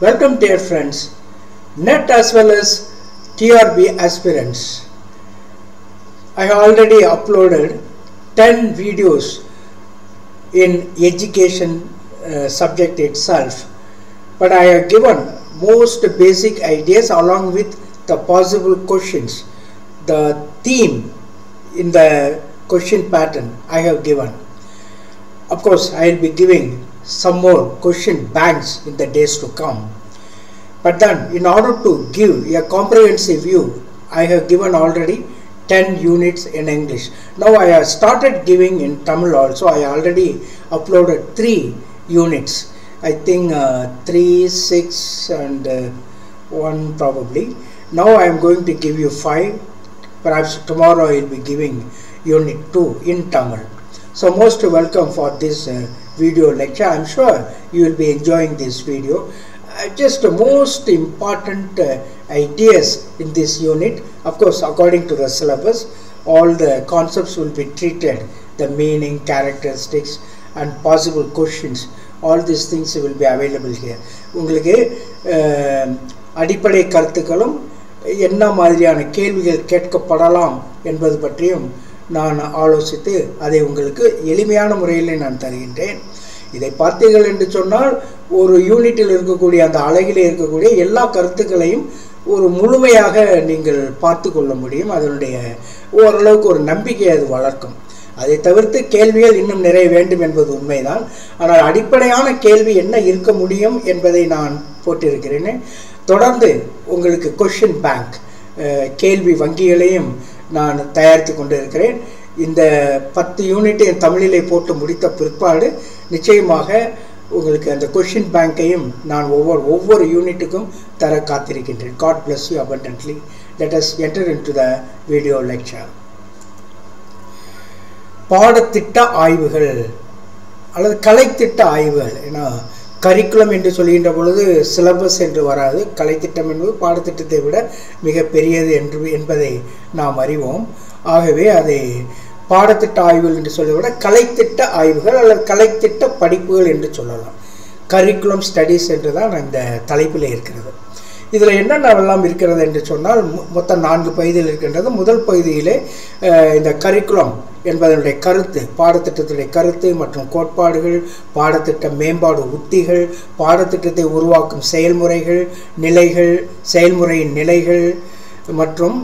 Welcome dear friends, NET as well as TRB aspirants. I have already uploaded 10 videos in education uh, subject itself but I have given most basic ideas along with the possible questions the theme in the question pattern I have given of course I will be giving some more question banks in the days to come but then in order to give a comprehensive view I have given already 10 units in English now I have started giving in Tamil also I already uploaded 3 units I think uh, 3 6 and uh, 1 probably now I am going to give you 5 perhaps tomorrow I will be giving unit 2 in Tamil so most welcome for this uh, video lecture I'm sure you will be enjoying this video uh, just the most important uh, ideas in this unit of course according to the syllabus all the concepts will be treated the meaning characteristics and possible questions all these things will be available here உங்களுக்கு அடிப்படை கருத்துக்களும் என்ன மாதிரியான கேள்விகள் கேட்கப்படலாம் என்பது பற்றியும் நான் ஆலோசித்து அதை உங்களுக்கு எளிமையான முறையில் நான் தருகின்றேன் இதை பார்த்தீர்கள் என்று சொன்னால் ஒரு யூனிட்டில் இருக்கக்கூடிய அந்த அழகிலே இருக்கக்கூடிய எல்லா கருத்துக்களையும் ஒரு முழுமையாக நீங்கள் பார்த்து கொள்ள முடியும் அதனுடைய ஓரளவுக்கு ஒரு நம்பிக்கை அது வளர்க்கும் அதை தவிர்த்து கேள்விகள் இன்னும் நிறைய வேண்டும் என்பது உண்மைதான் ஆனால் அடிப்படையான கேள்வி என்ன இருக்க முடியும் என்பதை நான் போட்டிருக்கிறேன் தொடர்ந்து உங்களுக்கு கொஷின் பேங்க் கேள்வி வங்கிகளையும் நான் தயாரித்து கொண்டு இருக்கிறேன் இந்த பத்து யூனிட் என் தமிழிலே போட்டு முடித்த பிற்பாடு நிச்சயமாக உங்களுக்கு அந்த கொஷின் பேங்கையும் நான் ஒவ்வொரு ஒவ்வொரு யூனிட்டுக்கும் தர காத்திருக்கின்றேன் God bless you abundantly let us enter in to the video lecture பாடத்திட்ட ஆய்வுகள் அல்லது கலைத்திட்ட ஆய்வுகள் ஏன்னா கரிக்குலம் என்று சொல்கின்ற பொழுது சிலபஸ் என்று வராது கலைத்திட்டம் என்பது பாடத்திட்டத்தை விட மிக பெரியது என்று என்பதை நாம் அறிவோம் ஆகவே அதை பாடத்திட்ட ஆய்வுகள் என்று சொல்வதை விட கலைத்திட்ட ஆய்வுகள் அல்லது கலைத்திட்ட படிப்புகள் என்று சொல்லலாம் கரிக்குலம் ஸ்டடீஸ் என்று தான் இந்த தலைப்பில் இருக்கிறது இதில் என்னென்னவெல்லாம் இருக்கிறது என்று சொன்னால் மொத்தம் நான்கு பகுதியில் இருக்கின்றது முதல் பகுதியிலே இந்த கரிக்குலம் என்பதனுடைய கருத்து பாடத்திட்டத்துடைய கருத்து மற்றும் கோட்பாடுகள் பாடத்திட்ட மேம்பாடு உத்திகள் பாடத்திட்டத்தை உருவாக்கும் செயல்முறைகள் நிலைகள் செயல்முறையின் நிலைகள் மற்றும்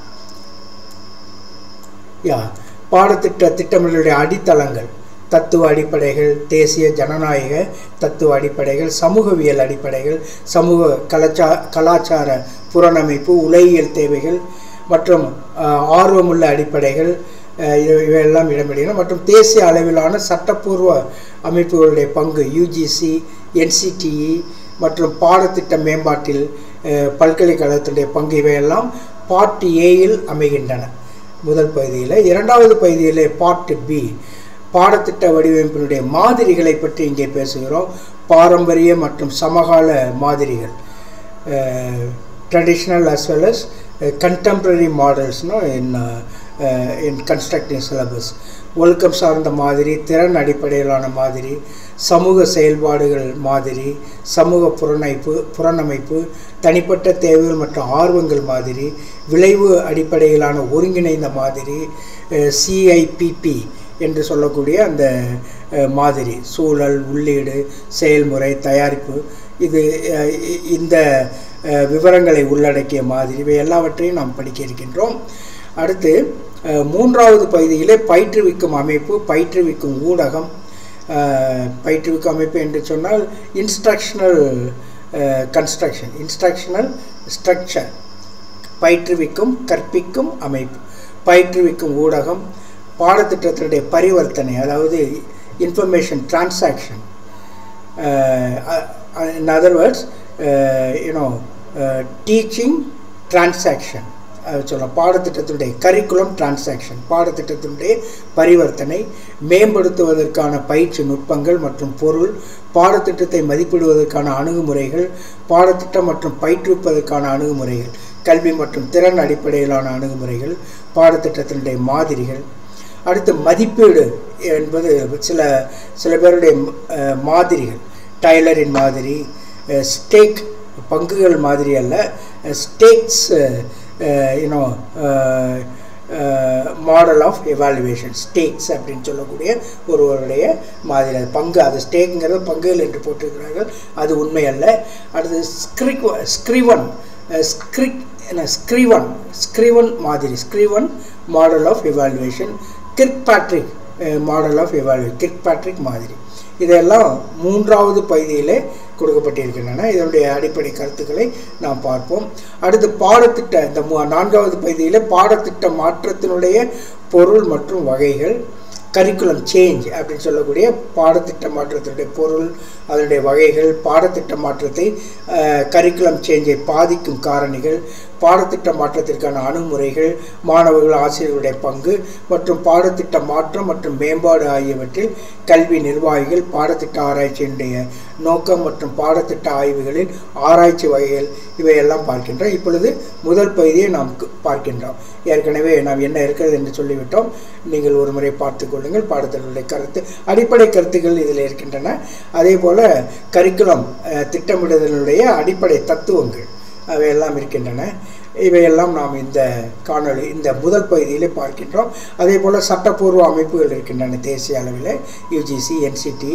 யா பாடத்திட்ட திட்டமிடலுடைய அடித்தளங்கள் தத்துவ அடிப்படைகள் தேசிய ஜனநாயக தத்துவ அடிப்படைகள் சமூகவியல் அடிப்படைகள் சமூக கலாச்சா கலாச்சார புறணமைப்பு உலகியல் தேவைகள் மற்றும் ஆர்வமுள்ள அடிப்படைகள் இவையெல்லாம் இடம்பெறுகின்றன மற்றும் தேசிய அளவிலான சட்டப்பூர்வ அமைப்புகளுடைய பங்கு யுஜிசி என்சிடிஇ மற்றும் பாடத்திட்ட மேம்பாட்டில் பல்கலைக்கழகத்தினுடைய பங்கு இவையெல்லாம் பார்ட் ஏயில் அமைகின்றன முதல் பகுதியில் இரண்டாவது பகுதியில் பார்ட் பி பாடத்திட்ட வடிவமைப்பினுடைய மாதிரிகளை பற்றி இங்கே பேசுகிறோம் பாரம்பரிய மற்றும் சமகால மாதிரிகள் traditional as well as contemporary மாடல்ஸ்னால் இன் இன் கன்ஸ்ட்ரக்டிங் சிலபஸ் ஒழுக்கம் சார்ந்த மாதிரி திறன் அடிப்படையிலான மாதிரி சமூக செயல்பாடுகள் மாதிரி சமூக புறணைப்பு புறணமைப்பு தனிப்பட்ட தேவைகள் மற்றும் ஆர்வங்கள் மாதிரி விளைவு அடிப்படையிலான ஒருங்கிணைந்த மாதிரி சிஐபிபி என்று சொல்லக்கூடிய அந்த மாதிரி சூழல் உள்ளீடு செயல்முறை தயாரிப்பு இது இந்த விவரங்களை உள்ளடக்கிய மாதிரி இவை எல்லாவற்றையும் நாம் படிக்க இருக்கின்றோம் அடுத்து மூன்றாவது பகுதியிலே பயிற்றுவிக்கும் அமைப்பு பயிற்றுவிக்கும் ஊடகம் பயிற்றுவிக்கும் அமைப்பு என்று சொன்னால் இன்ஸ்ட்ரக்ஷனல் கன்ஸ்ட்ரக்ஷன் இன்ஸ்ட்ரக்ஷனல் ஸ்ட்ரக்சர் பயிற்றுவிக்கும் கற்பிக்கும் அமைப்பு பயிற்றுவிக்கும் ஊடகம் பாடத்திட்டத்தினுடைய பரிவர்த்தனை அதாவது information transaction in other words you know teaching transaction சொல்லலாம் பாடத்திட்டத்தினுடைய கரிக்குலம் டிரான்சாக்ஷன் பாடத்திட்டத்தினுடைய பரிவர்த்தனை மேம்படுத்துவதற்கான பயிற்சி நுட்பங்கள் மற்றும் பொருள் பாடத்திட்டத்தை மதிப்பிடுவதற்கான அணுகுமுறைகள் பாடத்திட்டம் மற்றும் பயிற்றுவிப்பதற்கான அணுகுமுறைகள் கல்வி மற்றும் திறன் அடிப்படையிலான அணுகுமுறைகள் பாடத்திட்டத்தினுடைய மாதிரிகள் அடுத்து மதிப்பீடு என்பது சில சில பேருடைய மாதிரிகள் டைலரின் மாதிரி ஸ்டேக் பங்குகள் மாதிரி அல்ல Stake's you know model of evaluation Stake's அப்படின்னு சொல்லக்கூடிய ஒருவருடைய மாதிரி அது பங்கு அது ஸ்டேக்குங்கிறது பங்குகள் என்று போட்டிருக்கிறார்கள் அது உண்மை அல்ல அடுத்து ஸ்க்ரிக் ஸ்க்ரிவன் ஸ்க்ரிக் ஸ்க்ரீவன் ஸ்க்ரீவன் மாதிரி Scriven model of evaluation Kirkpatrick model of எவாலுவே கிர்க் பேட்ரிக் மாதிரி இதெல்லாம் மூன்றாவது பகுதியிலே கொடுக்கப்பட்டிருக்கின்றன இதனுடைய அடிப்படை கருத்துக்களை நாம் பார்ப்போம் அடுத்து பாடத்திட்ட இந்த நான்காவது பகுதியில் பாடத்திட்ட மாற்றத்தினுடைய பொருள் மற்றும் வகைகள் கரிக்குலம் சேஞ்ச் அப்படின்னு சொல்லக்கூடிய பாடத்திட்ட மாற்றத்தினுடைய பொருள் அதனுடைய வகைகள் பாடத்திட்ட மாற்றத்தை கரிக்குலம் சேஞ்சை பாதிக்கும் காரணிகள் பாடத்திட்ட மாற்றத்திற்கான அணுகுமுறைகள் மாணவர்கள் ஆசிரியர்களுடைய பங்கு மற்றும் பாடத்திட்ட மாற்றம் மற்றும் மேம்பாடு ஆகியவற்றில் கல்வி நிர்வாகிகள் பாடத்திட்ட ஆராய்ச்சியினுடைய நோக்கம் மற்றும் பாடத்திட்ட ஆய்வுகளில் ஆராய்ச்சி வகைகள் இவையெல்லாம் பார்க்கின்றோம் இப்பொழுது முதல் பகுதியை நாம் பார்க்கின்றோம் ஏற்கனவே நாம் என்ன இருக்கிறது என்று சொல்லிவிட்டோம் நீங்கள் ஒரு முறை பார்த்து கொள்ளுங்கள் பாடத்தினுடைய கருத்து அடிப்படை கருத்துக்கள் இதில் இருக்கின்றன அதே போல் கரிக்குலம் திட்டமிடுதலுடைய அடிப்படை தத்துவங்கள் அவையெல்லாம் இருக்கின்றன இவையெல்லாம் நாம் இந்த காணொளி இந்த முதல் பகுதியிலே பார்க்கின்றோம் அதே போல் சட்டப்பூர்வ அமைப்புகள் இருக்கின்றன தேசிய அளவில் யூஜிசி என்சிடி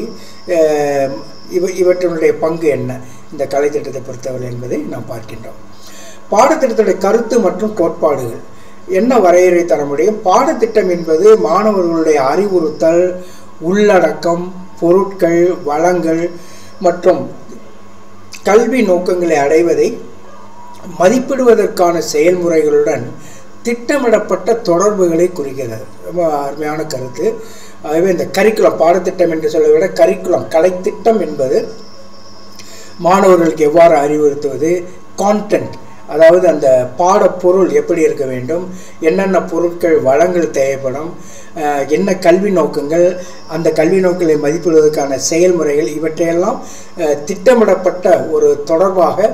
இவ இவற்றினுடைய பங்கு என்ன இந்த கலைத்திட்டத்தை பொறுத்தவரை என்பதை நாம் பார்க்கின்றோம் பாடத்திட்டத்துடைய கருத்து மற்றும் கோட்பாடுகள் என்ன வரையறை தர முடியும் பாடத்திட்டம் என்பது மாணவர்களுடைய அறிவுறுத்தல் உள்ளடக்கம் பொருட்கள் வளங்கள் மற்றும் கல்வி நோக்கங்களை அடைவதை மதிப்பிடுவதற்கான செயல்முறைகளுடன் திட்டமிடப்பட்ட தொடர்புகளை குறிக்கிறது ரொம்ப அருமையான கருத்து ஆகவே இந்த கரிக்குலம் பாடத்திட்டம் என்று சொல்ல விட கரிக்குலம் கலைத்திட்டம் என்பது மாணவர்களுக்கு எவ்வாறு அறிவுறுத்துவது கான்டென்ட் அதாவது அந்த பாடப்பொருள் எப்படி இருக்க வேண்டும் என்னென்ன பொருட்கள் வளங்கள் தேவைப்படும் என்ன கல்வி நோக்கங்கள் அந்த கல்வி நோக்கங்களை மதிப்பிடுவதற்கான செயல்முறைகள் இவற்றையெல்லாம் திட்டமிடப்பட்ட ஒரு தொடர்பாக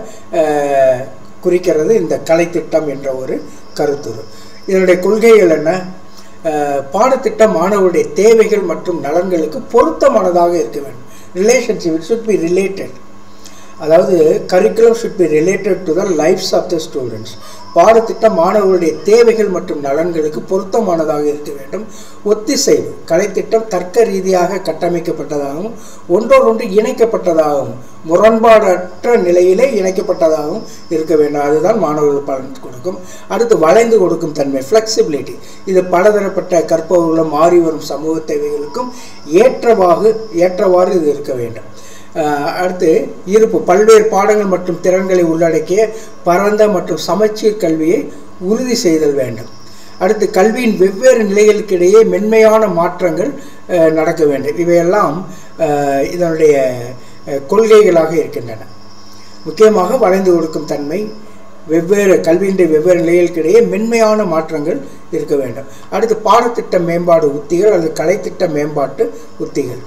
குறிக்கிறது இந்த கலைத்திட்டம் என்ற ஒரு கருத்துரு இதனுடைய கொள்கைகள் என்ன பாடத்திட்டம் மாணவருடைய தேவைகள் மற்றும் நலன்களுக்கு பொருத்தமானதாக இருக்க வேண்டும் relationship it should be related அதாவது curriculum should be related to the lifes of the students பாடத்திட்டம் மாணவர்களுடைய தேவைகள் மற்றும் நலன்களுக்கு பொருத்தமானதாக இருக்க வேண்டும் ஒத்திசைவு கலைத்திட்டம் தர்க்க ரீதியாக கட்டமைக்கப்பட்டதாகவும் ஒன்றோடொன்று இணைக்கப்பட்டதாகவும் முரண்பாடற்ற நிலையிலே இணைக்கப்பட்டதாகவும் இருக்க வேண்டும் அதுதான் மாணவர்கள் பலன் கொடுக்கும் அடுத்து வளைந்து கொடுக்கும் தன்மை ஃப்ளெக்சிபிலிட்டி இது பலதரப்பட்ட கற்பவர்களும் மாறி வரும் சமூக தேவைகளுக்கும் ஏற்றவாறு ஏற்றவாறு இது இருக்க வேண்டும் அடுத்து இருப்பு பல்வேறு பாடங்கள் மற்றும் திறன்களை உள்ளடக்கிய பரந்த மற்றும் சமச்சீர் கல்வியை உறுதி செய்தல் வேண்டும் அடுத்து கல்வியின் வெவ்வேறு நிலைகளுக்கிடையே மென்மையான மாற்றங்கள் நடக்க வேண்டும் இவையெல்லாம் இதனுடைய கொள்கைகளாக இருக்கின்றன முக்கியமாக வளைந்து கொடுக்கும் தன்மை வெவ்வேறு கல்வியினுடைய வெவ்வேறு நிலைகளுக்கிடையே மென்மையான மாற்றங்கள் இருக்க வேண்டும் அடுத்து பாடத்திட்ட மேம்பாடு உத்திகள் அல்லது கலைத்திட்ட மேம்பாட்டு உத்திகள்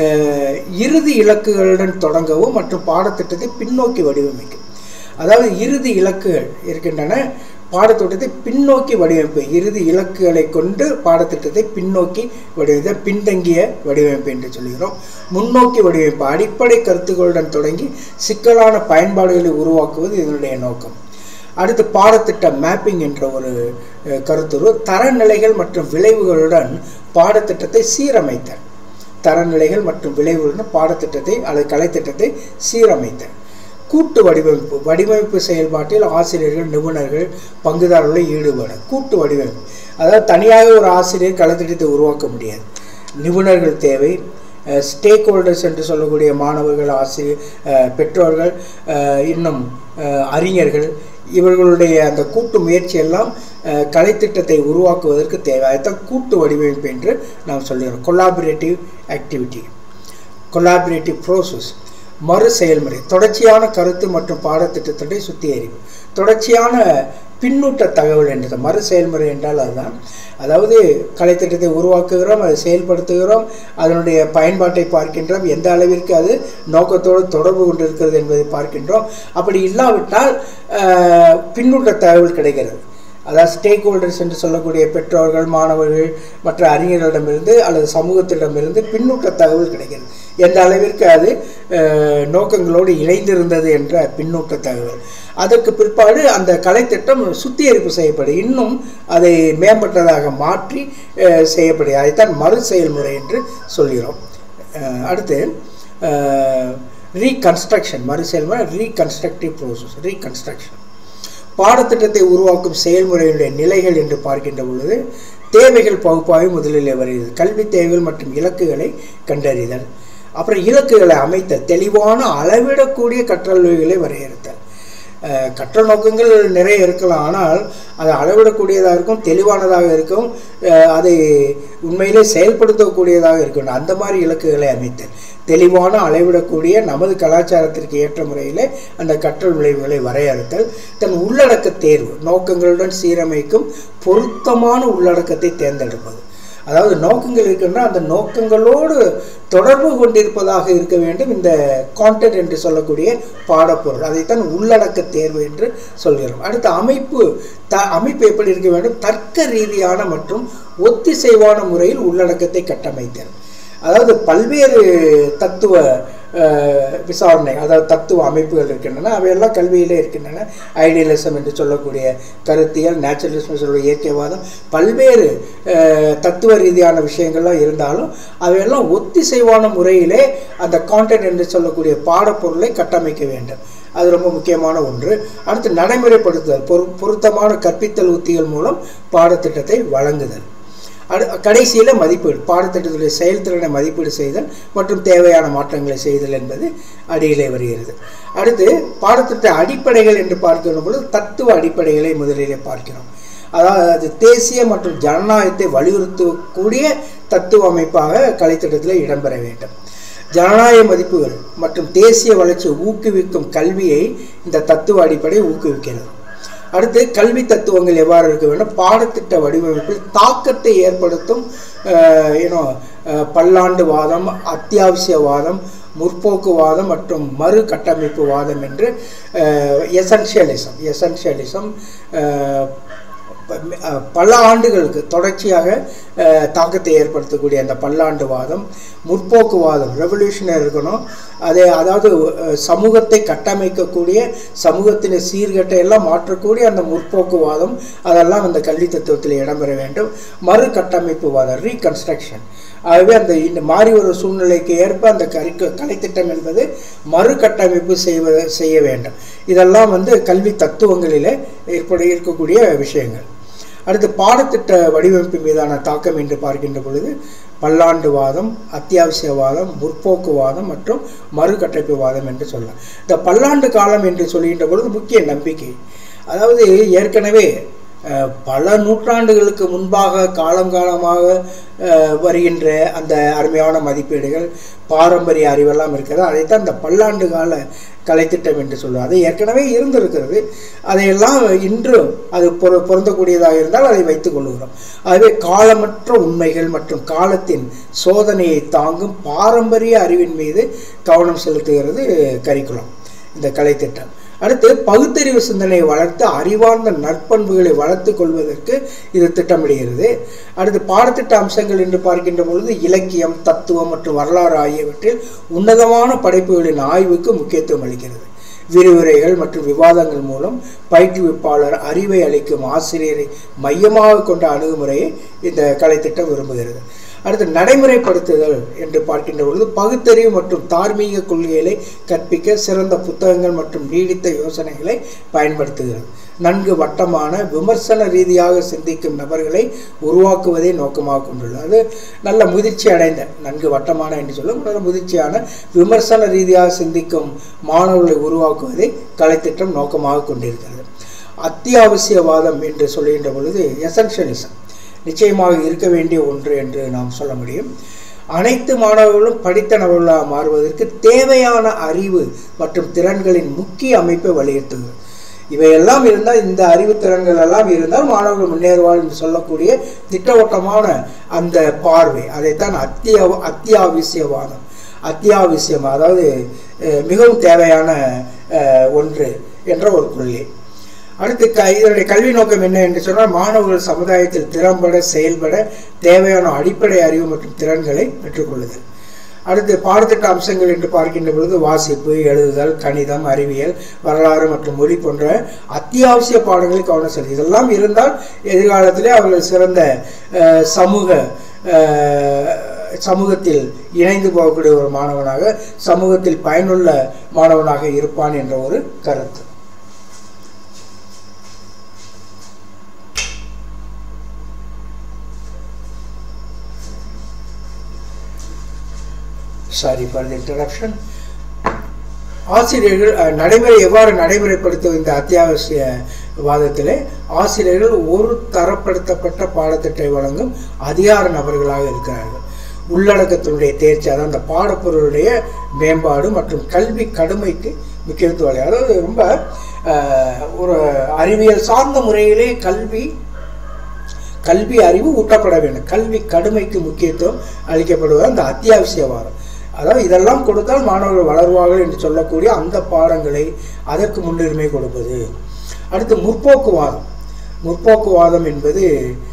இறுதி இலக்குகளுடன் தொடங்கவும் மற்றும் பாடத்திட்டத்தை பின்னோக்கி வடிவமைக்கும் அதாவது இறுதி இலக்குகள் இருக்கின்றன பாடத்திட்டத்தை பின்னோக்கி வடிவமைப்பு இறுதி இலக்குகளை கொண்டு பாடத்திட்டத்தை பின்னோக்கி வடிவமைத்த பின்தங்கிய வடிவமைப்பு என்று சொல்கிறோம் முன்னோக்கி வடிவமைப்பு அடிப்படை கருத்துக்களுடன் தொடங்கி சிக்கலான பயன்பாடுகளை உருவாக்குவது இதனுடைய நோக்கம் அடுத்து பாடத்திட்ட மேப்பிங் என்ற ஒரு கருத்துரு தரநிலைகள் மற்றும் விளைவுகளுடன் பாடத்திட்டத்தை சீரமைத்தல் தரநிலைகள் மற்றும் விளைவுகளுடன் பாடத்திட்டத்தை அல்லது கலைத்திட்டத்தை சீரமைத்தல் கூட்டு வடிவமைப்பு வடிவமைப்பு செயல்பாட்டில் ஆசிரியர்கள் நிபுணர்கள் பங்குதாரர்களை ஈடுபட கூட்டு வடிவமைப்பு அதாவது தனியாக ஒரு ஆசிரியர் கலைத்திட்டத்தை உருவாக்க முடியாது நிபுணர்கள் தேவை ஸ்டேக் ஹோல்டர்ஸ் என்று சொல்லக்கூடிய மாணவர்கள் ஆசிரியர் பெற்றோர்கள் இன்னும் அறிஞர்கள் இவர்களுடைய அந்த கூட்டு முயற்சி எல்லாம் கலைத்திட்டத்தை உருவாக்குவதற்கு தேவை அதுதான் கூட்டு வடிவமைப்பு என்று நாம் சொல்லுகிறோம் கொலாபரேட்டிவ் ஆக்டிவிட்டி கொலாபரேட்டிவ் ப்ரோசஸ் மறு செயல்முறை தொடர்ச்சியான கருத்து மற்றும் பாடத்திட்டத்துடைய சுத்திகரிப்பு தொடர்ச்சியான பின்னூட்ட தகவல் என்றது மறு செயல்முறை என்றால் அதுதான் அதாவது கலைத்திட்டத்தை உருவாக்குகிறோம் அதை செயல்படுத்துகிறோம் அதனுடைய பயன்பாட்டை பார்க்கின்றோம் எந்த அளவிற்கு அது நோக்கத்தோடு தொடர்பு கொண்டிருக்கிறது என்பதை பார்க்கின்றோம் அப்படி இல்லாவிட்டால் பின்னூட்ட தகவல் கிடைக்கிறது அதாவது ஸ்டேக் ஹோல்டர்ஸ் என்று சொல்லக்கூடிய பெற்றோர்கள் மாணவர்கள் மற்ற அறிஞர்களிடமிருந்து அல்லது சமூகத்திடமிருந்து பின்னூட்ட தகவல் கிடைக்கிறது எந்த அளவிற்கு அது அஹ், நோக்கங்களோடு இணைந்திருந்தது என்ற பின்னூட்ட தகவல் அதற்கு பிற்பாடு அந்த கலைத்திட்டம் சுத்திகரிப்பு செய்யப்படும் இன்னும் அதை மேம்பட்டதாக மாற்றி அஹ், செய்யப்படுகிறது அதைத்தான் மறு செயல்முறை என்று சொல்கிறோம் அஹ், அடுத்து ரீகன்ஸ்ட்ரக்ஷன் மறு செயல்முறை ரீகன்ஸ்ட்ரக்டிவ் ப்ரோசஸ் ரீகன்ஸ்ட்ரக்ஷன் பாடத்திட்டத்தை உருவாக்கும் செயல்முறையுடைய நிலைகள் என்று பார்க்கின்ற பொழுது தேவைகள் பகுப்பாய்வு முதலில் வருகிறது கல்வி தேவைகள் மற்றும் இலக்குகளை கண்டறிதல் அப்புறம் இலக்குகளை அமைத்த தெளிவான அளவிடக்கூடிய கற்றல் வகைகளை வரையறுத்தல் அஹ், கற்றல் நோக்கங்கள் நிறைய இருக்கலாம் ஆனால் அது அளவிடக்கூடியதாக இருக்கும் தெளிவானதாக இருக்கும் அஹ், அதை உண்மையிலே செயல்படுத்தக்கூடியதாக இருக்கணும் அந்த மாதிரி இலக்குகளை அமைத்தல் தெளிவான அளவிடக்கூடிய நமது கலாச்சாரத்திற்கு ஏற்ற முறையில் அந்த கற்றல் விளைவுகளை வரையறுத்தல் தன் உள்ளடக்க தேர்வு நோக்கங்களுடன் சீரமைக்கும் பொருத்தமான உள்ளடக்கத்தை தேர்ந்தெடுப்பது அதாவது நோக்கங்கள் இருக்கின்ற அந்த நோக்கங்களோடு தொடர்பு கொண்டிருப்பதாக இருக்க வேண்டும் இந்த கான்டென்ட் என்று சொல்லக்கூடிய பாடப்பொருள் அதைத்தான் உள்ளடக்க தேர்வு என்று சொல்கிறோம் அடுத்த அமைப்பு த அமைப்பு எப்படி இருக்க வேண்டும் தர்க்க ரீதியான மற்றும் ஒத்திசைவான முறையில் உள்ளடக்கத்தை கட்டமைத்தல் அதாவது பல்வேறு தத்துவ அஹ், விசாரணை அதாவது தத்துவ அமைப்புகள் இருக்கின்றன அவையெல்லாம் கல்வியிலே இருக்கின்றன ஐடியலிசம் என்று சொல்லக்கூடிய கருத்தியல் நேச்சுரலிசம் சொல்லக்கூடிய இயற்கைவாதம் பல்வேறு அஹ், தத்துவ ரீதியான விஷயங்கள்லாம் இருந்தாலும் அவையெல்லாம் ஒத்திசைவான முறையிலே அந்த கான்டென்ட் என்று சொல்லக்கூடிய பாடப்பொருளை கட்டமைக்க வேண்டும் அது ரொம்ப முக்கியமான ஒன்று அடுத்து நடைமுறைப்படுத்துதல் பொரு பொருத்தமான கற்பித்தல் உத்திகள் மூலம் பாடத்திட்டத்தை வழங்குதல் அடு கடைசியில் மதிப்பீடு பாடத்திட்டத்துடைய செயல்திறனை மதிப்பீடு செய்தல் மற்றும் தேவையான மாற்றங்களை செய்தல் என்பது அடியிலே வருகிறது அடுத்து பாடத்திட்ட அடிப்படைகள் என்று பார்க்கிற பொழுது தத்துவ அடிப்படைகளை முதலிலே பார்க்கிறோம் அதாவது தேசிய மற்றும் ஜனநாயகத்தை வலியுறுத்தக்கூடிய தத்துவ அமைப்பாக கலைத்திட்டத்தில் இடம்பெற வேண்டும் ஜனநாயக மதிப்புகள் மற்றும் தேசிய வளர்ச்சியை ஊக்குவிக்கும் கல்வியை இந்த தத்துவ அடிப்படை ஊக்குவிக்கிறது அடுத்து கல்வி தத்துவங்கள் எவ்வாறு இருக்க வேண்டும் பாடத்திட்ட வடிவமைப்பில் தாக்கத்தை ஏற்படுத்தும் ஏனோ பல்லாண்டு வாதம் அத்தியாவசியவாதம் முற்போக்குவாதம் மற்றும் மறு கட்டமைப்பு வாதம் என்று எசன்ஷியலிசம் எசன்ஷியலிசம் பல ஆண்டுகளுக்கு தொடர்ச்சியாக அஹ், தாக்கத்தை ஏற்படுத்தக்கூடிய அந்த பல்லாண்டு வாதம் முற்போக்குவாதம் ரெவல்யூஷனாக இருக்கணும் அதே அதாவது அஹ், சமூகத்தை கட்டமைக்கக்கூடிய சமூகத்தின் சீர்கட்டை எல்லாம் மாற்றக்கூடிய அந்த முற்போக்குவாதம் அதெல்லாம் அந்த கல்வி தத்துவத்தில் இடம்பெற வேண்டும் மறு கட்டமைப்பு வாதம் ரீகன்ஸ்ட்ரக்ஷன் ஆகவே அந்த இந்த மாறி ஒரு சூழ்நிலைக்கு ஏற்ப அந்த கரிக்கு கலைத்திட்டம் என்பது மறுகட்டமைப்பு செய்வ செய்ய வேண்டும் இதெல்லாம் வந்து கல்வி தத்துவங்களிலே ஏற்பட இருக்கக்கூடிய விஷயங்கள் அடுத்து பாடத்திட்ட வடிவமைப்பு மீதான தாக்கம் என்று பார்க்கின்ற பொழுது பல்லாண்டுவாதம் அத்தியாவசியவாதம் முற்போக்குவாதம் மற்றும் மறுகட்டமைப்பு வாதம் என்று சொல்லலாம் இந்த பல்லாண்டு காலம் என்று சொல்கின்ற பொழுது முக்கிய நம்பிக்கை அதாவது ஏற்கனவே அஹ், பல நூற்றாண்டுகளுக்கு முன்பாக காலம் காலமாக அஹ், வருகின்ற அந்த அருமையான மதிப்பீடுகள் பாரம்பரிய அறிவெல்லாம் இருக்கிறது அதைத்தான் இந்த பல்லாண்டு கால கலைத்திட்டம் என்று சொல்லுவோம் அது ஏற்கனவே இருந்திருக்கிறது அதையெல்லாம் இன்றும் அது பொரு பொருந்தக்கூடியதாக இருந்தால் அதை வைத்துக் கொள்கிறோம் ஆகவே காலமற்ற உண்மைகள் மற்றும் காலத்தின் சோதனையை தாங்கும் பாரம்பரிய அறிவின் மீது கவனம் செலுத்துகிறது கரிக்குலம் இந்த கலைத்திட்டம் அடுத்து பகுத்தறிவு சிந்தனையை வளர்த்து அறிவார்ந்த நற்பண்புகளை வளர்த்து கொள்வதற்கு இது திட்டமிடுகிறது அடுத்து பாடத்திட்ட அம்சங்கள் என்று பார்க்கின்ற பொழுது இலக்கியம் தத்துவம் மற்றும் வரலாறு ஆகியவற்றில் உன்னதமான படைப்புகளின் ஆய்வுக்கு முக்கியத்துவம் அளிக்கிறது விரிவுரைகள் மற்றும் விவாதங்கள் மூலம் பயிற்றுவிப்பாளர் அறிவை அளிக்கும் ஆசிரியரை மையமாக கொண்ட அணுகுமுறையை இந்த கலைத்திட்டம் விரும்புகிறது அடுத்து நடைமுறைப்படுத்துதல் என்று பார்க்கின்ற பொழுது பகுத்தறிவு மற்றும் தார்மீக கொள்கைகளை கற்பிக்க சிறந்த புத்தகங்கள் மற்றும் நீடித்த யோசனைகளை பயன்படுத்துகிறது நன்கு வட்டமான விமர்சன ரீதியாக சிந்திக்கும் நபர்களை உருவாக்குவதை நோக்கமாக கொண்டுள்ளது அது நல்ல முதிர்ச்சி அடைந்த நன்கு வட்டமான என்று சொல்லும் நல்ல முதிர்ச்சியான விமர்சன ரீதியாக சிந்திக்கும் மாணவர்களை உருவாக்குவதை கலைத்திட்டம் நோக்கமாக கொண்டிருக்கிறது அத்தியாவசியவாதம் என்று சொல்கின்ற பொழுது எசன்ஷியலிசம் நிச்சயமாக இருக்க வேண்டிய ஒன்று என்று நாம் சொல்ல முடியும் அனைத்து மாணவர்களும் படித்த நபர்களாக மாறுவதற்கு தேவையான அறிவு மற்றும் திறன்களின் முக்கிய அமைப்பை வலியுறுத்துகிறது இவையெல்லாம் இருந்தால் இந்த அறிவு திறன்கள் எல்லாம் இருந்தால் மாணவர்கள் முன்னேறுவார் என்று சொல்லக்கூடிய திட்டவட்டமான அந்த பார்வை அதைத்தான் அத்தியாவ அத்தியாவசியவாதம் அத்தியாவசியம் அதாவது அஹ், மிகவும் தேவையான அஹ், ஒன்று என்ற ஒரு கொள்கை அடுத்து க இதனுடைய கல்வி நோக்கம் என்ன என்று சொன்னால் மாணவர்கள் சமுதாயத்தில் திறம்பட செயல்பட தேவையான அடிப்படை அறிவு மற்றும் திறன்களை பெற்றுக்கொள்ளுதல் அடுத்து பாடத்திட்ட அம்சங்கள் என்று பார்க்கின்ற பொழுது வாசிப்பு எழுதுதல் கணிதம் அறிவியல் வரலாறு மற்றும் மொழி போன்ற அத்தியாவசிய பாடங்களில் கவனம் செலுத்தி இதெல்லாம் இருந்தால் எதிர்காலத்திலே அவர்கள் சிறந்த அஹ், சமூக அஹ், சமூகத்தில் இணைந்து போகக்கூடிய ஒரு மாணவனாக சமூகத்தில் பயனுள்ள மாணவனாக இருப்பான் என்ற ஒரு கருத்து சாரி ஃபார் தி இன்ட்ரடக்ஷன் ஆசிரியர்கள் அஹ், நடைமுறை எவ்வாறு நடைமுறைப்படுத்தும் இந்த அத்தியாவசிய வாதத்திலே ஆசிரியர்கள் ஒரு தரப்படுத்தப்பட்ட பாடத்திட்டை வழங்கும் அதிகார நபர்களாக இருக்கிறார்கள் உள்ளடக்கத்தினுடைய தேர்ச்சி அதாவது அந்த பாடப்பொருளுடைய மேம்பாடு மற்றும் கல்வி கடுமைக்கு முக்கியத்துவம் அளிக்கும். அதாவது ரொம்ப அஹ், ஒரு அறிவியல் சார்ந்த முறையிலே கல்வி கல்வி அறிவு ஊட்டப்பட வேண்டும் கல்வி கடுமைக்கு முக்கியத்துவம் அளிக்கப்படுவது அந்த அத்தியாவசியவாதம் அதாவது இதெல்லாம் கொடுத்தால் மாணவர்கள் வளருவார்கள் என்று சொல்லக்கூடிய அந்த பாடங்களை அதற்கு முன்னுரிமை கொடுப்பது அடுத்து முற்போக்குவாதம் முற்போக்குவாதம் என்பது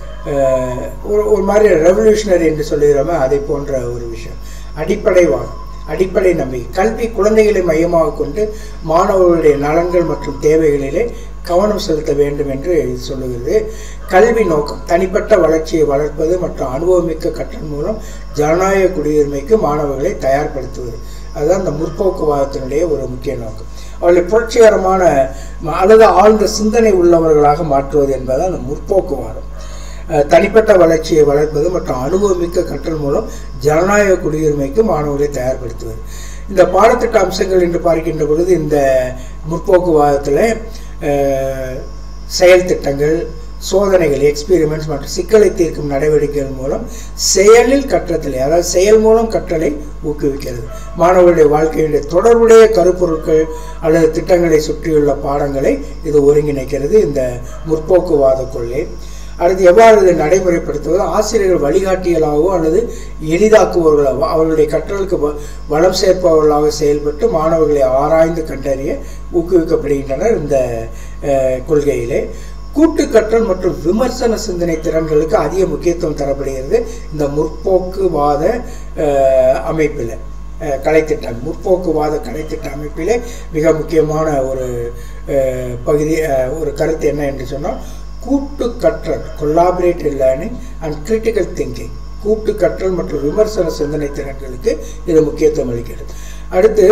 அஹ், ஒரு ஒரு மாதிரி ரெவல்யூஷனரி என்று சொல்லுகிறோமே அதை போன்ற ஒரு விஷயம் அடிப்படைவாதம் அடிப்படை நம்பிக்கை கல்வி குழந்தைகளை மையமாக கொண்டு மாணவர்களுடைய நலன்கள் மற்றும் தேவைகளிலே கவனம் செலுத்த வேண்டும் என்று இது சொல்லுகிறது கல்வி நோக்கம் தனிப்பட்ட வளர்ச்சியை வளர்ப்பது மற்றும் அனுபவமிக்க கற்றல் மூலம் ஜனநாயக குடியுரிமைக்கு மாணவர்களை தயார்படுத்துவது அதுதான் அந்த முற்போக்குவாதத்தினுடைய ஒரு முக்கிய நோக்கம் அவர்களை புரட்சிகரமான ம- அல்லது ஆழ்ந்த சிந்தனை உள்ளவர்களாக மாற்றுவது என்பது அந்த முற்போக்குவாதம் அஹ், தனிப்பட்ட வளர்ச்சியை வளர்ப்பது மற்றும் அனுபவமிக்க கற்றல் மூலம் ஜனநாயக குடியுரிமைக்கு மாணவர்களை தயார்படுத்துவது இந்த பாடத்திட்ட அம்சங்கள் என்று பார்க்கின்ற பொழுது இந்த முற்போக்குவாதத்தில் அஹ், செயல் திட்டங்கள் சோதனைகள் எக்ஸ்பீரிமெண்ட்ஸ் மற்றும் சிக்கலை தீர்க்கும் நடவடிக்கைகள் மூலம் செயலில் கற்றலை அதாவது செயல் மூலம் கற்றலை ஊக்குவிக்கிறது மாணவர்களுடைய வாழ்க்கையுடைய தொடர்புடைய கருப்பொருட்கள் அல்லது திட்டங்களை சுற்றியுள்ள பாடங்களை இது ஒருங்கிணைக்கிறது இந்த முற்போக்குவாத கொள்கை அடுத்து எவ்வாறு இதை நடைமுறைப்படுத்துவது ஆசிரியர்கள் வழிகாட்டிகளாகவோ அல்லது எளிதாக்குபவர்களாகவோ அவர்களுடைய கற்றலுக்கு வ- வளம் சேர்ப்பவர்களாக செயல்பட்டு மாணவர்களை ஆராய்ந்து கண்டறிய ஊக்குவிக்கப்படுகின்றனர் இந்த அஹ், கொள்கையிலே கூட்டு கற்றல் மற்றும் விமர்சன சிந்தனை திறன்களுக்கு அதிக முக்கியத்துவம் தரப்படுகிறது இந்த முற்போக்குவாத அஹ், அமைப்பில் அஹ், கலைத்திட்டம் முற்போக்குவாத கலைத்திட்ட அமைப்பிலே மிக முக்கியமான ஒரு அஹ், பகுதி அஹ், ஒரு கருத்து என்ன என்று சொன்னால் கூட்டு கற்றல் collaborative learning and critical thinking கூட்டு கற்றல் மற்றும் விமர்சன சிந்தனை திறன்களுக்கு இது முக்கியத்துவம் அளிக்கிறது அடுத்து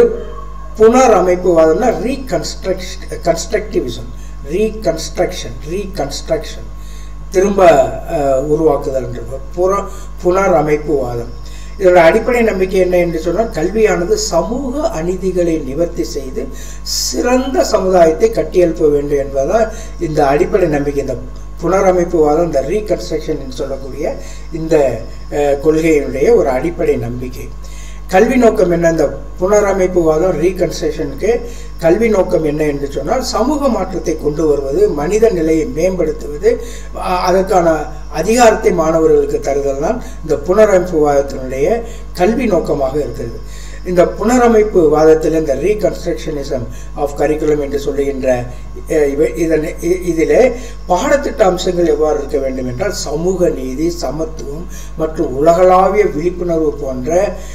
புனரமைப்புவாதம்னா ரீகன்ஸ்ட்ரக்ஷ் கன்ஸ்ட்ரக்டிவிசம் ரீகன்ஸ்ட்ரக்ஷன் ரீகன்ஸ்ட்ரக்ஷன் திரும்ப அஹ், உருவாக்குதல் என்ற புற புனரமைப்புவாதம் இதோட அடிப்படை நம்பிக்கை என்ன என்று சொன்னால் கல்வியானது சமூக அநீதிகளை நிவர்த்தி செய்து சிறந்த சமுதாயத்தை கட்டியெழுப்ப வேண்டும் என்பதுதான் இந்த அடிப்படை நம்பிக்கை இந்த புனரமைப்புவாதம் இந்த ரீகன்ஸ்ட்ரக்ஷன் என்று சொல்லக்கூடிய இந்த அஹ், கொள்கையினுடைய ஒரு அடிப்படை நம்பிக்கை கல்வி நோக்கம் என்ன இந்த புனரமைப்புவாதம் ரீகன்ஸ்ட்ரக்ஷனுக்கு கல்வி நோக்கம் என்ன என்று சொன்னால் சமூக மாற்றத்தை கொண்டு வருவது மனித நிலையை மேம்படுத்துவது அ- அதற்கான அதிகாரத்தை மாணவர்களுக்கு தருதல் தான் இந்த புனரமைப்புவாதத்தினுடைய கல்வி நோக்கமாக இருக்கிறது இந்த புனரமைப்பு வாதத்தில் இந்த ரீகன்ஸ்ட்ரக்ஷனிசம் ஆஃப் கரிக்குலம் என்று சொல்லுகின்ற அஹ், இவ- இதன் இ- இதிலே பாடத்திட்ட அம்சங்கள் எவ்வாறு இருக்க வேண்டும் என்றால் சமூக நீதி சமத்துவம் மற்றும் உலகளாவிய விழிப்புணர்வு போன்ற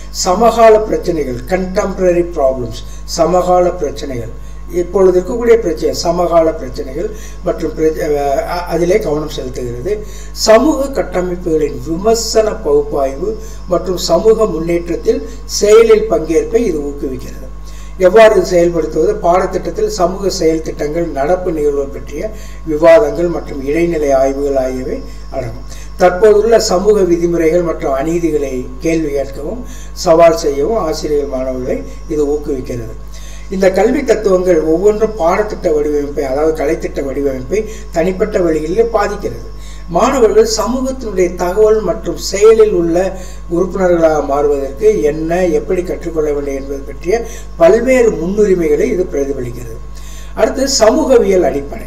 சமகால பிரச்சனைகள் கண்டெம்பரரி ப்ராப்ளம்ஸ் சமகால பிரச்சனைகள் இப்பொழுது இருக்கக்கூடிய பிரச்சனை சமகால பிரச்சனைகள் மற்றும் பிர- அஹ் அதிலே கவனம் செலுத்துகிறது சமூக கட்டமைப்புகளின் விமர்சன பகுப்பாய்வு மற்றும் சமூக முன்னேற்றத்தில் செயலில் பங்கேற்பை இது ஊக்குவிக்கிறது எவ்வாறு இது செயல்படுத்துவது பாடத்திட்டத்தில் சமூக செயல் திட்டங்கள் நடப்பு நிகழ்வுகள் பற்றிய விவாதங்கள் மற்றும் இடைநிலை ஆய்வுகள் ஆகியவை அடங்கும் தற்போதுள்ள சமூக விதிமுறைகள் மற்றும் அநீதிகளை கேள்வி கேட்கவும் சவால் செய்யவும் ஆசிரியர்கள் மாணவர்களை இது ஊக்குவிக்கிறது இந்த கல்வி தத்துவங்கள் ஒவ்வொன்றும் பாடத்திட்ட வடிவமைப்பை அதாவது கலைத்திட்ட வடிவமைப்பை தனிப்பட்ட வழிகளிலே பாதிக்கிறது மாணவர்கள் சமூகத்தினுடைய தகவல் மற்றும் செயலில் உள்ள உறுப்பினர்களாக மாறுவதற்கு என்ன எப்படி கற்றுக்கொள்ள வேண்டும் என்பது பற்றிய பல்வேறு முன்னுரிமைகளை இது பிரதிபலிக்கிறது அடுத்து சமூகவியல் அடிப்படை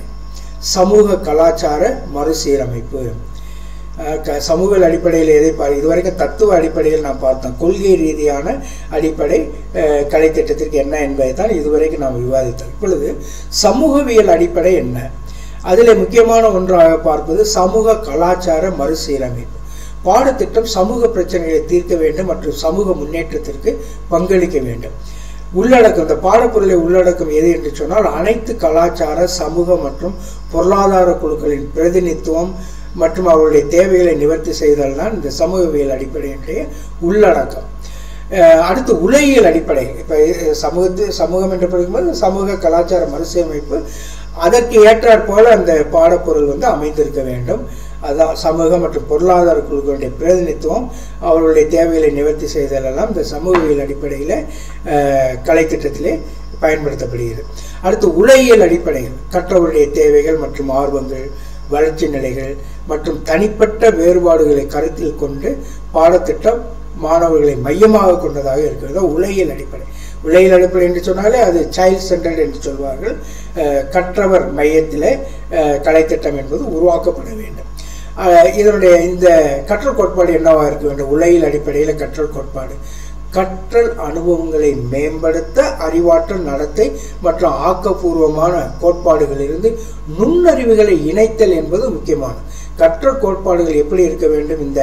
சமூக கலாச்சார மறுசீரமைப்பு அஹ் க- சமூக அடிப்படையில் எதை பா இதுவரைக்கும் தத்துவ அடிப்படையில் நாம் பார்த்தோம் கொள்கை ரீதியான அடிப்படை அஹ், கலைத்திட்டத்திற்கு என்ன என்பதை தான் இதுவரைக்கும் நாம் விவாதித்தோம் இப்பொழுது சமூகவியல் அடிப்படை என்ன அதில் முக்கியமான ஒன்றாக பார்ப்பது சமூக கலாச்சார மறுசீரமைப்பு பாடத்திட்டம் சமூக பிரச்சனைகளை தீர்க்க வேண்டும் மற்றும் சமூக முன்னேற்றத்திற்கு பங்களிக்க வேண்டும் உள்ளடக்கம் இந்த பாடப்பொருளை உள்ளடக்கம் எது என்று சொன்னால் அனைத்து கலாச்சார சமூக மற்றும் பொருளாதார குழுக்களின் பிரதிநிதித்துவம் மற்றும் அவருடைய தேவைகளை நிவர்த்தி செய்தல் தான் இந்த சமூகவியல் அடிப்படையினுடைய உள்ளடக்கம் அஹ் அடுத்து உலகியல் அடிப்படை இப்போ சமூகத்து சமூகம் என்று படிக்கும்போது சமூக கலாச்சார மறுசீரமைப்பு அதற்கு ஏற்றாற் போல அந்த பாடப்பொருள் வந்து அமைந்திருக்க வேண்டும் அதான் சமூக மற்றும் பொருளாதார குழுக்களுடைய பிரதிநிதித்துவம் அவர்களுடைய தேவைகளை நிவர்த்தி செய்தலெல்லாம் இந்த சமூகவியல் அடிப்படையில் கலைத்திட்டத்திலே பயன்படுத்தப்படுகிறது அடுத்து உலகியல் அடிப்படைகள் கற்றவருடைய தேவைகள் மற்றும் ஆர்வங்கள் வளர்ச்சி நிலைகள் மற்றும் தனிப்பட்ட வேறுபாடுகளை கருத்தில் கொண்டு பாடத்திட்டம் மாணவர்களை மையமாக கொண்டதாக இருக்கிறது உலகியல் அடிப்படை உலகியல் அடிப்படை என்று சொன்னாலே அது சைல்ட் சென்டர்ட் என்று சொல்வார்கள் அஹ் கற்றவர் மையத்தில் கலைத்திட்டம் என்பது உருவாக்கப்பட வேண்டும் அஹ் இதனுடைய இந்த கற்றல் கோட்பாடு என்னவாக இருக்க வேண்டும் உலகியல் அடிப்படையில் கற்றல் கோட்பாடு கற்றல் அனுபவங்களை மேம்படுத்த அறிவாற்றல் நடத்தை மற்றும் ஆக்கப்பூர்வமான கோட்பாடுகளிலிருந்து நுண்ணறிவுகளை இணைத்தல் என்பது முக்கியமானது கற்றல் கோட்பாடுகள் எப்படி இருக்க வேண்டும் இந்த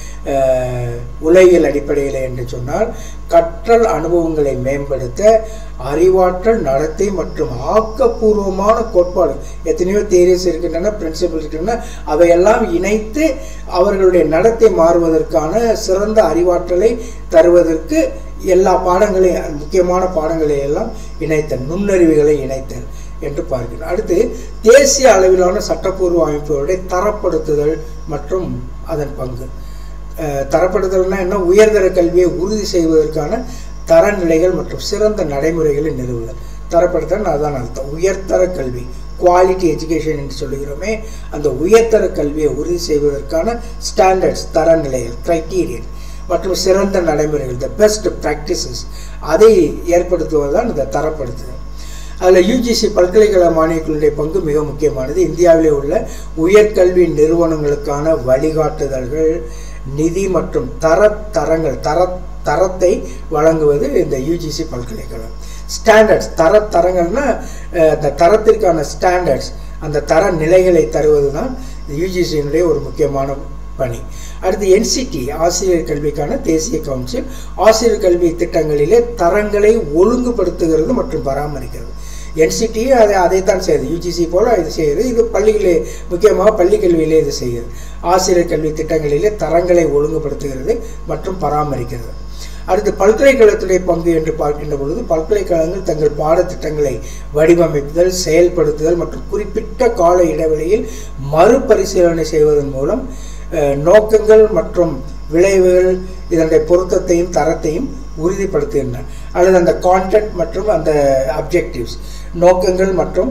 அஹ், உலகியல் அடிப்படையில் என்று சொன்னால் கற்றல் அனுபவங்களை மேம்படுத்த அறிவாற்றல் நடத்தை மற்றும் ஆக்கப்பூர்வமான கோட்பாடு எத்தனையோ தேரியஸ் இருக்கின்றன பிரின்சிபல் இருக்கின்றன அவையெல்லாம் இணைத்து அவர்களுடைய நடத்தை மாறுவதற்கான சிறந்த அறிவாற்றலை தருவதற்கு எல்லா பாடங்களையும் முக்கியமான பாடங்களை எல்லாம் இணைத்தல் நுண்ணறிவுகளை இணைத்தல் என்று பார்க்கிறோம் அடுத்து தேசிய அளவிலான சட்டப்பூர்வ அமைப்புகளுடைய தரப்படுத்துதல் மற்றும் அதன் பங்கு அஹ், தரப்படுத்தல்னா என்ன உயர்தர கல்வியை உறுதி செய்வதற்கான தரநிலைகள் மற்றும் சிறந்த நடைமுறைகளை நிறுவுதல் தரப்படுத்தல் அதான் அர்த்தம் உயர்தர கல்வி குவாலிட்டி எஜுகேஷன் என்று சொல்லுகிறோமே அந்த உயர்தர கல்வியை உறுதி செய்வதற்கான ஸ்டாண்டர்ட்ஸ் தரநிலைகள் கிரைட்டீரியன் மற்றும் சிறந்த நடைமுறைகள் த பெஸ்ட் ப்ராக்டிசஸ் அதை ஏற்படுத்துவதுதான் இந்த தரப்படுத்துதல் அதில் யூஜிசி பல்கலைக்கழக மானியங்களுடைய பங்கு மிக முக்கியமானது இந்தியாவிலே உள்ள உயர்கல்வி நிறுவனங்களுக்கான வழிகாட்டுதல்கள் நிதி மற்றும் தர தரங்கள் தர தரத்தை வழங்குவது இந்த யூஜிசி பல்கலைக்கழகம் ஸ்டாண்டர்ட்ஸ் தர தரங்கள்னா அஹ், அந்த தரத்திற்கான ஸ்டாண்டர்ட்ஸ் அந்த தர நிலைகளை தருவது தான் யூஜிசியினுடைய ஒரு முக்கியமான பணி அடுத்து என்சிடி ஆசிரியர் கல்விக்கான தேசிய கவுன்சில் ஆசிரியர் கல்வி திட்டங்களிலே தரங்களை ஒழுங்குபடுத்துகிறது மற்றும் பராமரிக்கிறது என்சிடி அதை அதைத்தான் செய்யுது யூஜிசி போல இது செய்யுது இது பள்ளிகளே முக்கியமாக பள்ளி கல்வியிலே இது செய்யுது ஆசிரியர் கல்வி திட்டங்களிலே தரங்களை ஒழுங்குபடுத்துகிறது மற்றும் பராமரிக்கிறது அடுத்து பல்கலைக்கழகத்துடைய பங்கு என்று பார்க்கின்ற பொழுது பல்கலைக்கழகங்கள் தங்கள் பாடத்திட்டங்களை வடிவமைப்புதல் செயல்படுத்துதல் மற்றும் குறிப்பிட்ட கால இடைவெளியில் மறுபரிசீலனை செய்வதன் மூலம் அஹ், நோக்கங்கள் மற்றும் விளைவுகள் இதனுடைய பொருத்தத்தையும் தரத்தையும் உறுதிப்படுத்துகின்றன அல்லது அந்த கான்டென்ட் மற்றும் அந்த அப்ஜெக்டிவ்ஸ் நோக்கங்கள் மற்றும்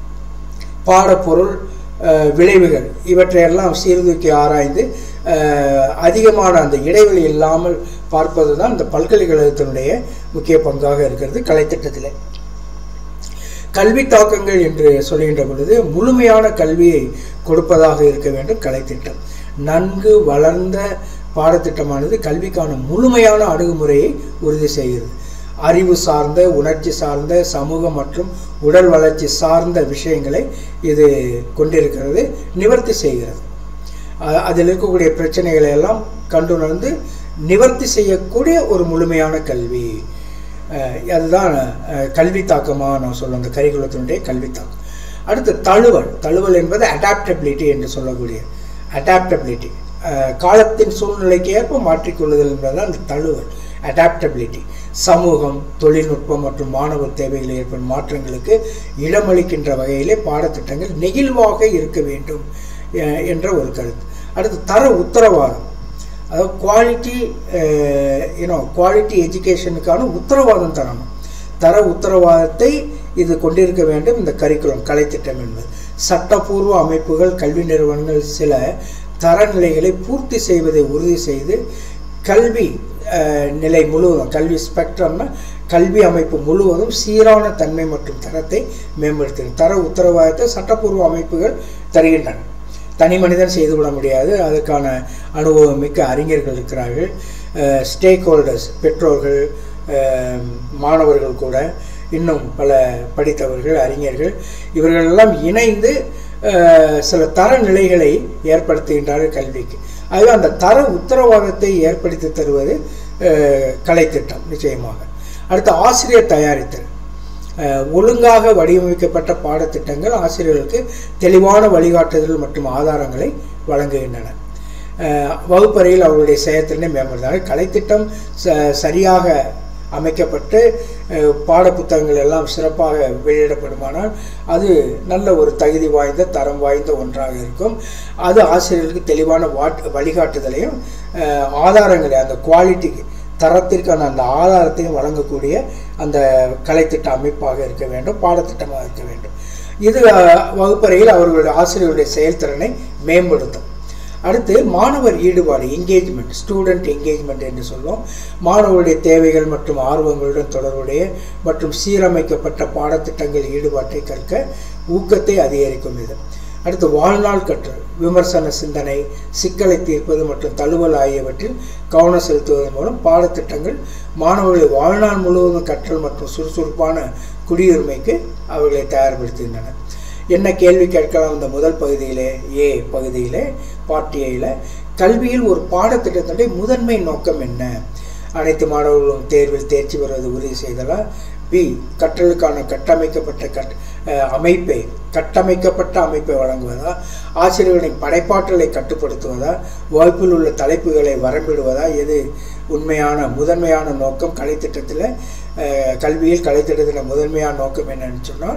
பாடப்பொருள் அஹ், விளைவுகள் இவற்றையெல்லாம் சீர்தூக்கி ஆராய்ந்து அஹ், அதிகமான அந்த இடைவெளி இல்லாமல் பார்ப்பது தான் இந்த பல்கலைக்கழகத்தினுடைய முக்கிய பங்காக இருக்கிறது கலைத்திட்டத்தில் கல்வி தாக்கங்கள் என்று சொல்கின்ற பொழுது முழுமையான கல்வியை கொடுப்பதாக இருக்க வேண்டும் கலைத்திட்டம் நன்கு வளர்ந்த பாடத்திட்டமானது கல்விக்கான முழுமையான அணுகுமுறையை உறுதி செய்கிறது அறிவு சார்ந்த உணர்ச்சி சார்ந்த சமூக மற்றும் உடல் வளர்ச்சி சார்ந்த விஷயங்களை இது கொண்டிருக்கிறது நிவர்த்தி செய்கிறது அ- அதில் இருக்கக்கூடிய பிரச்சனைகளை எல்லாம் கண்டுணர்ந்து நிவர்த்தி செய்யக்கூடிய ஒரு முழுமையான கல்வி அஹ் அதுதான் அஹ், கல்வி தாக்கமாக நான் சொல்ல அந்த கரிகுலத்தினுடைய கல்வி தாக்கம் அடுத்து தழுவல் தழுவல் என்பது அடாப்டபிலிட்டி என்று சொல்லக்கூடிய அடாப்டபிலிட்டி காலத்தின் சூழ்நிலைக்கு ஏற்ப மாற்றிக்கொள்ளுதல் என்பதுதான் அந்த தழுவல் அடாப்டபிலிட்டி சமூகம் தொழில்நுட்பம் மற்றும் மாணவர் தேவைகளில் ஏற்படும் மாற்றங்களுக்கு இடமளிக்கின்ற வகையிலே பாடத்திட்டங்கள் நெகிழ்வாக இருக்க வேண்டும் அஹ், என்ற ஒரு கருத்து அடுத்து தர உத்தரவாதம் அதாவது குவாலிட்டி யூனோ குவாலிட்டி எஜுகேஷனுக்கான உத்தரவாதம் தரணும் தர உத்தரவாதத்தை இது கொண்டிருக்க வேண்டும் இந்த கரிக்குலம் கலைத்திட்டம் என்பது சட்டப்பூர்வ அமைப்புகள் கல்வி நிறுவனங்கள் சில தரநிலைகளை பூர்த்தி செய்வதை உறுதி செய்து கல்வி அஹ், நிலை முழுவதும் கல்வி ஸ்பெக்ட்ரம்னா கல்வி அமைப்பு முழுவதும் சீரான தன்மை மற்றும் தரத்தை மேம்படுத்துகிறது தர உத்தரவாதத்தை சட்டப்பூர்வ அமைப்புகள் தருகின்றன தனி மனிதன் செய்துவிட முடியாது அதுக்கான அனுபவம் மிக்க அறிஞர்கள் இருக்கிறார்கள் ஸ்டேக் ஹோல்டர்ஸ் பெற்றோர்கள் அஹ், மாணவர்கள் கூட இன்னும் பல படித்தவர்கள் அறிஞர்கள் இவர்களெல்லாம் இணைந்து அஹ், சில தரநிலைகளை ஏற்படுத்துகின்றார்கள் கல்விக்கு ஆகவே அந்த தர உத்தரவாதத்தை ஏற்படுத்தி தருவது அஹ், கலைத்திட்டம் நிச்சயமாக அடுத்து ஆசிரியர் தயாரித்தல் அஹ், ஒழுங்காக வடிவமைக்கப்பட்ட பாடத்திட்டங்கள் ஆசிரியர்களுக்கு தெளிவான வழிகாட்டுதல் மற்றும் ஆதாரங்களை வழங்குகின்றன அஹ், வகுப்பறையில் அவர்களுடைய செயற்திறனை மேம்படுத்தாங்க கலைத்திட்டம் ச சரியாக அமைக்கப்பட்டு அஹ், பாடப்புத்தகங்கள் எல்லாம் சிறப்பாக வெளியிடப்படுமானால் அது நல்ல ஒரு தகுதி வாய்ந்த தரம் வாய்ந்த ஒன்றாக இருக்கும் அது ஆசிரியர்களுக்கு தெளிவான வாட் வழிகாட்டுதலையும் அஹ், ஆதாரங்களை அந்த குவாலிட்டிக்கு தரத்திற்கான அந்த ஆதாரத்தையும் வழங்கக்கூடிய அந்த கலைத்திட்ட அமைப்பாக இருக்க வேண்டும் பாடத்திட்டமாக இருக்க வேண்டும் இது அஹ், வகுப்பறையில் அவர்களுடைய ஆசிரியருடைய செயல்திறனை மேம்படுத்தும் அடுத்து மாணவர் ஈடுபாடு என்கேஜ்மெண்ட் ஸ்டூடெண்ட் என்கேஜ்மெண்ட் என்று சொல்லுவோம் மாணவருடைய தேவைகள் மற்றும் ஆர்வங்களுடன் தொடர்புடைய மற்றும் சீரமைக்கப்பட்ட பாடத்திட்டங்கள் ஈடுபாட்டை கற்க ஊக்கத்தை அதிகரிக்கும் இது அடுத்து வாழ்நாள் கற்றல் விமர்சன சிந்தனை சிக்கலை தீர்ப்பது மற்றும் தழுவல் ஆகியவற்றில் கவனம் செலுத்துவதன் மூலம் பாடத்திட்டங்கள் மாணவர்களை வாழ்நாள் முழுவதும் கற்றல் மற்றும் சுறுசுறுப்பான குடியுரிமைக்கு அவர்களை தயார்படுத்துகின்றன என்ன கேள்வி கேட்கலாம் இந்த முதல் பகுதியிலே ஏ பகுதியிலே பார்ட் ஏல கல்வியில் ஒரு பாடத்திட்டத்தினுடைய முதன்மை நோக்கம் என்ன அனைத்து மாணவர்களும் தேர்வில் தேர்ச்சி பெறுவது உறுதி செய்தலா பி கற்றலுக்கான கட்டமைக்கப்பட்ட கட் அஹ், அமைப்பை கட்டமைக்கப்பட்ட அமைப்பை வழங்குவதா ஆசிரியர்களின் படைப்பாற்றலை கட்டுப்படுத்துவதா வகுப்பில் உள்ள தலைப்புகளை வரம்பிடுவதா எது உண்மையான முதன்மையான நோக்கம் கலைத்திட்டத்தில் அஹ், கல்வியில் கலைத்திட்டத்தில் முதன்மையான நோக்கம் என்னன்னு சொன்னால்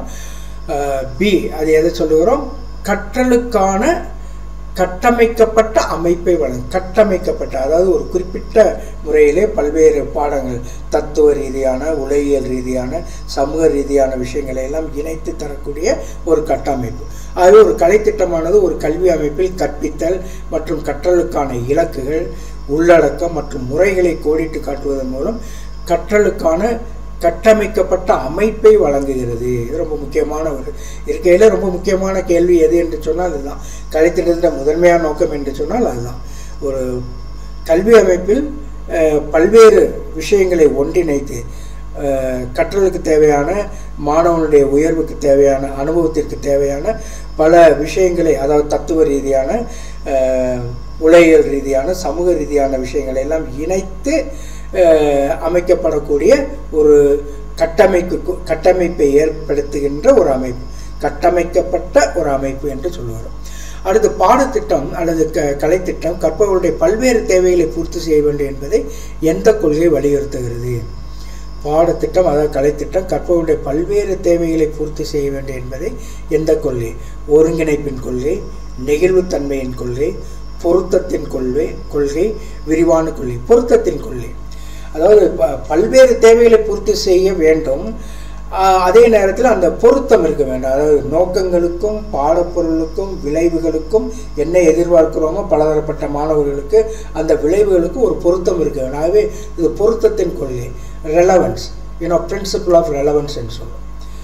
பி அது எதை சொல்லுகிறோம் கற்றலுக்கான கட்டமைக்கப்பட்ட அமைப்பை வழங்கும் கட்டமைக்கப்பட்ட அதாவது ஒரு குறிப்பிட்ட முறையிலே பல்வேறு பாடங்கள் தத்துவ ரீதியான உலகியல் ரீதியான சமூக ரீதியான விஷயங்களை எல்லாம் இணைத்து தரக்கூடிய ஒரு கட்டமைப்பு ஆகவே ஒரு கலைத்திட்டமானது ஒரு கல்வி அமைப்பில் கற்பித்தல் மற்றும் கற்றலுக்கான இலக்குகள் உள்ளடக்கம் மற்றும் முறைகளை கோடிட்டு காட்டுவதன் மூலம் கற்றலுக்கான கட்டமைக்கப்பட்ட அமைப்பை வழங்குகிறது இது ரொம்ப முக்கியமான ஒரு இருக்கையில் ரொம்ப முக்கியமான கேள்வி எது என்று சொன்னால் அதுதான் கலைத்திட்டத்தின் முதன்மையான நோக்கம் என்று சொன்னால் அதுதான் ஒரு கல்வி அமைப்பில் அஹ், பல்வேறு விஷயங்களை ஒன்றிணைத்து அஹ், கற்றலுக்கு தேவையான மாணவனுடைய உயர்வுக்கு தேவையான அனுபவத்திற்கு தேவையான பல விஷயங்களை அதாவது தத்துவ ரீதியான அஹ், உலகியல் ரீதியான சமூக ரீதியான விஷயங்களை எல்லாம் இணைத்து அஹ், அமைக்கப்படக்கூடிய ஒரு கட்டமைப்பு கட்டமைப்பை ஏற்படுத்துகின்ற ஒரு அமைப்பு கட்டமைக்கப்பட்ட ஒரு அமைப்பு என்று சொல்லுவார் அடுத்து பாடத்திட்டம் அல்லது க கலைத்திட்டம் கற்பவர்களுடைய பல்வேறு தேவைகளை பூர்த்தி செய்ய வேண்டும் என்பதை எந்த கொள்கை வலியுறுத்துகிறது பாடத்திட்டம் அதாவது கலைத்திட்டம் கற்பவருடைய பல்வேறு தேவைகளை பூர்த்தி செய்ய வேண்டும் என்பதை எந்த கொள்கை ஒருங்கிணைப்பின் கொள்கை நெகிழ்வுத்தன்மையின் கொள்கை பொருத்தத்தின் கொள்கை கொள்கை விரிவான கொள்கை பொருத்தத்தின் கொள்கை அதாவது ப- பல்வேறு தேவைகளை பூர்த்தி செய்ய வேண்டும் ஆஹ் அதே நேரத்தில் அந்த பொருத்தம் இருக்க வேண்டும் அதாவது நோக்கங்களுக்கும் பாடப்பொருளுக்கும் விளைவுகளுக்கும் என்ன எதிர்பார்க்கிறோமோ பலதரப்பட்ட மாணவர்களுக்கு அந்த விளைவுகளுக்கும் ஒரு பொருத்தம் இருக்க வேண்டும் ஆகவே இது பொருத்தத்தின் கொள்கை relevance you know principle of relevance என்று சொல்லுவோம்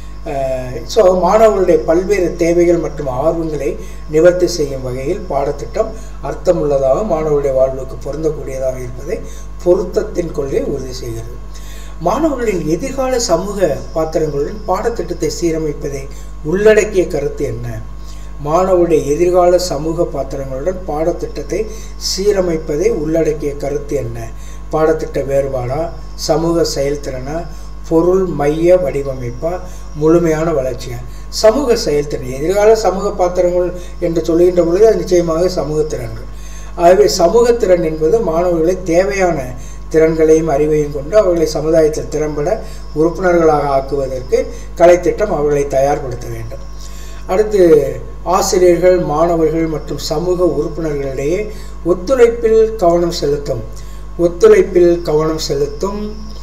ஸோ மாணவர்களுடைய பல்வேறு தேவைகள் மற்றும் ஆர்வங்களை நிவர்த்தி செய்யும் வகையில் பாடத்திட்டம் அர்த்தமுள்ளதாக மாணவர்களுடைய வாழ்வுக்கு பொருந்தக்கூடியதாக இருப்பதை பொருத்தத்தின் கொள்கை உறுதி செய்கிறது மாணவர்களின் எதிர்கால சமூக பாத்திரங்களுடன் பாடத்திட்டத்தை சீரமைப்பதை உள்ளடக்கிய கருத்து என்ன மாணவருடைய எதிர்கால சமூக பாத்திரங்களுடன் பாடத்திட்டத்தை சீரமைப்பதை உள்ளடக்கிய கருத்து என்ன பாடத்திட்ட வேறுபாடா சமூக செயல்திறனா பொருள் மைய வடிவமைப்பா முழுமையான வளர்ச்சியா சமூக செயல்திறன் எதிர்கால சமூக பாத்திரங்கள் என்று சொல்லுகின்ற பொழுது அது நிச்சயமாக சமூக திறன்கள் ஆகவே சமூக திறன் என்பது மாணவர்களை தேவையான திறன்களையும் அறிவையும் கொண்டு அவர்களை சமுதாயத்தில் திறம்பட உறுப்பினர்களாக ஆக்குவதற்கு கலைத்திட்டம் அவர்களை தயார்படுத்த வேண்டும் அடுத்து ஆசிரியர்கள் மாணவர்கள் மற்றும் சமூக உறுப்பினர்களிடையே ஒத்துழைப்பில் கவனம் செலுத்தும் ஒத்துழைப்பில் கவனம் செலுத்தும்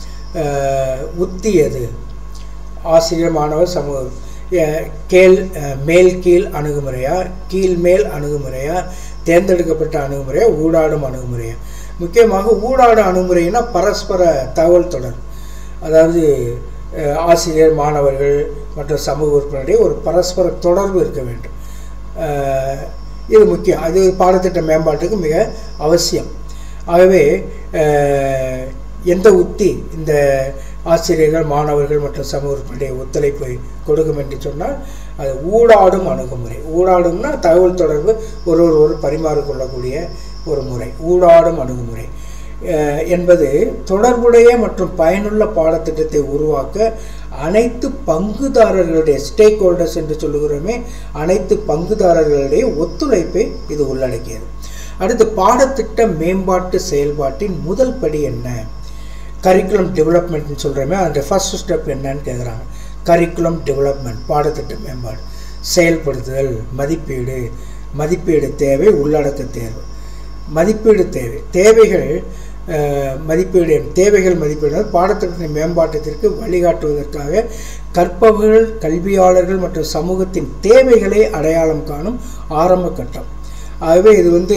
அஹ், உத்தி எது ஆசிரியர் மாணவர் சமூகம் அஹ், கேள் அஹ், மேல் கீழ் அணுகுமுறையா கீழ் மேல் அணுகுமுறையா தேர்ந்தெடுக்கப்பட்ட அணுகுமுறையா ஊடாடும் அணுகுமுறையா முக்கியமாக ஊடாடு அணுகுமுறைனா பரஸ்பர தகவல் தொடர் அதாவது அஹ், ஆசிரியர் மாணவர்கள் மற்றும் சமூக உறுப்பினரிடையே ஒரு பரஸ்பர தொடர்பு இருக்க வேண்டும் அஹ், இது முக்கியம் அது பாடத்திட்ட மேம்பாட்டுக்கு மிக அவசியம் ஆகவே அஹ், எந்த உத்தி இந்த ஆசிரியர்கள் மாணவர்கள் மற்றும் சமூகத்தினுடைய ஒத்துழைப்பை கொடுக்கும் என்று சொன்னால் அது ஊடாடும் அணுகுமுறை ஊடாடும்னா தகவல் தொடர்பு ஒரு ஒரு பரிமாறிக்கொள்ளக்கூடிய ஒரு முறை ஊடாடும் அணுகுமுறை அஹ் என்பது தொடர்புடைய மற்றும் பயனுள்ள பாடத்திட்டத்தை உருவாக்க அனைத்து பங்குதாரர்களுடைய ஸ்டேக் ஹோல்டர்ஸ் என்று சொல்லுகிறோமே அனைத்து பங்குதாரர்களுடைய ஒத்துழைப்பை இது உள்ளடக்கியது அடுத்து பாடத்திட்ட மேம்பாட்டு செயல்பாட்டின் முதல் படி என்ன கரிக்குலம் டெவலப்மெண்ட்னு சொல்கிறோமே அந்த ஃபர்ஸ்ட் ஸ்டெப் என்னன்னு கேட்குறாங்க கரிக்குலம் டெவலப்மெண்ட் பாடத்திட்ட மேம்பாடு செயல்படுத்துதல் மதிப்பீடு மதிப்பீடு தேவை உள்ளடக்க தேர்வு மதிப்பீடு தேவை தேவைகள் அஹ், மதிப்பீடு தேவைகள் மதிப்பீடு பாடத்திட்டத்தின் மேம்பாட்டத்திற்கு வழிகாட்டுவதற்காக கற்பவர்கள் கல்வியாளர்கள் மற்றும் சமூகத்தின் தேவைகளை அடையாளம் காணும் ஆரம்ப கட்டம் ஆகவே இது வந்து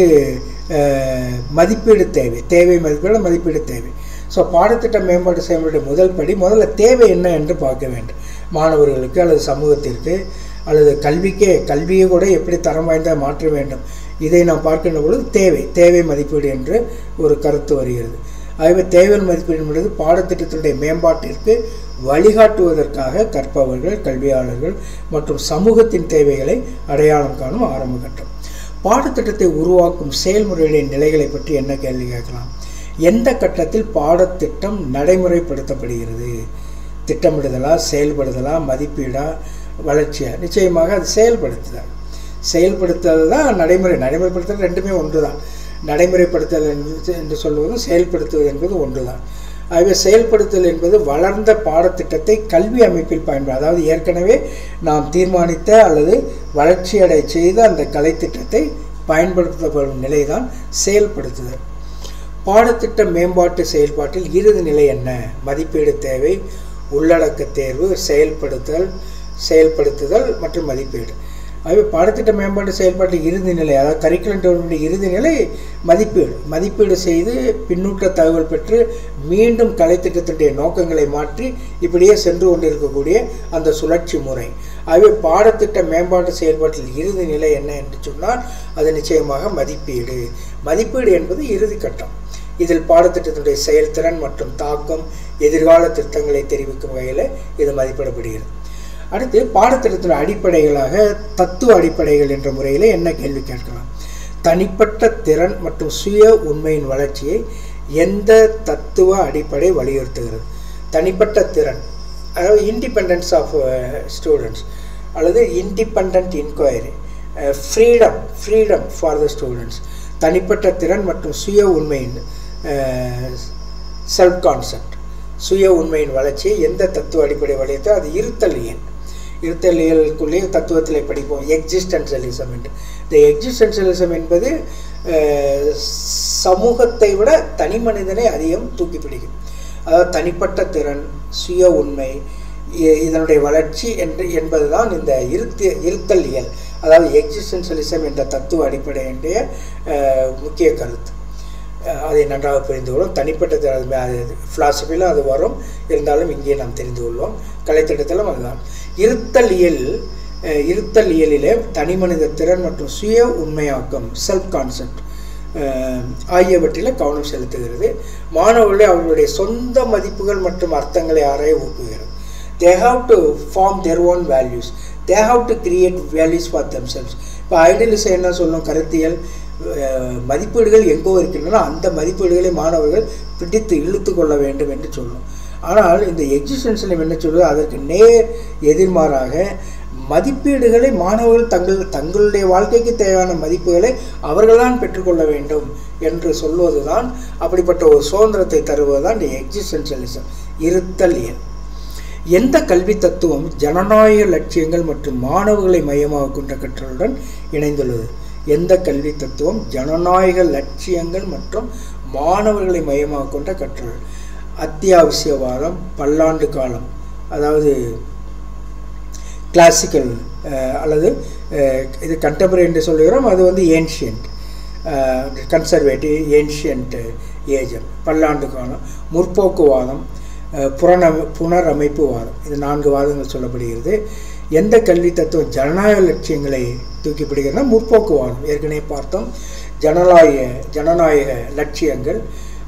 அஹ், மதிப்பீடு தேவை தேவை மதிப்பீடு மதிப்பீடு தேவை ஸோ பாடத்திட்ட மேம்பாட்டு செயல்முறை முதல் படி முதல்ல தேவை என்ன என்று பார்க்க வேண்டும் மாணவர்களுக்கு அல்லது சமூகத்திற்கு அல்லது கல்விக்கே கல்வியை கூட எப்படி தரம் வாய்ந்த மாற்ற வேண்டும் இதை நாம் பார்க்கின்ற பொழுது தேவை தேவை மதிப்பீடு என்று ஒரு கருத்து வருகிறது ஆகவே தேவை மதிப்பீடு என்பது பாடத்திட்டத்தினுடைய மேம்பாட்டிற்கு வழிகாட்டுவதற்காக கற்பவர்கள் கல்வியாளர்கள் மற்றும் சமூகத்தின் தேவைகளை அடையாளம் காணும் ஆரம்ப கட்டம் பாடத்திட்டத்தை உருவாக்கும் செயல்முறையுடைய நிலைகளை பற்றி என்ன கேள்வி கேட்கலாம் எந்த கட்டத்தில் பாடத்திட்டம் நடைமுறைப்படுத்தப்படுகிறது திட்டமிடுதலா செயல்படுதலா மதிப்பீடா வளர்ச்சியா நிச்சயமாக அது செயல்படுத்துதல் செயல்படுத்துதல் தான் நடைமுறை நடைமுறைப்படுத்துதல் ரெண்டுமே ஒன்று தான் நடைமுறைப்படுத்துதல் என்று- என்று சொல்வதும் செயல்படுத்துவது என்பது ஒன்று தான் ஆகவே செயல்படுத்துதல் என்பது வளர்ந்த பாடத்திட்டத்தை கல்வி அமைப்பில் பயன்படும் அதாவது ஏற்கனவே நாம் தீர்மானித்த அல்லது வளர்ச்சியடை செய்த அந்த கலைத்திட்டத்தை பயன்படுத்தப்படும் நிலைதான் செயல்படுத்துதல் பாடத்திட்ட மேம்பாட்டு செயல்பாட்டில் இறுதி நிலை என்ன மதிப்பீடு தேவை உள்ளடக்க தேர்வு செயல்படுத்தல் செயல்படுத்துதல் மற்றும் மதிப்பீடு ஆகவே பாடத்திட்ட மேம்பாட்டு செயல்பாட்டில் இறுதி நிலை அதாவது கரிக்குலம் டெவலப்மெண்ட் இறுதி நிலை மதிப்பீடு மதிப்பீடு செய்து பின்னூட்ட தகவல் பெற்று மீண்டும் கலைத்திட்டத்தினுடைய நோக்கங்களை மாற்றி இப்படியே சென்று கொண்டிருக்கக்கூடிய அந்த சுழற்சி முறை ஆகவே பாடத்திட்ட மேம்பாட்டு செயல்பாட்டில் இறுதி நிலை என்ன என்று சொன்னால் அது நிச்சயமாக மதிப்பீடு மதிப்பீடு என்பது இறுதி கட்டம் இதில் பாடத்திட்டத்தினுடைய செயல்திறன் மற்றும் தாக்கம் எதிர்கால திட்டங்களை தெரிவிக்கும் வகையில் இது மதிப்பிடப்படுகிறது அடுத்து பாடத்திட்டத்தின் அடிப்படைகளாக தத்துவ அடிப்படைகள் என்ற முறையில் என்ன கேள்வி கேட்கலாம் தனிப்பட்ட திறன் மற்றும் சுய உண்மையின் வளர்ச்சியை எந்த தத்துவ அடிப்படை வலியுறுத்துகிறது தனிப்பட்ட திறன் அதாவது இண்டிபெண்டன்ஸ் ஆஃப் ஸ்டூடெண்ட்ஸ் அல்லது independent inquiry freedom freedom for the students தனிப்பட்ட திறன் மற்றும் சுய உண்மையின் செல்ஃப் கான்செப்ட் சுய உண்மையின் வளர்ச்சியை எந்த தத்துவ அடிப்படை வலியுறுத்தோ அது இருத்தலியல் இருத்தலியலுக்குள்ளேயே தத்துவத்தில் படிப்போம் எக்ஸிஸ்டன்ஷியலிசம் என்று இந்த எக்ஸிஸ்டன்ஷியலிசம் என்பது அஹ், சமூகத்தை விட தனி மனிதனை அதிகம் தூக்கி பிடிக்கும் அதாவது தனிப்பட்ட திறன் சுய உண்மை இ- இதனுடைய வளர்ச்சி என்று என்பதுதான் இந்த இருத்து இருத்தலியல் அதாவது எக்ஸிஸ்டன்ஷியலிசம் என்ற தத்துவ அடிப்படையினுடைய அஹ், முக்கிய கருத்து அஹ் அதை நன்றாக புரிந்து கொள்வோம் தனிப்பட்ட திறன் அது ஃபிலாசபியில் அது வரும் இருந்தாலும் இங்கே நாம் தெரிந்து கொள்வோம் கலைத்திட்டத்திலும் அதுதான் இருத்தலியல் அஹ் இருத்தல் இயலிலே தனி மனித திறன் மற்றும் சுய உண்மையாக்கம் செல்ஃப் கான்செப்ட் ஆகியவற்றில் கவனம் செலுத்துகிறது மாணவர்களை அவர்களுடைய சொந்த மதிப்புகள் மற்றும் அர்த்தங்களை ஆராய ஊக்குகிறது they have to form their own values they have to create values for themselves இப்போ ஐடியலிசம் என்ன சொல்லும் கருத்தியல் அஹ், மதிப்பீடுகள் எங்கோ இருக்கின்றன அந்த மதிப்பீடுகளை மாணவர்கள் பிடித்து இழுத்து கொள்ள வேண்டும் என்று சொல்லும் ஆனால் இந்த எக்ஸிஸ்டன்ஸில் என்ன சொல்லுது அதற்கு நேர் எதிர்மாறாக மதிப்பீடுகளை மாணவர்கள் தங்கள் தங்களுடைய வாழ்க்கைக்கு தேவையான மதிப்புகளை அவர்கள்தான் பெற்றுக்கொள்ள வேண்டும் என்று சொல்வதுதான் அப்படிப்பட்ட ஒரு சுதந்திரத்தை தருவதுதான் இந்த எக்ஸிஸ்டன்ஷியலிசம் இருத்தல் இயல் எந்த கல்வி தத்துவம் ஜனநாயக லட்சியங்கள் மற்றும் மாணவர்களை மையமாக கொண்ட கற்றலுடன் இணைந்துள்ளது எந்த கல்வி தத்துவம் ஜனநாயக லட்சியங்கள் மற்றும் மாணவர்களை மையமாக கொண்ட கற்றல் அத்தியாவசியவாதம் பல்லாண்டு காலம் அதாவது கிளாசிக்கல் அல்லது அஹ், இது கண்டெம்பரரி என்று சொல்லுகிறோம் அது வந்து ஏன்ஷியன்ட் கன்சர்வேட்டிவ் ஏன்ஷியன்ட் ஏஜம் பல்லாண்டு காலம் முற்போக்குவாதம் அஹ், புறநம புனரமைப்பு வாதம் இது நான்கு வாதங்கள் சொல்லப்படுகிறது எந்த கல்வி தத்துவம் ஜனநாயக லட்சியங்களை தூக்கி பிடிக்கிறதுனா முற்போக்குவாதம் ஏற்கனவே பார்த்தோம் ஜனநாயக ஜனநாயக லட்சியங்கள்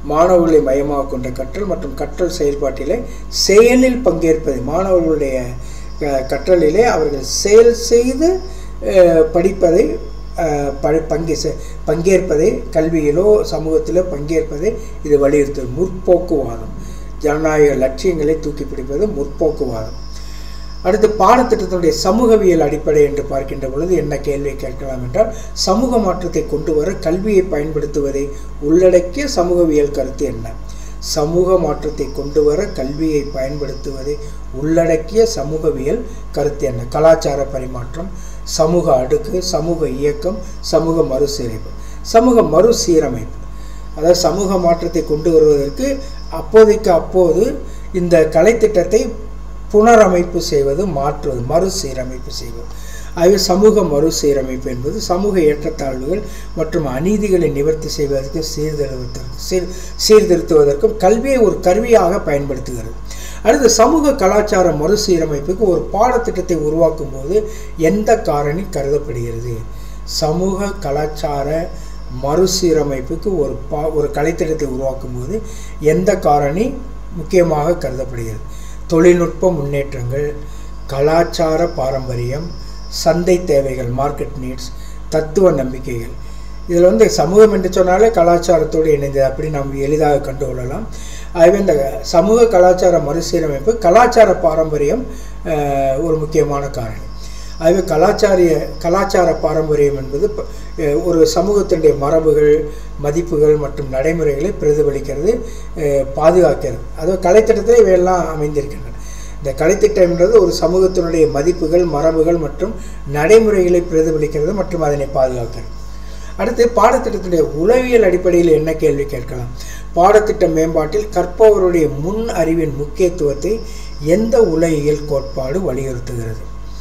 மாணவர்களை மையமாக கொண்ட கற்றல் மற்றும் கற்றல் செயல்பாட்டிலே செயலில் பங்கேற்பது மாணவர்களுடைய அஹ், கற்றலிலே அவர்கள் செயல் செய்து அஹ், படிப்பதை அஹ், ப- பங்கே செ- பங்கேற்பதை கல்வியிலோ சமூகத்திலோ பங்கேற்பதை இது வலியுறுத்துது முற்போக்குவாதம் ஜனநாயக லட்சியங்களை தூக்கி பிடிப்பது முற்போக்குவாதம் அடுத்து பாடத்திட்டத்தினுடைய சமூகவியல் அடிப்படை என்று பார்க்கின்ற பொழுது என்ன கேள்வியை கேட்கலாம் என்றால் சமூக மாற்றத்தை கொண்டு வர கல்வியை பயன்படுத்துவதை உள்ளடக்கிய சமூகவியல் கருத்து என்ன சமூக மாற்றத்தை கொண்டு வர கல்வியை பயன்படுத்துவதை உள்ளடக்கிய சமூகவியல் கருத்து என்ன கலாச்சார பரிமாற்றம் சமூக அடுக்கு சமூக இயக்கம் சமூக மறுசீரமைப்பு சமூக மறுசீரமைப்பு அதாவது சமூக மாற்றத்தை கொண்டு வருவதற்கு அப்போதைக்கு அப்போது இந்த கலைத்திட்டத்தை புனரமைப்பு செய்வது மாற்றுவது மறுசீரமைப்பு செய்வது ஆகவே சமூக மறுசீரமைப்பு என்பது சமூக ஏற்றத்தாழ்வுகள் மற்றும் அநீதிகளை நிவர்த்தி செய்வதற்கு சீர்திருத்தத்திற்கு சீர் சீர்திருத்துவதற்கும் கல்வியை ஒரு கருவியாக பயன்படுத்துகிறது அடுத்து சமூக கலாச்சார மறுசீரமைப்புக்கு ஒரு பாடத்திட்டத்தை உருவாக்கும் போது எந்த காரணி கருதப்படுகிறது சமூக கலாச்சார மறுசீரமைப்புக்கு ஒரு பா ஒரு கலைத்திட்டத்தை உருவாக்கும் போது எந்த காரணி முக்கியமாக கருதப்படுகிறது தொழில்நுட்ப முன்னேற்றங்கள் கலாச்சார பாரம்பரியம் சந்தை தேவைகள் மார்க்கெட் நீட்ஸ் தத்துவ நம்பிக்கைகள் இதில் வந்து சமூகம் என்று சொன்னாலே கலாச்சாரத்தோடு இணைந்தது அப்படி நாம் எளிதாக கண்டுகொள்ளலாம் ஆகவே இந்த சமூக கலாச்சார மறுசீரமைப்பு கலாச்சார பாரம்பரியம் அஹ், ஒரு முக்கியமான காரணி ஆகவே கலாச்சாரிய கலாச்சார பாரம்பரியம் என்பது ப- அஹ், ஒரு சமூகத்தினுடைய மரபுகள் மதிப்புகள் மற்றும் நடைமுறைகளை பிரதிபலிக்கிறது அஹ், பாதுகாக்கிறது அதாவது கலைத்திட்டத்தில் இவையெல்லாம் அமைந்திருக்கின்றன இந்த கலைத்திட்டம்ன்றது ஒரு சமூகத்தினுடைய மதிப்புகள் மரபுகள் மற்றும் நடைமுறைகளை பிரதிபலிக்கிறது மற்றும் அதனை பாதுகாக்கிறது அடுத்து பாடத்திட்டத்தினுடைய உளவியல் அடிப்படையில் என்ன கேள்வி கேட்கலாம் பாடத்திட்ட மேம்பாட்டில் கற்பவருடைய முன் அறிவின் முக்கியத்துவத்தை எந்த உலகியல் கோட்பாடு வலியுறுத்துகிறது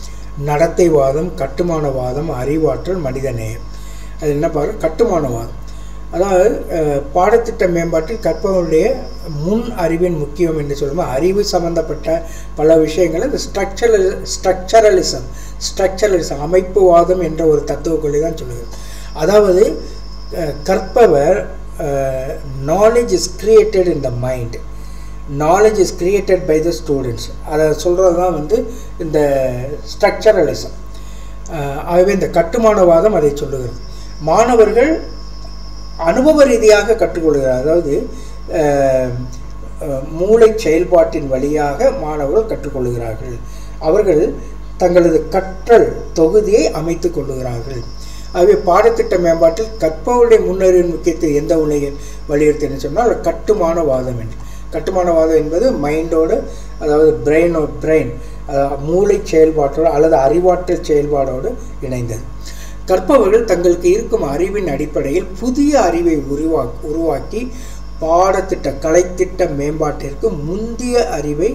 நடத்தைவாதம் கட்டுமானவாதம் அறிவாற்றல் மனிதநேயம் அது என்ன பாரு கட்டுமானவாதம் அதாவது அஹ், பாடத்திட்ட மேம்பாட்டில் கற்பவருடைய முன் அறிவின் முக்கியம் என்று சொல்லும்போது அறிவு சம்பந்தப்பட்ட பல விஷயங்களை இந்த ஸ்ட்ரக்சரல் ஸ்ட்ரக்சரலிசம் ஸ்ட்ரக்சரலிசம் அமைப்புவாதம் என்ற ஒரு தத்துவ கொள்கை தான் சொல்லுகிறது அதாவது அஹ், கற்பவர் knowledge is created in the mind knowledge is created by the students அதை சொல்கிறது தான் வந்து இந்த ஸ்ட்ரக்சரலிசம் ஆகவே இந்த கட்டுமானவாதம் அதை சொல்லுகிறது மாணவர்கள் அனுபவ ரீதியாக கற்றுக்கொள்கிறார் அதாவது அஹ், அஹ், மூளை செயல்பாட்டின் வழியாக மாணவர்கள் கற்றுக்கொள்கிறார்கள் அவர்கள் தங்களது கற்றல் தொகுதியை அமைத்துக் கொள்ளுகிறார்கள் ஆகவே பாடத்திட்ட மேம்பாட்டில் கற்பவருடைய முன்னறிவின் முக்கியத்துவம் எந்த உலகில் வலியுறுத்தின்னு சொன்னால் கட்டுமானவாதம் என்று கட்டுமானவாதம் என்பது மைண்டோடு அதாவது பிரெயினோ பிரெயின் மூளை செயல்பாட்டோடு அல்லது அறிவாற்றல் செயல்பாடோடு இணைந்தது கற்பவர்கள் தங்களுக்கு இருக்கும் அறிவின் அடிப்படையில் புதிய அறிவை உருவா உருவாக்கி பாடத்திட்ட கலைத்திட்ட மேம்பாட்டிற்கு முந்திய அறிவை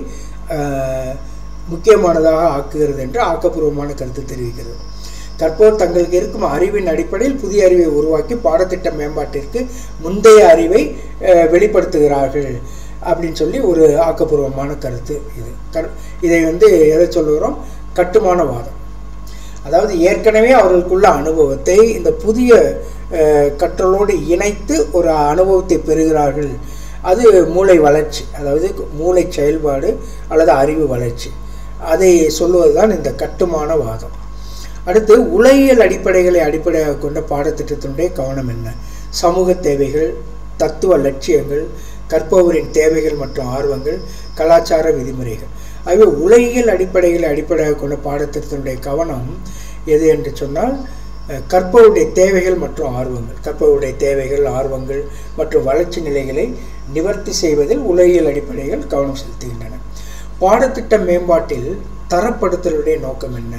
ஆஹ், முக்கியமானதாக ஆக்குகிறது என்று ஆக்கப்பூர்வமான கருத்து தெரிவிக்கிறது கற்போர் தங்களுக்கு இருக்கும் அறிவின் அடிப்படையில் புதிய அறிவை உருவாக்கி பாடத்திட்ட மேம்பாட்டிற்கு முந்தைய அறிவை ஆஹ், வெளிப்படுத்துகிறார்கள் அப்படின்னு சொல்லி ஒரு ஆக்கப்பூர்வமான கருத்து இது கர் இதை வந்து எதை சொல்லுகிறோம் கட்டுமானவாதம் அதாவது ஏற்கனவே அவர்களுக்குள்ள அனுபவத்தை இந்த புதிய அஹ், கற்றலோடு இணைத்து ஒரு அனுபவத்தை பெறுகிறார்கள் அது மூளை வளர்ச்சி அதாவது மூளை செயல்பாடு அல்லது அறிவு வளர்ச்சி அதை சொல்லுவதுதான் இந்த கட்டுமான வாதம் அடுத்து உலகியல் அடிப்படைகளை அடிப்படையாக கொண்ட பாடத்திட்டத்தினுடைய கவனம் என்ன சமூக தேவைகள் தத்துவ லட்சியங்கள் கற்பவரின் தேவைகள் மற்றும் ஆர்வங்கள் கலாச்சார விதிமுறைகள் ஆகவே உலகியல் அடிப்படைகளை அடிப்படையாக கொண்ட பாடத்திட்டத்தினுடைய கவனம் எது என்று சொன்னால் அஹ், கற்பவருடைய தேவைகள் மற்றும் ஆர்வங்கள் கற்பவருடைய தேவைகள் ஆர்வங்கள் மற்றும் வளர்ச்சி நிலைகளை நிவர்த்தி செய்வதில் உலகியல் அடிப்படைகள் கவனம் செலுத்துகின்றன பாடத்திட்ட மேம்பாட்டில் தரப்படுத்தலுடைய நோக்கம் என்ன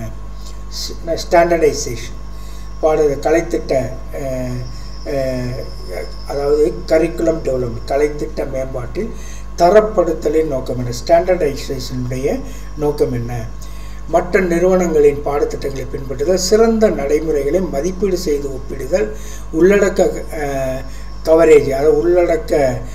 ஸ்டாண்டர்டைசேஷன் பாட கலைத்திட்ட அஹ், அஹ், அதாவது கரிக்குலம் டெவலப்மெண்ட் கலைத்திட்ட மேம்பாட்டில் தரப்படுத்தலின் நோக்கம் என்ன ஸ்டாண்டர்டைசேஷனுடைய நோக்கம் என்ன மற்ற நிறுவனங்களின் பாடத்திட்டங்களை பின்பற்றுதல் சிறந்த நடைமுறைகளை மதிப்பீடு செய்து ஒப்பிடுதல் உள்ளடக்க அஹ், கவரேஜ் அதாவது உள்ளடக்க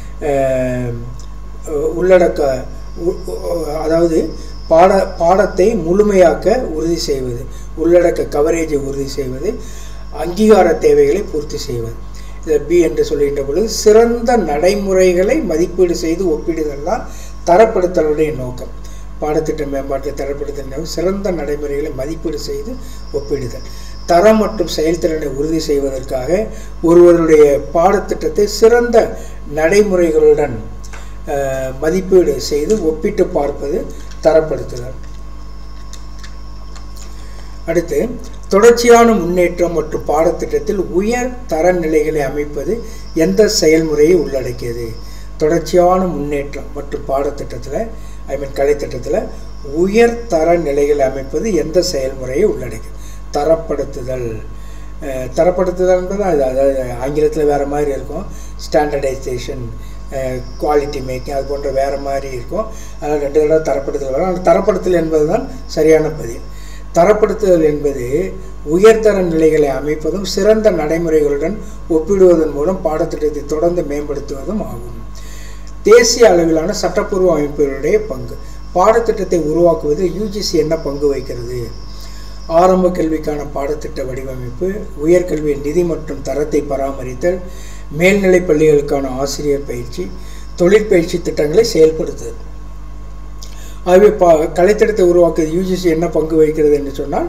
அஹ், உள்ளடக்க உ- உ- அதாவது பாட பாடத்தை முழுமையாக்க உறுதி செய்வது உள்ளடக்க கவரேஜை உறுதி செய்வது அங்கீகார தேவைகளை பூர்த்தி செய்வது இதை பி என்று சொல்கின்ற பொழுது சிறந்த நடைமுறைகளை மதிப்பீடு செய்து ஒப்பிடுதல் தான் தரப்படுத்தலுடைய நோக்கம் பாடத்திட்ட மேம்பாட்டை தரப்படுத்தல் நோக்கம் சிறந்த நடைமுறைகளை மதிப்பீடு செய்து ஒப்பிடுதல் தரம் மற்றும் செயல்திறனை உறுதி செய்வதற்காக ஒருவருடைய பாடத்திட்டத்தை சிறந்த நடைமுறைகளுடன் அஹ், மதிப்பீடு செய்து ஒப்பிட்டு பார்ப்பது தரப்படுத்துதல் அடுத்து தொடர்ச்சியான முன்னேற்றம் மற்றும் பாடத்திட்டத்தில் உயர் தரநிலைகளை அமைப்பது எந்த செயல்முறையை உள்ளடக்கியது தொடர்ச்சியான முன்னேற்றம் மற்றும் பாடத்திட்டத்தில் ஐ மீன் கலைத்திட்டத்தில் உயர் தர நிலைகளை அமைப்பது எந்த செயல்முறையை உள்ளடக்கியது தரப்படுத்துதல் அஹ், தரப்படுத்துதல் என்பது அது அதாவது ஆங்கிலத்தில் வேறு மாதிரி இருக்கும் ஸ்டாண்டர்டைசேஷன் குவாலிட்டி மேக்கிங் அது போன்ற வேறு மாதிரி இருக்கும் அதனால் ரெண்டு தடவை தரப்படுத்தல் வரும் ஆனால் தரப்படுத்தல் என்பது தான் சரியான பதில் தரப்படுத்துதல் என்பது உயர்தர நிலைகளை அமைப்பதும் சிறந்த நடைமுறைகளுடன் ஒப்பிடுவதன் மூலம் பாடத்திட்டத்தை தொடர்ந்து மேம்படுத்துவதும் ஆகும் தேசிய அளவிலான சட்டப்பூர்வ அமைப்புகளுடைய பங்கு பாடத்திட்டத்தை உருவாக்குவதில் யூஜிசி என்ன பங்கு வகிக்கிறது ஆரம்ப கல்விக்கான பாடத்திட்ட வடிவமைப்பு உயர்கல்வியின் நிதி மற்றும் தரத்தை பராமரித்தல் மேல்நிலைப் பள்ளிகளுக்கான ஆசிரியர் பயிற்சி தொழிற்பயிற்சி திட்டங்களை செயல்படுத்துதல் ஆகவே பா கலைத்திட்டத்தை உருவாக்க யூஜிசி என்ன பங்கு வகிக்கிறது என்று சொன்னால்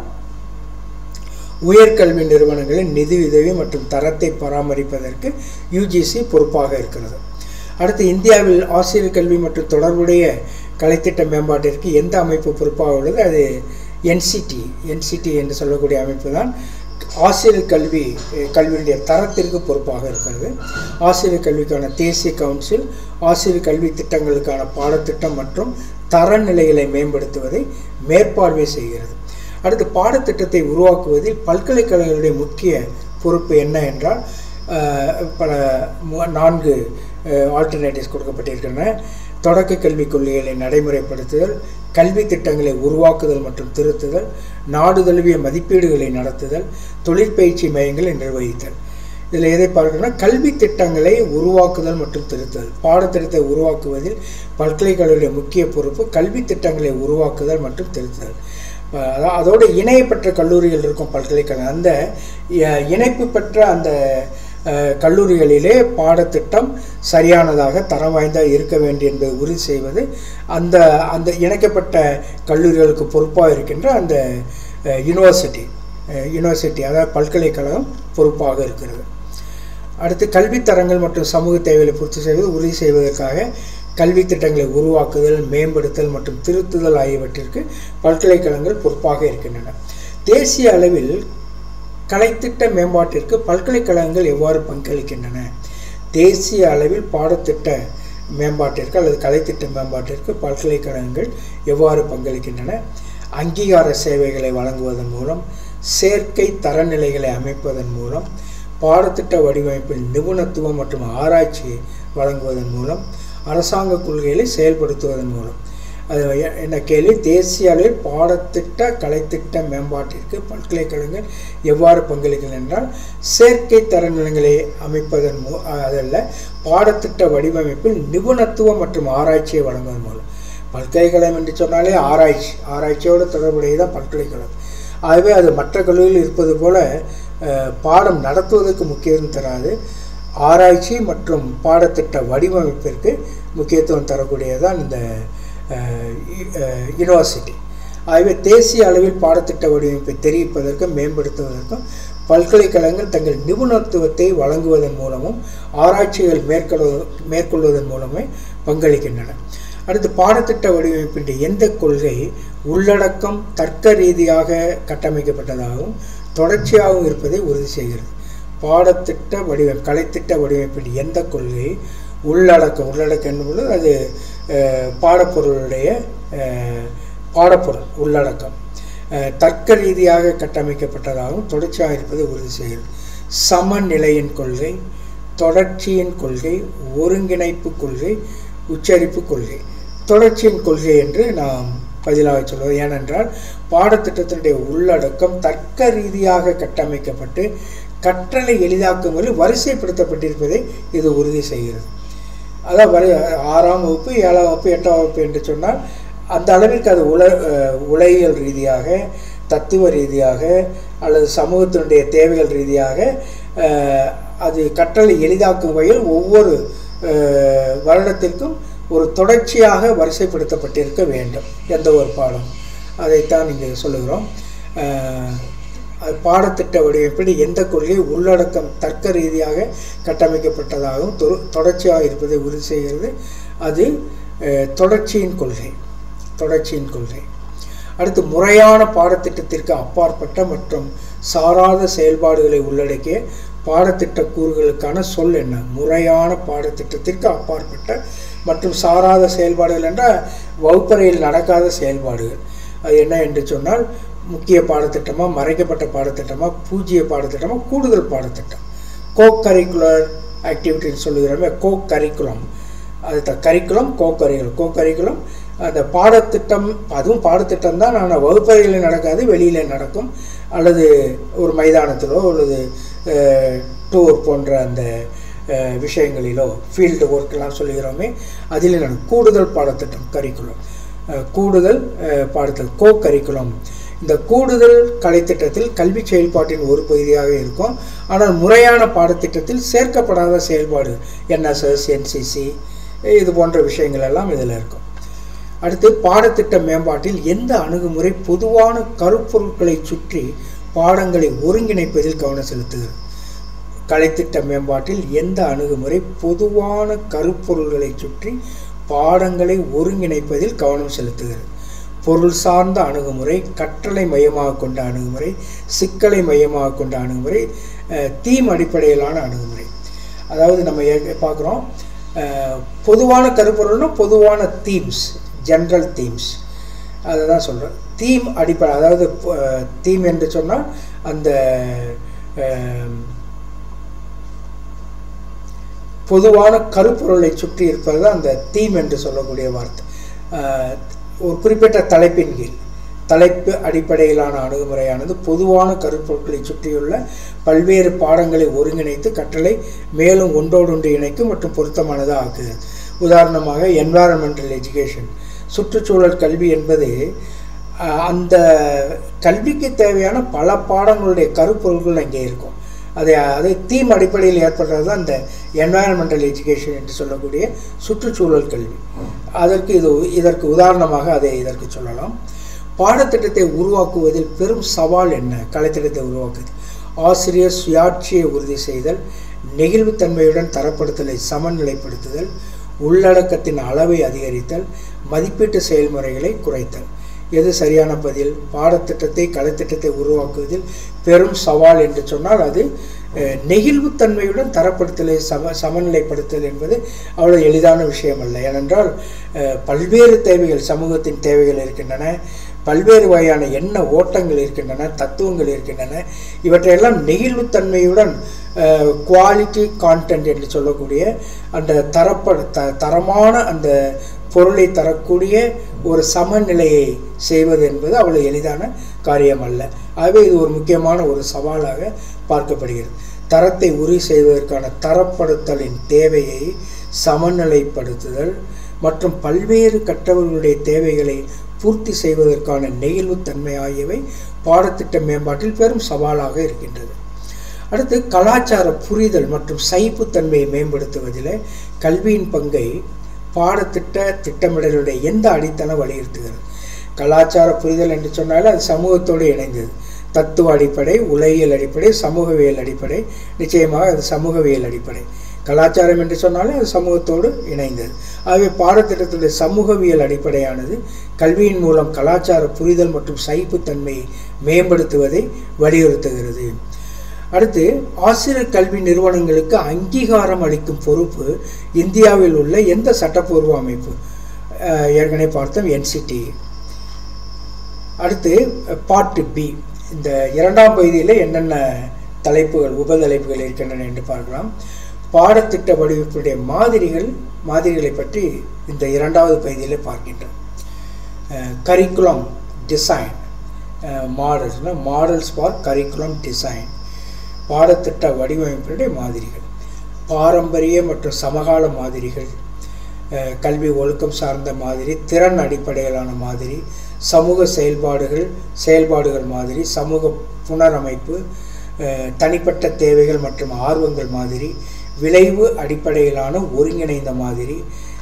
உயர்கல்வி நிறுவனங்களின் நிதி உதவி மற்றும் தரத்தை பராமரிப்பதற்கு யூஜிசி பொறுப்பாக இருக்கிறது அடுத்து இந்தியாவில் ஆசிரியர் கல்வி மற்றும் தொடர்புடைய கலைத்திட்ட மேம்பாட்டிற்கு எந்த அமைப்பு பொறுப்பாக உள்ளது அது என்சிடி என்சிடி என்று சொல்லக்கூடிய அமைப்பு தான் ஆசிரியர் கல்வி அஹ், கல்வியுடைய தரத்திற்கு பொறுப்பாக இருக்கிறது ஆசிரியர் கல்விக்கான தேசிய கவுன்சில் ஆசிரியர் கல்வி திட்டங்களுக்கான பாடத்திட்டம் மற்றும் தரநிலைகளை மேம்படுத்துவதை மேற்பார்வை செய்கிறது அடுத்து பாடத்திட்டத்தை உருவாக்குவதில் பல்கலைக்கழகங்களுடைய முக்கிய பொறுப்பு என்ன என்றால் அஹ், பல மு- நான்கு ஆல்டர்னேட்டிவ்ஸ் கொடுக்கப்பட்டிருக்கின்றன தொடக்க கல்விக் கொள்கைகளை நடைமுறைப்படுத்துதல் கல்வி திட்டங்களை உருவாக்குதல் மற்றும் திருத்துதல் நாடு தழுவிய மதிப்பீடுகளை நடத்துதல் தொழிற்பயிற்சி மையங்களை நிர்வகித்தல் இதில் எதை பார்க்கணும்னா கல்வி திட்டங்களை உருவாக்குதல் மற்றும் திருத்தல் பாடத்திட்டத்தை உருவாக்குவதில் பல்கலைக்கழகங்களுடைய முக்கிய பொறுப்பு கல்வி திட்டங்களை உருவாக்குதல் மற்றும் திருத்துதல் அஹ் அதா- அதோடு இணைய பெற்ற கல்லூரிகள் இருக்கும் பல்கலைக்கழகம் அந்த அஹ், இணைப்பு பெற்ற அந்த அஹ், கல்லூரிகளிலே பாடத்திட்டம் சரியானதாக தரம் வாய்ந்ததாக இருக்க வேண்டும் என்பதை உறுதி செய்வது அந்த அந்த இணைக்கப்பட்ட கல்லூரிகளுக்கு பொறுப்பாக இருக்கின்ற அந்த யூனிவர்சிட்டி யூனிவர்சிட்டி அதாவது பல்கலைக்கழகம் பொறுப்பாக இருக்கிறது அடுத்து கல்வித் தரங்கள் மற்றும் சமூக தேவைகளை பூர்த்தி செய்வது உறுதி செய்வதற்காக கல்வி திட்டங்களை உருவாக்குதல் மேம்படுத்தல் மற்றும் திருத்துதல் ஆகியவற்றிற்கு பல்கலைக்கழகங்கள் பொறுப்பாக இருக்கின்றன தேசிய அளவில் கலைத்திட்ட மேம்பாட்டிற்கு பல்கலைக்கழகங்கள் எவ்வாறு பங்களிக்கின்றன தேசிய அளவில் பாடத்திட்ட மேம்பாட்டிற்கு அல்லது கலைத்திட்ட மேம்பாட்டிற்கு பல்கலைக்கழகங்கள் எவ்வாறு பங்களிக்கின்றன அங்கீகார சேவைகளை வழங்குவதன் மூலம் சேர்க்கை தரநிலைகளை அமைப்பதன் மூலம் பாடத்திட்ட வடிவமைப்பில் நிபுணத்துவம் மற்றும் ஆராய்ச்சியை வழங்குவதன் மூலம் அரசாங்க கொள்கைகளை செயல்படுத்துவதன் மூலம் அது எ- என்ன கேள்வி தேசிய அளவில் பாடத்திட்ட கலைத்திட்ட மேம்பாட்டிற்கு பல்கலைக்கழகங்கள் எவ்வாறு பங்களிக்கின்றன என்றால் சேர்க்கை தரநிலைகளை அமைப்பதன் மூ அதல்ல பாடத்திட்ட வடிவமைப்பில் நிபுணத்துவம் மற்றும் ஆராய்ச்சியை வழங்குவதன் மூலம் பல்கலைக்கழகம் என்று சொன்னாலே ஆராய்ச்சி ஆராய்ச்சியோடு தொடர்புடையதான் பல்கலைக்கழகம் ஆகவே அது மற்ற கல்லூரியில் இருப்பது போல அஹ், பாடம் நடத்துவதற்கு முக்கியத்துவம் தராது ஆராய்ச்சி மற்றும் பாடத்திட்ட வடிவமைப்பிற்கு முக்கியத்துவம் தரக்கூடியதான் இந்த யூனிவர்சிட்டி ஆகவே தேசிய அளவில் பாடத்திட்ட வடிவமைப்பை தெரிவிப்பதற்கும் மேம்படுத்துவதற்கும் பல்கலைக்கழகங்கள் தங்கள் நிபுணத்துவத்தை வழங்குவதன் மூலமும் ஆராய்ச்சிகள் மேற்கொள்ள மேற்கொள்வதன் மூலமே பங்களிக்கின்றன அடுத்து பாடத்திட்ட வடிவமைப்பின் எந்த கொள்கை உள்ளடக்கம் தர்க்க ரீதியாக கட்டமைக்கப்பட்டதாகவும் தொடர்ச்சியாகவும் இருப்பதை உறுதி செய்கிறது பாடத்திட்ட வடிவம் கலைத்திட்ட வடிவமைப்பின் எந்த கொள்கை உள்ளடக்கம் உள்ளடக்கம் என்பது அது அஹ், பாடப்பொருளுடைய அஹ், பாடப்பொருள் உள்ளடக்கம் அஹ், தர்க்க ரீதியாக கட்டமைக்கப்பட்டதாகவும் தொடர்ச்சியாக இருப்பதை உறுதி செய்கிறது சமநிலையின் கொள்கை தொடர்ச்சியின் கொள்கை ஒருங்கிணைப்பு கொள்கை உச்சரிப்பு கொள்கை தொடர்ச்சியின் கொள்கை என்று நாம் பதிலாக சொல்வது ஏனென்றால் பாடத்திட்டத்தினுடைய உள்ளடக்கம் தர்க்க ரீதியாக கட்டமைக்கப்பட்டு கற்றலை எளிதாக்கும் முறையில் வரிசைப்படுத்தப்பட்டிருப்பதை இது உறுதி செய்கிறது அதான் வரை ஆறாம் வகுப்பு ஏழாம் வகுப்பு எட்டாம் வகுப்பு என்று சொன்னால் அந்த அளவிற்கு அது உல அஹ் உலகியல் ரீதியாக தத்துவ ரீதியாக அல்லது சமூகத்தினுடைய தேவைகள் ரீதியாக அஹ், அது கற்றலை எளிதாக்கும் வகையில் ஒவ்வொரு அஹ், வருடத்திற்கும் ஒரு தொடர்ச்சியாக வரிசைப்படுத்தப்பட்டிருக்க வேண்டும் எந்த ஒரு பாடம் அதைத்தான் இங்கே சொல்லுகிறோம் அஹ், அது பாடத்திட்ட வடிவமைப்பில் எந்த கொள்கை உள்ளடக்கம் தர்க்க ரீதியாக கட்டமைக்கப்பட்டதாகவும் தொ- தொடர்ச்சியாக இருப்பதை உறுதி செய்கிறது அது அஹ், தொடர்ச்சியின் கொள்கை தொடர்ச்சியின் கொள்கை அடுத்து முறையான பாடத்திட்டத்திற்கு அப்பாற்பட்ட மற்றும் சாராத செயல்பாடுகளை உள்ளடக்கிய பாடத்திட்ட கூறுகளுக்கான சொல் என்ன முறையான பாடத்திட்டத்திற்கு அப்பாற்பட்ட மற்றும் சாராத செயல்பாடுகள் என்றால் வகுப்பறையில் நடக்காத செயல்பாடுகள் அது என்ன என்று சொன்னால் முக்கிய பாடத்திட்டமா மறைக்கப்பட்ட பாடத்திட்டமா பூஜ்ய பாடத்திட்டமா கூடுதல் பாடத்திட்டம் கோ கரிக்குலர் ஆக்டிவிட்டின்னு சொல்லுகிறோமே கோ கரிக்குலம் அது the curriculum co curriculum co curriculum அந்த பாடத்திட்டம் அதுவும் பாடத்திட்டம் தான் ஆனால் வகுப்பறையில் நடக்காது வெளியில் நடக்கும் அல்லது ஒரு மைதானத்திலோ அல்லது டூர் போன்ற அந்த அஹ், விஷயங்களிலோ ஃபீல்டு ஒர்க்கெல்லாம் சொல்லுகிறோமே அதில் நடக்கும் கூடுதல் பாடத்திட்டம் கரிக்குலம் அஹ், கூடுதல் அஹ், பாடத்திட்டம் கோ கரிக்குலம் இந்த கூடுதல் கலைத்திட்டத்தில் கல்வி செயல்பாட்டின் ஒரு பகுதியாக இருக்கும் ஆனால் முறையான பாடத்திட்டத்தில் சேர்க்கப்படாத செயல்பாடு என்எஸ்எஸ் என்சிசி இது போன்ற விஷயங்கள் எல்லாம் இதில் இருக்கும் அடுத்து பாடத்திட்ட மேம்பாட்டில் எந்த அணுகுமுறை பொதுவான கருப்பொருட்களை சுற்றி பாடங்களை ஒருங்கிணைப்பதில் கவனம் செலுத்துகிறது கலைத்திட்ட மேம்பாட்டில் எந்த அணுகுமுறை பொதுவான கருப்பொருள்களை சுற்றி பாடங்களை ஒருங்கிணைப்பதில் கவனம் செலுத்துகிறது பொருள் சார்ந்த அணுகுமுறை கற்றலை மையமாக கொண்ட அணுகுமுறை சிக்கலை மையமாக கொண்ட அணுகுமுறை தீம் அடிப்படையிலான அணுகுமுறை அதாவது நம்ம ஏற்க- பார்க்குறோம் அஹ், பொதுவான கருப்பொருள்னா பொதுவான தீம்ஸ் ஜென்ரல் தீம்ஸ் அதை தான் சொல்கிறேன் தீம் அடிப்படை அதாவது தீம் என்று சொன்னால் அந்த அஹ், பொதுவான கருப்பொருளை சுற்றி இருப்பது தான் அந்த தீம் என்று சொல்லக்கூடிய வார்த்தை அஹ், ஒரு குறிப்பிட்ட தலைப்பின் கீழ் தலைப்பு அடிப்படையிலான அணுகுமுறையானது பொதுவான கருப்பொருட்களை சுற்றியுள்ள பல்வேறு பாடங்களை ஒருங்கிணைத்து கற்றலை மேலும் ஒன்றோடொன்று இணைக்கும் மற்றும் பொருத்தமானதாக ஆக்குகிறது உதாரணமாக என்வாரன்மெண்டல் எஜுகேஷன் சுற்றுச்சூழல் கல்வி என்பது அஹ், அந்த கல்விக்கு தேவையான பல பாடங்களுடைய கருப்பொருள்கள் அங்கே இருக்கும் அதை அதை தீம் அடிப்படையில் ஏற்படுறது தான் இந்த என்வாயன்மெண்டல் எஜுகேஷன் என்று சொல்லக்கூடிய சுற்றுச்சூழல் கல்வி அதற்கு இது இதற்கு உதாரணமாக அதை இதற்கு சொல்லலாம் பாடத்திட்டத்தை உருவாக்குவதில் பெரும் சவால் என்ன கலைத்திட்டத்தை உருவாக்குவது ஆசிரியர் சுயாட்சியை உறுதி செய்தல் நெகிழ்வுத்தன்மையுடன் தரப்படுத்தலை சமநிலைப்படுத்துதல் உள்ளடக்கத்தின் அளவை அதிகரித்தல் மதிப்பீட்டு செயல்முறைகளை குறைத்தல் எது சரியான பதில் பாடத்திட்டத்தை கலைத்திட்டத்தை உருவாக்குவதில் பெரும் சவால் என்று சொன்னால் அது அஹ், நெகிழ்வுத்தன்மையுடன் தரப்படுத்தலை சம சமநிலைப்படுத்தல் என்பது அவ்வளவு எளிதான விஷயம் அல்ல ஏனென்றால் அஹ், பல்வேறு தேவைகள் சமூகத்தின் தேவைகள் இருக்கின்றன பல்வேறு வகையான எண்ண ஓட்டங்கள் இருக்கின்றன தத்துவங்கள் இருக்கின்றன இவற்றையெல்லாம் நெகிழ்வுத்தன்மையுடன் குவாலிட்டி கான்டென்ட் என்று சொல்லக்கூடிய அந்த தரப்பட த தரமான அந்த பொருளை தரக்கூடிய ஒரு சமநிலையை செய்வது என்பது அவ்வளவு எளிதான காரியம் அல்ல ஆகவே இது ஒரு முக்கியமான ஒரு சவாலாக பார்க்கப்படுகிறது தரத்தை உறுதி செய்வதற்கான தரப்படுத்தலின் தேவையை சமநிலைப்படுத்துதல் மற்றும் பல்வேறு கற்றவர்களுடைய தேவைகளை பூர்த்தி செய்வதற்கான நெகிழ்வுத்தன்மை ஆகியவை பாடத்திட்ட மேம்பாட்டில் பெரும் சவாலாக இருக்கின்றது அடுத்து கலாச்சார புரிதல் மற்றும் சகிப்புத்தன்மையை மேம்படுத்துவதில் கல்வியின் பங்கை பாடத்திட்ட திட்டமிடலுடைய எந்த அடித்தளம் வலியுறுத்துகிறது கலாச்சார புரிதல் என்று சொன்னாலும் அது சமூகத்தோடு இணைந்தது தத்துவ அடிப்படை உலகியல் அடிப்படை சமூகவியல் அடிப்படை நிச்சயமாக அது சமூகவியல் அடிப்படை கலாச்சாரம் என்று சொன்னாலும் அது சமூகத்தோடு இணைந்தது ஆகவே பாடத்திட்டத்துடைய சமூகவியல் அடிப்படையானது கல்வியின் மூலம் கலாச்சார புரிதல் மற்றும் சகிப்புத்தன்மையை மேம்படுத்துவதை வலியுறுத்துகிறது அடுத்து ஆசிரியர் கல்வி நிறுவனங்களுக்கு அங்கீகாரம் அளிக்கும் பொறுப்பு இந்தியாவில் உள்ள எந்த சட்டப்பூர்வ அமைப்பு அஹ் ஏற்கனவே பார்த்தோம் என்சிடி அடுத்து பார்ட் பி இந்த இரண்டாம் பகுதியில் என்னென்ன தலைப்புகள் உபதலைப்புகள் இருக்கின்றன என்று பார்க்கலாம் பாடத்திட்ட வடிவமைப்புடைய மாதிரிகள் மாதிரிகளை பற்றி இந்த இரண்டாவது பகுதியில் பார்க்கின்றோம் கரிக்குலம் டிசைன் மாடல்ஸ்னா மாடல்ஸ் ஃபார் கரிக்குலம் டிசைன் பாடத்திட்ட வடிவமைப்பினுடைய மாதிரிகள் பாரம்பரிய மற்றும் சமகால மாதிரிகள் அஹ், கல்வி ஒழுக்கம் சார்ந்த மாதிரி திறன் அடிப்படையிலான மாதிரி சமூக செயல்பாடுகள் செயல்பாடுகள் மாதிரி சமூக புனரமைப்பு அஹ், தனிப்பட்ட தேவைகள் மற்றும் ஆர்வங்கள் மாதிரி விளைவு அடிப்படையிலான ஒருங்கிணைந்த மாதிரி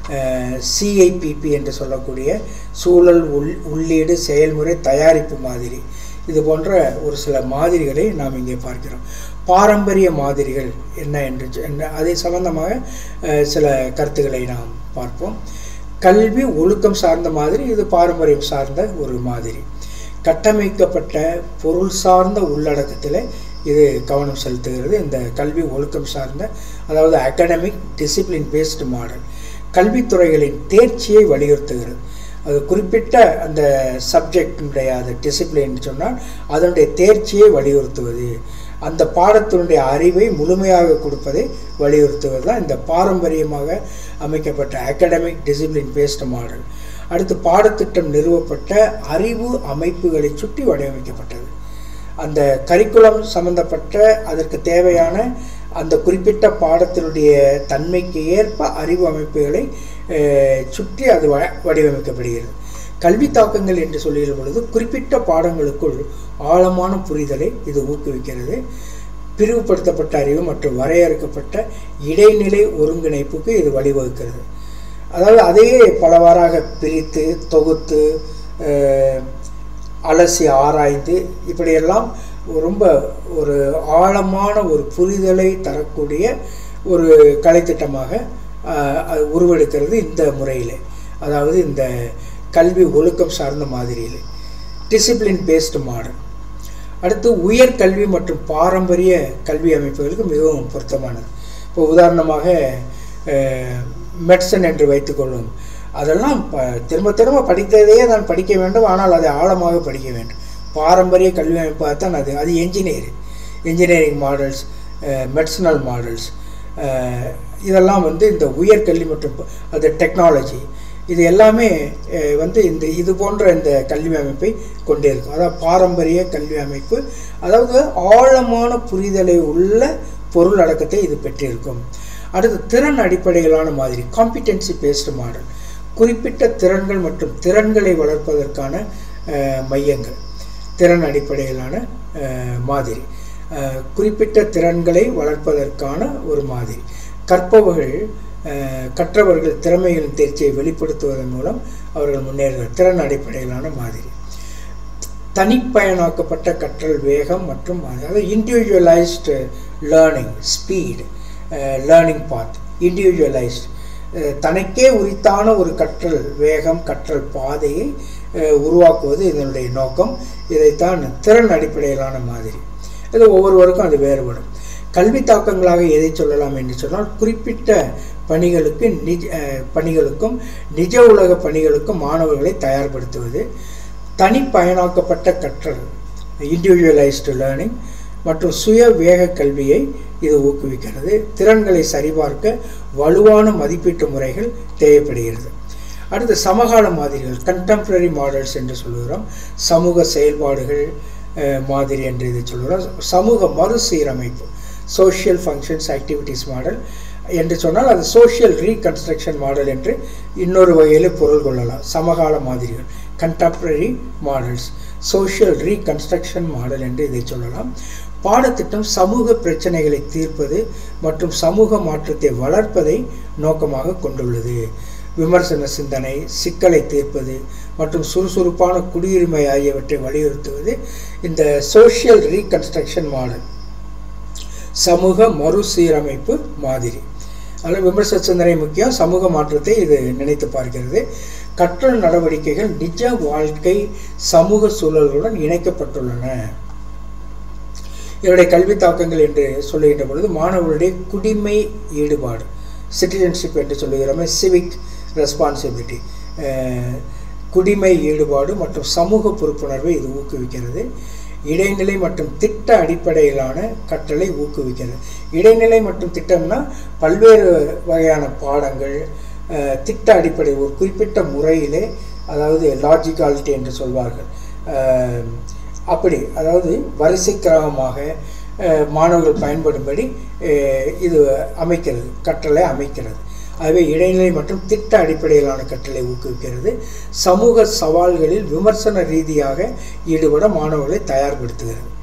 சிஐபிபி என்று சொல்லக்கூடிய சூழல் உள் உள்ளீடு செயல்முறை தயாரிப்பு மாதிரி இது போன்ற ஒரு சில மாதிரிகளை நாம் இங்கே பார்க்கிறோம் பாரம்பரிய மாதிரிகள் என்ன என்று சொ- என்ன அதை சம்பந்தமாக அஹ், சில கருத்துக்களை நாம் பார்ப்போம் கல்வி ஒழுக்கம் சார்ந்த மாதிரி இது பாரம்பரியம் சார்ந்த ஒரு மாதிரி கட்டமைக்கப்பட்ட பொருள் சார்ந்த உள்ளடக்கத்தில் இது கவனம் செலுத்துகிறது இந்த கல்வி ஒழுக்கம் சார்ந்த அதாவது அகாடமிக் டிசிப்ளின் பேஸ்டு மாடல் கல்வித்துறைகளின் தேர்ச்சியை வலியுறுத்துகிறது அது குறிப்பிட்ட அந்த சப்ஜெக்டினுடைய அது டிசிப்ளின் சொன்னால் அதனுடைய தேர்ச்சியை வலியுறுத்துவது அந்த பாடத்தினுடைய அறிவை முழுமையாக கொடுப்பதை வலியுறுத்துவது தான் இந்த பாரம்பரியமாக அமைக்கப்பட்ட அகாடமிக் டிசிப்ளின் பேஸ்டு மாடல் அடுத்து பாடத்திட்டம் நிறுவப்பட்ட அறிவு அமைப்புகளை சுற்றி வடிவமைக்கப்பட்டது அந்த கரிக்குலம் சம்பந்தப்பட்ட அதற்கு தேவையான அந்த குறிப்பிட்ட பாடத்தினுடைய தன்மைக்கு ஏற்ப அறிவு அமைப்புகளை அஹ், சுற்றி அது வ வடிவமைக்கப்படுகிறது கல்வி தாக்கங்கள் என்று சொல்லுகிற பொழுது குறிப்பிட்ட பாடங்களுக்குள் ஆழமான புரிதலை இது ஊக்குவிக்கிறது பிரிவுபடுத்தப்பட்ட அறிவு மற்றும் வரையறுக்கப்பட்ட இடைநிலை ஒருங்கிணைப்புக்கு இது வழிவகுக்கிறது அதாவது அதையே பலவாறாக பிரித்து தொகுத்து அஹ், அலசி ஆராய்ந்து இப்படியெல்லாம் ரொம்ப ஒரு ஆழமான ஒரு புரிதலை தரக்கூடிய ஒரு கலைத்திட்டமாக அஹ், அது உருவெடுக்கிறது இந்த முறையில் அதாவது இந்த கல்வி ஒழுக்கம் சார்ந்த மாதிரியில் டிசிப்ளின் பேஸ்டு மாடல் அடுத்து உயர் கல்வி மற்றும் பாரம்பரிய கல்வி அமைப்புகளுக்கு மிகவும் பொருத்தமானது இப்போ உதாரணமாக மெட்சன் என்று வைத்துக்கொள்வோம் அதெல்லாம் ப திரும்ப திரும்ப படித்ததையே நான் படிக்க வேண்டும் ஆனால் அதை ஆழமாக படிக்க வேண்டும் பாரம்பரிய கல்வி அமைப்பாக தான் அது அது engineering engineering models medicinal models இதெல்லாம் வந்து இந்த உயர்கல்வி மற்றும் ப- அது டெக்னாலஜி இது எல்லாமே அஹ், வந்து இந்த இது போன்ற இந்த கல்வி அமைப்பை கொண்டிருக்கும் அதாவது பாரம்பரிய கல்வி அமைப்பு அதாவது ஆழமான புரிதலை உள்ள பொருள் அடக்கத்தை இது பெற்றிருக்கும் அடுத்து திறன் அடிப்படையிலான மாதிரி காம்பிடென்சி பேஸ்டு மாடல் குறிப்பிட்ட திறன்கள் மற்றும் திறன்களை வளர்ப்பதற்கான அஹ், மையங்கள் திறன் அடிப்படையிலான அஹ், மாதிரி அஹ், குறிப்பிட்ட திறன்களை வளர்ப்பதற்கான ஒரு மாதிரி கற்பவர்கள் அஹ், கற்றவர்கள் திறமைகளின் தேர்ச்சியை வெளிப்படுத்துவதன் மூலம் அவர்கள் முன்னேறுவர் திறன் அடிப்படையிலான மாதிரி தனிப்பயனாக்கப்பட்ட கற்றல் வேகம் மற்றும் அதாவது individualized learning speed learning path individualized தனக்கே உரித்தான ஒரு கற்றல் வேகம் கற்றல் பாதையை அஹ், உருவாக்குவது இதனுடைய நோக்கம் இதைத்தான் திறன் அடிப்படையிலான மாதிரி இது ஒவ்வொருவருக்கும் அது வேறுபடும் கல்வி தாக்கங்களாக எதை சொல்லலாம் என்று சொன்னால் குறிப்பிட்ட பணிகளுக்கு நிஜ அஹ், பணிகளுக்கும் நிஜ உலக பணிகளுக்கும் மாணவர்களை தயார்படுத்துவது தனிப்பயனாக்கப்பட்ட கற்றல் இண்டிவிஜுவலைஸ்டு லேர்னிங் மற்றும் சுய வேக கல்வியை இது ஊக்குவிக்கிறது திறன்களை சரிபார்க்க வலுவான மதிப்பீட்டு முறைகள் தேவைப்படுகிறது அடுத்து சமகால மாதிரிகள் கண்டெம்பரரி மாடல்ஸ் என்று சொல்லுகிறோம் சமூக செயல்பாடுகள் அஹ், மாதிரி என்று இதை சொல்லுகிறோம் சமூக மறுசீரமைப்பு சோஷியல் ஃபங்க்ஷன்ஸ் ஆக்டிவிட்டீஸ் மாடல் என்று சொன்னால் அது சோஷியல் ரீகன்ஸ்ட்ரக்ஷன் மாடல் என்று இன்னொரு வகையில் பொருள் கொள்ளலாம் சமகால மாதிரிகள் contemporary models social reconstruction model என்று இதை சொல்லலாம் பாடத்திட்டம் சமூக பிரச்சனைகளை தீர்ப்பது மற்றும் சமூக மாற்றத்தை வளர்ப்பதை நோக்கமாக கொண்டுள்ளது விமர்சன சிந்தனை சிக்கலை தீர்ப்பது மற்றும் சுறுசுறுப்பான குடியுரிமை ஆகியவற்றை வலியுறுத்துவது இந்த சோஷியல் ரீகன்ஸ்ட்ரக்ஷன் மாடல் சமூக மறுசீரமைப்பு மாதிரி அதில் விமர்சன சிந்தனை முக்கியம் சமூக மாற்றத்தை இது நினைத்து பார்க்கிறது கற்றல் நடவடிக்கைகள் நிஜ வாழ்க்கை சமூக சூழல்களுடன் இணைக்கப்பட்டுள்ளன இதனுடைய கல்வி தாக்கங்கள் என்று சொல்லுகின்ற பொழுது மாணவர்களுடைய குடிமை ஈடுபாடு சிட்டிசன்ஷிப் என்று சொல்லுகிறோமே சிவிக் ரெஸ்பான்சிபிலிட்டி குடிமை ஈடுபாடு மற்றும் சமூக பொறுப்புணர்வை இது ஊக்குவிக்கிறது இடைநிலை மற்றும் திட்ட அடிப்படையிலான கற்றலை ஊக்குவிக்கிறது இடைநிலை மற்றும் திட்டம்னா பல்வேறு வகையான பாடங்கள் அஹ், திட்ட அடிப்படை ஒரு குறிப்பிட்ட முறையிலே அதாவது லாஜிக்காலிட்டி என்று சொல்வார்கள் அஹ், அப்படி அதாவது வரிசை கிரமமாக அஹ், மாணவர்கள் பயன்படும்படி அஹ், இது அமைக்கிறது கற்றலை அமைக்கிறது ஆகவே இடைநிலை மற்றும் திட்ட அடிப்படையிலான கற்றலை ஊக்குவிக்கிறது சமூக சவால்களில் விமர்சன ரீதியாக ஈடுபட மாணவர்களை தயார்படுத்துகிறது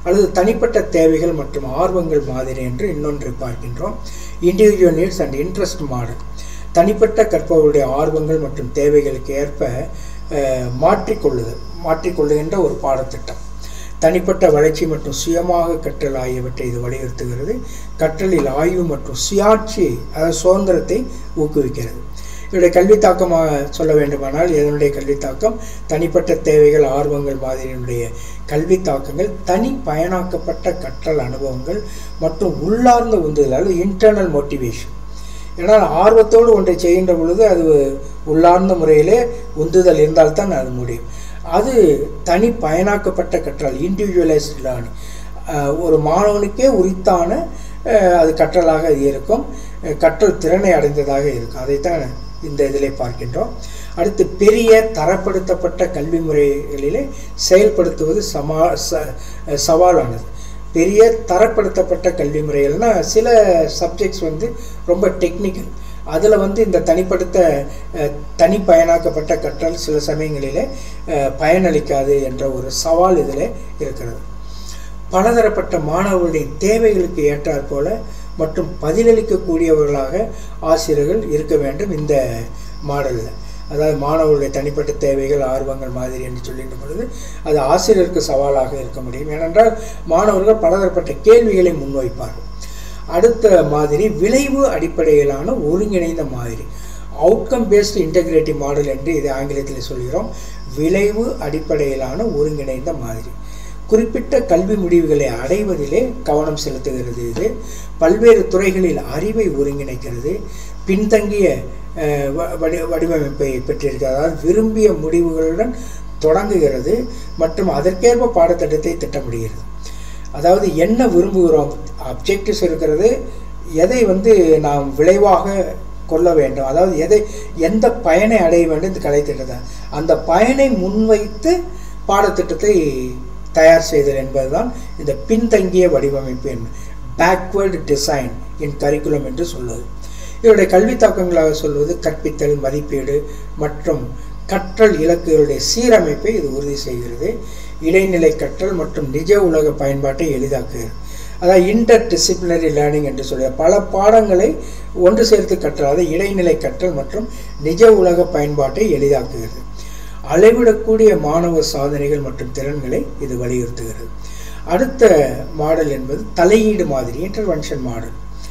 அல்லது தனிப்பட்ட தேவைகள் மற்றும் ஆர்வங்கள் மாதிரி என்று இன்னொன்றை பார்க்கின்றோம் individual needs and interest model தனிப்பட்ட கற்பவருடைய ஆர்வங்கள் மற்றும் தேவைகளுக்கு ஏற்ப அஹ், மாற்றிக்கொள்ளுதல் மாற்றிக்கொள்ளுகின்ற ஒரு பாடத்திட்டம் தனிப்பட்ட வளர்ச்சி மற்றும் சுயமாக கற்றல் ஆகியவற்றை இது வலியுறுத்துகிறது கற்றலில் ஆய்வு மற்றும் சுயாட்சி அதாவது சுதந்திரத்தை ஊக்குவிக்கிறது இதனுடைய கல்வி தாக்கமாக சொல்ல வேண்டுமானால் இதனுடைய கல்வி தாக்கம் தனிப்பட்ட தேவைகள் ஆர்வங்கள் மாதிரியினுடைய கல்வி தாக்கங்கள் தனி பயனாக்கப்பட்ட கற்றல் அனுபவங்கள் மற்றும் உள்ளார்ந்த உந்துதல் அதாவது இன்டர்னல் மோட்டிவேஷன் ஏன்னா ஆர்வத்தோடு ஒன்றை செய்கின்ற பொழுது அது உள்ளார்ந்த முறையிலே உந்துதல் இருந்தால்தான் அது முடியும் அது தனி பயனாக்கப்பட்ட கற்றல் இண்டிவிஜுவலைஸ்ட் லேர்னிங் ஒரு மாணவனுக்கே உரித்தான அஹ், அது கற்றலாக அது இருக்கும் அஹ், கற்றல் திறனை அடைந்ததாக இருக்கும் அதைத்தான் இந்த இதிலே பார்க்கின்றோம் அடுத்து பெரிய தரப்படுத்தப்பட்ட கல்வி முறைகளிலே செயல்படுத்துவது சமா ச- சவாலானது பெரிய தரப்படுத்தப்பட்ட கல்வி முறைகள்னா சில சப்ஜெக்ட்ஸ் வந்து ரொம்ப டெக்னிக்கல் அதில் வந்து இந்த தனிப்படுத்த அஹ், தனி பயனாக்கப்பட்ட கற்றல் சில சமயங்களிலே அஹ், பயனளிக்காது என்ற ஒரு சவால் இதில் இருக்கிறது பலதரப்பட்ட மாணவர்களுடைய தேவைகளுக்கு ஏற்றாற் போல மற்றும் பதிலளிக்கக்கூடியவர்களாக ஆசிரியர்கள் இருக்க வேண்டும் இந்த மாடலில் அதாவது மாணவர்களுடைய தனிப்பட்ட தேவைகள் ஆர்வங்கள் மாதிரி என்று சொல்லின்ற பொழுது அது ஆசிரியருக்கு சவாலாக இருக்க முடியும் ஏனென்றால் மாணவர்கள் பலதரப்பட்ட கேள்விகளை முன்வைப்பார்கள் அடுத்த மாதிரி விளைவு அடிப்படையிலான ஒருங்கிணைந்த மாதிரி அவுட்கம் பேஸ்டு இன்டகிரேட்டிவ் மாடல் என்று இதை ஆங்கிலத்தில் சொல்கிறோம் விளைவு அடிப்படையிலான ஒருங்கிணைந்த மாதிரி குறிப்பிட்ட கல்வி முடிவுகளை அடைவதிலே கவனம் செலுத்துகிறது இது பல்வேறு துறைகளில் அறிவை ஒருங்கிணைக்கிறது பின்தங்கிய அஹ், வ- வடி வடிவமைப்பை பெற்றிருக்கிறது அதாவது விரும்பிய முடிவுகளுடன் தொடங்குகிறது மற்றும் அதற்கேற்ப பாடத்திட்டத்தை திட்டமிடுகிறது அதாவது என்ன விரும்புகிறோம் அப்ஜெக்டிவ்ஸ் இருக்கிறது எதை வந்து நாம் விளைவாக கொள்ள வேண்டும் அதாவது எதை எந்த பயனை அடைய வேண்டும் இந்த கலைத்திட்டத்தை அந்த பயனை முன்வைத்து பாடத்திட்டத்தை தயார் செய்தல் என்பதுதான் இந்த பின்தங்கிய வடிவமைப்பு பேக்வேர்டு டிசைன் இன் கரிக்குலம் என்று சொல்வது இதனுடைய கல்வி தாக்கங்களாக சொல்வது கற்பித்தல் மதிப்பீடு மற்றும் கற்றல் இலக்குகளுடைய சீரமைப்பை இது உறுதி செய்கிறது இடைநிலை கற்றல் மற்றும் நிஜ உலக பயன்பாட்டை எளிதாக்குகிறது அதாவது இன்டர் டிசிப்ளினரி லேர்னிங் என்று சொல்லுற பல பாடங்களை ஒன்று சேர்த்து கற்றல் அதாவது இடைநிலை கற்றல் மற்றும் நிஜ உலக பயன்பாட்டை எளிதாக்குகிறது அளவிடக்கூடிய மாணவ சாதனைகள் மற்றும் திறன்களை இது வலியுறுத்துகிறது அடுத்த மாடல் என்பது தலையீடு மாதிரி இன்டர்வென்ஷன் மாடல்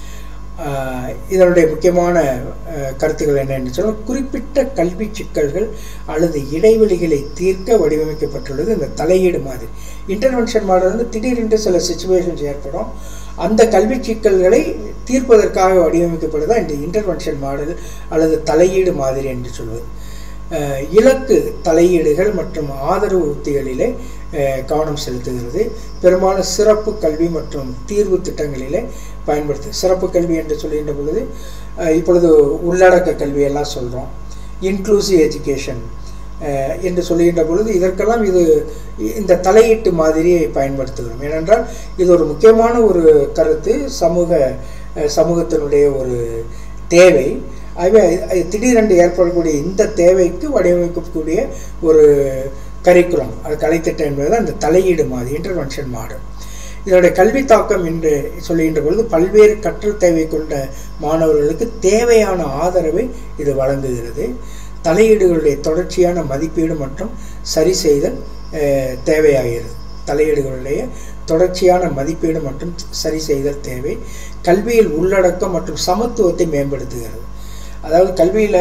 ஆஹ் இதனுடைய முக்கியமான ஆஹ் கருத்துக்கள் என்ன என்று சொன்னால் குறிப்பிட்ட கல்வி சிக்கல்கள் அல்லது இடைவெளிகளை தீர்க்க வடிவமைக்கப்பட்டுள்ளது இந்த தலையீடு மாதிரி இன்டர்வென்ஷன் மாடல் வந்து திடீரென்று சில சுச்சுவேஷன்ஸ் ஏற்படும் அந்த கல்வி சிக்கல்களை தீர்ப்பதற்காக வடிவமைக்கப்படுதா இந்த இன்டர்வென்ஷன் மாடல் அல்லது தலையீடு மாதிரி என்று சொல்வது அஹ் இலக்கு தலையீடுகள் மற்றும் ஆதரவு உத்திகளிலே அஹ் கவனம் செலுத்துகிறது பெரும்பாலும் சிறப்பு கல்வி மற்றும் தீர்வு திட்டங்களிலே பயன்படுத்து சிறப்பு கல்வி என்று சொல்கின்ற பொழுது அஹ் இப்பொழுது உள்ளடக்க கல்வியெல்லாம் சொல்கிறோம் இன்க்ளூசிவ் எஜுகேஷன் என்று சொல்லுகின்ற பொழுது இதற்கெல்லாம் இது இந்த தலையீட்டு மாதிரியை பயன்படுத்துகிறோம் ஏனென்றால் இது ஒரு முக்கியமான ஒரு கருத்து சமூக அஹ் சமூகத்தினுடைய ஒரு தேவை ஆகவே அது திடீரென்று ஏற்படக்கூடிய இந்த தேவைக்கு வடிவமைக்கக்கூடிய ஒரு கரிக்குலம் அது கலைத்திட்டம் என்பது அந்த தலையீடு மாதிரி இன்டர்வென்ஷன் மாடல் இதனுடைய கல்வி தாக்கம் என்று சொல்லுகின்ற பொழுது பல்வேறு கற்றல் தேவை கொண்ட மாணவர்களுக்கு தேவையான ஆதரவை இது வழங்குகிறது தலையீடுகளுடைய தொடர்ச்சியான மதிப்பீடு மற்றும் சரி செய்தல் அஹ், தேவையாகிறது தலையீடுகளுடைய தொடர்ச்சியான மதிப்பீடு மற்றும் சரி செய்தல் தேவை கல்வியில் உள்ளடக்கம் மற்றும் சமத்துவத்தை மேம்படுத்துகிறது அதாவது கல்வியில்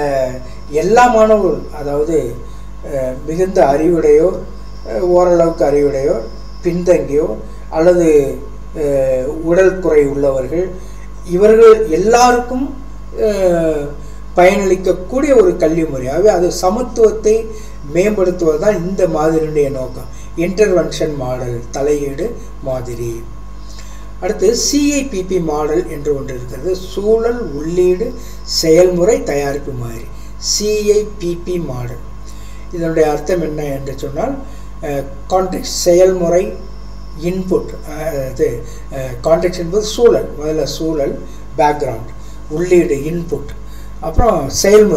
எல்லா மாணவர்கள் அதாவது அஹ், மிகுந்த அறிவுடையோர் அஹ், ஓரளவுக்கு அறிவுடையோர் பின்தங்கியோர் அல்லது அஹ், உடல் குறை உள்ளவர்கள் இவர்கள் எல்லாருக்கும் அஹ், பயனளிக்கக்கூடிய ஒரு கல்வி முறை ஆகவே அது சமத்துவத்தை மேம்படுத்துவது தான் இந்த மாதிரியுடைய நோக்கம் இன்டர்வென்ஷன் மாடல் தலையீடு மாதிரி அடுத்து சிஐபிபி மாடல் என்று ஒன்று இருக்கிறது சூழல் உள்ளீடு செயல்முறை தயாரிப்பு மாதிரி சிஐபிபி மாடல் இதனுடைய அர்த்தம் என்ன என்று சொன்னால் கான்டெக்ட் செயல்முறை இன்புட் இது கான்டெக்ட் என்பது சூழல் முதல்ல சூழல் பேக்ரவுண்ட் உள்ளீடு இன்புட் அப்புறம் செயல்முறை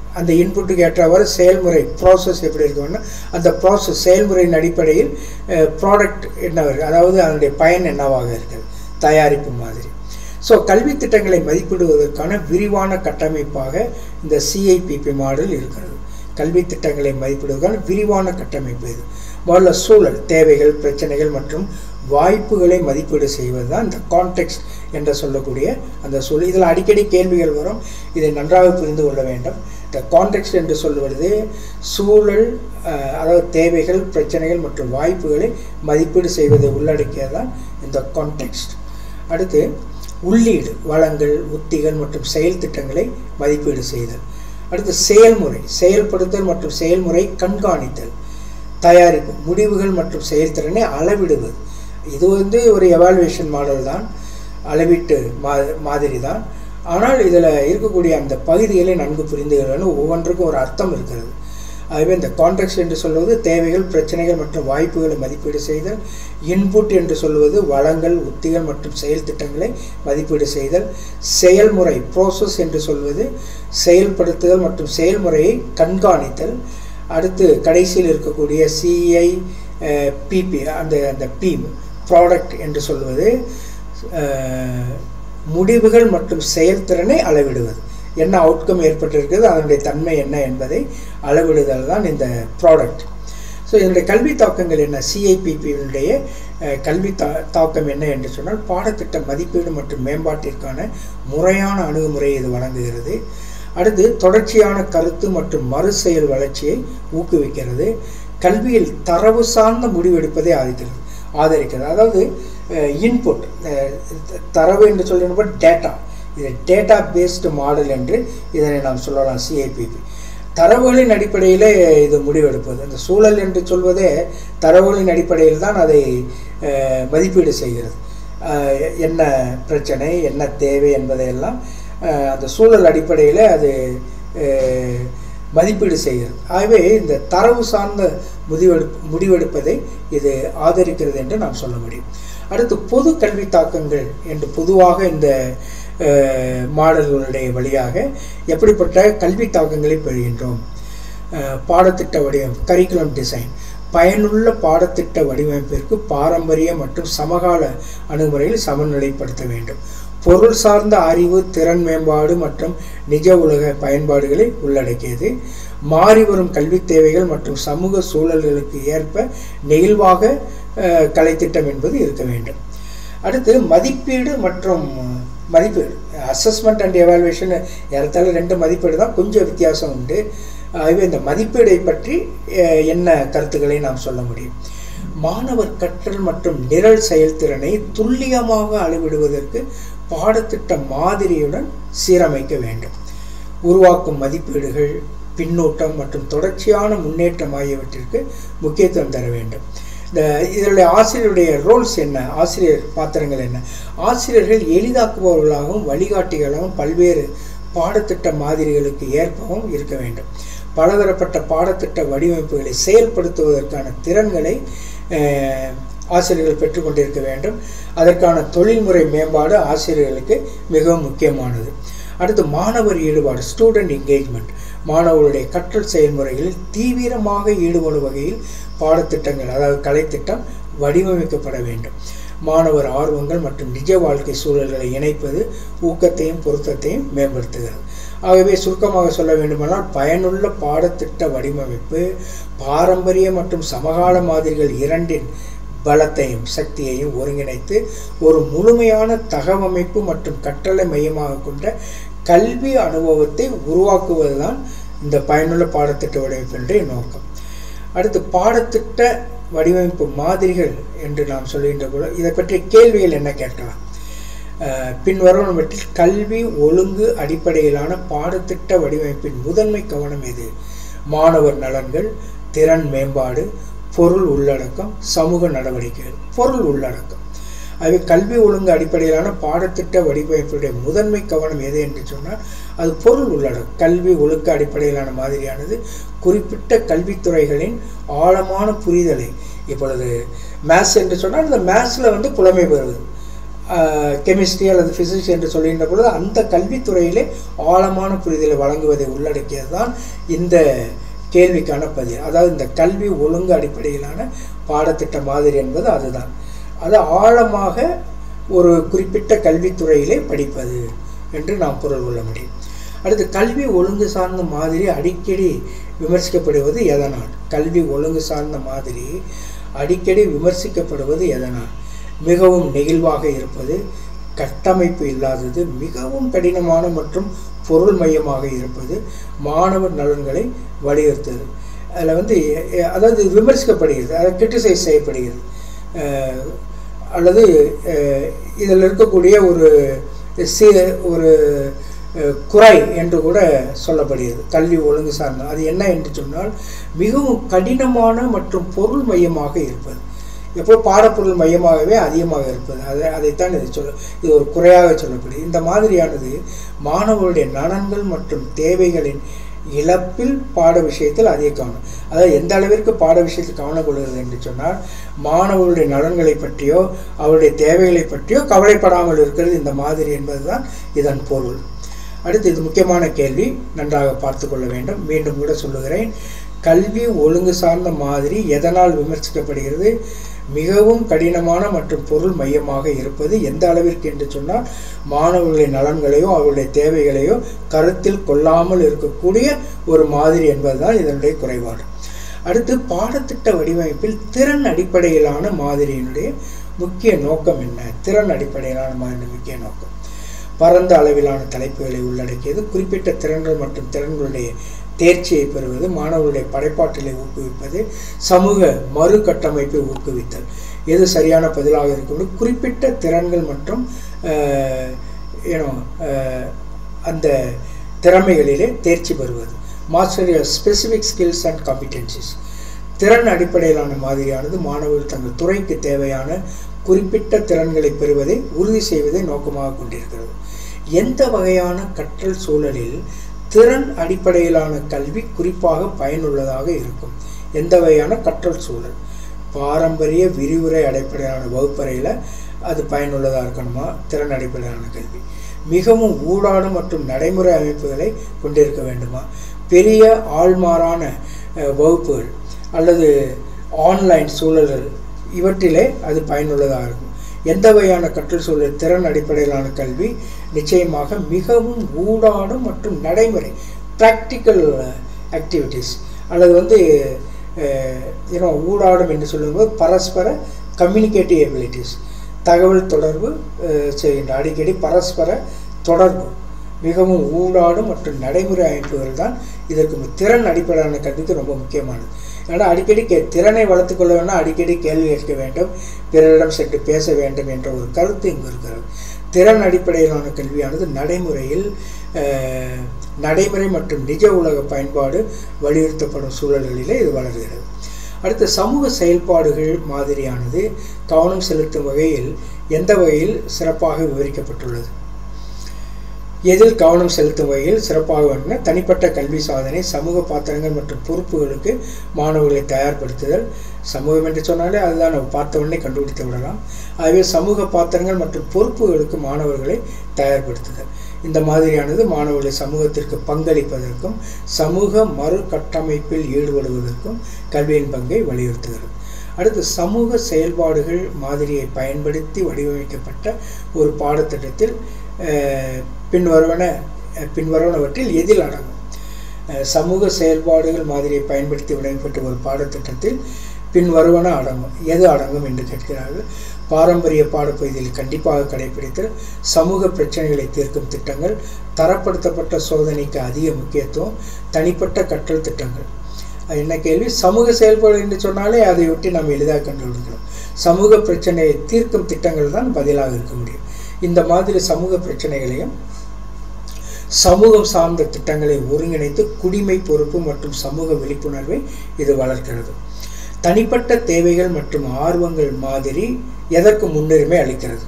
அந்த இன்புட்டுக்கு ஏற்றவாறு செயல்முறை ப்ராசஸ் எப்படி இருக்கும்னா அந்த ப்ராசஸ் செயல்முறையின் அடிப்படையில் ப்ராடக்ட் என்ன வருது அதாவது அதனுடைய பயன் என்னவாக இருக்குது தயாரிப்பு மாதிரி ஸோ கல்வி திட்டங்களை மதிப்பிடுவதற்கான விரிவான கட்டமைப்பாக இந்த சிஐபிபி மாடல் இருக்கிறது கல்வி திட்டங்களை மதிப்பிடுவதற்கான விரிவான கட்டமைப்பு இது முதல்ல சூழல் தேவைகள் பிரச்சனைகள் மற்றும் வாய்ப்புகளை மதிப்பீடு செய்வது தான் இந்த கான்டெக்ட் என்று சொல்லக்கூடிய அந்த சூழல் இதில் அடிக்கடி கேள்விகள் வரும் இதை நன்றாக புரிந்து கொள்ள வேண்டும் இந்த கான்டெக்ட் என்று சொல்வது சூழல் அதாவது தேவைகள் பிரச்சனைகள் மற்றும் வாய்ப்புகளை மதிப்பீடு செய்வதை உள்ளடக்கியதான் இந்த கான்டெக்ட் அடுத்து உள்ளீடு வளங்கள் உத்திகள் மற்றும் செயல் திட்டங்களை மதிப்பீடு செய்தல் அடுத்து செயல்முறை செயல்படுத்தல் மற்றும் செயல்முறை கண்காணித்தல் தயாரிப்பு முடிவுகள் மற்றும் செயல்திறனை அளவிடுவது இது வந்து ஒரு எவால்வேஷன் மாடல் தான் அளவீட்டு மா மாதிரி தான் ஆனால் இதில் இருக்கக்கூடிய அந்த பகுதிகளை நன்கு புரிந்து கொள்ளணும் ஒவ்வொன்றுக்கும் ஒரு அர்த்தம் இருக்கிறது ஆகவே இந்த கான்ட்ராக்ட் என்று சொல்வது தேவைகள் பிரச்சனைகள் மற்றும் வாய்ப்புகளை மதிப்பீடு செய்தல் இன்புட் என்று சொல்வது வளங்கள் உத்திகள் மற்றும் செயல் திட்டங்களை மதிப்பீடு செய்தல் செயல்முறை ப்ரோசஸ் என்று சொல்வது செயல்படுத்துதல் மற்றும் செயல்முறையை கண்காணித்தல் அடுத்து கடைசியில் இருக்கக்கூடிய சிஐ பிபி அந்த அந்த பி ப்ராடக்ட் என்று சொல்வது முடிவுகள் மற்றும் செயல்திறனை அளவிடுவது என்ன அவுட்கம் ஏற்பட்டிருக்கிறது அதனுடைய தன்மை என்ன என்பதை அளவிடுதல் தான் இந்த ப்ராடக்ட் ஸோ இதனுடைய கல்வி தாக்கங்கள் என்ன சிஐபிபியினுடைய கல்வி தா தாக்கம் என்ன என்று சொன்னால் பாடத்திட்ட மதிப்பீடு மற்றும் மேம்பாட்டிற்கான முறையான அணுகுமுறையை இது வழங்குகிறது அடுத்து தொடர்ச்சியான கருத்து மற்றும் மறு செயல் வளர்ச்சியை ஊக்குவிக்கிறது கல்வியில் தரவு சார்ந்த முடிவெடுப்பதை ஆதரிக்கிறது ஆதரிக்கிறது அதாவது இன்புட் தரவு என்று சொல்லினப்போ டேட்டா இது டேட்டா பேஸ்டு மாடல் என்று இதனை நாம் சொல்லலாம் சிஐபிபி தரவுகளின் அடிப்படையில் இது முடிவெடுப்பது அந்த சூழல் என்று சொல்வதே தரவுகளின் அடிப்படையில் தான் அதை மதிப்பீடு செய்கிறது என்ன பிரச்சனை என்ன தேவை என்பதையெல்லாம் அந்த சூழல் அடிப்படையில் அது மதிப்பீடு செய்கிறது ஆகவே இந்த தரவு சார்ந்த முடிவெடு முடிவெடுப்பதை இது ஆதரிக்கிறது என்று நாம் சொல்ல முடியும் அடுத்து பொது கல்வி தாக்கங்கள் என்று பொதுவாக இந்த மாடல்களுடைய வழியாக எப்படிப்பட்ட கல்வி தாக்கங்களை பெறுகின்றோம் பாடத்திட்ட வடிவமைப்பு கரிக்குலம் டிசைன் பயனுள்ள பாடத்திட்ட வடிவமைப்பிற்கு பாரம்பரிய மற்றும் சமகால அணுகுமுறையில் சமநிலைப்படுத்த வேண்டும் பொருள் சார்ந்த அறிவு திறன் மேம்பாடு மற்றும் நிஜ உலக பயன்பாடுகளை உள்ளடக்கியது மாறி வரும் கல்வி தேவைகள் மற்றும் சமூக சூழல்களுக்கு ஏற்ப நெகிழ்வாக கலைத்திட்டம் என்பது இருக்க வேண்டும் அடுத்து மதிப்பீடு மற்றும் மதிப்பீடு அசஸ்மெண்ட் அண்ட் எவாலுவேஷன் ஏறத்தாழ ரெண்டு மதிப்பீடு தான் கொஞ்சம் வித்தியாசம் உண்டு ஆகவே இந்த மதிப்பீடை பற்றி என்ன கருத்துக்களை நாம் சொல்ல முடியும் மாணவர் கற்றல் மற்றும் நிரல் செயல்திறனை துல்லியமாக அளவிடுவதற்கு பாடத்திட்ட மாதிரியுடன் சீரமைக்க வேண்டும் உருவாக்கும் மதிப்பீடுகள் பின்னூட்டம் மற்றும் தொடர்ச்சியான முன்னேற்றம் ஆகியவற்றிற்கு முக்கியத்துவம் தர வேண்டும் இந்த இதனுடைய ஆசிரியருடைய ரோல்ஸ் என்ன ஆசிரியர் பாத்திரங்கள் என்ன ஆசிரியர்கள் எளிதாக்குபவர்களாகவும் வழிகாட்டிகளாகவும் பல்வேறு பாடத்திட்ட மாதிரிகளுக்கு ஏற்பவும் இருக்க வேண்டும் பலதரப்பட்ட பாடத்திட்ட வடிவமைப்புகளை செயல்படுத்துவதற்கான திறன்களை ஆசிரியர்கள் பெற்றுக்கொண்டிருக்க வேண்டும் அதற்கான தொழில்முறை மேம்பாடு ஆசிரியர்களுக்கு மிகவும் முக்கியமானது அடுத்து மாணவர் ஈடுபாடு ஸ்டூடெண்ட் என்கேஜ்மெண்ட் மாணவர்களுடைய கற்றல் செயல்முறைகளில் தீவிரமாக ஈடுபடும் வகையில் பாடத்திட்டங்கள் அதாவது கலைத்திட்டம் வடிவமைக்கப்பட வேண்டும் மாணவர் ஆர்வங்கள் மற்றும் நிஜ வாழ்க்கை சூழல்களை இணைப்பது ஊக்கத்தையும் பொருத்தத்தையும் மேம்படுத்துகிறது ஆகவே சுருக்கமாக சொல்ல வேண்டுமானால் பயனுள்ள பாடத்திட்ட வடிவமைப்பு பாரம்பரிய மற்றும் சமகால மாதிரிகள் இரண்டின் பலத்தையும் சக்தியையும் ஒருங்கிணைத்து ஒரு முழுமையான தகவமைப்பு மற்றும் கற்றலை மையமாக கொண்ட கல்வி அனுபவத்தை உருவாக்குவதுதான் இந்த பயனுள்ள பாடத்திட்ட வடிவமைப்பினுடைய நோக்கம் அடுத்து பாடத்திட்ட வடிவமைப்பு மாதிரிகள் என்று நாம் சொல்கின்ற போது இதை பற்றிய கேள்விகள் என்ன கேட்கலாம் பின்வருவனவற்றில் கல்வி ஒழுங்கு அடிப்படையிலான பாடத்திட்ட வடிவமைப்பின் முதன்மை கவனம் எது மாணவர் நலன்கள் திறன் மேம்பாடு பொருள் உள்ளடக்கம் சமூக நடவடிக்கைகள் பொருள் உள்ளடக்கம் ஆகவே கல்வி ஒழுங்கு அடிப்படையிலான பாடத்திட்ட வடிவமைப்புடைய முதன்மை கவனம் எது என்று சொன்னால் அது பொருள் உள்ளடக்கம் கல்வி ஒழுக்க அடிப்படையிலான மாதிரியானது குறிப்பிட்ட கல்வித்துறைகளின் ஆழமான புரிதலை இப்பொழுது மேத்ஸ் என்று சொன்னால் இந்த மேத்ஸில் வந்து புலமை பெறுவது கெமிஸ்ட்ரி அல்லது ஃபிசிக்ஸ் என்று சொல்கின்ற பொழுது அந்த கல்வித்துறையிலே ஆழமான புரிதலை வழங்குவதை உள்ளடக்கியது தான் இந்த கேள்விக்கான பதில் அதாவது இந்த கல்வி ஒழுங்கு அடிப்படையிலான பாடத்திட்ட மாதிரி என்பது அதுதான் அது ஆழமாக ஒரு குறிப்பிட்ட கல்வித்துறையிலே படிப்பது என்று நாம் பொருள் கொள்ள முடியும் அடுத்து கல்வி ஒழுங்கு சார்ந்த மாதிரி அடிக்கடி விமர்சிக்கப்படுவது எதனால் கல்வி ஒழுங்கு சார்ந்த மாதிரி அடிக்கடி விமர்சிக்கப்படுவது எதனால் மிகவும் நெகிழ்வாக இருப்பது கட்டமைப்பு இல்லாதது மிகவும் கடினமான மற்றும் பொருள் மையமாக இருப்பது மாணவர் நலன்களை வலியுறுத்துது அதில் வந்து அதாவது விமர்சிக்கப்படுகிறது அதை கிரிட்டிசைஸ் செய்யப்படுகிறது அல்லது இதில் இருக்கக்கூடிய ஒரு சி ஒரு குறை என்று கூட சொல்லப்படுகிறது கல்வி ஒழுங்கு சார்ந்த அது என்ன என்று சொன்னால் மிகவும் கடினமான மற்றும் பொருள் மையமாக இருப்பது எப்போ பாடப்பொருள் மையமாகவே அதிகமாக இருப்பது அதை அதைத்தான் இது சொல்ல இது ஒரு குறையாக சொல்லப்படுது இந்த மாதிரியானது மாணவர்களுடைய நலன்கள் மற்றும் தேவைகளின் இழப்பில் பாட விஷயத்தில் அதிக கவனம் அதாவது எந்த அளவிற்கு பாட விஷயத்தில் கவனம் கொள்கிறது என்று சொன்னால் மாணவர்களுடைய நலன்களை பற்றியோ அவருடைய தேவைகளை பற்றியோ கவலைப்படாமல் இருக்கிறது இந்த மாதிரி என்பதுதான் இதன் பொருள் அடுத்து இது முக்கியமான கேள்வி நன்றாக பார்த்து கொள்ள வேண்டும் மீண்டும் கூட சொல்லுகிறேன் கல்வி ஒழுங்கு சார்ந்த மாதிரி எதனால் விமர்சிக்கப்படுகிறது மிகவும் கடினமான மற்றும் பொருள் மையமாக இருப்பது எந்த அளவிற்கு என்று சொன்னால் மாணவர்களின் நலன்களையோ அவருடைய தேவைகளையோ கருத்தில் கொள்ளாமல் இருக்கக்கூடிய ஒரு மாதிரி என்பதுதான் இதனுடைய குறைபாடு அடுத்து பாடத்திட்ட வடிவமைப்பில் திறன் அடிப்படையிலான மாதிரியினுடைய முக்கிய நோக்கம் என்ன திறன் அடிப்படையிலான மாதிரி முக்கிய நோக்கம் பரந்த அளவிலான தலைப்புகளை உள்ளடக்கியது குறிப்பிட்ட திறன்கள் மற்றும் திறன்களுடைய தேர்ச்சியை பெறுவது மாணவர்களுடைய படைப்பாற்றலை ஊக்குவிப்பது சமூக மறுகட்டமைப்பை ஊக்குவித்தல் எது சரியான பதிலாக இருக்கும் குறிப்பிட்ட திறன்கள் மற்றும் ஏனோ அந்த திறமைகளிலே தேர்ச்சி பெறுவது master specific skills and competencies திறன் அடிப்படையிலான மாதிரியானது மாணவர்கள் தங்கள் துறைக்கு தேவையான குறிப்பிட்ட திறன்களை பெறுவதை உறுதி செய்வதை நோக்கமாக கொண்டிருக்கிறது எந்த வகையான கற்றல் சூழலில் திறன் அடிப்படையிலான கல்வி குறிப்பாக பயனுள்ளதாக இருக்கும் எந்த வகையான கற்றல் சூழல் பாரம்பரிய விரிவுரை அடிப்படையிலான வகுப்பறையில் அது பயனுள்ளதாக இருக்கணுமா திறன் அடிப்படையிலான கல்வி மிகவும் ஊடாடும் மற்றும் நடைமுறை அமைப்புகளை கொண்டிருக்க வேண்டுமா பெரிய ஆள்மாறான வகுப்புகள் அல்லது ஆன்லைன் சூழல்கள் இவற்றிலே அது பயனுள்ளதாக இருக்கும் எந்த வகையான கற்றல் சூழல் திறன் அடிப்படையிலான கல்வி நிச்சயமாக மிகவும் ஊடாடும் மற்றும் நடைமுறை ப்ராக்டிக்கல் ஆக்டிவிட்டீஸ் அல்லது வந்து ஏன்னோ ஊடாடும் என்று சொல்லும்போது பரஸ்பர கம்யூனிகேட்டிவ் எபிலிட்டிஸ் தகவல் தொடர்பு செய்கின்ற அடிக்கடி பரஸ்பர தொடர்பு மிகவும் ஊடாடும் மற்றும் நடைமுறை அமைப்புகள் தான் இதற்கு திறன் அடிப்படையிலான கல்விக்கு ரொம்ப முக்கியமானது ஏன்னா அடிக்கடி கே திறனை வளர்த்துக்கொள்ள வேண்டாம் அடிக்கடி கேள்வி கேட்க வேண்டும் பிறரிடம் சென்று பேச வேண்டும் என்ற ஒரு கருத்து இங்கு இருக்கிறது திறன் அடிப்படையிலான கல்வியானது நடைமுறையில் நடைமுறை மற்றும் நிஜ உலக பயன்பாடு வலியுறுத்தப்படும் சூழல்களிலே இது வளர்கிறது அடுத்த சமூக செயல்பாடுகள் மாதிரியானது கவனம் செலுத்தும் வகையில் எந்த வகையில் சிறப்பாக விவரிக்கப்பட்டுள்ளது எதில் கவனம் செலுத்தும் வகையில் சிறப்பாக வேண்டும் தனிப்பட்ட கல்வி சாதனை சமூக பாத்திரங்கள் மற்றும் பொறுப்புகளுக்கு மாணவர்களை தயார்படுத்துதல் சமூகம் என்று சொன்னாலே அதுதான் நம்ம பார்த்த உடனே கண்டுபிடித்து விடலாம் ஆகவே சமூக பாத்திரங்கள் மற்றும் பொறுப்புகளுக்கு மாணவர்களை தயார்படுத்துதல் இந்த மாதிரியானது மாணவர்களை சமூகத்திற்கு பங்களிப்பதற்கும் சமூக மறுகட்டமைப்பில் ஈடுபடுவதற்கும் கல்வியின் பங்கை வலியுறுத்துகிறது அடுத்து சமூக செயல்பாடுகள் மாதிரியை பயன்படுத்தி வடிவமைக்கப்பட்ட ஒரு பாடத்திட்டத்தில் பின்வருவன பின்வருவனவற்றில் எதில் அடங்கும் சமூக செயல்பாடுகள் மாதிரியை பயன்படுத்தி வடிவமைக்கப்பட்ட ஒரு பாடத்திட்டத்தில் பின்வருவன அடங்கும் எது அடங்கும் என்று கேட்கிறார்கள் பாரம்பரிய பாடப்பகுதியில் கண்டிப்பாக கடைபிடித்தல் சமூக பிரச்சனைகளை தீர்க்கும் திட்டங்கள் தரப்படுத்தப்பட்ட சோதனைக்கு அதிக முக்கியத்துவம் தனிப்பட்ட கற்றல் திட்டங்கள் என்ன கேள்வி சமூக செயல்பாடு என்று சொன்னாலே அதை ஒட்டி நாம் எளிதாக கண்டுபிடிக்கிறோம் சமூக பிரச்சனையை தீர்க்கும் திட்டங்கள் தான் பதிலாக இருக்க முடியும் இந்த மாதிரி சமூக பிரச்சனைகளையும் சமூகம் சார்ந்த திட்டங்களை ஒருங்கிணைத்து குடிமை பொறுப்பு மற்றும் சமூக விழிப்புணர்வை இது வளர்க்கிறது தனிப்பட்ட தேவைகள் மற்றும் ஆர்வங்கள் மாதிரி எதற்கு முன்னுரிமை அளிக்கிறது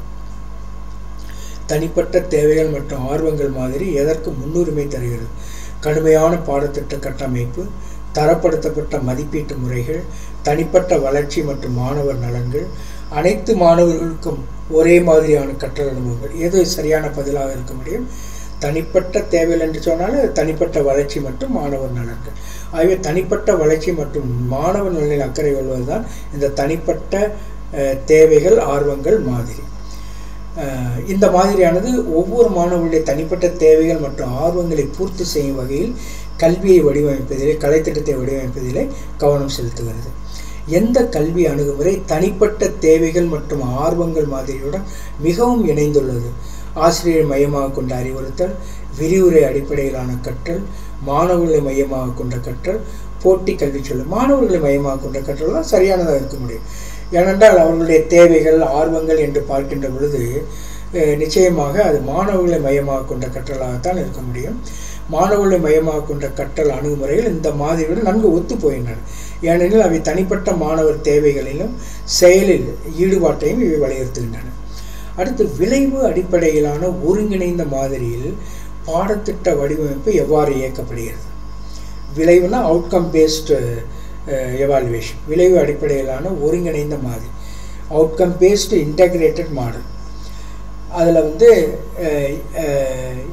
தனிப்பட்ட தேவைகள் மற்றும் ஆர்வங்கள் மாதிரி எதற்கு முன்னுரிமை தருகிறது கடுமையான பாடத்திட்ட கட்டமைப்பு தரப்படுத்தப்பட்ட மதிப்பீட்டு முறைகள் தனிப்பட்ட வளர்ச்சி மற்றும் மாணவர் நலன்கள் அனைத்து மாணவர்களுக்கும் ஒரே மாதிரியான கற்றல் அனுபவங்கள் எது சரியான பதிலாக இருக்க முடியும் தனிப்பட்ட தேவைகள் என்று சொன்னால் தனிப்பட்ட வளர்ச்சி மற்றும் மாணவர் நலன்கள் ஆகவே தனிப்பட்ட வளர்ச்சி மற்றும் மாணவர் நலனில் அக்கறை கொள்வதுதான் இந்த தனிப்பட்ட அஹ், தேவைகள் ஆர்வங்கள் மாதிரி அஹ், இந்த மாதிரியானது ஒவ்வொரு மாணவர்களுடைய தனிப்பட்ட தேவைகள் மற்றும் ஆர்வங்களை பூர்த்தி செய்யும் வகையில் கல்வியை வடிவமைப்பதிலே கலைத்திட்டத்தை வடிவமைப்பதிலே கவனம் செலுத்துகிறது எந்த கல்வி அணுகுமுறை தனிப்பட்ட தேவைகள் மற்றும் ஆர்வங்கள் மாதிரியுடன் மிகவும் இணைந்துள்ளது ஆசிரியரை மையமாக கொண்ட அறிவுறுத்தல் விரிவுரை அடிப்படையிலான கற்றல் மாணவர்களை மையமாக கொண்ட கற்றல் போட்டி கல்வி சொல்லு மாணவர்களை மையமாக கொண்ட கற்றல் தான் சரியானதாக இருக்க முடியும் ஏனென்றால் அவர்களுடைய தேவைகள் ஆர்வங்கள் என்று பார்க்கின்ற பொழுது அஹ், நிச்சயமாக அது மாணவர்களை மையமாக கொண்ட கற்றலாகத்தான் இருக்க முடியும் மாணவர்களை மையமாக கொண்ட கற்றல் அணுகுமுறைகள் இந்த மாதிரியுடன் நன்கு ஒத்து போகின்றன ஏனெனில் அவை தனிப்பட்ட மாணவர் தேவைகளிலும் செயலில் ஈடுபாட்டையும் இவை வலியுறுத்துகின்றன அடுத்து விளைவு அடிப்படையிலான ஒருங்கிணைந்த மாதிரியில் பாடத்திட்ட வடிவமைப்பு எவ்வாறு இயக்கப்படுகிறது விளைவுனா அவுட்கம் பேஸ்டு எவாலுவேஷன் விளைவு அடிப்படையிலான ஒருங்கிணைந்த மாதிரி அவுட்கம் பேஸ்டு இன்டகிரேட்டட் மாடல் அதில் வந்து அஹ், அஹ்,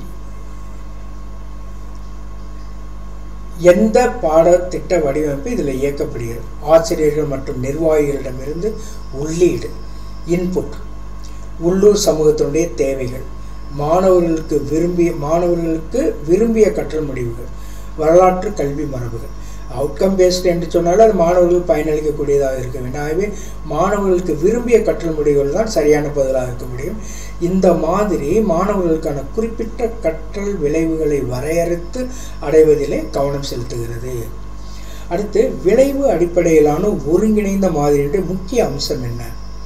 எந்த பாடத்திட்ட வடிவமைப்பு இதில் இயக்கப்படுகிறது ஆசிரியர்கள் மற்றும் நிர்வாகிகளிடமிருந்து உள்ளீடு இன்புட் உள்ளூர் சமூகத்தினுடைய தேவைகள் மாணவர்களுக்கு விரும்பிய மாணவர்களுக்கு விரும்பிய கற்றல் முடிவுகள் வரலாற்று கல்வி மரபுகள் அவுட்கம் பேஸ்டு என்று சொன்னாலும் அது மாணவர்கள் பயனளிக்கக்கூடியதாக இருக்க வேண்டும் ஆகவே மாணவர்களுக்கு விரும்பிய கற்றல் முடிவுகள் தான் சரியான பதிலாக இருக்க முடியும் இந்த மாதிரி மாணவர்களுக்கான குறிப்பிட்ட கற்றல் விளைவுகளை வரையறுத்து அடைவதிலே கவனம் செலுத்துகிறது அடுத்து விளைவு அடிப்படையிலான ஒருங்கிணைந்த மாதிரியுடைய முக்கிய அம்சம் என்ன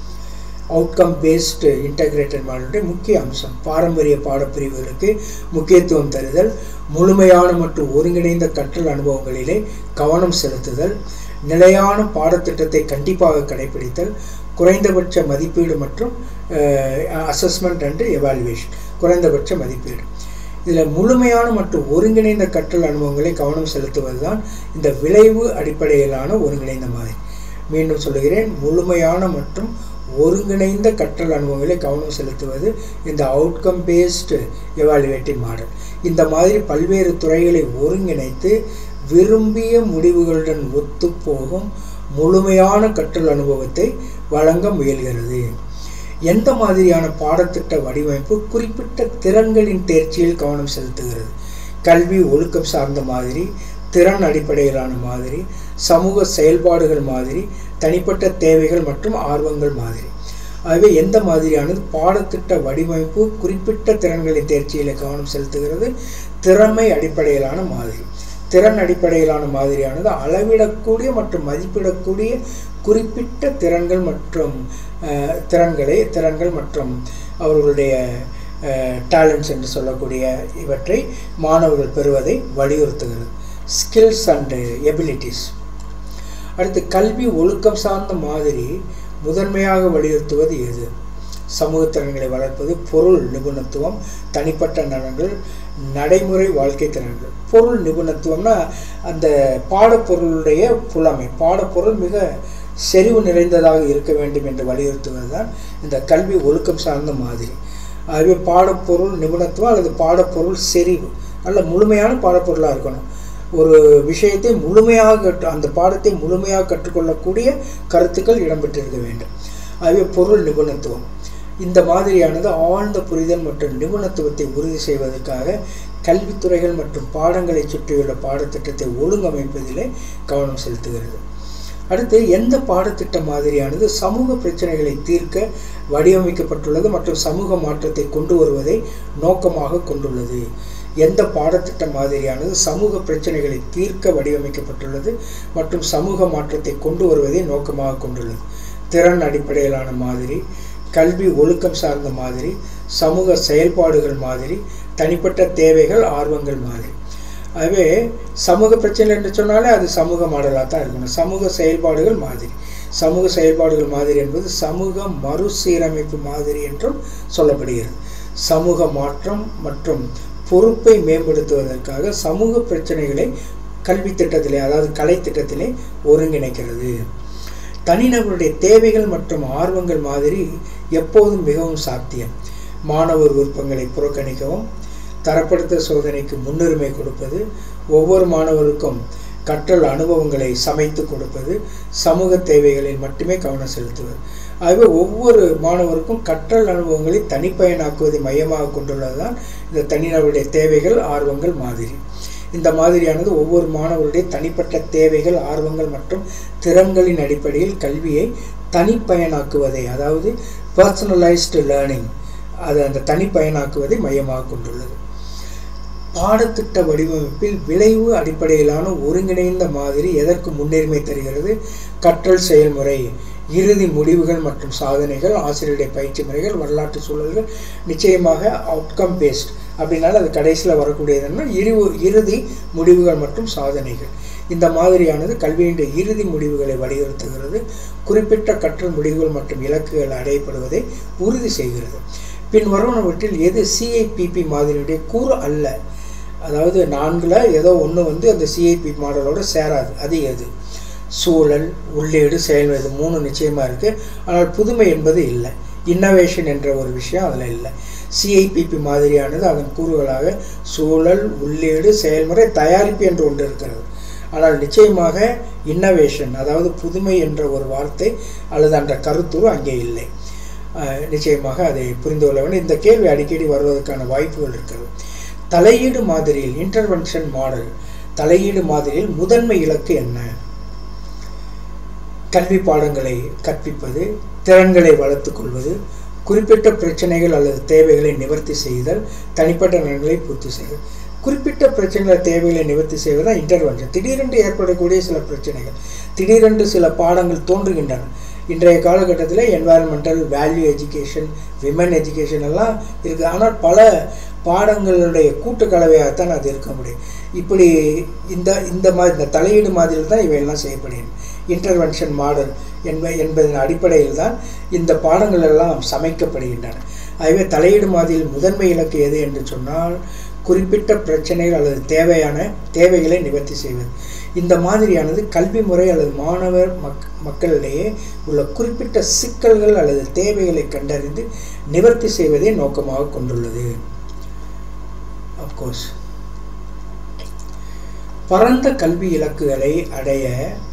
அவுட்கம் பேஸ்டு இன்டகிரேட்டட் மாடலுடைய முக்கிய அம்சம் பாரம்பரிய பாடப்பிரிவுகளுக்கு முக்கியத்துவம் தருதல் முழுமையான மற்றும் ஒருங்கிணைந்த கற்றல் அனுபவங்களிலே கவனம் செலுத்துதல் நிலையான பாடத்திட்டத்தை கண்டிப்பாக கடைபிடித்தல் குறைந்தபட்ச மதிப்பீடு மற்றும் அசஸ்மெண்ட் அண்ட் எவாலுவேஷன் குறைந்தபட்ச மதிப்பீடு இதில் முழுமையான மற்றும் ஒருங்கிணைந்த கற்றல் அனுபவங்களை கவனம் செலுத்துவது தான் இந்த விளைவு அடிப்படையிலான ஒருங்கிணைந்த மாதிரி மீண்டும் சொல்லுகிறேன் முழுமையான மற்றும் ஒருங்கிணைந்த கற்றல் அனுபவங்களை கவனம் செலுத்துவது இந்த அவுட்கம் பேஸ்டு எவாலுவேட்டிவ் மாடல் இந்த மாதிரி பல்வேறு துறைகளை ஒருங்கிணைத்து விரும்பிய முடிவுகளுடன் ஒத்துப்போகும் முழுமையான கற்றல் அனுபவத்தை வழங்க முயல்கிறது எந்த மாதிரியான பாடத்திட்ட வடிவமைப்பு குறிப்பிட்ட திறன்களின் தேர்ச்சியில் கவனம் செலுத்துகிறது கல்வி ஒழுக்கம் சார்ந்த மாதிரி திறன் அடிப்படையிலான மாதிரி சமூக செயல்பாடுகள் மாதிரி தனிப்பட்ட தேவைகள் மற்றும் ஆர்வங்கள் மாதிரி ஆகவே எந்த மாதிரியானது பாடத்திட்ட வடிவமைப்பு குறிப்பிட்ட திறன்களின் தேர்ச்சியில் கவனம் செலுத்துகிறது திறமை அடிப்படையிலான மாதிரி திறன் அடிப்படையிலான மாதிரியானது அளவிடக்கூடிய மற்றும் மதிப்பிடக்கூடிய குறிப்பிட்ட திறன்கள் மற்றும் அஹ், திறன்களை திறன்கள் மற்றும் அவர்களுடைய டேலண்ட்ஸ் என்று சொல்லக்கூடிய இவற்றை மாணவர்கள் பெறுவதை வலியுறுத்துகிறது ஸ்கில்ஸ் அண்டு எபிலிட்டிஸ் அடுத்து கல்வி ஒழுக்கம் சார்ந்த மாதிரி முதன்மையாக வலியுறுத்துவது எது சமூக திறன்களை வளர்ப்பது பொருள் நிபுணத்துவம் தனிப்பட்ட நலன்கள் நடைமுறை வாழ்க்கை திறன்கள் பொருள் நிபுணத்துவம்னா அந்த பாடப்பொருளுடைய புலமை பாடப்பொருள் மிக செறிவு நிறைந்ததாக இருக்க வேண்டும் என்று வலியுறுத்துவது தான் இந்த கல்வி ஒழுக்கம் சார்ந்த மாதிரி ஆகவே பாடப்பொருள் நிபுணத்துவம் அல்லது பாடப்பொருள் செறிவு நல்ல முழுமையான பாடப்பொருளாக இருக்கணும் ஒரு விஷயத்தை முழுமையாக கற்று அந்த பாடத்தை முழுமையாக கற்றுக்கொள்ளக்கூடிய கருத்துக்கள் இடம்பெற்றிருக்க வேண்டும் ஆகவே பொருள் நிபுணத்துவம் இந்த மாதிரியானது ஆழ்ந்த புரிதல் மற்றும் நிபுணத்துவத்தை உறுதி செய்வதற்காக கல்வித்துறைகள் மற்றும் பாடங்களை சுற்றியுள்ள பாடத்திட்டத்தை ஒழுங்கமைப்பதிலே கவனம் செலுத்துகிறது அடுத்து எந்த பாடத்திட்ட மாதிரியானது சமூக பிரச்சனைகளை தீர்க்க வடிவமைக்கப்பட்டுள்ளது மற்றும் சமூக மாற்றத்தை கொண்டு வருவதை நோக்கமாக கொண்டுள்ளது எந்த பாடத்திட்ட மாதிரியானது சமூக பிரச்சனைகளை தீர்க்க வடிவமைக்கப்பட்டுள்ளது மற்றும் சமூக மாற்றத்தை கொண்டு வருவதை நோக்கமாக கொண்டுள்ளது திறன் அடிப்படையிலான மாதிரி கல்வி ஒழுக்கம் சார்ந்த மாதிரி சமூக செயல்பாடுகள் மாதிரி தனிப்பட்ட தேவைகள் ஆர்வங்கள் மாதிரி ஆகவே சமூக பிரச்சனை என்று சொன்னாலே அது சமூக மாடலாக தான் இருக்கணும் சமூக செயல்பாடுகள் மாதிரி சமூக செயல்பாடுகள் மாதிரி என்பது சமூக மறுசீரமைப்பு மாதிரி என்றும் சொல்லப்படுகிறது சமூக மாற்றம் மற்றும் பொறுப்பை மேம்படுத்துவதற்காக சமூக பிரச்சனைகளை கல்வி திட்டத்திலே அதாவது கலை திட்டத்திலே ஒருங்கிணைக்கிறது தனிநபருடைய தேவைகள் மற்றும் ஆர்வங்கள் மாதிரி எப்போதும் மிகவும் சாத்தியம் மாணவர் விருப்பங்களை புறக்கணிக்கவும் தரப்படுத்த சோதனைக்கு முன்னுரிமை கொடுப்பது ஒவ்வொரு மாணவருக்கும் கற்றல் அனுபவங்களை சமைத்து கொடுப்பது சமூக தேவைகளில் மட்டுமே கவனம் செலுத்துவது ஆகவே ஒவ்வொரு மாணவருக்கும் கற்றல் அனுபவங்களை தனிப்பயனாக்குவதை மையமாக கொண்டுள்ளதுதான் இந்த தனிநபருடைய தேவைகள் ஆர்வங்கள் மாதிரி இந்த மாதிரியானது ஒவ்வொரு மாணவருடைய தனிப்பட்ட தேவைகள் ஆர்வங்கள் மற்றும் திறன்களின் அடிப்படையில் கல்வியை தனிப்பயனாக்குவதை அதாவது பர்சனலைஸ்டு லேர்னிங் அது அந்த தனிப்பயனாக்குவதை மையமாக கொண்டுள்ளது பாடத்திட்ட வடிவமைப்பில் விளைவு அடிப்படையிலான ஒருங்கிணைந்த மாதிரி எதற்கு முன்னுரிமை தருகிறது கற்றல் செயல்முறை இறுதி முடிவுகள் மற்றும் சாதனைகள் ஆசிரியருடைய பயிற்சி முறைகள் வரலாற்று சூழல்கள் நிச்சயமாக அவுட்கம் பேஸ்ட் அப்படின்னால அது கடைசியில் வரக்கூடியதுன்னா இறுதி இறுதி முடிவுகள் மற்றும் சாதனைகள் இந்த மாதிரியானது கல்வியினுடைய இறுதி முடிவுகளை வலியுறுத்துகிறது குறிப்பிட்ட கற்றல் முடிவுகள் மற்றும் இலக்குகள் அடையப்படுவதை உறுதி செய்கிறது பின் வருவனவற்றில் எது சிஐபிபி மாதிரியுடைய கூறு அல்ல அதாவது நான்கில் ஏதோ ஒன்று வந்து அந்த சிஐபி மாடலோட சேராது அது எது சூழல் உள்ளீடு செயல் இது மூணு நிச்சயமாக இருக்குது ஆனால் புதுமை என்பது இல்லை இன்னோவேஷன் என்ற ஒரு விஷயம் அதில் இல்லை சிஐபிபி மாதிரியானது அதன் கூறுகளாக சூழல் உள்ளீடு செயல்முறை தயாரிப்பு என்று ஒன்று இருக்கிறது ஆனால் நிச்சயமாக இன்னோவேஷன் அதாவது புதுமை என்ற ஒரு வார்த்தை அல்லது அந்த கருத்துரு அங்கே இல்லை நிச்சயமாக அதை புரிந்து கொள்ள வேண்டும் இந்த கேள்வி அடிக்கடி வருவதற்கான வாய்ப்புகள் இருக்கிறது தலையீடு மாதிரியில் இன்டர்வென்ஷன் மாடல் தலையீடு மாதிரியில் முதன்மை இலக்கு என்ன கல்வி பாடங்களை கற்பிப்பது திறன்களை வளர்த்துக் கொள்வது குறிப்பிட்ட பிரச்சனைகள் அல்லது தேவைகளை நிவர்த்தி செய்தல் தனிப்பட்ட நலன்களை பூர்த்தி செய்தல் குறிப்பிட்ட பிரச்சனைகளை தேவைகளை நிவர்த்தி செய்வது தான் இன்டர்வென்ஷன் திடீரென்று ஏற்படக்கூடிய சில பிரச்சனைகள் திடீரென்று சில பாடங்கள் தோன்றுகின்றன இன்றைய காலகட்டத்தில் environmental value education women education எல்லாம் இருக்குது ஆனால் பல பாடங்களுடைய கூட்டுக்கலவையாகத்தான் அது இருக்க முடியும் இப்படி இந்த இந்த மாதிரி இந்த தலையீடு மாதிரியில் தான் இவையெல்லாம் செய்யப்படுகிறது இன்டர்வென்ஷன் மாடல் என்ப என்பதன் அடிப்படையில் தான் இந்த பாடங்கள் எல்லாம் சமைக்கப்படுகின்றன ஆகவே தலையீடு மாதிரியில் முதன்மை இலக்கு எது என்று சொன்னால் குறிப்பிட்ட பிரச்சனைகள் அல்லது தேவையான தேவைகளை நிவர்த்தி செய்வது இந்த மாதிரியானது கல்வி முறை அல்லது மாணவர் மக் மக்களிடையே உள்ள குறிப்பிட்ட சிக்கல்கள் அல்லது தேவைகளை கண்டறிந்து நிவர்த்தி செய்வதை நோக்கமாக கொண்டுள்ளது அப்கோர்ஸ் பரந்த கல்வி இலக்குகளை அடைய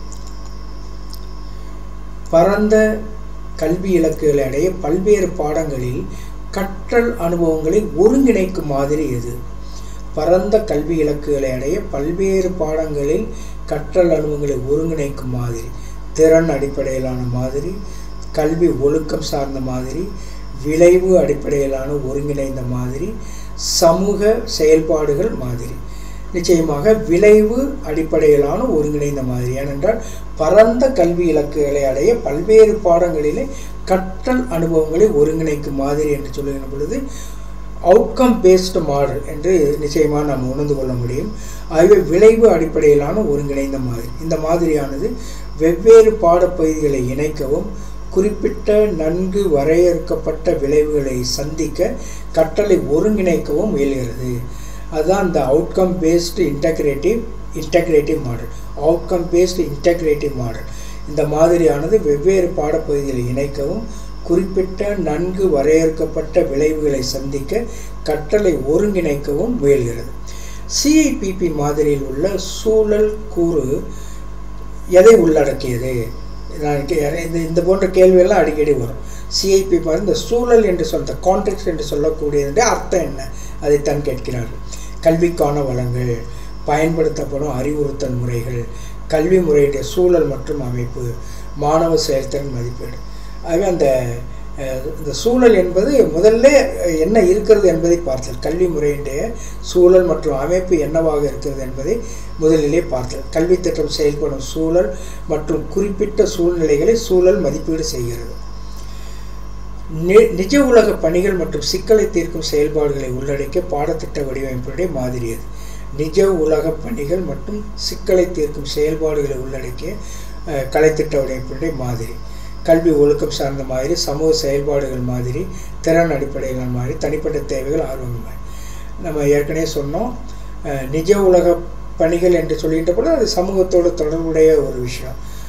பரந்த கல்வி இலக்குகளை அடைய பல்வேறு பாடங்களில் கற்றல் அனுபவங்களை ஒருங்கிணைக்கும் மாதிரி எது பரந்த கல்வி இலக்குகளை அடைய பல்வேறு பாடங்களில் கற்றல் அனுபவங்களை ஒருங்கிணைக்கும் மாதிரி திறன் அடிப்படையிலான மாதிரி கல்வி ஒழுக்கம் சார்ந்த மாதிரி விளைவு அடிப்படையிலான ஒருங்கிணைந்த மாதிரி சமூக செயல்பாடுகள் மாதிரி நிச்சயமாக விளைவு அடிப்படையிலான ஒருங்கிணைந்த மாதிரி ஏனென்றால் பரந்த கல்வி இலக்குகளை அடைய பல்வேறு பாடங்களிலே கற்றல் அனுபவங்களை ஒருங்கிணைக்கும் மாதிரி என்று சொல்லுகின்ற பொழுது அவுட்கம் பேஸ்டு மாடல் என்று நிச்சயமாக நாம் உணர்ந்து கொள்ள முடியும் ஆகவே விளைவு அடிப்படையிலான ஒருங்கிணைந்த மாதிரி இந்த மாதிரியானது வெவ்வேறு பாடப்பகுதிகளை இணைக்கவும் குறிப்பிட்ட நன்கு வரையறுக்கப்பட்ட விளைவுகளை சந்திக்க கற்றலை ஒருங்கிணைக்கவும் முயல்கிறது அதுதான் இந்த outcome based integrative integrative model outcome based integrative model இந்த மாதிரியானது வெவ்வேறு பாடப்பகுதிகளை இணைக்கவும் குறிப்பிட்ட நன்கு வரையறுக்கப்பட்ட விளைவுகளை சந்திக்க கற்றலை ஒருங்கிணைக்கவும் முயல்கிறது சிஐபிபி மாதிரியில் உள்ள சூழல் கூறு எதை உள்ளடக்கியது நான் இந்த இந்த போன்ற கேள்வியெல்லாம் அடிக்கடி வரும் சிஐபி மாதிரி இந்த சூழல் என்று சொல்ல கான்டெக்ட் என்று சொல்லக்கூடியதுடைய அர்த்தம் என்ன அதைத்தான் கேட்கிறார்கள் கல்விக்கான வளங்கள் பயன்படுத்தப்படும் அறிவுறுத்தல் முறைகள் கல்வி முறையுடைய சூழல் மற்றும் அமைப்பு மாணவ செயல்திறன் மதிப்பீடு ஆகவே அந்த இந்த சூழல் என்பது முதல்ல என்ன இருக்கிறது என்பதை பார்த்தல் கல்வி முறையினுடைய சூழல் மற்றும் அமைப்பு என்னவாக இருக்கிறது என்பதை முதலிலே பார்த்தல் கல்வி திட்டம் செயல்படும் சூழல் மற்றும் குறிப்பிட்ட சூழ்நிலைகளை சூழல் மதிப்பீடு செய்கிறது நிஜ உலக பணிகள் மற்றும் சிக்கலை தீர்க்கும் செயல்பாடுகளை உள்ளடக்கிய பாடத்திட்ட வடிவமைப்புடைய மாதிரி அது நிஜ உலக பணிகள் மற்றும் சிக்கலை தீர்க்கும் செயல்பாடுகளை உள்ளடக்கிய கலைத்திட்ட வடிவமைப்புடைய மாதிரி கல்வி ஒழுக்கம் சார்ந்த மாதிரி சமூக செயல்பாடுகள் மாதிரி திறன் அடிப்படையிலான மாதிரி தனிப்பட்ட தேவைகள் ஆர்வங்கள் மாதிரி நம்ம ஏற்கனவே சொன்னோம் நிஜ உலக பணிகள் என்று சொல்லிட்ட கூட அது சமூகத்தோடு தொடர்புடைய ஒரு விஷயம்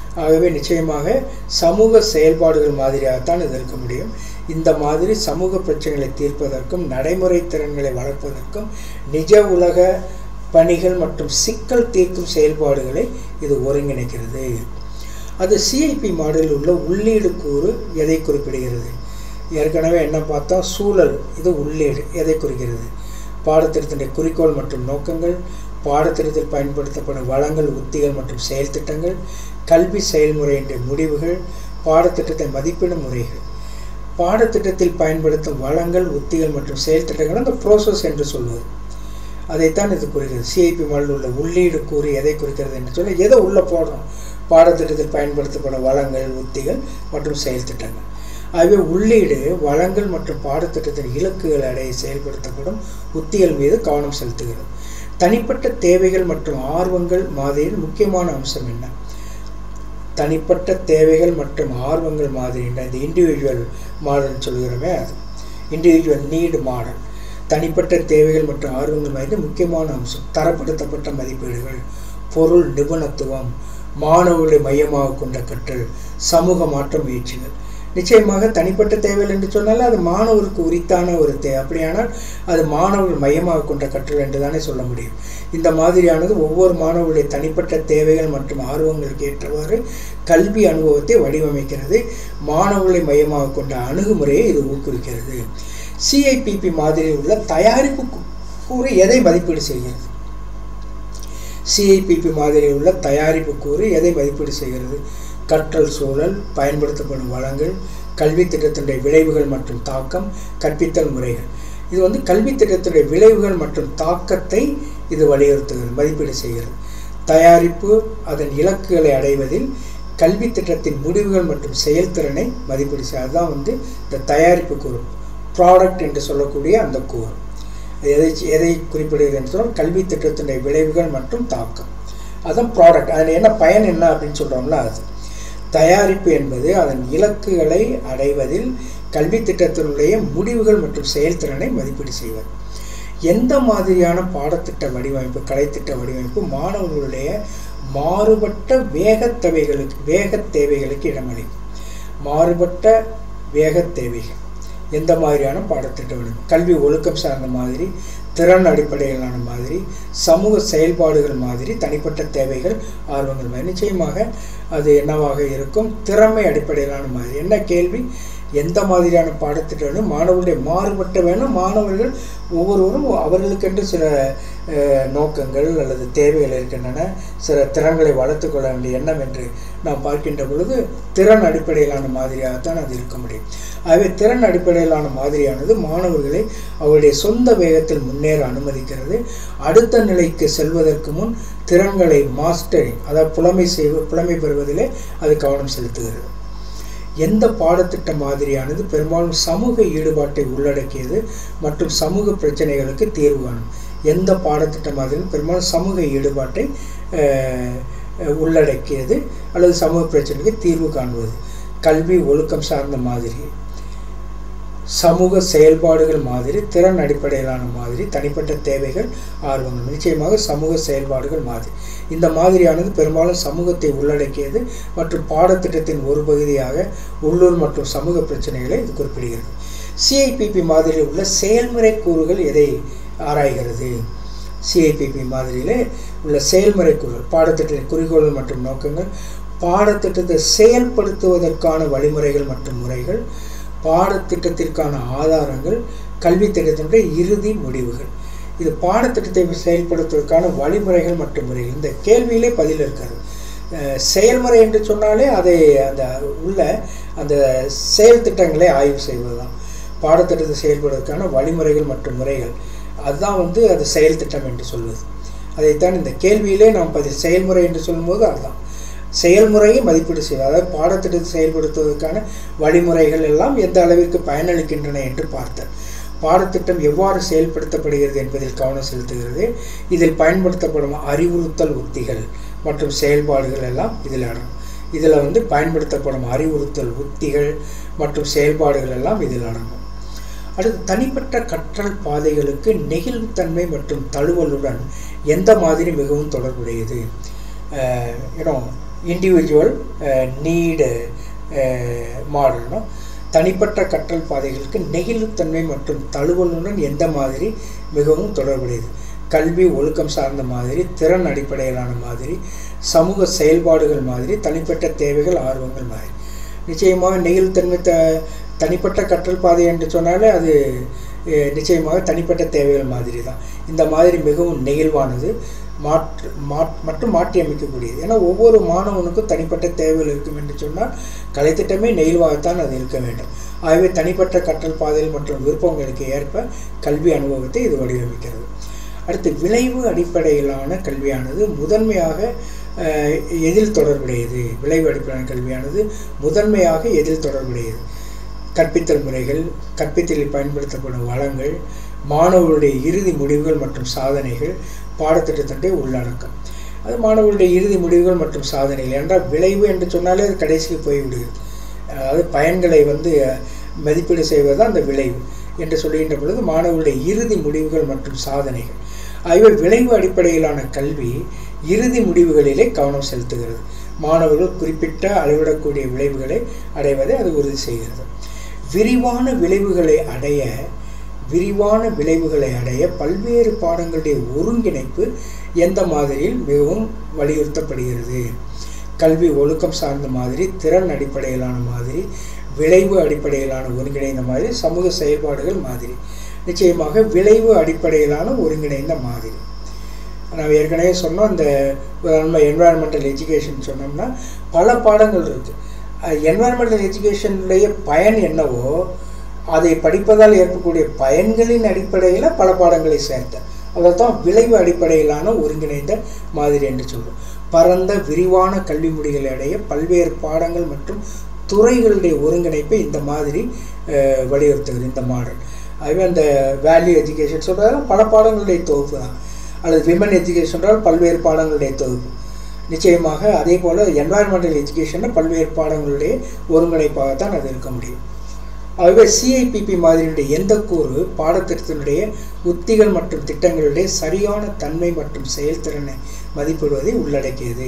ஆகவே நிச்சயமாக சமூக செயல்பாடுகள் மாதிரியாகத்தான் இது இருக்க முடியும் இந்த மாதிரி சமூக பிரச்சனைகளை தீர்ப்பதற்கும் நடைமுறை திறன்களை வளர்ப்பதற்கும் நிஜ உலக பணிகள் மற்றும் சிக்கல் தீர்க்கும் செயல்பாடுகளை இது ஒருங்கிணைக்கிறது அது சிஐபி மாடலில் உள்ள உள்ளீடு கூறு எதை குறிப்பிடுகிறது ஏற்கனவே என்ன பார்த்தோம் சூழல் இது உள்ளீடு எதை குறிக்கிறது பாடத்திட்டத்தினுடைய குறிக்கோள் மற்றும் நோக்கங்கள் பாடத்திட்டத்தில் பயன்படுத்தப்படும் வளங்கள் உத்திகள் மற்றும் செயல் திட்டங்கள் கல்வி செயல்முறையினுடைய முடிவுகள் பாடத்திட்டத்தை மதிப்பிடும் முறைகள் பாடத்திட்டத்தில் பயன்படுத்தும் வளங்கள் உத்திகள் மற்றும் செயல் திட்டங்கள் அந்த ப்ரோசஸ் என்று சொல்வது அதைத்தான் இது குறிக்கிறது சிஐபி மாடல் உள்ள உள்ளீடு கூறு எதை குறிக்கிறது என்று சொல்ல எதை உள்ளே போடுறோம் பாடத்திட்டத்தில் பயன்படுத்தப்படும் வளங்கள் உத்திகள் மற்றும் செயல் திட்டங்கள் ஆகவே உள்ளீடு வளங்கள் மற்றும் பாடத்திட்டத்தின் இலக்குகள் அடைய செயல்படுத்தப்படும் உத்திகள் மீது கவனம் செலுத்துகிறது தனிப்பட்ட தேவைகள் மற்றும் ஆர்வங்கள் மாதிரியின் முக்கியமான அம்சம் என்ன தனிப்பட்ட தேவைகள் மற்றும் ஆர்வங்கள் மாதிரி இந்த இண்டிவிஜுவல் மாடல் சொல்கிறோமே அது இண்டிவிஜுவல் நீடு மாடல் தனிப்பட்ட தேவைகள் மற்றும் ஆர்வங்கள் மாதிரி முக்கியமான அம்சம் தரப்படுத்தப்பட்ட மதிப்பீடுகள் பொருள் நிபுணத்துவம் மாணவர்களை மையமாக கொண்ட கற்றல் சமூக மாற்ற முயற்சிகள் நிச்சயமாக தனிப்பட்ட தேவைகள் என்று சொன்னாலும் அது மாணவருக்கு உரித்தான ஒரு தே அப்படியானால் அது மாணவர்கள் மையமாக கொண்ட கற்றல் என்று தானே சொல்ல முடியும் இந்த மாதிரியானது ஒவ்வொரு மாணவருடைய தனிப்பட்ட தேவைகள் மற்றும் ஆர்வங்களுக்கு ஏற்றவாறு கல்வி அனுபவத்தை வடிவமைக்கிறது மாணவர்களை மையமாக கொண்ட அணுகுமுறையை இது ஊக்குவிக்கிறது சிஐபிபி மாதிரியில் உள்ள தயாரிப்பு கூறு எதை மதிப்பீடு செய்கிறது சிஐபிபி மாதிரியில் உள்ள தயாரிப்பு கூறு எதை மதிப்பீடு செய்கிறது கற்றல் சூழல் பயன்படுத்தப்படும் வளங்கள் கல்வி திட்டத்தினுடைய விளைவுகள் மற்றும் தாக்கம் கற்பித்தல் முறைகள் இது வந்து கல்வி திட்டத்தினுடைய விளைவுகள் மற்றும் தாக்கத்தை இது வலியுறுத்துகிறது மதிப்பீடு செய்கிறது தயாரிப்பு அதன் இலக்குகளை அடைவதில் கல்வி திட்டத்தின் முடிவுகள் மற்றும் செயல்திறனை மதிப்பீடு செய்ய அதுதான் வந்து இந்த தயாரிப்பு கூறு ப்ராடக்ட் என்று சொல்லக்கூடிய அந்த கூறு எதை எதை குறிப்பிடுகிறது என்று சொன்னால் கல்வி திட்டத்தினுடைய விளைவுகள் மற்றும் தாக்கம் அதுதான் ப்ராடக்ட் அதில் என்ன பயன் என்ன அப்படின்னு சொல்கிறோம்ல அது தயாரிப்பு என்பது அதன் இலக்குகளை அடைவதில் கல்வி திட்டத்தினுடைய முடிவுகள் மற்றும் செயல்திறனை மதிப்பீடு செய்வது எந்த மாதிரியான பாடத்திட்ட வடிவமைப்பு கலைத்திட்ட வடிவமைப்பு மாணவர்களுடைய மாறுபட்ட வேக தேவைகளுக்கு வேக தேவைகளுக்கு இடமளிக்கும் மாறுபட்ட வேக தேவைகள் எந்த மாதிரியான பாடத்திட்ட வடிவம் கல்வி ஒழுக்கம் சார்ந்த மாதிரி திறன் அடிப்படையிலான மாதிரி சமூக செயல்பாடுகள் மாதிரி தனிப்பட்ட தேவைகள் ஆர்வங்கள் மாதிரி நிச்சயமாக அது என்னவாக இருக்கும் திறமை அடிப்படையிலான மாதிரி என்ன கேள்வி எந்த மாதிரியான பாடத்திட்டம் வேணும் மாணவர்களுடைய மாறுபட்ட வேணும் மாணவர்கள் ஒவ்வொருவரும் அவர்களுக்கென்று சில நோக்கங்கள் அல்லது தேவைகள் இருக்கின்றன சில திறன்களை வளர்த்துக்கொள்ள வேண்டிய எண்ணம் என்று நாம் பார்க்கின்ற பொழுது திறன் அடிப்படையிலான மாதிரியாகத்தான் அது இருக்க முடியும் ஆகவே திறன் அடிப்படையிலான மாதிரியானது மாணவர்களை அவருடைய சொந்த வேகத்தில் முன்னேற அனுமதிக்கிறது அடுத்த நிலைக்கு செல்வதற்கு முன் திறன்களை மாஸ்டரிங் அதாவது புலமை செய்வ புலமை பெறுவதிலே அது கவனம் செலுத்துகிறது எந்த பாடத்திட்ட மாதிரியானது பெரும்பாலும் சமூக ஈடுபாட்டை உள்ளடக்கியது மற்றும் சமூக பிரச்சனைகளுக்கு தீர்வு காணும் எந்த பாடத்திட்ட மாதிரி பெரும்பாலும் சமூக ஈடுபாட்டை உள்ளடக்கியது அல்லது சமூக பிரச்சனைக்கு தீர்வு காண்பது கல்வி ஒழுக்கம் சார்ந்த மாதிரி சமூக செயல்பாடுகள் மாதிரி திறன் அடிப்படையிலான மாதிரி தனிப்பட்ட தேவைகள் ஆர்வங்கள் நிச்சயமாக சமூக செயல்பாடுகள் மாதிரி இந்த மாதிரியானது பெரும்பாலும் சமூகத்தை உள்ளடக்கியது மற்றும் பாடத்திட்டத்தின் ஒரு பகுதியாக உள்ளூர் மற்றும் சமூக பிரச்சனைகளை இது குறிப்பிடுகிறது சிஐபிபி மாதிரியில் உள்ள செயல்முறை கூறுகள் எதை ஆராய்கிறது சிஐபிபி மாதிரியிலே உள்ள செயல்முறை கூறுகள் பாடத்திட்டத்தின் குறிக்கோள்கள் மற்றும் நோக்கங்கள் பாடத்திட்டத்தை செயல்படுத்துவதற்கான வழிமுறைகள் மற்றும் முறைகள் பாடத்திட்டத்திற்கான ஆதாரங்கள் கல்வி திட்டத்தினுடைய இறுதி முடிவுகள் இது பாடத்திட்டத்தை செயல்படுத்துவதற்கான வழிமுறைகள் மற்றும் முறைகள் இந்த கேள்வியிலே பதில் இருக்காது செயல்முறை என்று சொன்னாலே அதை அந்த உள்ள அந்த செயல் திட்டங்களை ஆய்வு செய்வது தான் பாடத்திட்டத்தை செயல்படுவதற்கான வழிமுறைகள் மற்றும் முறைகள் அதுதான் வந்து அது செயல் திட்டம் என்று சொல்வது அதைத்தான் இந்த கேள்வியிலே நாம் பதில் செயல்முறை என்று சொல்லும்போது அதுதான் செயல்முறையை மதிப்பீடு செய்வது அதாவது பாடத்திட்டத்தை செயல்படுத்துவதற்கான வழிமுறைகள் எல்லாம் எந்த அளவிற்கு பயனளிக்கின்றன என்று பார்த்தேன் பாடத்திட்டம் எவ்வாறு செயல்படுத்தப்படுகிறது என்பதில் கவனம் செலுத்துகிறது இதில் பயன்படுத்தப்படும் அறிவுறுத்தல் உத்திகள் மற்றும் செயல்பாடுகள் எல்லாம் இதில் அடங்கும் இதில் வந்து பயன்படுத்தப்படும் அறிவுறுத்தல் உத்திகள் மற்றும் செயல்பாடுகள் எல்லாம் இதில் அடங்கும் அடுத்து தனிப்பட்ட கற்றல் பாதைகளுக்கு நெகிழ்வுத்தன்மை மற்றும் தழுவலுடன் எந்த மாதிரி மிகவும் தொடர்புடையது ஏன்னா இண்டிவிஜுவல் நீடு மாடல்னும் தனிப்பட்ட கற்றல் பாதைகளுக்கு நெகிழ்வுத்தன்மை மற்றும் தழுவலுடன் எந்த மாதிரி மிகவும் தொடர்புடையது கல்வி ஒழுக்கம் சார்ந்த மாதிரி திறன் அடிப்படையிலான மாதிரி சமூக செயல்பாடுகள் மாதிரி தனிப்பட்ட தேவைகள் ஆர்வங்கள் மாதிரி நிச்சயமாக நெகிழ்வுத்தன்மை த தனிப்பட்ட கற்றல் பாதை என்று சொன்னாலே அது நிச்சயமாக தனிப்பட்ட தேவைகள் மாதிரி தான் இந்த மாதிரி மிகவும் நெகிழ்வானது மாற்று மாட் மற்றும் மாற்றி அமைக்கக்கூடியது ஏன்னா ஒவ்வொரு மாணவனுக்கும் தனிப்பட்ட தேவைகள் இருக்கும் என்று சொன்னால் கலைத்திட்டமே நெகிழ்வாகத்தான் அது இருக்க வேண்டும் ஆகவே தனிப்பட்ட கற்றல் பாதைகள் மற்றும் விருப்பங்களுக்கு ஏற்ப கல்வி அனுபவத்தை இது வடிவமைக்கிறது அடுத்து விளைவு அடிப்படையிலான கல்வியானது முதன்மையாக எதில் தொடர்புடையது விளைவு அடிப்படையிலான கல்வியானது முதன்மையாக எதில் தொடர்புடையது கற்பித்தல் முறைகள் கற்பித்தலில் பயன்படுத்தப்படும் வளங்கள் மாணவர்களுடைய இறுதி முடிவுகள் மற்றும் சாதனைகள் பாடத்திட்டத்தினுடைய உள்ளடக்கம் அது மாணவர்களுடைய இறுதி முடிவுகள் மற்றும் சாதனைகள் என்றால் விளைவு என்று சொன்னாலே அது கடைசிக்கு போய்விடுது அதாவது பயன்களை வந்து மதிப்பீடு செய்வது அந்த விளைவு என்று சொல்லுகின்ற பொழுது மாணவர்களுடைய இறுதி முடிவுகள் மற்றும் சாதனைகள் ஆகவே விளைவு அடிப்படையிலான கல்வி இறுதி முடிவுகளிலே கவனம் செலுத்துகிறது மாணவர்கள் குறிப்பிட்ட அளவிடக்கூடிய விளைவுகளை அடைவதை அது உறுதி செய்கிறது விரிவான விளைவுகளை அடைய விரிவான விளைவுகளை அடைய பல்வேறு பாடங்களுடைய ஒருங்கிணைப்பு எந்த மாதிரியில் மிகவும் வலியுறுத்தப்படுகிறது கல்வி ஒழுக்கம் சார்ந்த மாதிரி திறன் அடிப்படையிலான மாதிரி விளைவு அடிப்படையிலான ஒருங்கிணைந்த மாதிரி சமூக செயல்பாடுகள் மாதிரி நிச்சயமாக விளைவு அடிப்படையிலான ஒருங்கிணைந்த மாதிரி நான் ஏற்கனவே சொன்னோம் இந்த நம்ம என்வாயன்மெண்டல் எஜுகேஷன் சொன்னோம்னா பல பாடங்கள் இருக்குது என்வாயன்மெண்டல் எஜுகேஷனுடைய பயன் என்னவோ அதை படிப்பதால் ஏற்படக்கூடிய பயன்களின் அடிப்படையில் பல பாடங்களை சேர்த்தேன் அதைத்தான் விளைவு அடிப்படையிலான ஒருங்கிணைந்த மாதிரி என்று சொல்லும் பரந்த விரிவான கல்வி முடிகளை அடைய பல்வேறு பாடங்கள் மற்றும் துறைகளுடைய ஒருங்கிணைப்பை இந்த மாதிரி வலியுறுத்துகிறது இந்த மாடல் அதுவே அந்த வேல்யூ எஜுகேஷன் சொல்கிறதெல்லாம் பல பாடங்களுடைய தொகுப்பு தான் அல்லது விமன் எஜுகேஷன் என்றால் பல்வேறு பாடங்களுடைய தொகுப்பு நிச்சயமாக அதே போல் என்வாயன்மெண்டல் எஜுகேஷனில் பல்வேறு பாடங்களுடைய ஒருங்கிணைப்பாகத்தான் அது இருக்க முடியும் ஆகவே சிஐபிபி மாதிரியுடைய எந்த கூறு பாடத்திட்டத்தினுடைய உத்திகள் மற்றும் திட்டங்களுடைய சரியான தன்மை மற்றும் செயல்திறனை மதிப்பிடுவதை உள்ளடக்கியது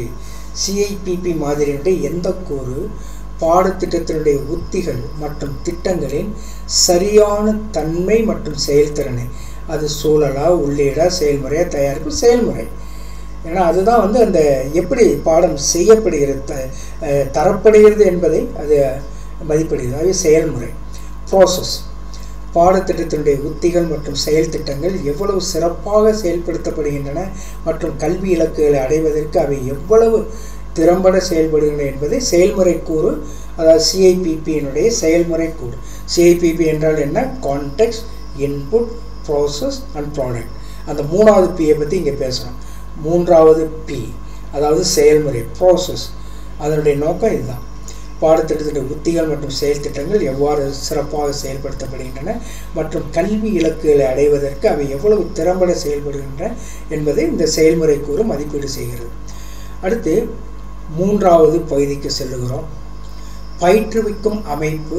சிஐபிபி மாதிரியுடைய எந்த கூறு பாடத்திட்டத்தினுடைய உத்திகள் மற்றும் திட்டங்களின் சரியான தன்மை மற்றும் செயல்திறனை அது சூழலா உள்ளீடா செயல்முறையா தயாரிப்பு செயல்முறை ஏன்னா அதுதான் வந்து அந்த எப்படி பாடம் செய்யப்படுகிறது த தரப்படுகிறது என்பதை அது மதிப்பிடுகிறது அது செயல்முறை ப்ராசஸ் பாடத்திட்டத்தினுடைய உத்திகள் மற்றும் செயல் திட்டங்கள் எவ்வளவு சிறப்பாக செயல்படுத்தப்படுகின்றன மற்றும் கல்வி இலக்குகளை அடைவதற்கு அவை எவ்வளவு திறம்பட செயல்படுகின்றன என்பதை செயல்முறை கூறு அதாவது சிஐபிபியினுடைய செயல்முறை கூறு சிஐபிபி என்றால் என்ன context input process and product அந்த மூணாவது பியை பற்றி இங்கே பேசுகிறோம் மூன்றாவது பி அதாவது செயல்முறை ப்ராசஸ் அதனுடைய நோக்கம் இதுதான் பாடத்திட்டத்தின் உத்திகள் மற்றும் செயல் திட்டங்கள் எவ்வாறு சிறப்பாக செயல்படுத்தப்படுகின்றன மற்றும் கல்வி இலக்குகளை அடைவதற்கு அவை எவ்வளவு திறம்பட செயல்படுகின்றன என்பதை இந்த செயல்முறை கூறு மதிப்பீடு செய்கிறது அடுத்து மூன்றாவது பகுதிக்கு செல்லுகிறோம் பயிற்றுவிக்கும் அமைப்பு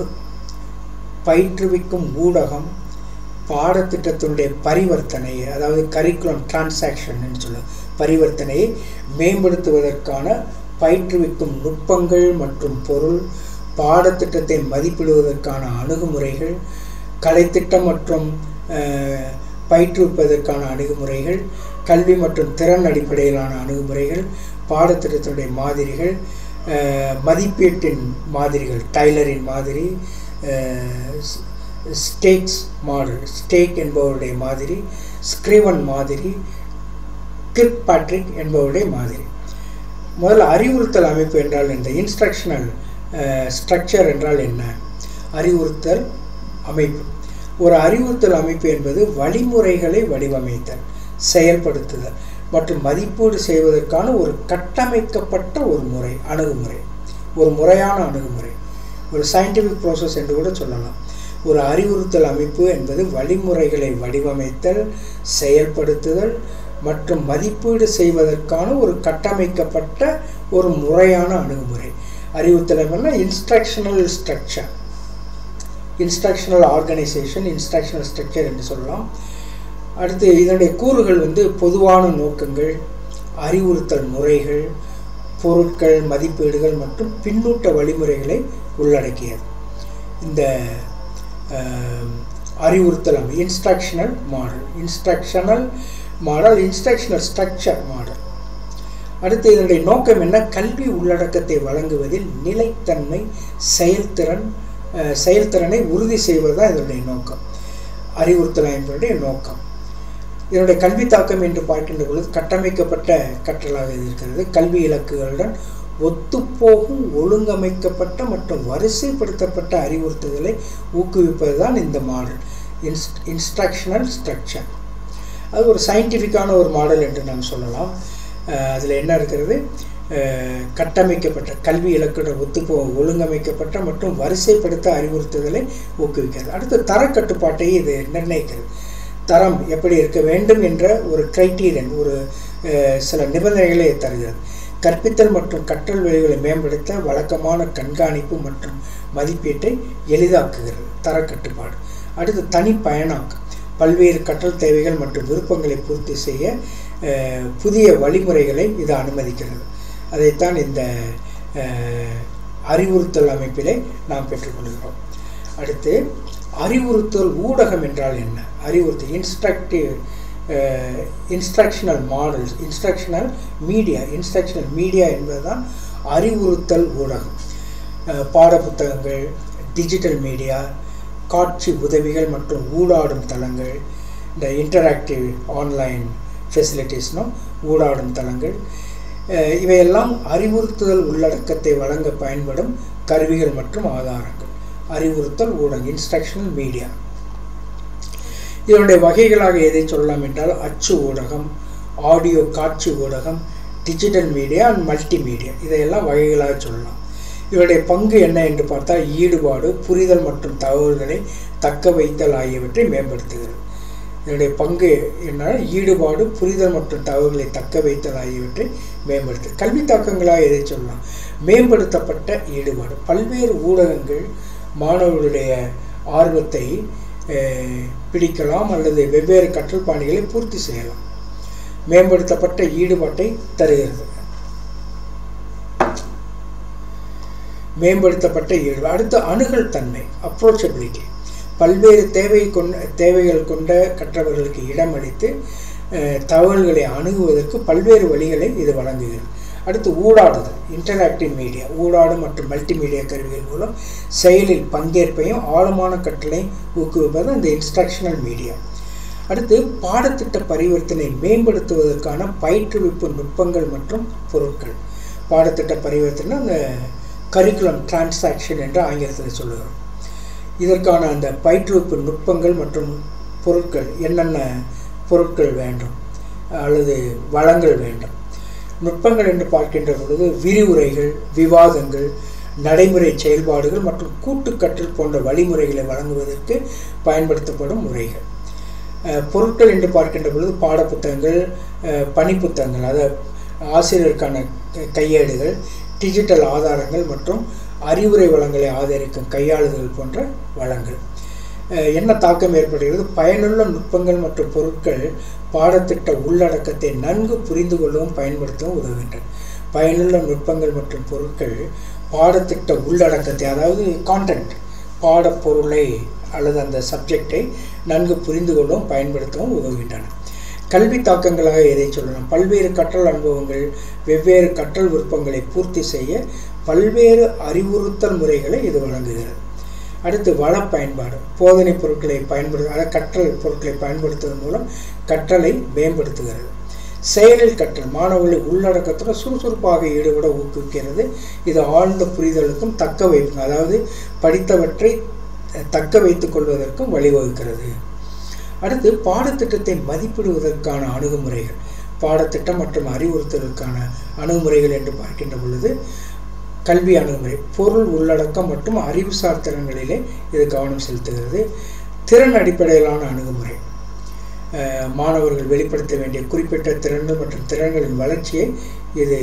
பயிற்றுவிக்கும் ஊடகம் பாடத்திட்டத்தினுடைய பரிவர்த்தனை அதாவது கரிக்குலம் டிரான்சாக்ஷன் சொல்ல பரிவர்த்தனையை மேம்படுத்துவதற்கான பயிற்றுவிக்கும் நுட்பங்கள் மற்றும் பொருள் பாடத்திட்டத்தை மதிப்பிடுவதற்கான அணுகுமுறைகள் கலைத்திட்டம் மற்றும் பயிற்றுவிப்பதற்கான அணுகுமுறைகள் கல்வி மற்றும் திறன் அடிப்படையிலான அணுகுமுறைகள் பாடத்திட்டத்தினுடைய மாதிரிகள் மதிப்பீட்டின் மாதிரிகள் டைலரின் மாதிரி ஸ்டேக்ஸ் மாடல் ஸ்டேக் என்பவருடைய மாதிரி ஸ்க்ரீவன் மாதிரி கிர்க் பேட்ரிக் என்பவருடைய மாதிரி முதல்ல அறிவுறுத்தல் அமைப்பு என்றால் இந்த இன்ஸ்ட்ரக்ஷனல் ஸ்ட்ரக்சர் என்றால் என்ன அறிவுறுத்தல் அமைப்பு ஒரு அறிவுறுத்தல் அமைப்பு என்பது வழிமுறைகளை வடிவமைத்தல் செயல்படுத்துதல் மற்றும் மதிப்பீடு செய்வதற்கான ஒரு கட்டமைக்கப்பட்ட ஒரு முறை அணுகுமுறை ஒரு முறையான அணுகுமுறை ஒரு சயின்டிஃபிக் ப்ராசஸ் என்று கூட சொல்லலாம் ஒரு அறிவுறுத்தல் அமைப்பு என்பது வழிமுறைகளை வடிவமைத்தல் செயல்படுத்துதல் மற்றும் மதிப்பீடு செய்வதற்கான ஒரு கட்டமைக்கப்பட்ட ஒரு முறையான அணுகுமுறை அறிவுறுத்தல் instructional structure instructional organisation instructional structure என்று சொல்லலாம் அடுத்து இதனுடைய கூறுகள் வந்து பொதுவான நோக்கங்கள் அறிவுறுத்தல் முறைகள் பொருட்கள் மதிப்பீடுகள் மற்றும் பின்னூட்ட வழிமுறைகளை உள்ளடக்கியது இந்த அஹ், அறிவுறுத்தல் அமை instructional model instructional model instructional structure model அடுத்து இதனுடைய நோக்கம் என்ன கல்வி உள்ளடக்கத்தை வழங்குவதில் நிலைத்தன்மை செயல்திறன் அஹ், செயல்திறனை உறுதி செய்வது தான் இதனுடைய நோக்கம் அறிவுறுத்தல் அமைப்பினுடைய நோக்கம் இதனுடைய கல்வி தாக்கம் என்று பார்க்கின்ற பொழுது கட்டமைக்கப்பட்ட கற்றலாக இது இருக்கிறது கல்வி இலக்குகளுடன் ஒத்துப்போகும் ஒழுங்கமைக்கப்பட்ட மற்றும் வரிசைப்படுத்தப்பட்ட அறிவுறுத்துதலை ஊக்குவிப்பது தான் இந்த மாடல் இன்ஸ்ட் இன்ஸ்ட்ரக்ஷனல் ஸ்ட்ரக்சர் அது ஒரு சயின்டிஃபிக்கான ஒரு மாடல் என்று நாம் சொல்லலாம் அதில் என்ன இருக்கிறது அஹ், கட்டமைக்கப்பட்ட கல்வி இலக்குடன் ஒத்துப்போ ஒழுங்கமைக்கப்பட்ட மற்றும் வரிசைப்படுத்த அறிவுறுத்துதலை ஊக்குவிக்கிறது அடுத்து தரக்கட்டுப்பாட்டை இது நிர்ணயிக்கிறது தரம் எப்படி இருக்க வேண்டும் என்ற ஒரு கிரைட்டீரியன் ஒரு அஹ், சில நிபந்தனைகளை தருகிறது கற்பித்தல் மற்றும் கற்றல் வழிகளை மேம்படுத்த வழக்கமான கண்காணிப்பு மற்றும் மதிப்பீட்டை எளிதாக்குகிறது தரக்கட்டுப்பாடு அடுத்து தனிப்பயனாக்கம் பல்வேறு கற்றல் தேவைகள் மற்றும் விருப்பங்களை பூர்த்தி செய்ய அஹ், புதிய வழிமுறைகளை இது அனுமதிக்கிறது அதைத்தான் இந்த அஹ், அறிவுறுத்தல் அமைப்பிலே நாம் பெற்றுக்கொள்கிறோம் அடுத்து அறிவுறுத்தல் ஊடகம் என்றால் என்ன அறிவுறுத்தல் instructive instructional models instructional media instructional media என்பதுதான் அறிவுறுத்தல் ஊடகம் அஹ், பாடப்புத்தகங்கள் டிஜிட்டல் மீடியா காட்சி உதவிகள் மற்றும் ஊடாடும் தளங்கள் இந்த இன்டராக்டிவ் ஆன்லைன் ஃபெசிலிட்டிஸ்னும் ஊடாடும் தளங்கள் அஹ், இவையெல்லாம் அறிவுறுத்துதல் உள்ளடக்கத்தை வழங்க பயன்படும் கருவிகள் மற்றும் ஆதாரங்கள் அறிவுறுத்தல் ஊடகம் இன்ஸ்ட்ரக்ஷனல் மீடியா இதனுடைய வகைகளாக எதை சொல்லலாம் என்றால் அச்சு ஊடகம் ஆடியோ காட்சி ஊடகம் டிஜிட்டல் மீடியா அண்ட் மல்டிமீடியா இதையெல்லாம் வகைகளாக சொல்லலாம் இவருடைய பங்கு என்ன என்று பார்த்தால் ஈடுபாடு புரிதல் மற்றும் தகவல்களை தக்க வைத்தல் ஆகியவற்றை மேம்படுத்துகிறது இதனுடைய பங்கு என்ன ஈடுபாடு புரிதல் மற்றும் தகவல்களை தக்க வைத்தல் ஆகியவற்றை மேம்படுத்து கல்வி தாக்கங்களாக எதை சொல்லலாம் மேம்படுத்தப்பட்ட ஈடுபாடு பல்வேறு ஊடகங்கள் மாணவர்களுடைய ஆர்வத்தை அஹ், பிடிக்கலாம் அல்லது வெவ்வேறு கற்றல் பாணிகளை பூர்த்தி செய்யலாம் மேம்படுத்தப்பட்ட ஈடுபாட்டை தருகிறது மேம்படுத்தப்பட்ட ஈடுபாடு அடுத்து அணுகல் தன்மை அப்ரோச்சபிலிட்டி பல்வேறு தேவை கொண்ட தேவைகள் கொண்ட கற்றவர்களுக்கு இடமளித்து அஹ், தகவல்களை அணுகுவதற்கு பல்வேறு வழிகளை இது வழங்குகிறது அடுத்து ஊடாடுதல் இன்டராக்டிவ் மீடியா ஊடாடு மற்றும் மல்டிமீடியா கருவிகள் மூலம் செயலில் பங்கேற்பையும் ஆழமான கற்றலை ஊக்குவிப்பது இந்த இன்ஸ்ட்ரக்ஷனல் மீடியா அடுத்து பாடத்திட்ட பரிவர்த்தனை மேம்படுத்துவதற்கான பயிற்றுவிப்பு நுட்பங்கள் மற்றும் பொருட்கள் பாடத்திட்ட பரிவர்த்தனை அந்த கரிக்குலம் டிரான்சாக்ஷன் என்று ஆங்கிலத்தில் சொல்லுகிறோம் இதற்கான அந்த பயிற்றுவிப்பு நுட்பங்கள் மற்றும் பொருட்கள் என்னென்ன பொருட்கள் வேண்டும் அல்லது வளங்கள் வேண்டும் நுட்பங்கள் என்று பார்க்கின்ற பொழுது விரிவுரைகள் விவாதங்கள் நடைமுறை செயல்பாடுகள் மற்றும் கூட்டு கற்றல் போன்ற வழிமுறைகளை வழங்குவதற்கு பயன்படுத்தப்படும் முறைகள் அஹ், பொருட்கள் என்று பார்க்கின்ற பொழுது பாடப்புத்தகங்கள் அஹ், பணிப்புத்தகங்கள் அதாவது ஆசிரியருக்கான க- கையேடுகள் டிஜிட்டல் ஆதாரங்கள் மற்றும் அறிவுரை வளங்களை ஆதரிக்கும் கையாளுதல் போன்ற வளங்கள் அஹ், என்ன தாக்கம் ஏற்படுகிறது பயனுள்ள நுட்பங்கள் மற்றும் பொருட்கள் பாடத்திட்ட உள்ளடக்கத்தை நன்கு புரிந்து கொள்ளவும் பயன்படுத்தவும் உதவுகின்றன பயனுள்ள நுட்பங்கள் மற்றும் பொருட்கள் பாடத்திட்ட உள்ளடக்கத்தை அதாவது கான்டென்ட் பாடப்பொருளை அல்லது அந்த சப்ஜெக்டை நன்கு புரிந்து கொள்ளவும் பயன்படுத்தவும் உதவுகின்றன கல்வி தாக்கங்களாக எதை சொல்லலாம் பல்வேறு கற்றல் அனுபவங்கள் வெவ்வேறு கற்றல் விருப்பங்களை பூர்த்தி செய்ய பல்வேறு அறிவுறுத்தல் முறைகளை இது வழங்குகிறது அடுத்து வள பயன்பாடு போதனை பொருட்களை பயன்படு அதாவது கற்றல் பொருட்களை பயன்படுத்துவதன் மூலம் கற்றலை மேம்படுத்துகிறது செயலில் கற்றல் மாணவர்களை உள்ளடக்கத்துடன் சுறுசுறுப்பாக ஈடுபட ஊக்குவிக்கிறது இது ஆழ்ந்த புரிதலுக்கும் தக்க வைப்பு அதாவது படித்தவற்றை அஹ், தக்க வைத்துக் கொள்வதற்கும் வழிவகுக்கிறது அடுத்து பாடத்திட்டத்தை மதிப்பிடுவதற்கான அணுகுமுறைகள் பாடத்திட்டம் மற்றும் அறிவுறுத்தலுக்கான அணுகுமுறைகள் என்று பார்க்கின்ற பொழுது கல்வி அணுகுமுறை பொருள் உள்ளடக்கம் மற்றும் அறிவுசார் திறன்களிலே இது கவனம் செலுத்துகிறது திறன் அடிப்படையிலான அணுகுமுறை அஹ், மாணவர்கள் வெளிப்படுத்த வேண்டிய குறிப்பிட்ட திறன்கள் மற்றும் திறன்களின் வளர்ச்சியை இது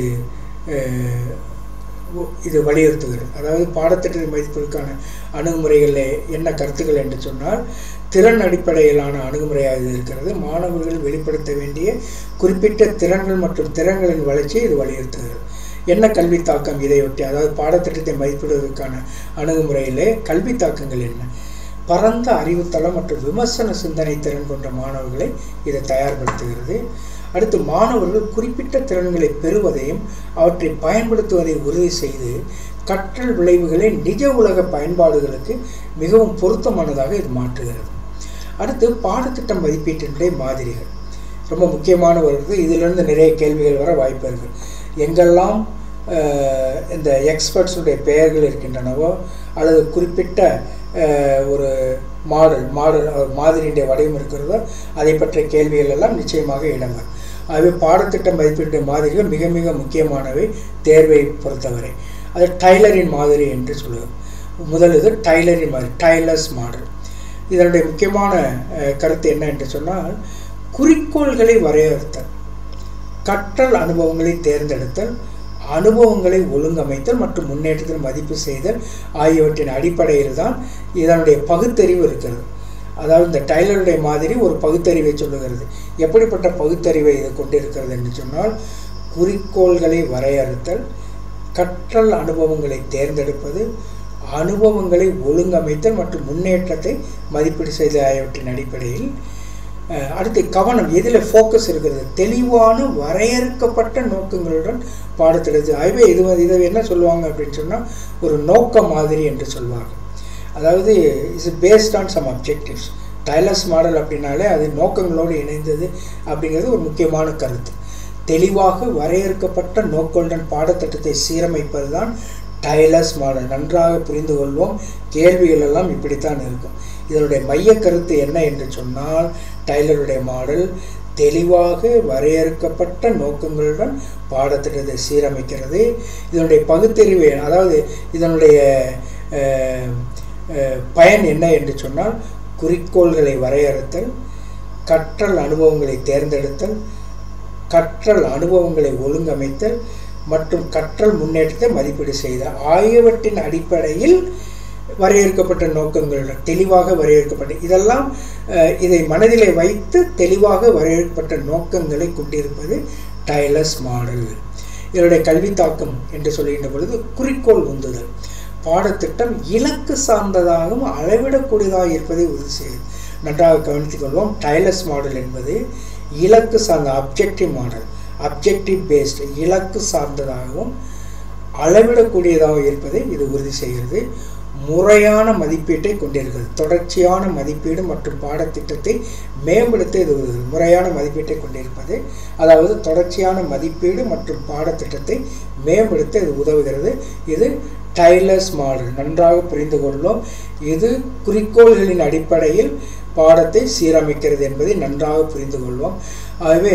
அஹ், ஒ- இது வலியுறுத்துகிறது அதாவது பாடத்திட்டத்தை மதிப்பதற்கான அணுகுமுறைகளில் என்ன கருத்துக்கள் என்று சொன்னால் திறன் அடிப்படையிலான அணுகுமுறையாக இது இருக்கிறது மாணவர்கள் வெளிப்படுத்த வேண்டிய குறிப்பிட்ட திறன்கள் மற்றும் திறன்களின் வளர்ச்சியை இது வலியுறுத்துகிறது என்ன கல்வி தாக்கம் இதையொட்டி அதாவது பாடத்திட்டத்தை மதிப்பிடுவதற்கான அணுகுமுறையிலே கல்வி தாக்கங்கள் என்ன பரந்த அறிவுத்தளம் மற்றும் விமர்சன சிந்தனை திறன் கொண்ட மாணவர்களை இதை தயார்படுத்துகிறது அடுத்து மாணவர்கள் குறிப்பிட்ட திறன்களை பெறுவதையும் அவற்றை பயன்படுத்துவதை உறுதி செய்து கற்றல் விளைவுகளை நிஜ உலக பயன்பாடுகளுக்கு மிகவும் பொருத்தமானதாக இது மாற்றுகிறது அடுத்து பாடத்திட்ட மதிப்பீட்டினுடைய மாதிரிகள் ரொம்ப முக்கியமான வருது இதிலிருந்து நிறைய கேள்விகள் வர வாய்ப்பு இருக்குது எங்கெல்லாம் அஹ், இந்த எக்ஸ்பர்ட்ஸுடைய பெயர்கள் இருக்கின்றனவோ அல்லது குறிப்பிட்ட அஹ், ஒரு மாடல் மாடல் மாதிரியுடைய வடிவம் இருக்கிறதோ அதை பற்றிய கேள்விகள் எல்லாம் நிச்சயமாக இடம்பெறும் ஆகவே பாடத்திட்ட மதிப்பீட்டு மாதிரிகள் மிக மிக முக்கியமானவை தேர்வை பொறுத்தவரை அது டைலரின் மாதிரி என்று சொல்லுவோம் முதல் இது டைலரின் மாதிரி டைலர்ஸ் மாடல் இதனுடைய முக்கியமான அஹ், கருத்து என்ன என்று சொன்னால் குறிக்கோள்களை வரையறுத்தல் கற்றல் அனுபவங்களை தேர்ந்தெடுத்தல் அனுபவங்களை ஒழுங்கமைத்தல் மற்றும் முன்னேற்றத்தில் மதிப்பு செய்தல் ஆகியவற்றின் அடிப்படையில் தான் இதனுடைய பகுத்தறிவு இருக்கிறது அதாவது இந்த டைலருடைய மாதிரி ஒரு பகுத்தறிவை சொல்லுகிறது எப்படிப்பட்ட பகுத்தறிவை இது கொண்டிருக்கிறது என்று சொன்னால் குறிக்கோள்களை வரையறுத்தல் கற்றல் அனுபவங்களை தேர்ந்தெடுப்பது அனுபவங்களை ஒழுங்கமைத்தல் மற்றும் முன்னேற்றத்தை மதிப்பீடு செய்தல் ஆகியவற்றின் அடிப்படையில் அஹ், அடுத்து கவனம் எதில் ஃபோக்கஸ் இருக்கிறது தெளிவான வரையறுக்கப்பட்ட நோக்கங்களுடன் பாடத்திட்டது ஆகவே இது வந்து- இதை என்ன சொல்லுவாங்க அப்படின்னு சொன்னால் ஒரு நோக்க மாதிரி என்று சொல்வாங்க அதாவது is based on some objectives Tyler's model அப்படின்னாலே அது நோக்கங்களோடு இணைந்தது அப்படிங்கிறது ஒரு முக்கியமான கருத்து தெளிவாக வரையறுக்கப்பட்ட நோக்கங்களுடன் பாடத்திட்டத்தை சீரமைப்பது தான் டைலர்ஸ் மாடல் நன்றாக புரிந்து கொள்வோம் கேள்விகள் எல்லாம் இப்படித்தான் இருக்கும் இதனுடைய மைய கருத்து என்ன என்று சொன்னால் டைலருடைய மாடல் தெளிவாக வரையறுக்கப்பட்ட நோக்கங்களுடன் பாடத்திட்டத்தை சீரமைக்கிறது இதனுடைய பகுத்தறிவு அதாவது இதனுடைய அஹ், அஹ், பயன் என்ன என்று சொன்னால் குறிக்கோள்களை வரையறுத்தல் கற்றல் அனுபவங்களை தேர்ந்தெடுத்தல் கற்றல் அனுபவங்களை ஒழுங்கமைத்தல் மற்றும் கற்றல் முன்னேற்றத்தை மதிப்பீடு செய்தல் ஆகியவற்றின் அடிப்படையில் வரையறுக்கப்பட்ட நோக்கங்களுடன் தெளிவாக வரையறுக்கப்பட்ட இதெல்லாம் அஹ், இதை மனதிலே வைத்து தெளிவாக வரையறுக்கப்பட்ட நோக்கங்களை கொண்டிருப்பது டைலஸ் மாடல் இதனுடைய கல்வி தாக்கம் என்று சொல்கின்ற பொழுது குறிக்கோள் உந்துதல் பாடத்திட்டம் இலக்கு சார்ந்ததாகவும் அளவிடக்கூடியதாக இருப்பதை உறுதி செய்யும் நன்றாக கவனித்துக் கொள்வோம் டைலஸ் மாடல் என்பது இலக்கு சார்ந்த அப்ஜெக்டிவ் மாடல் அப்ஜெக்டிவ் பேஸ்டு இலக்கு சார்ந்ததாகவும் அளவிடக்கூடியதாக இருப்பதை இது உறுதி செய்கிறது முறையான மதிப்பீட்டை கொண்டிருக்கிறது தொடர்ச்சியான மதிப்பீடு மற்றும் பாடத்திட்டத்தை மேம்படுத்த இது உதவுகிறது. முறையான மதிப்பீட்டை கொண்டிருப்பது அதாவது தொடர்ச்சியான மதிப்பீடு மற்றும் பாடத்திட்டத்தை மேம்படுத்த இது உதவுகிறது இது டைலர்ஸ் மாடல் நன்றாக புரிந்து கொள்ளும் இது குறிக்கோள்களின் அடிப்படையில் பாடத்தை சீரமைக்கிறது என்பதை நன்றாக புரிந்து கொள்வோம் ஆகவே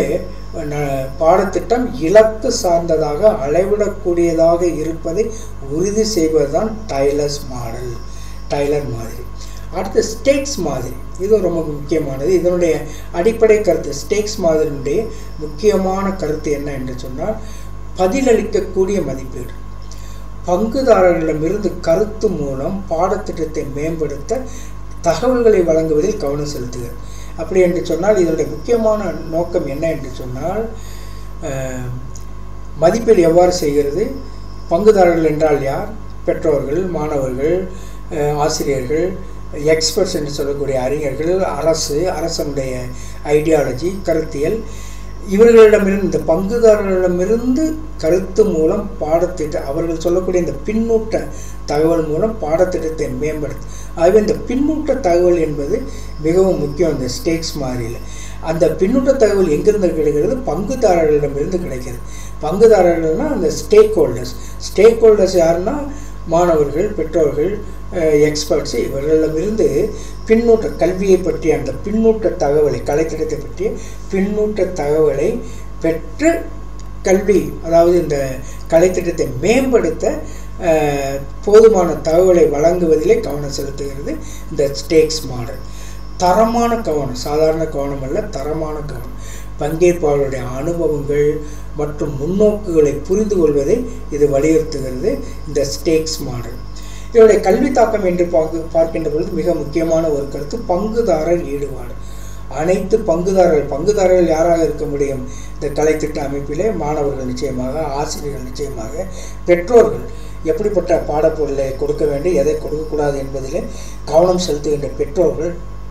ந- பாடத்திட்டம் இலக்கு சார்ந்ததாக அளவிடக்கூடியதாக இருப்பதை உறுதி செய்வதுதான் டைலர்ஸ் மாடல் டைலர் மாதிரி அடுத்து ஸ்டேக்ஸ் மாதிரி இது ரொம்ப முக்கியமானது இதனுடைய அடிப்படை கருத்து ஸ்டேக்ஸ் மாதிரியுடைய முக்கியமான கருத்து என்ன என்று சொன்னால் பதிலளிக்கக்கூடிய மதிப்பீடு பங்குதாரர்களிடமிருந்து கருத்து மூலம் பாடத்திட்டத்தை மேம்படுத்த தகவல்களை வழங்குவதில் கவனம் செலுத்துகிறது அப்படி என்று சொன்னால் இதனுடைய முக்கியமான நோக்கம் என்ன என்று சொன்னால் அஹ், மதிப்பீடு எவ்வாறு செய்கிறது பங்குதாரர்கள் என்றால் யார் பெற்றோர்கள் மாணவர்கள் அஹ், ஆசிரியர்கள் எக்ஸ்பர்ட்ஸ் என்று சொல்லக்கூடிய அறிஞர்கள் அரசு அரசனுடைய ஐடியாலஜி கருத்தியல் இவர்களிடமிருந்து இந்த பங்குதாரர்களிடமிருந்து கருத்து மூலம் பாடத்திட்ட அவர்கள் சொல்லக்கூடிய இந்த பின்னூட்ட தகவல் மூலம் பாடத்திட்டத்தை மேம்படுத்து ஆகவே இந்த பின்னூட்ட தகவல் என்பது மிகவும் முக்கியம் இந்த ஸ்டேக்ஸ் மாதிரியில் அந்த பின்னூட்ட தகவல் எங்கிருந்து கிடைக்கிறது பங்குதாரர்களிடமிருந்து கிடைக்கிறது பங்குதாரர்கள்னா அந்த ஸ்டேக் ஹோல்டர்ஸ் ஸ்டேக் ஹோல்டர்ஸ் யாருன்னா மாணவர்கள் பெற்றோர்கள் எக்ஸ்பர்ட்ஸ் இவர்களிடமிருந்து பின்னூட்ட கல்வியை பற்றிய அந்த பின்னூட்ட தகவலை கலைத்திட்டத்தை பற்றிய பின்னூட்ட தகவலை பெற்று கல்வி அதாவது இந்த கலைத்திட்டத்தை மேம்படுத்த அஹ், போதுமான தகவலை வழங்குவதிலே கவனம் செலுத்துகிறது இந்த ஸ்டேக்ஸ் மாடல் தரமான கவனம் சாதாரண கவனம் அல்ல தரமான கவனம் பங்கேற்பாளருடைய அனுபவங்கள் மற்றும் முன்னோக்குகளை புரிந்து கொள்வதை இது வலியுறுத்துகிறது இந்த ஸ்டேக்ஸ் மாடல் இதனுடைய கல்வி தாக்கம் என்று பார்க்க பார்க்கின்ற பொழுது மிக முக்கியமான ஒரு கருத்து பங்குதாரர் ஈடுபாடு அனைத்து பங்குதாரர்கள் பங்குதாரர்கள் யாராக இருக்க முடியும் இந்த கலைத்திட்ட அமைப்பிலே மாணவர்கள் நிச்சயமாக ஆசிரியர்கள் நிச்சயமாக பெற்றோர்கள் எப்படிப்பட்ட பாடப்பொருளை கொடுக்க வேண்டும் எதை கொடுக்கக்கூடாது என்பதிலே கவனம் செலுத்துகின்ற பெற்றோர்கள்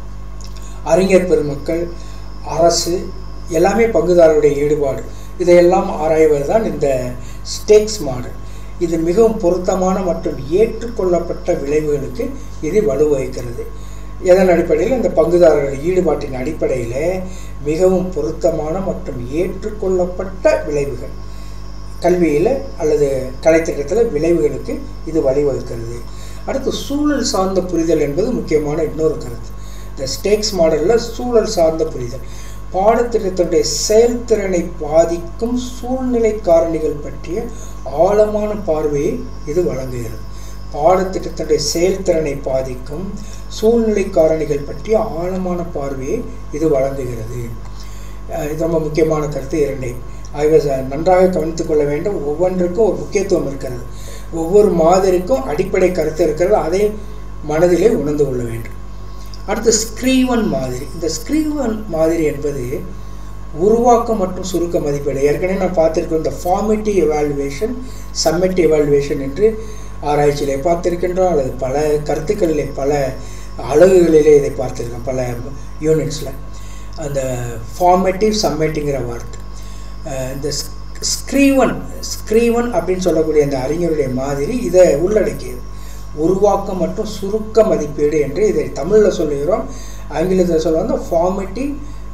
அறிஞர் பெருமக்கள் அரசு எல்லாமே பங்குதாரருடைய ஈடுபாடு இதையெல்லாம் ஆராய்வது தான் இந்த ஸ்டேக்ஸ் மாடல் இது மிகவும் பொருத்தமான மற்றும் ஏற்றுக்கொள்ளப்பட்ட விளைவுகளுக்கு இது வலுவகுக்கிறது எதன் அடிப்படையில் இந்த பங்குதாரர்கள் ஈடுபாட்டின் அடிப்படையில் மிகவும் பொருத்தமான மற்றும் ஏற்றுக்கொள்ளப்பட்ட விளைவுகள் கல்வியில் அல்லது கலைத்திட்டத்தில் விளைவுகளுக்கு இது வழிவகுக்கிறது அடுத்து சூழல் சார்ந்த புரிதல் என்பது முக்கியமான இன்னொரு கருத்து இந்த ஸ்டேக்ஸ் மாடலில் சூழல் சார்ந்த புரிதல் பாடத்திட்டத்தினுடைய செயல்திறனை பாதிக்கும் சூழ்நிலை காரணிகள் பற்றிய ஆழமான பார்வையை இது வழங்குகிறது பாடத்திட்டத்தினுடைய செயல்திறனை பாதிக்கும் சூழ்நிலை காரணிகள் பற்றிய ஆழமான பார்வையை இது வழங்குகிறது இது ரொம்ப முக்கியமான கருத்து இரண்டை ஆகவே நன்றாக கவனித்துக் கொள்ள வேண்டும் ஒவ்வொன்றுக்கும் ஒரு முக்கியத்துவம் இருக்கிறது ஒவ்வொரு மாதிரிக்கும் அடிப்படை கருத்து இருக்கிறது அதை மனதிலே உணர்ந்து கொள்ள வேண்டும் அடுத்து ஸ்க்ரீவன் மாதிரி இந்த ஸ்க்ரீவன் மாதிரி என்பது உருவாக்கம் மற்றும் சுருக்க மதிப்பீடு ஏற்கனவே நான் பார்த்துருக்கோம் இந்த ஃபார்மேட்டிவ் எவாலுவேஷன் சம்மேட்டிவ் எவாலுவேஷன் என்று ஆராய்ச்சியிலே பார்த்திருக்கின்றோம் அல்லது பல கருத்துக்களிலே பல அழகுகளிலே இதை பார்த்துருக்கோம் பல யூனிட்ஸில் அந்த ஃபார்மேட்டிவ் சம்மேட்டிங்கிற வார்த்தை இந்த ஸ்க்ரீவன் ஸ்க்ரீவன் அப்படின்னு சொல்லக்கூடிய அந்த அறிஞருடைய மாதிரி இதை உள்ளடக்கியது உருவாக்கம் மற்றும் சுருக்க மதிப்பீடு என்று இதை தமிழில் சொல்லுகிறோம் ஆங்கிலத்தில் சொல்லுவாங்க formative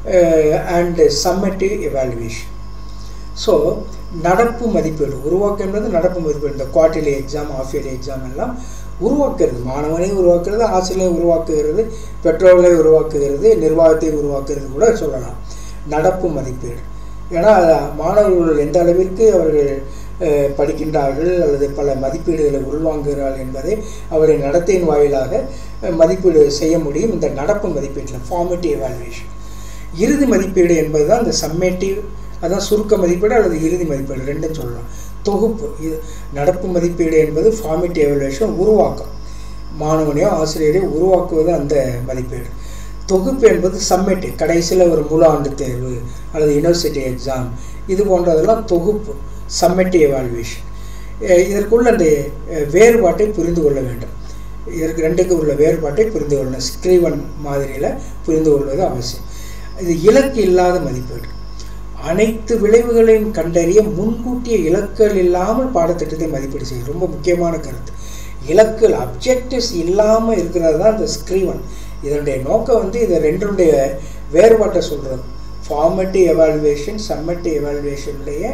and summative evaluation so நடப்பு மதிப்பீடு உருவாக்கம் என்பது நடப்பு மதிப்பீடு இந்த quarterly exam half yearly exam எல்லாம் உருவாக்குறது மாணவனை உருவாக்குறது ஆசிரியரை உருவாக்குகிறது பெற்றோர்களை உருவாக்குகிறது நிர்வாகத்தை உருவாக்குறது கூட சொல்லலாம் நடப்பு மதிப்பீடு ஏன்னா மாணவர்கள் எந்த அளவிற்கு அவர்கள் படிக்கின்றார்கள் அல்லது பல மதிப்பீடுகளை உள்வாங்குகிறார்கள் என்பதை அவருடைய நடத்தையின் வாயிலாக மதிப்பீடு செய்ய முடியும் இந்த நடப்பு மதிப்பீட்டில் ஃபார்மேட்டிவ் எவாலுவேஷன் இறுதி மதிப்பீடு என்பது தான் இந்த சம்மேட்டிவ் அதான் சுருக்க மதிப்பீடு அல்லது இறுதி மதிப்பீடு ரெண்டும் சொல்லலாம் தொகுப்பு இது நடப்பு மதிப்பீடு என்பது ஃபார்மேட்டிவ் எவல்யூஷன் உருவாக்கம் மாணவனையோ ஆசிரியரையோ உருவாக்குவது அந்த மதிப்பீடு தொகுப்பு என்பது சம்மேட்டிவ் கடைசியில் ஒரு முழு ஆண்டு தேர்வு அல்லது யூனிவர்சிட்டி எக்ஸாம் இது போன்றதெல்லாம் தொகுப்பு சம்மேட்டிவ் எவாலுவேஷன் இதற்குள்ள அந்த வேறுபாட்டை புரிந்து கொள்ள வேண்டும் இதற்கு ரெண்டுக்கு உள்ள வேறுபாட்டை புரிந்து கொள்ளணும் ஸ்க்ரீவன் மாதிரியில் புரிந்து கொள்வது அவசியம் இது இலக்கு இல்லாத மதிப்பீடு அனைத்து விளைவுகளையும் கண்டறிய முன்கூட்டிய இலக்குகள் இல்லாமல் பாடத்திட்டத்தை மதிப்பீடு செய்யும் ரொம்ப முக்கியமான கருத்து இலக்குகள் அப்ஜெக்டிவ்ஸ் இல்லாமல் இருக்கிறது தான் இந்த ஸ்க்ரீவன் இதனுடைய நோக்கம் வந்து இதை ரெண்டுடைய வேறுபாட்டை சொல்கிறது ஃபார்மேட்டிவ் எவாலுவேஷன் சம்மேட்டிவ் எவாலுவேஷனுடைய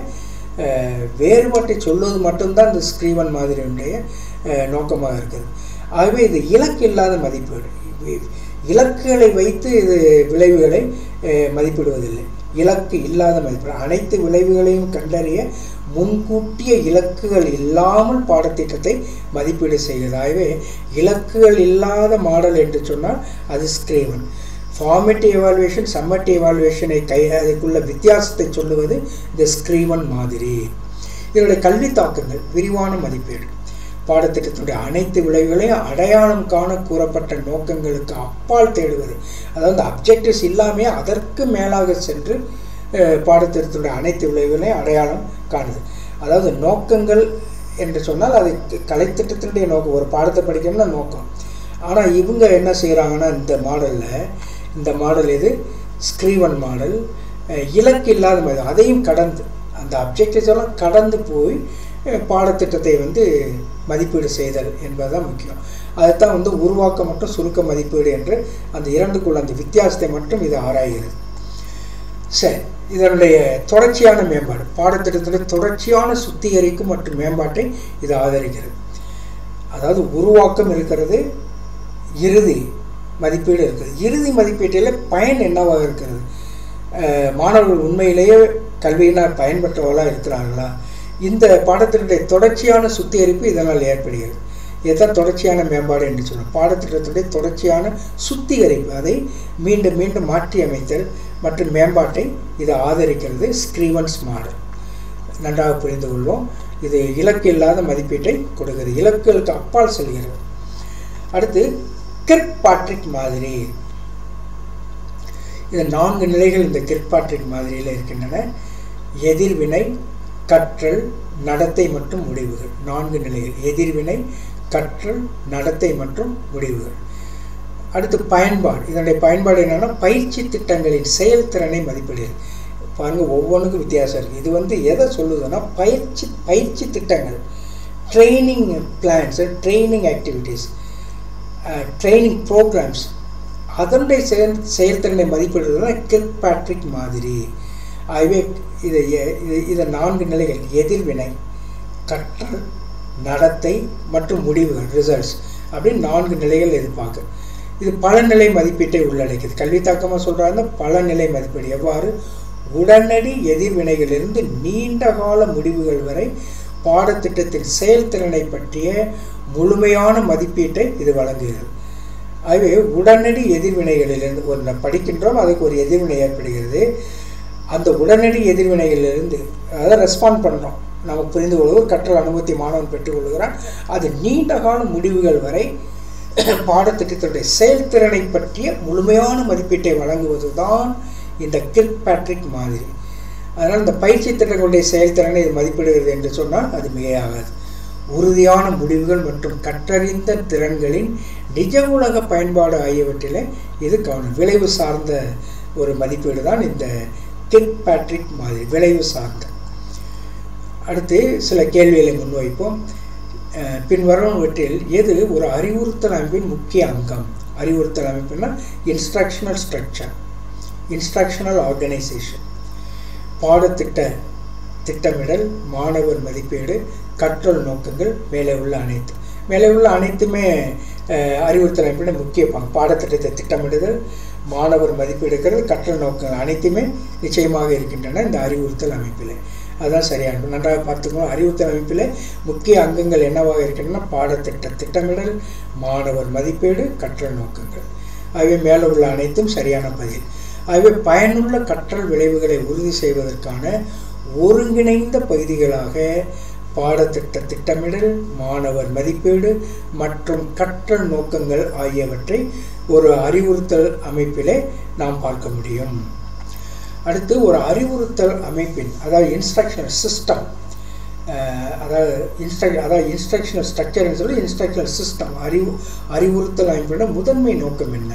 வேறுபாட்டை சொல்வது மட்டும்தான் இந்த ஸ்க்ரீவன் மாதிரியுடைய நோக்கமாக இருக்குது ஆகவே இது இலக்கு இல்லாத மதிப்பீடு இலக்குகளை வைத்து இது விளைவுகளை மதிப்பிடுவதில்லை இலக்கு இல்லாத மதிப்பீடு அனைத்து விளைவுகளையும் கண்டறிய முன்கூட்டிய இலக்குகள் இல்லாமல் பாடத்திட்டத்தை மதிப்பீடு செய்கிறது ஆகவே இலக்குகள் இல்லாத மாடல் என்று சொன்னால் அது ஸ்க்ரீவன் ஃபார்மேட்டிவ் எவாலுவேஷன் சம்மேட்டிவ் எவாலுவேஷனை கை அதுக்குள்ள வித்தியாசத்தை சொல்லுவது இந்த ஸ்க்ரீவன் மாதிரி இதனுடைய கல்வி தாக்கங்கள் விரிவான மதிப்பீடு பாடத்திட்டத்தினுடைய அனைத்து விளைவுகளையும் அடையாளம் காண கூறப்பட்ட நோக்கங்களுக்கு அப்பால் தேடுவது அதாவது அப்ஜெக்டிவ்ஸ் இல்லாமல் அதற்கு மேலாக சென்று பாடத்திட்டத்தினுடைய அனைத்து விளைவுகளையும் அடையாளம் காணுது அதாவது நோக்கங்கள் என்று சொன்னால் அது கலைத்திட்டத்தினுடைய நோக்கம் ஒரு பாடத்தை படிக்கணும்னா நோக்கம் ஆனால் இவங்க என்ன செய்கிறாங்கன்னா இந்த மாடலில் இந்த மாடல் இது ஸ்க்ரீவன் மாடல் இலக்கு இல்லாத மாதிரி அதையும் கடந்து அந்த அப்ஜெக்டிவ்ஸ் எல்லாம் கடந்து போய் பாடத்திட்டத்தை வந்து மதிப்பீடு செய்தல் என்பதுதான் முக்கியம் அதுதான் வந்து உருவாக்க மற்றும் சுருக்க மதிப்பீடு என்று அந்த இரண்டுக்குள்ள அந்த வித்தியாசத்தை மட்டும் இது ஆராய்கிறது சரி இதனுடைய தொடர்ச்சியான மேம்பாடு பாடத்திட்டத்துடைய தொடர்ச்சியான சுத்திகரிக்கும் மற்றும் மேம்பாட்டை இது ஆதரிக்கிறது அதாவது உருவாக்கம் இருக்கிறது இறுதி மதிப்பீடு இருக்குது இறுதி மதிப்பீட்டில் பயன் என்னவாக இருக்கிறது மாணவர்கள் உண்மையிலேயே கல்வியினால் பயன்பெற்றவர்களாக இருக்கிறார்களா இந்த பாடத்தினுடைய தொடர்ச்சியான சுத்திகரிப்பு இதனால் ஏற்படுகிறது இதுதான் தொடர்ச்சியான மேம்பாடு என்று சொல்லுவோம் பாடத்திட்டத்துடைய தொடர்ச்சியான சுத்திகரிப்பு அதை மீண்டும் மீண்டும் மாற்றி அமைத்தல் மற்றும் மேம்பாட்டை இது ஆதரிக்கிறது ஸ்க்ரீவன்ஸ் மாடல் நன்றாக புரிந்து கொள்வோம் இது இலக்கு இல்லாத மதிப்பீட்டை கொடுக்கிறது இலக்குகளுக்கு அப்பால் செல்கிறது அடுத்து கிர்க் பாட்ரிக் மாதிரி இந்த நான்கு நிலைகள் இந்த கிர்பாட்ரிக் மாதிரியில் இருக்கின்றன எதிர்வினை கற்றல் நடத்தை மற்றும் முடிவுகள் நான்கு நிலைகள் எதிர்வினை கற்றல் நடத்தை மற்றும் முடிவுகள் அடுத்து பயன்பாடு இதனுடைய பயன்பாடு என்னன்னா பயிற்சி திட்டங்களின் செயல்திறனை மதிப்பிடுது பாருங்க ஒவ்வொன்றுக்கும் வித்தியாசம் இருக்குது இது வந்து எதை சொல்லுதுன்னா பயிற்சி பயிற்சி திட்டங்கள் training plans training activities training programmes அதனுடைய செயல் செயல்திறனை மதிப்பிடுறது கிர்க் பேட்ரிக் மாதிரி ஆகவே இதை இது இதை நான்கு நிலைகள் எதிர்வினை கற்றல் நடத்தை மற்றும் முடிவுகள் ரிசல்ட்ஸ் அப்படின்னு நான்கு நிலைகள் எதிர்பார்க்கு இது பலநிலை மதிப்பீட்டை உள்ளடக்கியது கல்வி தாக்கமாக சொல்கிறாங்க பலநிலை மதிப்பீடு எவ்வாறு உடனடி எதிர்வினைகளிலிருந்து நீண்ட கால முடிவுகள் வரை பாடத்திட்டத்தின் செயல்திறனை பற்றிய முழுமையான மதிப்பீட்டை இது வழங்குகிறது ஆகவே உடனடி எதிர்வினைகளிலிருந்து ஒன்று படிக்கின்றோம் அதுக்கு ஒரு எதிர்வினை ஏற்படுகிறது அந்த உடனடி எதிர்வினைகளிலிருந்து அதை ரெஸ்பாண்ட் பண்ணுறோம் நம்ம புரிந்து கொள்வோம் கற்றல் அனுபவத்தை மாணவன் பெற்றுக்கொள்கிறான் அது நீண்ட கால முடிவுகள் வரை பாடத்திட்டத்தினுடைய செயல்திறனை பற்றிய முழுமையான மதிப்பீட்டை வழங்குவது தான் இந்த கிர்க் பேட்ரிக் மாதிரி அதனால் இந்த பயிற்சி திட்டங்களுடைய செயல்திறனை இது மதிப்பிடுகிறது என்று சொன்னால் அது மிகையாகாது உறுதியான முடிவுகள் மற்றும் கற்றறிந்த திறன்களின் நிஜ உலக பயன்பாடு ஆகியவற்றில் இது கவனம் விளைவு சார்ந்த ஒரு மதிப்பீடு தான் இந்த கிர்க் பேட்ரிக் மாதிரி விளைவு சார்ந்த அடுத்து சில கேள்விகளை முன்வைப்போம் பின்வருவனவற்றில் எது ஒரு அறிவுறுத்தல் அமைப்பின் முக்கிய அங்கம் அறிவுறுத்தல் அமைப்புனா இன்ஸ்ட்ரக்ஷனல் ஸ்ட்ரக்சர் இன்ஸ்ட்ரக்ஷனல் ஆர்கனைசேஷன் பாடத்திட்ட திட்டமிடல் மாணவர் மதிப்பீடு கற்றல் நோக்கங்கள் மேலே உள்ள அனைத்து மேலே உள்ள அனைத்துமே அறிவுறுத்தல் அமைப்பின் முக்கிய பங்கு பாடத்திட்டத்தை திட்டமிடுதல் மாணவர் மதிப்பீடுக்கிறது கற்றல் நோக்கங்கள் அனைத்துமே நிச்சயமாக இருக்கின்றன இந்த அறிவுறுத்தல் அமைப்பில் அதுதான் சரியான நன்றாக பார்த்துக்கணும் அறிவுறுத்தல் அமைப்பில் முக்கிய அங்கங்கள் என்னவாக இருக்கின்றன பாடத்திட்ட திட்டமிடல் மாணவர் மதிப்பீடு கற்றல் நோக்கங்கள் ஆகவே மேலே உள்ள அனைத்தும் சரியான பதில் ஆகவே பயனுள்ள கற்றல் விளைவுகளை உறுதி செய்வதற்கான ஒருங்கிணைந்த பகுதிகளாக பாடத்திட்ட திட்டமிடல் மாணவர் மதிப்பீடு மற்றும் கற்றல் நோக்கங்கள் ஆகியவற்றை ஒரு அறிவுறுத்தல் அமைப்பிலே நாம் பார்க்க முடியும் அடுத்து ஒரு அறிவுறுத்தல் அமைப்பின் அதாவது இன்ஸ்ட்ரக்ஷனல் சிஸ்டம் அதாவது இன்ஸ்ட்ரக் அதாவது இன்ஸ்ட்ரக்ஷனல் ஸ்ட்ரக்சர்னு சொல்லி இன்ஸ்ட்ரக்ஷனல் சிஸ்டம் அறிவு அறிவுறுத்தல் அமைப்பின முதன்மை நோக்கம் என்ன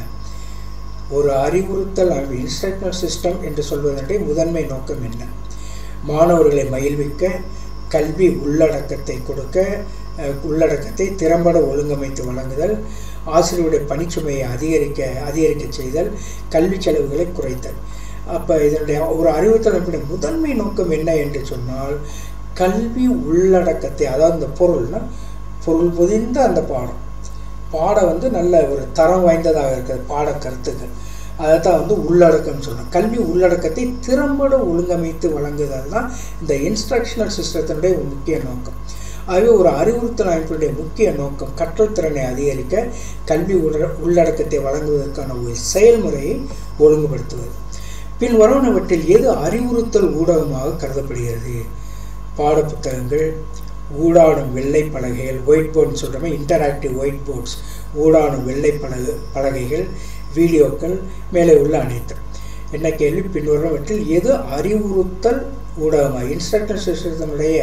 ஒரு அறிவுறுத்தல் அமைப்பு இன்ஸ்ட்ரக்ஷனல் சிஸ்டம் என்று சொல்வதனுடைய முதன்மை நோக்கம் என்ன மாணவர்களை மகிழ்விக்க கல்வி உள்ளடக்கத்தை கொடுக்க உள்ளடக்கத்தை திறம்பட ஒழுங்கமைத்து வழங்குதல் ஆசிரியருடைய பணிச்சுமையை அதிகரிக்க அதிகரிக்க செய்தல் கல்வி செலவுகளை குறைத்தல் அப்போ இதனுடைய ஒரு அறிவுறுத்தல் அமைப்பின் முதன்மை நோக்கம் என்ன என்று சொன்னால் கல்வி உள்ளடக்கத்தை அதாவது இந்த பொருள்னா பொருள் பொதிந்த அந்த பாடம் பாடம் வந்து நல்ல ஒரு தரம் வாய்ந்ததாக இருக்கிறது பாட கருத்துக்கள் அதை தான் வந்து உள்ளடக்கம்னு சொல்கிறோம் கல்வி உள்ளடக்கத்தை திறம்பட ஒழுங்கமைத்து வழங்குதல் தான் இந்த இன்ஸ்ட்ரக்ஷனல் சிஸ்டத்தினுடைய ஒரு முக்கிய நோக்கம் ஆகவே ஒரு அறிவுறுத்தல் அமைப்பினுடைய முக்கிய நோக்கம் கற்றல் திறனை அதிகரிக்க கல்வி உள்ள உள்ளடக்கத்தை வழங்குவதற்கான ஒரு செயல்முறையை ஒழுங்குபடுத்துவது பின் வருவனவற்றில் எது அறிவுறுத்தல் ஊடகமாக கருதப்படுகிறது பாடப்புத்தகங்கள் ஊடாடும் வெள்ளை பலகைகள் ஒயிட் போர்டுன்னு சொல்கிறோமே இன்டராக்டிவ் ஒயிட் போர்ட்ஸ் ஊடாடும் வெள்ளை பலகை பலகைகள் வீடியோக்கள் மேலே உள்ள அனைத்து என்ன கேள்வி பின்வருவனவற்றில் எது அறிவுறுத்தல் ஊடகமாக இன்ஸ்ட்ரக்ஷன் சிஸ்டத்தினுடைய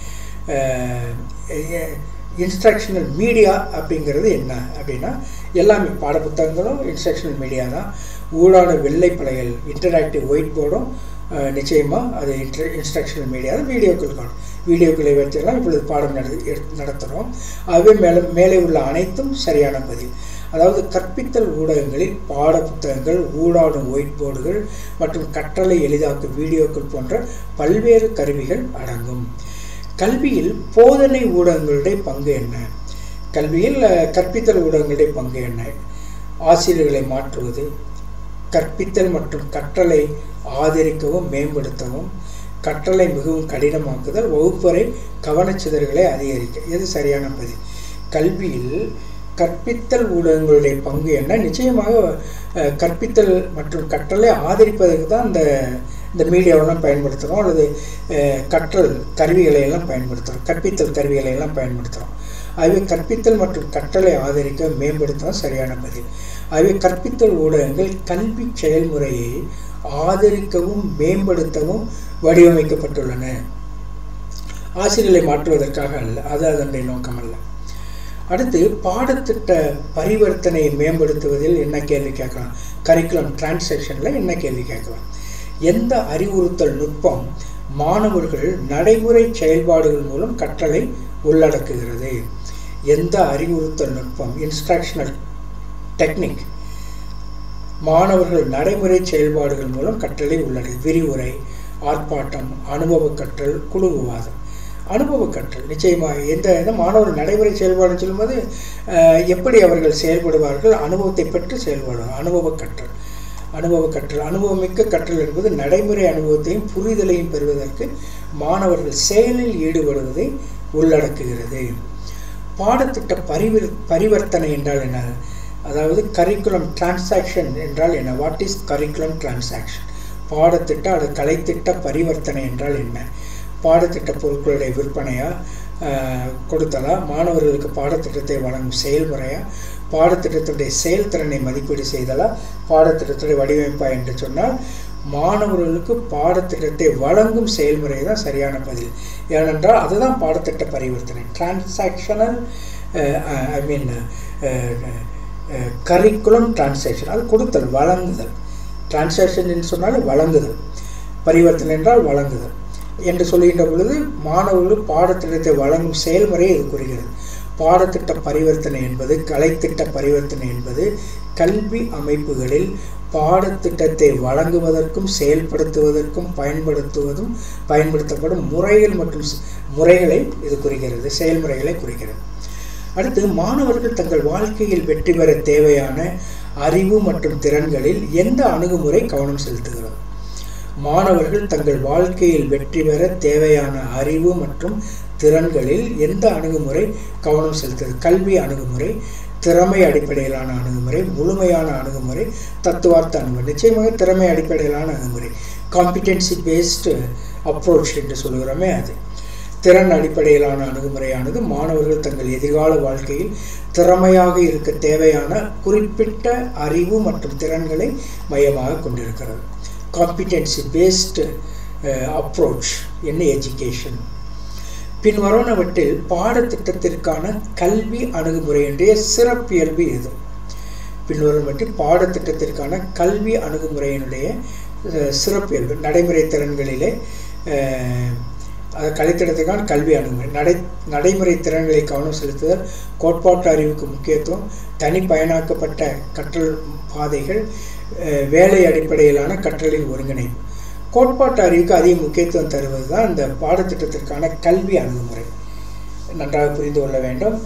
இன்ஸ்ட்ரக்ஷனல் மீடியா அப்படிங்கிறது என்ன அப்படின்னா எல்லாமே பாடப்புத்தகங்களும் இன்ஸ்ட்ரக்ஷனல் மீடியா தான் ஊடான வெள்ளை பலகைகள் இன்டராக்டிவ் ஒயிட் போர்டும் நிச்சயமாக அது இன்ட்ர இன்ஸ்ட்ரக்ஷனல் மீடியா வீடியோக்கள் காணும் வீடியோக்களை வச்செல்லாம் இப்பொழுது பாடம் நட நடத்துகிறோம் ஆகவே மேலே மேலே உள்ள அனைத்தும் சரியான பதிவு அதாவது கற்பித்தல் ஊடகங்களில் பாட புத்தகங்கள் ஊடாடும் ஒயிட் போர்டுகள் மற்றும் கற்றலை எளிதாக்கும் வீடியோக்கள் போன்ற பல்வேறு கருவிகள் அடங்கும் கல்வியில் போதனை ஊடகங்களுடைய பங்கு என்ன கல்வியில் கற்பித்தல் ஊடகங்களுடைய பங்கு என்ன ஆசிரியர்களை மாற்றுவது கற்பித்தல் மற்றும் கற்றலை ஆதரிக்கவும் மேம்படுத்தவும் கற்றலை மிகவும் கடினமாக்குதல் வகுப்பறை கவனச்சிதறுகளை அதிகரிக்க எது சரியான பதில் கல்வியில் கற்பித்தல் ஊடகங்களுடைய பங்கு என்ன நிச்சயமாக கற்பித்தல் மற்றும் கற்றலை ஆதரிப்பதற்கு தான் இந்த இந்த மீடியாவெல்லாம் பயன்படுத்துகிறோம் அல்லது கற்றல் கருவிகளை எல்லாம் பயன்படுத்துகிறோம் கற்பித்தல் கருவிகளை எல்லாம் பயன்படுத்துகிறோம் ஆகவே கற்பித்தல் மற்றும் கற்றலை ஆதரிக்க மேம்படுத்த சரியான பதில் ஆகவே கற்பித்தல் ஊடகங்கள் கல்வி செயல்முறையை ஆதரிக்கவும் மேம்படுத்தவும் வடிவமைக்கப்பட்டுள்ளன ஆசிரியர்களை மாற்றுவதற்காக அல்ல அது அதனுடைய நோக்கம் அல்ல அடுத்து பாடத்திட்ட பரிவர்த்தனையை மேம்படுத்துவதில் என்ன கேள்வி கேட்கலாம் கரிக்குலம் டிரான்சாக்ஷனில் என்ன கேள்வி கேட்கலாம் எந்த அறிவுறுத்தல் நுட்பம் மாணவர்கள் நடைமுறை செயல்பாடுகள் மூலம் கற்றலை உள்ளடக்குகிறது எந்த அறிவுறுத்தல் நுட்பம் இன்ஸ்ட்ரக்ஷனல் டெக்னிக் மாணவர்கள் நடைமுறை செயல்பாடுகள் மூலம் கற்றலை உள்ளடக்கு விரிவுரை ஆர்ப்பாட்டம் அனுபவ கற்றல் குழு விவாதம் அனுபவ கற்றல் நிச்சயமாக எந்த இந்த மாணவர் நடைமுறை செயல்பாடு சொல்லும்போது எப்படி அவர்கள் செயல்படுவார்கள் அனுபவத்தை பெற்று செயல்படுவார் அனுபவ கற்றல் அனுபவ கற்றல் அனுபவமிக்க கற்றல் என்பது நடைமுறை அனுபவத்தையும் புரிதலையும் பெறுவதற்கு மாணவர்கள் செயலில் ஈடுபடுவதை உள்ளடக்குகிறது பாடத்திட்ட பரிவர் பரிவர்த்தனை என்றால் என்ன அதாவது கரிக்குலம் டிரான்சாக்ஷன் என்றால் என்ன வாட் இஸ் கரிக்குலம் டிரான்சாக்ஷன் பாடத்திட்ட அல்லது கலைத்திட்ட பரிவர்த்தனை என்றால் என்ன பாடத்திட்ட பொருட்களுடைய விற்பனையா கொடுத்தலா மாணவர்களுக்கு பாடத்திட்டத்தை வழங்கும் செயல்முறையா பாடத்திட்டத்துடைய செயல்திறனை மதிப்பீடு செய்தலா பாடத்திட்டத்துடைய வடிவமைப்பா என்று சொன்னால் மாணவர்களுக்கு பாடத்திட்டத்தை வழங்கும் செயல்முறை தான் சரியான பதில் ஏனென்றால் அதுதான் பாடத்திட்ட பரிவர்த்தனை transactional I mean curriculum transaction அது கொடுத்தல் வழங்குதல் டிரான்சாக்ஷன் என்று சொன்னால் வழங்குதல் பரிவர்த்தனை என்றால் வழங்குதல் என்று சொல்கின்ற பொழுது மாணவர்கள் பாடத்திட்டத்தை வழங்கும் செயல்முறையை இது குறிக்கிறது பாடத்திட்ட பரிவர்த்தனை என்பது கலைத்திட்ட பரிவர்த்தனை என்பது கல்வி அமைப்புகளில் பாடத்திட்டத்தை வழங்குவதற்கும் செயல்படுத்துவதற்கும் பயன்படுத்துவதும் பயன்படுத்தப்படும் முறைகள் மற்றும் முறைகளை இது குறிக்கிறது செயல்முறைகளை குறிக்கிறது அடுத்து மாணவர்கள் தங்கள் வாழ்க்கையில் வெற்றி பெற தேவையான அறிவு மற்றும் திறன்களில் எந்த அணுகுமுறை கவனம் செலுத்துகிறது மாணவர்கள் தங்கள் வாழ்க்கையில் வெற்றி பெற தேவையான அறிவு மற்றும் திறன்களில் எந்த அணுகுமுறை கவனம் செலுத்துகிறது கல்வி அணுகுமுறை திறமை அடிப்படையிலான அணுகுமுறை முழுமையான அணுகுமுறை தத்துவார்த்த அணுகுமுறை நிச்சயமாக திறமை அடிப்படையிலான அணுகுமுறை காம்பிடென்சி பேஸ்டு அப்ரோச் என்று சொல்கிறோமே அது திறன் அடிப்படையிலான அணுகுமுறையானது மாணவர்கள் தங்கள் எதிர்கால வாழ்க்கையில் திறமையாக இருக்க தேவையான குறிப்பிட்ட அறிவு மற்றும் திறன்களை மையமாக கொண்டிருக்கிறது காம்பிடென்சி பேஸ்டு அப்ரோச் என்ன எஜுகேஷன் பின்வருவனவற்றில் பாடத்திட்டத்திற்கான கல்வி அணுகுமுறையினுடைய சிறப்பியல்பு எது பின்வருவனவற்றில் பாடத்திட்டத்திற்கான கல்வி அணுகுமுறையினுடைய சிறப்பியல்பு நடைமுறை திறன்களிலே அது கலைத்திட்டத்துக்கான கல்வி அணுகுமுறை நடை நடைமுறை திறன்களை கவனம் செலுத்துதல் கோட்பாட்டு அறிவுக்கு முக்கியத்துவம் தனி பயனாக்கப்பட்ட கற்றல் பாதைகள் வேலை அடிப்படையிலான கற்றலின் ஒருங்கிணைப்பு கோட்பாட்டு அறிவுக்கு அதிக முக்கியத்துவம் தருவது தான் இந்த பாடத்திட்டத்திற்கான கல்வி அணுகுமுறை நன்றாக புரிந்து கொள்ள வேண்டும்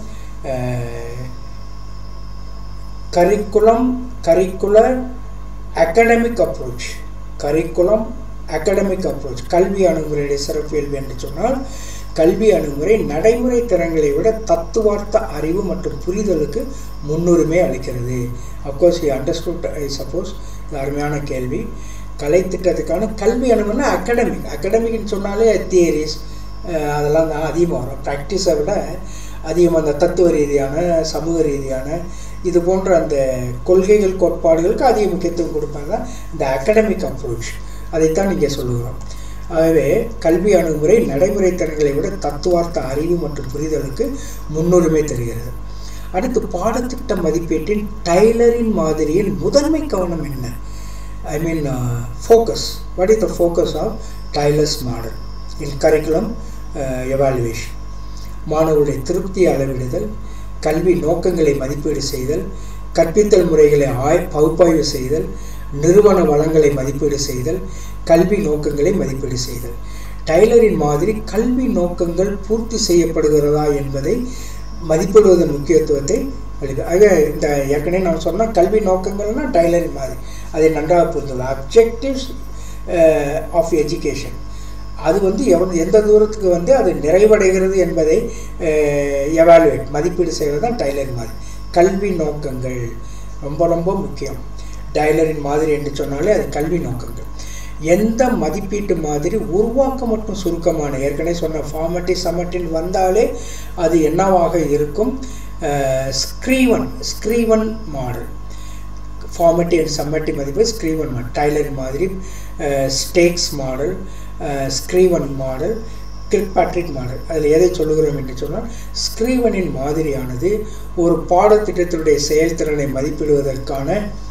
curriculum curricular academic approach curriculum academic approach கல்வி அணுகுமுறையுடைய சிறப்பியல்பு என்று சொன்னால் கல்வி அணுகுமுறை நடைமுறை திறன்களை விட தத்துவார்த்த அறிவு மற்றும் புரிதலுக்கு முன்னுரிமை அளிக்கிறது of course you understood I suppose இது அருமையான கேள்வி கலை திட்டத்துக்கான கல்வி அணுகுமுறை அகடமிக் அகடமிக்னு சொன்னாலே தியரிஸ் அதெல்லாம் தான் அதிகமாக வரும் ப்ராக்டிஸை விட அதிகமாக அந்த தத்துவ ரீதியான சமூக ரீதியான இது போன்ற அந்த கொள்கைகள் கோட்பாடுகளுக்கு அதிக முக்கியத்துவம் கொடுப்பாங்க இந்த அகடமிக் அப்ரோச் அதைத்தான் இங்கே சொல்லுகிறோம் ஆகவே கல்வி அணுகுமுறை நடைமுறை திறன்களை விட தத்துவார்த்த அறிவு மற்றும் புரிதலுக்கு முன்னுரிமை தருகிறது அடுத்து பாடத்திட்ட மதிப்பீட்டின் டைலரின் மாதிரியின் முதன்மை கவனம் என்ன I mean focus what is the focus of Tyler's model in curriculum evaluation மாணவருடைய திருப்தியை அளவிடுதல் கல்வி நோக்கங்களை மதிப்பீடு செய்தல் கற்பித்தல் முறைகளை ஆய் பகுப்பாய்வு செய்தல் நிறுவன வளங்களை மதிப்பீடு செய்தல் கல்வி நோக்கங்களை மதிப்பீடு செய்தல் டைலரின் மாதிரி கல்வி நோக்கங்கள் பூர்த்தி செய்யப்படுகிறதா என்பதை மதிப்பிடுவதன் முக்கியத்துவத்தை அளிக்க ஆக இந்த ஏற்கனவே நான் சொன்னால் கல்வி நோக்கங்கள்னா டைலரின் மாதிரி அதை நன்றாக புரிந்துள்ள அப்ஜெக்டிவ்ஸ் ஆஃப் எஜுகேஷன் அது வந்து எவ் எந்த தூரத்துக்கு வந்து அது நிறைவடைகிறது என்பதை எவாலுவேட் மதிப்பீடு செய்வது தான் டைலரின் மாதிரி கல்வி நோக்கங்கள் ரொம்ப ரொம்ப முக்கியம் டைலரின் மாதிரி என்று சொன்னாலே அது கல்வி நோக்கங்கள் எந்த மதிப்பீட்டு மாதிரி உருவாக்கம் மற்றும் சுருக்கமான ஏற்கனவே சொன்ன ஃபார்மட்டி சமட்டின் வந்தாலே அது என்னவாக இருக்கும் Scriven Scriven model formative and summative மதிப்பு ஸ்க்ரீவன் மாடல் டைலர் மாதிரி Stake's model Scriven model Kilpatrick model அதில் எதை சொல்லுகிறோம் என்று சொன்னால் ஸ்க்ரீவனின் மாதிரியானது ஒரு பாடத்திட்டத்தினுடைய செயல்திறனை மதிப்பிடுவதற்கான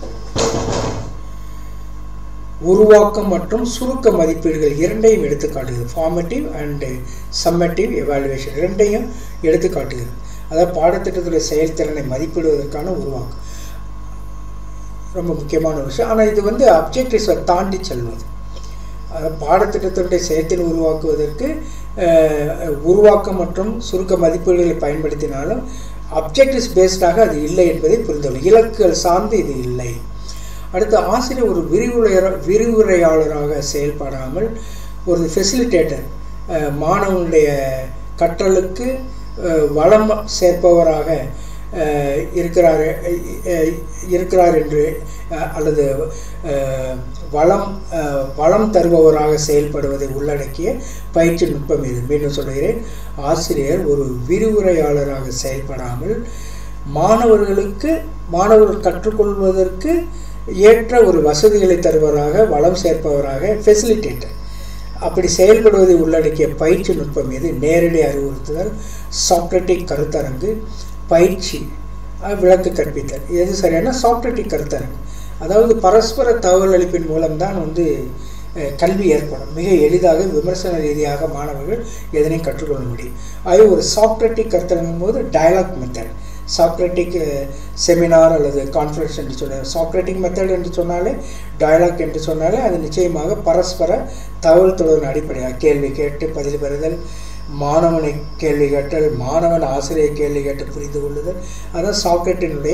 உருவாக்கம் மற்றும் சுருக்க மதிப்பீடுகள் இரண்டையும் எடுத்துக்காட்டுகிறது ஃபார்மேட்டிவ் அண்டு சம்மட்டிவ் எவாலுவேஷன் இரண்டையும் எடுத்துக்காட்டுகிறது அதாவது பாடத்திட்டத்துடைய செயல்திறனை மதிப்பிடுவதற்கான உருவாக்கம் ரொம்ப முக்கியமான விஷயம் ஆனால் இது வந்து அப்ஜெக்டிவ்ஸை தாண்டி செல்வது பாடத்திட்டத்தினுடைய செயற்திறன் உருவாக்குவதற்கு உருவாக்கம் மற்றும் சுருக்க மதிப்பீடுகளை பயன்படுத்தினாலும் அப்ஜெக்டிவ்ஸ் பேஸ்டாக அது இல்லை என்பதை புரிந்துள்ளது இலக்குகள் சார்ந்து இது இல்லை அடுத்து ஆசிரியர் ஒரு விரிவுரைய விரிவுரையாளராக செயல்படாமல் ஒரு ஃபெசிலிட்டேட்டர் மாணவனுடைய கற்றலுக்கு வளம் சேர்ப்பவராக இருக்கிறார் இருக்கிறார் என்று அல்லது வளம் வளம் தருபவராக செயல்படுவதை உள்ளடக்கிய பயிற்சி நுட்பம் இது மீண்டும் சொல்கிறேன் ஆசிரியர் ஒரு விரிவுரையாளராக செயல்படாமல் மாணவர்களுக்கு மாணவர்கள் கற்றுக்கொள்வதற்கு ஏற்ற ஒரு வசதிகளை தருவராக வளம் சேர்ப்பவராக ஃபெசிலிட்டேட்டர் அப்படி செயல்படுவதை உள்ளடக்கிய பயிற்சி நுட்பம் எது நேரடி அறிவுறுத்துதல் சாக்ரட்டிக் கருத்தரங்கு பயிற்சி விளக்கு கற்பித்தல் எது சரியான சாக்ரட்டிக் கருத்தரங்கு அதாவது பரஸ்பர தகவல் அளிப்பின் மூலம்தான் வந்து கல்வி ஏற்படும் மிக எளிதாக விமர்சன ரீதியாக மாணவர்கள் எதனையும் கற்றுக்கொள்ள முடியும் ஆகவே ஒரு சாக்ரட்டிக் கருத்தரங்கும் போது டயலாக் மெத்தட் சாக்ரட்டிக் செமினார் அல்லது கான்ஃபரன்ஸ் என்று சொன்னார் சாக்ரட்டிக் மெத்தட் என்று சொன்னாலே டயலாக் என்று சொன்னாலே அது நிச்சயமாக பரஸ்பர தகவல் தொடர்பின் அடிப்படையாக கேள்வி கேட்டு பதில் பெறுதல் மாணவனை கேள்வி கேட்டல் மாணவன் ஆசிரியர் கேள்வி கேட்டு புரிந்து கொள்ளுதல் அதான் சாக்ரட்டினுடைய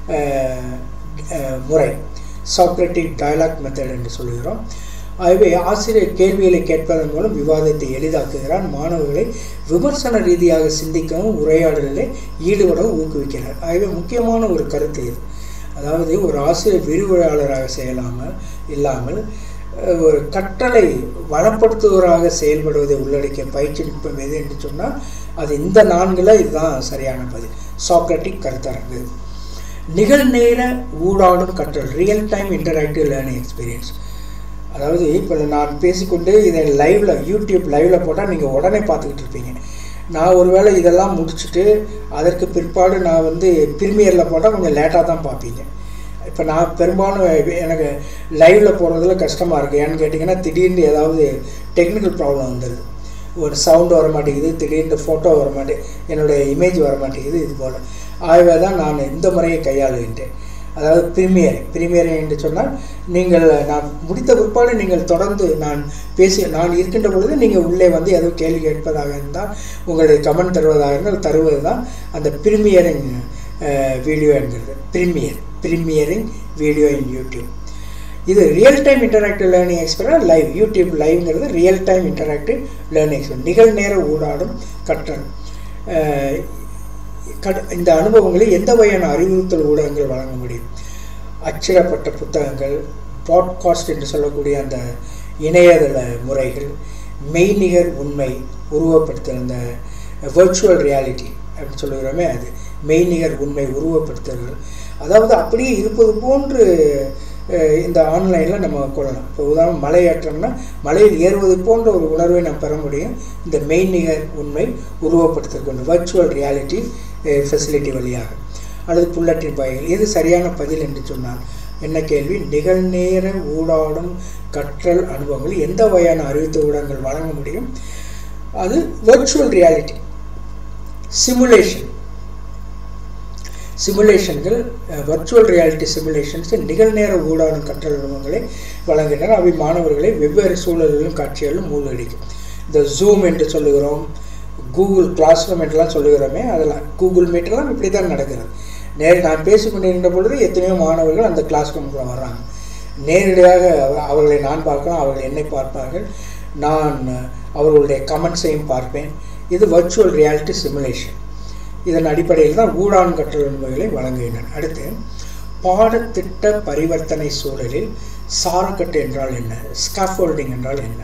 முறை சாக்ரட்டிக் டயலாக் மெத்தட் என்று சொல்லுகிறோம் ஆகவே ஆசிரியர் கேள்விகளை கேட்பதன் மூலம் விவாதத்தை எளிதாக்குகிறார் மாணவர்களை விமர்சன ரீதியாக சிந்திக்கவும் உரையாடலில் ஈடுபடவும் ஊக்குவிக்கிறார் ஆகவே முக்கியமான ஒரு கருத்து இது அதாவது ஒரு ஆசிரியர் விரிவுரையாளராக செய்யலாமல் இல்லாமல் ஒரு கற்றலை வளப்படுத்துவராக செயல்படுவதை உள்ளடக்கிய பயிற்சி நுட்பம் எது என்று சொன்னால் அது இந்த நான்கில் இதுதான் சரியான பதில் சாக்ரட்டிக் கருத்தரங்கு நிகழ்நேர ஊடாடும் கற்றல் real time interactive learning experience அதாவது இப்போ நான் பேசிக்கொண்டு இதை லைவில் யூடியூப் லைவில் போட்டால் நீங்கள் உடனே பார்த்துக்கிட்டு இருப்பீங்க நான் ஒருவேளை இதெல்லாம் முடிச்சுட்டு அதற்கு பிற்பாடு நான் வந்து ப்ரீமியரில் போட்டால் கொஞ்சம் லேட்டாக தான் பார்ப்பீங்க இப்போ நான் பெரும்பாலும் எனக்கு லைவில் போடுறதுல கஷ்டமாக இருக்குது ஏன்னு கேட்டிங்கன்னா திடீர்னு ஏதாவது டெக்னிக்கல் ப்ராப்ளம் வந்துடுது ஒரு சவுண்டு வர மாட்டேங்குது திடீர்னு ஃபோட்டோ வர மாட்டேங்குது என்னுடைய இமேஜ் வர மாட்டேங்குது இது போல் ஆகவே தான் நான் இந்த முறையை கையாளுகின்றேன் அதாவது ப்ரீமியர் ப்ரீமியர் என்று சொன்னால் நீங்கள் நான் முடித்த பிற்பாடு நீங்கள் தொடர்ந்து நான் பேசி நான் இருக்கின்ற பொழுது நீங்கள் உள்ளே வந்து எதுவும் கேள்வி கேட்பதாக இருந்தால் உங்களுடைய கமெண்ட் தருவதாக இருந்தால் தருவது தான் அந்த ப்ரீமியரிங் வீடியோ என்கிறது premiere premiering video in YouTube இது real time interactive learning experience live YouTube லைவ்ங்கிறது real time interactive learning experience நிகழ்நேர ஊடாடும் கற்றல் இந்த அனுபவங்களை எந்த வகையான அறிவுறுத்தல் ஊடகங்கள் வழங்க முடியும் அச்சிடப்பட்ட புத்தகங்கள் பாட்காஸ்ட் என்று சொல்லக்கூடிய அந்த இணையதள முறைகள் மெய்நிகர் உண்மை உருவப்படுத்தல் அந்த வர்ச்சுவல் ரியாலிட்டி அப்படின்னு சொல்லுகிறோமே அது மெய்நிகர் உண்மை உருவப்படுத்தல்கள் அதாவது அப்படியே இருப்பது போன்று இந்த ஆன்லைனில் நம்ம கொள்ளலாம் இப்போ உதாரணம் மலை ஏற்றம்னா மலையில் ஏறுவது போன்ற ஒரு உணர்வை நாம் பெற முடியும் இந்த மெய்நிகர் உண்மை உருவப்படுத்தல் கொண்டு வர்ச்சுவல் ரியாலிட்டி ஃபெசிலிட்டி வழியாக அல்லது புல்லட்டின் பாய்கள் இது சரியான பதில் என்று சொன்னால் என்ன கேள்வி நிகழ்நேர ஊடாடும் கற்றல் அனுபவங்கள் எந்த வகையான அறிவித்த ஊடகங்கள் வழங்க முடியும் அது வர்ச்சுவல் ரியாலிட்டி சிமுலேஷன் சிமுலேஷன்கள் வர்ச்சுவல் ரியாலிட்டி சிமுலேஷன்ஸ் நிகழ்நேர ஊடாடும் கற்றல் அனுபவங்களை வழங்குகின்றன அவை மாணவர்களை வெவ்வேறு சூழல்களிலும் காட்சிகளிலும் மூழ்கடிக்கும் இந்த ஜூம் என்று சொல்லுகிறோம் கூகுள் கிளாஸ் ரூம் என்றெல்லாம் சொல்லுகிறோமே அதெல்லாம் கூகுள் மீட்டெல்லாம் இப்படி தான் நடக்கிறது நேர் நான் பேசிக்கொண்டிருந்த பொழுது எத்தனையோ மாணவர்கள் அந்த கிளாஸ் ரூமுக்குள்ள வர்றாங்க நேரடியாக அவர்களை நான் பார்க்கலாம் அவர்கள் என்னை பார்ப்பார்கள் நான் அவர்களுடைய கமெண்ட்ஸையும் பார்ப்பேன் இது வர்ச்சுவல் ரியாலிட்டி சிமுலேஷன் இதன் அடிப்படையில் தான் ஊடான் கற்றல் உண்மைகளை வழங்குகின்றன அடுத்து பாடத்திட்ட பரிவர்த்தனை சூழலில் சாரக்கட்டு என்றால் என்ன ஸ்காஃபோல்டிங் என்றால் என்ன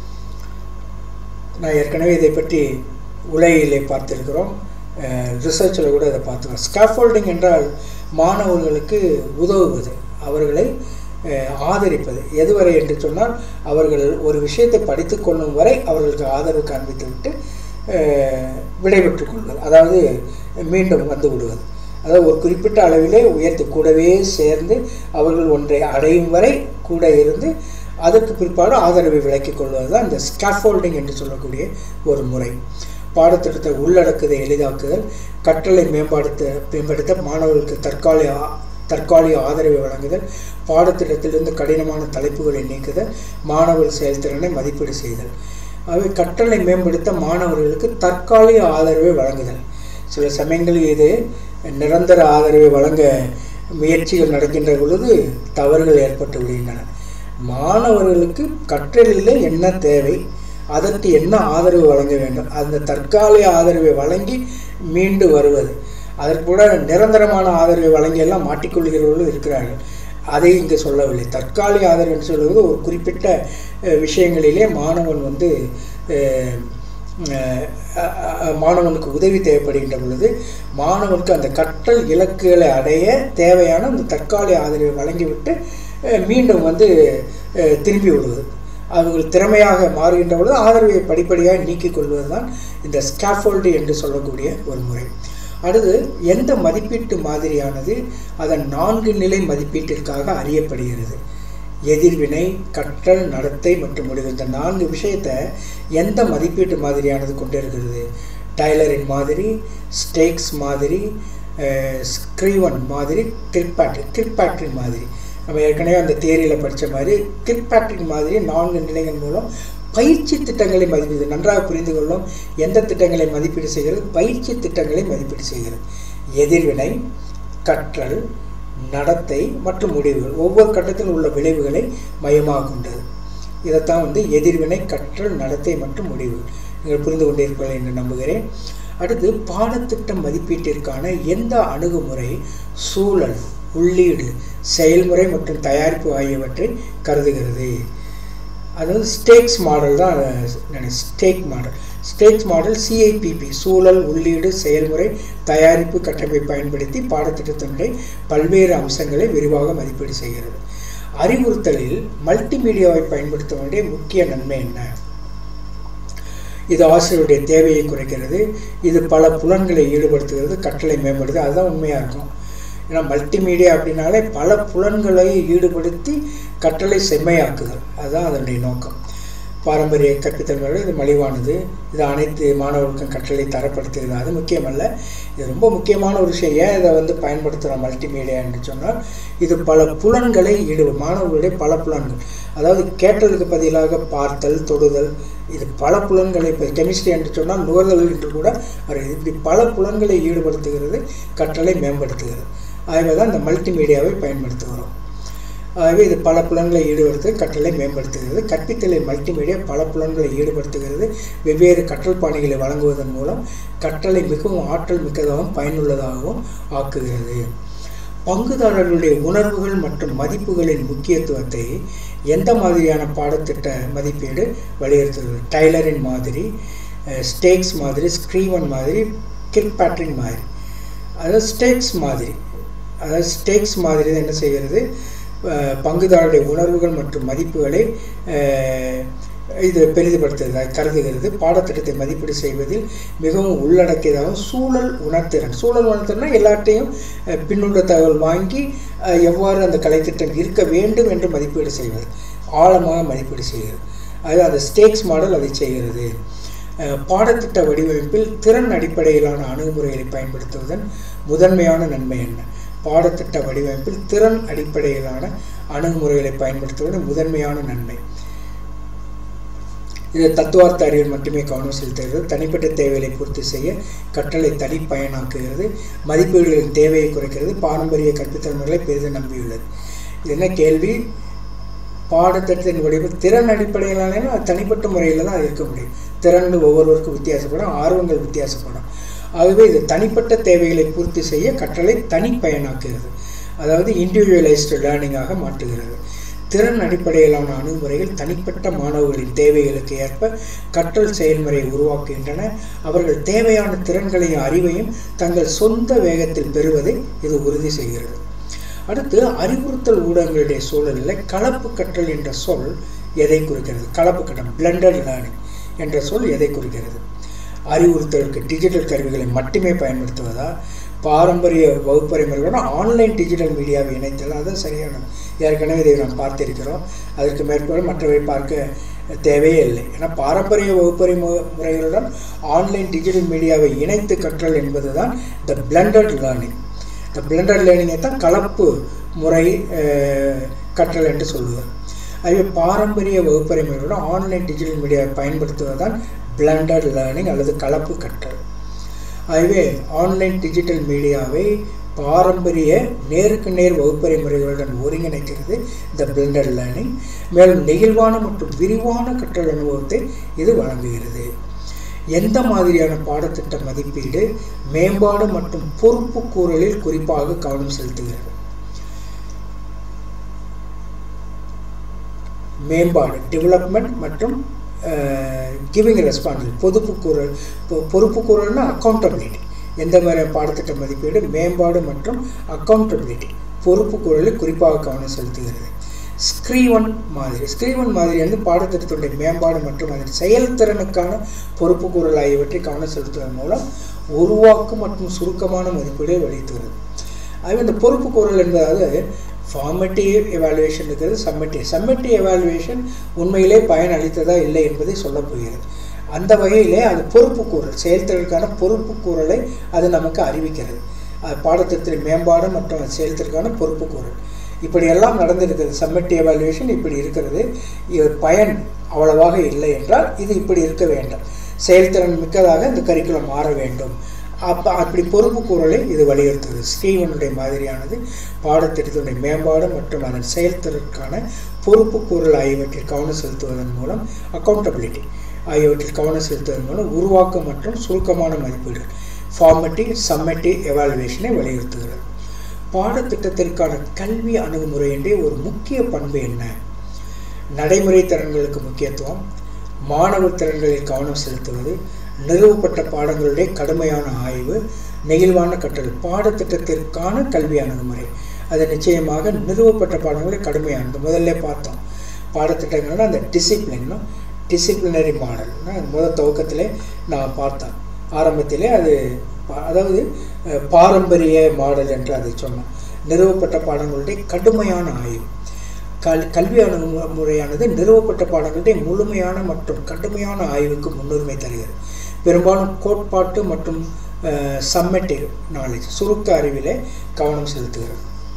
நான் ஏற்கனவே இதை பற்றி உலகிலே பார்த்திருக்கிறோம் ரிசர்ச்சில் கூட இதை பார்த்துருக்கோம் ஸ்காஃபோல்டிங் என்றால் மாணவர்களுக்கு உதவுவது அவர்களை ஆதரிப்பது எதுவரை என்று சொன்னால் அவர்கள் ஒரு விஷயத்தை படித்து கொள்ளும் வரை அவர்களுக்கு ஆதரவு காண்பித்து விட்டு விடைபெற்றுக் கொள்வது அதாவது மீண்டும் வந்து விடுவது அதாவது ஒரு குறிப்பிட்ட அளவிலே உயர்த்தி கூடவே சேர்ந்து அவர்கள் ஒன்றை அடையும் வரை கூட இருந்து அதற்கு பிற்பாடு ஆதரவை விளக்கிக் கொள்வது தான் இந்த ஸ்காஃபோல்டிங் என்று சொல்லக்கூடிய ஒரு முறை பாடத்திட்டத்தை உள்ளடக்குதை எளிதாக்குதல் கற்றலை மேம்படுத்த மேம்படுத்த மாணவர்களுக்கு தற்காலிக தற்காலிக ஆதரவை வழங்குதல் பாடத்திட்டத்திலிருந்து கடினமான தலைப்புகளை நீக்குதல் மாணவர் செயல்திறனை மதிப்பீடு செய்தல் அவை கற்றலை மேம்படுத்த மாணவர்களுக்கு தற்காலிக ஆதரவை வழங்குதல் சில சமயங்களில் இது நிரந்தர ஆதரவை வழங்க முயற்சிகள் நடக்கின்ற பொழுது தவறுகள் ஏற்பட்டு விடுகின்றன மாணவர்களுக்கு கற்றலில் என்ன தேவை அதற்கு என்ன ஆதரவு வழங்க வேண்டும் அந்த தற்காலிக ஆதரவை வழங்கி மீண்டு வருவது அதற்கு கூட நிரந்தரமான ஆதரவை வழங்கி எல்லாம் மாட்டிக்கொள்கிறவர்களும் இருக்கிறார்கள் அதை இங்கே சொல்லவில்லை தற்காலிக ஆதரவு என்று சொல்வது ஒரு குறிப்பிட்ட விஷயங்களிலே மாணவன் வந்து மாணவனுக்கு உதவி தேவைப்படுகின்ற பொழுது மாணவனுக்கு அந்த கற்றல் இலக்குகளை அடைய தேவையான அந்த தற்காலிக ஆதரவை வழங்கிவிட்டு மீண்டும் வந்து திரும்பி விடுவது அவர்கள் திறமையாக மாறுகின்ற பொழுது ஆதரவை படிப்படியாக நீக்கிக் கொள்வது தான் இந்த ஸ்காஃபோல்டு என்று சொல்லக்கூடிய ஒரு முறை அடுத்து எந்த மதிப்பீட்டு மாதிரியானது அதன் நான்கு நிலை மதிப்பீட்டிற்காக அறியப்படுகிறது எதிர்வினை கற்றல் நடத்தை மற்றும் முடிவு இந்த நான்கு விஷயத்தை எந்த மதிப்பீட்டு மாதிரியானது கொண்டிருக்கிறது டைலரின் மாதிரி ஸ்டேக்ஸ் மாதிரி ஸ்க்ரீவன் மாதிரி கிரிப்பாட்ரிக் கிரிப்பாட்ரிக் மாதிரி நம்ம ஏற்கனவே அந்த தேரியில் படித்த மாதிரி கிரிப்பாட்ரிக் மாதிரி நான்கு நிலைகள் மூலம் பயிற்சி திட்டங்களை மதிப்பீடு நன்றாக புரிந்து கொள்ளும் எந்த திட்டங்களை மதிப்பீடு செய்கிறது பயிற்சி திட்டங்களை மதிப்பீடு செய்கிறது எதிர்வினை கற்றல் நடத்தை மற்றும் முடிவுகள் ஒவ்வொரு கட்டத்தில் உள்ள விளைவுகளை மையமாக கொண்டது இதைத்தான் வந்து எதிர்வினை கற்றல் நடத்தை மற்றும் முடிவுகள் நீங்கள் புரிந்து கொண்டிருப்பீர்கள் என்று நம்புகிறேன் அடுத்து பாடத்திட்ட மதிப்பீட்டிற்கான எந்த அணுகுமுறை சூழல் உள்ளீடு செயல்முறை மற்றும் தயாரிப்பு ஆகியவற்றை கருதுகிறது அதாவது ஸ்டேக்ஸ் மாடல் தான் Stake model Stake's model CIPP சூழல் உள்ளீடு செயல்முறை தயாரிப்பு கட்டமைப்பை பயன்படுத்தி பாடத்திட்டத்தினுடைய பல்வேறு அம்சங்களை விரிவாக மதிப்பீடு செய்கிறது அறிவுறுத்தலில் மல்டிமீடியாவை பயன்படுத்த வேண்டிய முக்கிய நன்மை என்ன இது ஆசிரியருடைய தேவையை குறைக்கிறது இது பல புலன்களை ஈடுபடுத்துகிறது கற்றலை மேம்படுது அதுதான் உண்மையாக இருக்கும் ஏன்னா மல்டிமீடியா அப்படின்னாலே பல புலன்களை ஈடுபடுத்தி கற்றலை செம்மையாக்குதல் அதுதான் அதனுடைய நோக்கம் பாரம்பரிய கற்பித்தல் முறை இது மலிவானது இது அனைத்து மாணவர்களுக்கும் கற்றலை தரப்படுத்துகிறது அது முக்கியமல்ல இது ரொம்ப முக்கியமான ஒரு விஷயம் ஏன் இதை வந்து பயன்படுத்துகிறோம் மல்டிமீடியா என்று சொன்னால் இது பல புலன்களை ஈடுபடும் மாணவர்களுடைய பல புலன்கள் அதாவது கேட்டலுக்கு பதிலாக பார்த்தல் தொடுதல் இது பல புலன்களை இப்போ கெமிஸ்ட்ரி என்று சொன்னால் நுகர்தல் என்று கூட வருகிறது இப்படி பல புலன்களை ஈடுபடுத்துகிறது கற்றலை மேம்படுத்துகிறது ஆகவே தான் இந்த மல்டிமீடியாவை பயன்படுத்துகிறோம் ஆகவே இது பல புலன்களை ஈடுபடுத்து கற்றலை மேம்படுத்துகிறது கற்பித்தலில் மல்டிமீடியா பல புலன்களை ஈடுபடுத்துகிறது வெவ்வேறு கற்றல் பாணிகளை வழங்குவதன் மூலம் கற்றலை மிகவும் ஆற்றல் மிக்கதாகவும் பயனுள்ளதாகவும் ஆக்குகிறது பங்குதாரர்களுடைய உணர்வுகள் மற்றும் மதிப்புகளின் முக்கியத்துவத்தை எந்த மாதிரியான பாடத்திட்ட மதிப்பீடு வலியுறுத்துகிறது டைலரின் மாதிரி ஸ்டேக்ஸ் மாதிரி ஸ்க்ரீவன் மாதிரி கில்பேட்ரின் மாதிரி அதாவது ஸ்டேக்ஸ் மாதிரி அதாவது ஸ்டேக்ஸ் மாதிரி என்ன செய்கிறது பங்குதாரருடைய உணர்வுகள் மற்றும் மதிப்புகளை இது பெரிதுபடுத்துகிறது கருதுகிறது பாடத்திட்டத்தை மதிப்பீடு செய்வதில் மிகவும் உள்ளடக்கியதாகவும் சூழல் உணர்திறன் சூழல் உணர்திறனா எல்லாத்தையும் பின்னுள்ள தகவல் வாங்கி எவ்வாறு அந்த கலைத்திட்டம் இருக்க வேண்டும் என்று மதிப்பீடு செய்வது ஆழமாக மதிப்பீடு செய்கிறது அது அந்த ஸ்டேக்ஸ் மாடல் அதை செய்கிறது பாடத்திட்ட வடிவமைப்பில் திறன் அடிப்படையிலான அணுகுமுறைகளை பயன்படுத்துவதன் முதன்மையான நன்மை என்ன பாடத்திட்ட வடிவமைப்பில் திறன் அடிப்படையிலான அணுகுமுறைகளை பயன்படுத்துவதன் முதன்மையான நன்மை இது தத்துவார்த்த அறிவில் மட்டுமே கவனம் செலுத்துகிறது தனிப்பட்ட தேவைகளை பூர்த்தி செய்ய கற்றலை தனிப்பயனாக்குகிறது மதிப்பீடுகளின் தேவையை குறைக்கிறது பாரம்பரிய கற்பித்தல் முறைகளை பெரிதும் நம்பியுள்ளது இது என்ன கேள்வி பாடத்திட்டத்தின் வடிவு திறன் அடிப்படையிலான அது தனிப்பட்ட முறையில் தான் இருக்க முடியும் திறன்கள் ஒவ்வொருவருக்கும் வித்தியாசப்படும் ஆர்வங்கள் வித்தியாசப்படும் ஆகவே இது தனிப்பட்ட தேவைகளை பூர்த்தி செய்ய கற்றலை தனிப்பயனாக்குகிறது அதாவது இண்டிவிஜுவலைஸ்டு லேர்னிங்காக மாற்றுகிறது திறன் அடிப்படையிலான அணுகுமுறைகள் தனிப்பட்ட மாணவர்களின் தேவைகளுக்கு ஏற்ப கற்றல் செயல்முறையை உருவாக்குகின்றன அவர்கள் தேவையான திறன்களையும் அறிவையும் தங்கள் சொந்த வேகத்தில் பெறுவதை இது உறுதி செய்கிறது அடுத்து அறிவுறுத்தல் ஊடகங்களுடைய சூழலில் கலப்பு கற்றல் என்ற சொல் எதை குறிக்கிறது கலப்பு கற்றல் பிளண்டட் லேர்னிங் என்ற சொல் எதை குறிக்கிறது அறிவுறுத்தலுக்கு டிஜிட்டல் கருவிகளை மட்டுமே பயன்படுத்துவதா பாரம்பரிய வகுப்பறை முறைகளுடன் ஆன்லைன் டிஜிட்டல் மீடியாவை இணைத்தல் அது சரியானது ஏற்கனவே இதை நாம் பார்த்திருக்கிறோம் அதற்கு மேற்கொள்ள மற்றவை பார்க்க தேவையே இல்லை ஏன்னா பாரம்பரிய வகுப்பறை மு- முறைகளுடன் ஆன்லைன் டிஜிட்டல் மீடியாவை இணைத்து கற்றல் என்பது தான் த பிளண்டட் லேர்னிங் இந்த பிளண்டட் லேர்னிங்கை தான் கலப்பு முறை அஹ், கற்றல் என்று சொல்லுவார் அதுவே பாரம்பரிய வகுப்பறை முறைகளுடன் ஆன்லைன் டிஜிட்டல் மீடியாவை பயன்படுத்துவதுதான் பிளண்டட் லேர்னிங் அல்லது கலப்பு கற்றல் ஆகவே ஆன்லைன் டிஜிட்டல் மீடியாவை பாரம்பரிய நேருக்கு நேர் வகுப்பறை முறைகளுடன் ஒருங்கிணைக்கிறது இந்த பிளண்டட் லேர்னிங் மேலும் நெகிழ்வான மற்றும் விரிவான கற்றல் அனுபவத்தை இது வழங்குகிறது எந்த மாதிரியான பாடத்திட்ட மதிப்பீடு மேம்பாடு மற்றும் பொறுப்பு கூறலில் குறிப்பாக கவனம் செலுத்துகிறது மேம்பாடு டெவலப்மெண்ட் மற்றும் கிவிங் ரெஸ்பான்சிபிலிட்டி பொறுப்பு கூறல் பொ- பொறுப்பு கூறல்னா அக்கௌண்டபிலிட்டி எந்த மாதிரி பாடத்திட்ட மதிப்பீடு மேம்பாடு மற்றும் அக்கௌண்டபிலிட்டி பொறுப்பு கூறலில் குறிப்பாக கவனம் செலுத்துகிறது ஸ்க்ரீவன் மாதிரி ஸ்க்ரீவன் மாதிரி வந்து பாடத்திட்டத்துடைய மேம்பாடு மற்றும் அதன் செயல்திறனுக்கான பொறுப்பு கூறல் ஆகியவற்றை கவனம் செலுத்துவதன் மூலம் உருவாக்கும் மற்றும் சுருக்கமான மதிப்பீடு வெளியிட்டுகிறது அது இந்த பொறுப்பு கூறல் என்பதாவது ஃபார்மேட்டிவ் எவாலுவேஷன் இருக்கிறது சம்மட்டிவ் சம்மட்டிவ் எவாலுவேஷன் உண்மையிலே பயன் அளித்ததா இல்லை என்பதை சொல்லப் போகிறது அந்த வகையிலே அது பொறுப்பு கூறல் செயல்திறனுக்கான பொறுப்பு கூறலை அது நமக்கு அறிவிக்கிறது அது பாடத்திட்டத்தின் மேம்பாடு மற்றும் அது செயல்திறனுக்கான பொறுப்பு கூறல் இப்படியெல்லாம் நடந்திருக்கிறது சம்மட்டிவ் எவாலுவேஷன் இப்படி இருக்கிறது இது பயன் அவ்வளவாக இல்லை என்றால் இது இப்படி இருக்க வேண்டும் செயல்திறன் மிக்கதாக இந்த கரிக்குலம் மாற வேண்டும் அப்போ அப்படி பொறுப்பு கூறலை இது வலியுறுத்துது ஸ்டீவனுடைய மாதிரியானது பாடத்திட்டத்துடைய மேம்பாடு மற்றும் அதன் செயல்திறனுக்கான பொறுப்பு கூறல் ஆகியவற்றில் கவனம் செலுத்துவதன் மூலம் அக்கௌண்டபிலிட்டி ஆகியவற்றில் கவனம் செலுத்துவதன் மூலம் உருவாக்கம் மற்றும் சுருக்கமான மதிப்பீடு ஃபார்மட்டிவ் சம்மட்டிவ் எவாலுவேஷனை வலியுறுத்துகிறது பாடத்திட்டத்திற்கான கல்வி அணுகுமுறையின்றி ஒரு முக்கிய பண்பு என்ன நடைமுறை திறன்களுக்கு முக்கியத்துவம் மாணவர் திறன்களில் கவனம் செலுத்துவது நிறுவப்பட்ட பாடங்களுடைய கடுமையான ஆய்வு நெகிழ்வான கற்றல் பாடத்திட்டத்திற்கான கல்வி அணுகுமுறை அது நிச்சயமாக நிறுவப்பட்ட பாடங்களுடைய கடுமையானது முதல்ல பார்த்தோம் பாடத்திட்டங்கள்னா அந்த டிசிப்ளின்னும் டிசிப்ளினரி மாடல் முதல் துவக்கத்திலே நான் பார்த்தேன் ஆரம்பத்திலே அது பா- அதாவது அஹ், பாரம்பரிய மாடல் என்று அதை சொன்னோம் நிறுவப்பட்ட பாடங்களுடைய கடுமையான ஆய்வு கல் கல்வி அணுகுமுறையானது நிறுவப்பட்ட பாடங்களுடைய முழுமையான மற்றும் கடுமையான ஆய்வுக்கு முன்னுரிமை தருகிறது பெரும்பாலும் கோட்பாட்டு மற்றும் சம்மட்டிவ் நாலேஜ் சுருக்க அறிவிலே கவனம் செலுத்துகிறது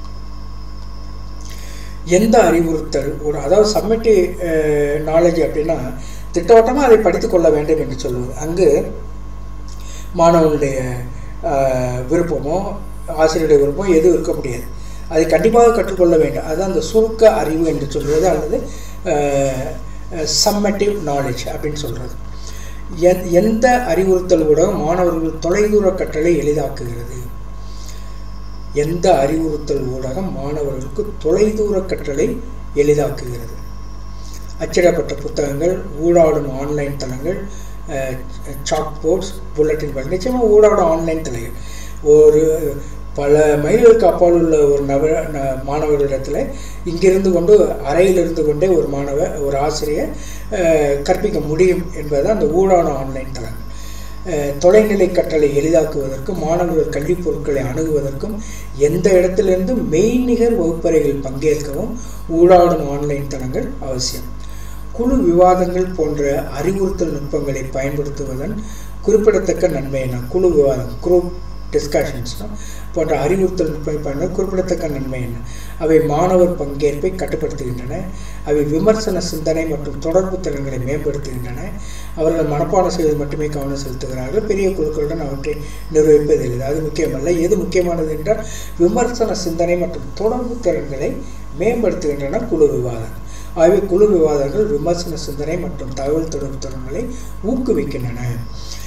எந்த அறிவுறுத்தல் ஒரு அதாவது சம்மட்டிவ் நாலேஜ் அப்படின்னா திட்டவட்டமாக அதை படித்துக் கொள்ள வேண்டும் என்று சொல்வது அங்கு மாணவனுடைய அஹ், விருப்பமோ ஆசிரியருடைய விருப்பமோ எதுவும் இருக்க முடியாது அதை கண்டிப்பாக கற்றுக்கொள்ள வேண்டும் அதுதான் அந்த சுருக்க அறிவு என்று சொல்வது அல்லது சம்மட்டிவ் நாலேஜ் அப்படின்னு சொல்கிறது எந் எந்த அறிவுறுத்தல் ஊடகம் மாணவர்கள் தொலைதூர கற்றலை எளிதாக்குகிறது எந்த அறிவுறுத்தல் ஊடகம் மாணவர்களுக்கு தொலைதூர கற்றலை எளிதாக்குகிறது அச்சிடப்பட்ட புத்தகங்கள் ஊடாடும் ஆன்லைன் தளங்கள் சாக் போர்ட்ஸ் புல்லட்டின் போர்டு நிச்சயமாக ஊடாடும் ஆன்லைன் தளங்கள் ஒரு பல மைல்களுக்கு அப்பால் உள்ள ஒரு நபர் ந- மாணவர்களிடத்தில் இங்கிருந்து கொண்டு அறையில் இருந்து கொண்டே ஒரு மாணவர் ஒரு ஆசிரியர் அஹ், கற்பிக்க முடியும் என்பதுதான் அந்த ஊடாடும் ஆன்லைன் தளங்கள் அஹ், தொலைநிலை கற்றலை எளிதாக்குவதற்கும் மாணவர்கள் கல்விப் பொருட்களை அணுகுவதற்கும் எந்த இடத்திலிருந்து மெய்நிகர் வகுப்பறைகளில் பங்கேற்கவும் ஊடாடும் ஆன்லைன் தளங்கள் அவசியம் குழு விவாதங்கள் போன்ற அறிவுறுத்தல் நுட்பங்களை பயன்படுத்துவதன் குறிப்பிடத்தக்க நன்மை என்ன குழு விவாதம் குரூப் டிஸ்கஷன்ஸ்னா போன்ற அறிவுறுத்தல் நுட்பங்களை பயன்பட குறிப்பிடத்தக்க நன்மை என்ன அவை மாணவர் பங்கேற்பை கட்டுப்படுத்துகின்றன அவை விமர்சன சிந்தனை மற்றும் தொடர்பு திறன்களை மேம்படுத்துகின்றன அவர்கள் மனப்பாடம் செய்வது மட்டுமே கவனம் செலுத்துகிறார்கள் பெரிய குழுக்களுடன் அவற்றை நிர்வகிப்பதில்லை அது முக்கியமல்ல எது முக்கியமானது என்றால் விமர்சன சிந்தனை மற்றும் தொடர்பு திறன்களை மேம்படுத்துகின்றன குழு விவாதங்கள் ஆகவே குழு விவாதங்கள் விமர்சன சிந்தனை மற்றும் தகவல் தொடர்பு திறன்களை ஊக்குவிக்கின்றன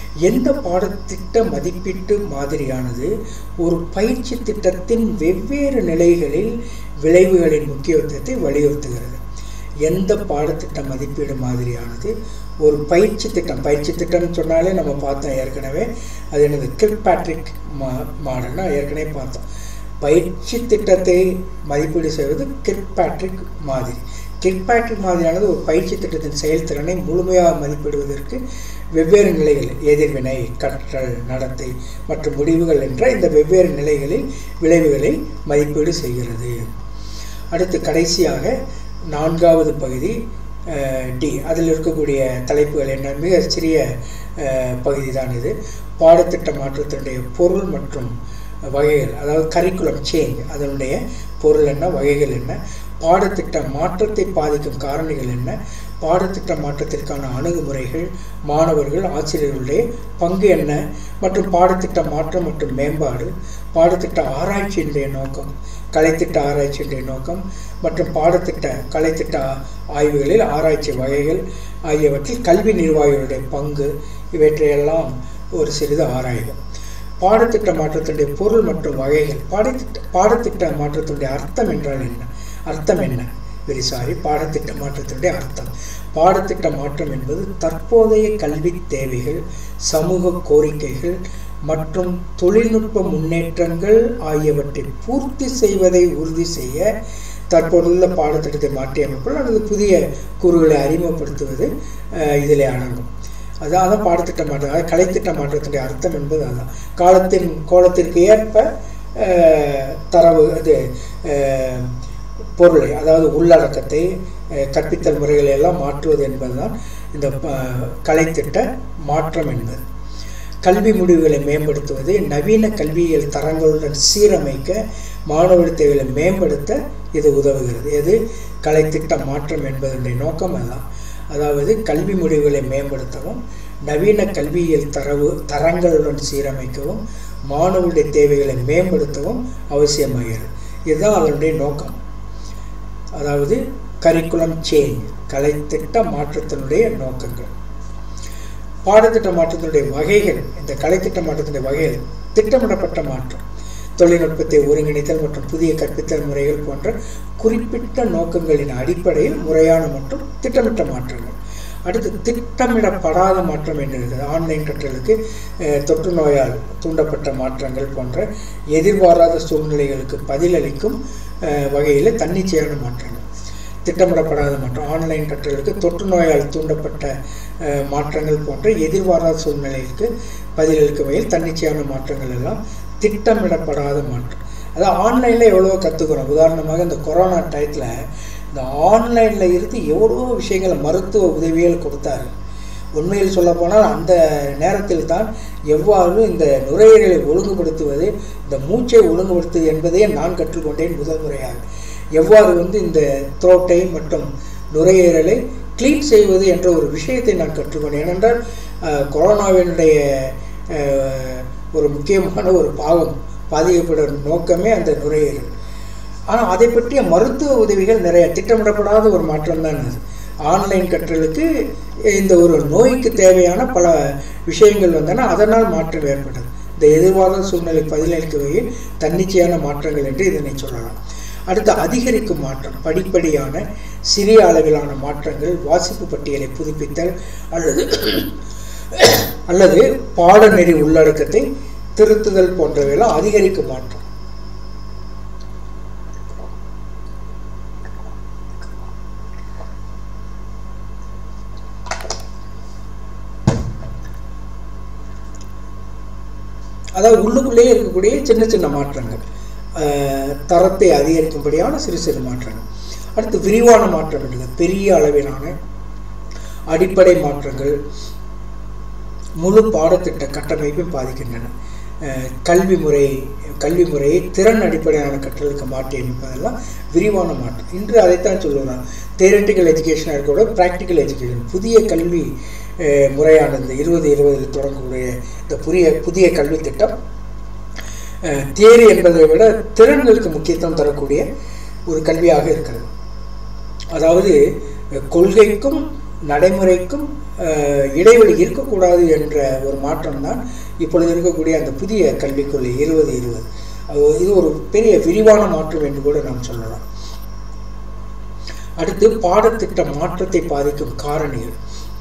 எந்த பாடத்திட்ட மதிப்பீட்டு மாதிரியானது ஒரு பயிற்சி திட்டத்தின் வெவ்வேறு நிலைகளில் விளைவுகளின் முக்கியத்துவத்தை வலியுறுத்துகிறது எந்த பாடத்திட்ட மதிப்பீடு மாதிரியானது ஒரு பயிற்சி திட்டம் பயிற்சி திட்டம்னு சொன்னாலே நம்ம பார்த்தோம் ஏற்கனவே அது என்னது கில்பேட்ரிக் மா மாடல்னா ஏற்கனவே பார்த்தோம் பயிற்சி திட்டத்தை மதிப்பீடு செய்வது கில்பேட்ரிக் மாதிரி கில்பேட்ரிக் மாதிரியானது ஒரு பயிற்சி திட்டத்தின் செயல்திறனை முழுமையாக மதிப்பிடுவதற்கு வெவ்வேறு நிலைகள் எதிர்வினை கற்றல் நடத்தை மற்றும் முடிவுகள் என்ற இந்த வெவ்வேறு நிலைகளில் விளைவுகளை மதிப்பீடு செய்கிறது அடுத்து கடைசியாக நான்காவது பகுதி டி அதில் இருக்கக்கூடிய தலைப்புகள் என்ன மிக சிறிய பகுதி தான் இது பாடத்திட்ட மாற்றத்தினுடைய பொருள் மற்றும் வகைகள் அதாவது கரிக்குலம் சேஞ்ச் அதனுடைய பொருள் என்ன வகைகள் என்ன பாடத்திட்ட மாற்றத்தை பாதிக்கும் காரணிகள் என்ன பாடத்திட்ட மாற்றத்திற்கான அணுகுமுறைகள் மாணவர்கள் ஆசிரியர்களுடைய பங்கு என்ன மற்றும் பாடத்திட்ட மாற்றம் மற்றும் மேம்பாடு பாடத்திட்ட ஆராய்ச்சியினுடைய நோக்கம் கலைத்திட்ட ஆராய்ச்சியினுடைய நோக்கம் மற்றும் பாடத்திட்ட கலைத்திட்ட ஆய்வுகளில் ஆராய்ச்சி வகைகள் ஆகியவற்றில் கல்வி நிர்வாகிகளுடைய பங்கு இவற்றையெல்லாம் ஒரு சிறிது ஆராய்வோம் பாடத்திட்ட மாற்றத்தினுடைய பொருள் மற்றும் வகைகள் பாடத்திட்ட பாடத்திட்ட மாற்றத்தினுடைய அர்த்தம் என்றால் என்ன அர்த்தம் என்ன வெரி சாரி பாடத்திட்ட மாற்றத்தினுடைய அர்த்தம் பாடத்திட்ட மாற்றம் என்பது தற்போதைய கல்வி தேவைகள் சமூக கோரிக்கைகள் மற்றும் தொழில்நுட்ப முன்னேற்றங்கள் ஆகியவற்றை பூர்த்தி செய்வதை உறுதி செய்ய தற்போதுள்ள பாடத்திட்டத்தை மாற்றியமைப்பது அல்லது புதிய கூறுகளை அறிமுகப்படுத்துவது இதில் அடங்கும் அதான் அதான் பாடத்திட்ட மாற்றம் அதாவது கலைத்திட்ட மாற்றத்தினுடைய அர்த்தம் என்பது அதான் காலத்தின் கோலத்திற்கு ஏற்ப தரவு அது பொருளை அதாவது உள்ளடக்கத்தை கற்பித்தல் முறைகளை எல்லாம் மாற்றுவது என்பதுதான் இந்த கலைத்திட்ட மாற்றம் என்பது கல்வி முடிவுகளை மேம்படுத்துவது நவீன கல்வியியல் தரங்களுடன் சீரமைக்க மாணவர் தேவைகளை மேம்படுத்த இது உதவுகிறது எது கலைத்திட்ட மாற்றம் என்பதனுடைய நோக்கம் அதுதான் அதாவது கல்வி முடிவுகளை மேம்படுத்தவும் நவீன கல்வியியல் தரவு தரங்களுடன் சீரமைக்கவும் மாணவருடைய தேவைகளை மேம்படுத்தவும் அவசியமாகிறது இதுதான் அதனுடைய நோக்கம் அதாவது கரிக்குலம் சேஞ்ச் கலைத்திட்ட மாற்றத்தினுடைய நோக்கங்கள் பாடத்திட்ட மாற்றத்தினுடைய வகைகள் இந்த கலைத்திட்ட மாற்றத்தினுடைய வகைகள் திட்டமிடப்பட்ட மாற்றம் தொழில்நுட்பத்தை ஒருங்கிணைத்தல் மற்றும் புதிய கற்பித்தல் முறைகள் போன்ற குறிப்பிட்ட நோக்கங்களின் அடிப்படையில் முறையான மற்றும் திட்டமிட்ட மாற்றங்கள் அடுத்து திட்டமிடப்படாத மாற்றம் என்ன இருக்குது ஆன்லைன் கற்றலுக்கு தொற்று நோயால் தூண்டப்பட்ட மாற்றங்கள் போன்ற எதிர்பாராத சூழ்நிலைகளுக்கு பதிலளிக்கும் வகையில் தன்னிச்சையான மாற்றங்கள் திட்டமிடப்படாத மாற்றம் ஆன்லைன் கற்றலுக்கு தொற்று நோயால் தூண்டப்பட்ட மாற்றங்கள் போன்ற எதிர்பாராத சூழ்நிலைகளுக்கு பதிலளிக்கும் வகையில் தன்னிச்சையான மாற்றங்கள் எல்லாம் திட்டமிடப்படாத மாற்றம் அதாவது ஆன்லைனில் எவ்வளோ கற்றுக்குறோம் உதாரணமாக இந்த கொரோனா டயத்தில் இந்த ஆன்லைனில் இருந்து எவ்வளோ விஷயங்கள் மருத்துவ உதவிகள் கொடுத்தாரு உண்மையில் சொல்லப்போனால் அந்த நேரத்தில் தான் எவ்வாறு இந்த நுரையீரலை ஒழுங்குபடுத்துவது இந்த மூச்சை ஒழுங்குபடுத்துவது என்பதையே நான் கற்றுக்கொண்டேன் முதல் முறையாக எவ்வாறு வந்து இந்த த்ரோட்டை மற்றும் நுரையீரலை க்ளீன் செய்வது என்ற ஒரு விஷயத்தை நான் கற்றுக்கொண்டேன் ஏனென்றால் கொரோனாவினுடைய ஒரு முக்கியமான ஒரு பாவம் பாதிக்கப்படும் நோக்கமே அந்த நுரையீரல் ஆனால் அதை பற்றிய மருத்துவ உதவிகள் நிறைய திட்டமிடப்படாத ஒரு மாற்றம் தான் அது ஆன்லைன் கற்றலுக்கு இந்த ஒரு நோய்க்கு தேவையான பல விஷயங்கள் வந்தன அதனால் மாற்றம் ஏற்பட்டது இந்த எதிர்வாத சூழ்நிலை பதிலளிக்க வகையில் தன்னிச்சையான மாற்றங்கள் என்று இதனை சொல்லலாம் அடுத்து அதிகரிக்கும் மாற்றம் படிப்படியான சிறிய அளவிலான மாற்றங்கள் வாசிப்பு பட்டியலை புதுப்பித்தல் அல்லது அல்லது பாடநெறி உள்ளடக்கத்தை திருத்துதல் போன்றவையெல்லாம் அதிகரிக்கும் மாற்றம் அதாவது உள்ளுக்குள்ளேயே இருக்கக்கூடிய சின்ன சின்ன மாற்றங்கள் தரத்தை அதிகரிக்கும்படியான சிறு சிறு மாற்றங்கள் அடுத்து விரிவான மாற்றம் இல்லை பெரிய அளவிலான அடிப்படை மாற்றங்கள் முழு பாடத்திட்ட கட்டமைப்பை பாதிக்கின்றன கல்வி முறை கல்வி முறையை திறன் அடிப்படையான கற்றலுக்கு மாற்றி அமைப்பதெல்லாம் விரிவான மாற்றம் இன்று அதைத்தான் சொல்லுவாங்க தேரட்டிக்கல் எஜுகேஷனாக இருக்கக்கூட ப்ராக்டிக்கல் எஜுகேஷன் புதிய கல்வி முறையான இந்த இருபது இருபதில் தொடங்கக்கூடிய இந்த புதிய புதிய கல்வி திட்டம் தியரி என்பதை விட திறன்களுக்கு முக்கியத்துவம் தரக்கூடிய ஒரு கல்வியாக இருக்கிறது அதாவது கொள்கைக்கும் நடைமுறைக்கும் அஹ், இடைவெளி இருக்கக்கூடாது என்ற ஒரு மாற்றம் தான் இப்பொழுது இருக்கக்கூடிய அந்த புதிய கல்விக் கொள்கை இருபது இருபது அது இது ஒரு பெரிய விரிவான மாற்றம் என்று கூட நாம் சொல்லலாம் அடுத்து பாடத்திட்ட மாற்றத்தை பாதிக்கும் காரணிகள்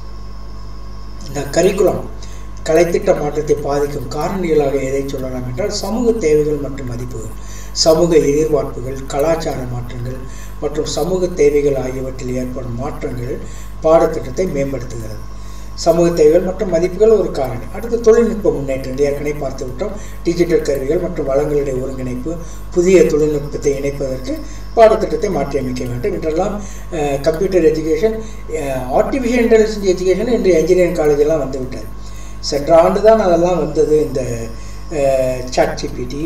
இந்த கரிக்குலம் கலைத்திட்ட மாற்றத்தை பாதிக்கும் காரணிகளாக எதை சொல்லலாம் என்றால் சமூக தேவைகள் மற்றும் மதிப்புகள் சமூக எதிர்பார்ப்புகள் கலாச்சார மாற்றங்கள் மற்றும் சமூக தேவைகள் ஆகியவற்றில் ஏற்படும் மாற்றங்கள் பாடத்திட்டத்தை மேம்படுத்துகிறது சமூக தேவைகள் மற்றும் மதிப்புகள் ஒரு காரணி அடுத்து தொழில்நுட்ப முன்னேற்றம் ஏற்கனவே பார்த்து விட்டோம் டிஜிட்டல் கருவிகள் மற்றும் வளங்களுடைய ஒருங்கிணைப்பு புதிய தொழில்நுட்பத்தை இணைப்பதற்கு பாடத்திட்டத்தை மாற்றியமைக்க வேண்டும் என்றெல்லாம் computer education artificial intelligence education இன்று இன்ஜினியரிங் காலேஜெல்லாம் வந்து விட்டது சென்ற ஆண்டு தான் அதெல்லாம் வந்தது இந்த சாட் ஜிபிடி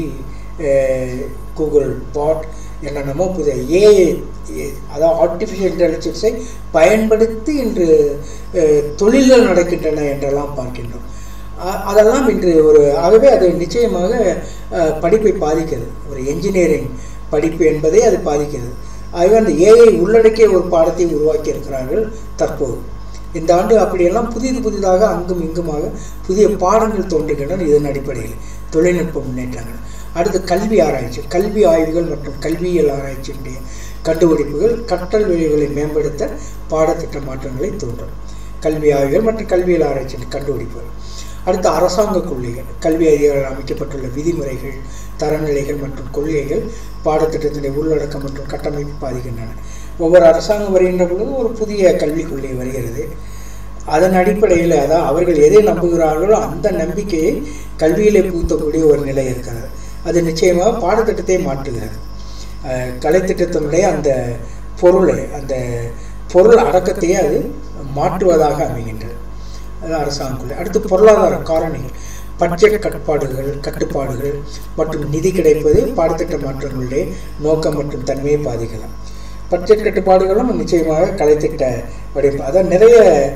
கூகுள் பாட் என்னென்னமோ புதிய ஏஐ அதாவது ஆர்டிஃபிஷியல் இன்டெலிஜென்ஸை பயன்படுத்தி இன்று அஹ், தொழில்கள் நடக்கின்றன என்றெல்லாம் பார்க்கின்றோம் அ- அதெல்லாம் இன்று ஒரு ஆகவே அது நிச்சயமாக அஹ், படிப்பை பாதிக்கிறது ஒரு என்ஜினியரிங் படிப்பு என்பதை அது பாதிக்கிறது ஆகவே அந்த ஏஐ உள்ளடக்கிய ஒரு பாடத்தை உருவாக்கி இருக்கிறார்கள் தற்போது இந்த ஆண்டு அப்படியெல்லாம் புதிது புதிதாக அங்கும் இங்குமாக புதிய பாடங்கள் தோன்றுகின்றன இதன் அடிப்படையில் தொழில்நுட்ப முன்னேற்றங்கள் அடுத்து கல்வி ஆராய்ச்சி கல்வி ஆய்வுகள் மற்றும் கல்வியியல் ஆராய்ச்சியினுடைய கண்டுபிடிப்புகள் கற்றல் வழிகளை மேம்படுத்த பாடத்திட்ட மாற்றங்களை தூண்டும் கல்வி ஆய்வுகள் மற்றும் கல்வியியல் ஆராய்ச்சியின் கண்டுபிடிப்புகள் அடுத்து அரசாங்க கொள்கைகள் கல்வி அதிகாரிகள் அமைக்கப்பட்டுள்ள விதிமுறைகள் தரநிலைகள் மற்றும் கொள்கைகள் பாடத்திட்டத்தினுடைய உள்ளடக்கம் மற்றும் கட்டமைப்பு பாதிக்கின்றன ஒவ்வொரு அரசாங்கம் வருகின்ற பொழுது ஒரு புதிய கல்விக் கொள்கை வருகிறது அதன் அடிப்படையில் அதாவது அவர்கள் எதை நம்புகிறார்களோ அந்த நம்பிக்கையை கல்வியிலே புகுத்தக்கூடிய ஒரு நிலை இருக்கிறது அது நிச்சயமாக பாடத்திட்டத்தை மாற்றுகிறது அஹ் கலைத்திட்டத்தினுடைய அந்த பொருளை அந்த பொருள் அடக்கத்தையே அது மாற்றுவதாக அமைகின்றது அது அரசாங்க கொள்கை அடுத்து பொருளாதார காரணிகள் பட்ஜெட் கட்டுப்பாடுகள் கட்டுப்பாடுகள் மற்றும் நிதி கிடைப்பது பாடத்திட்ட மாற்றங்களுடைய நோக்கம் மற்றும் தன்மையை பாதிக்கலாம் பட்ஜெட் கட்டுப்பாடுகளும் நிச்சயமாக கலைத்திட்ட வடிவம் அதான் நிறைய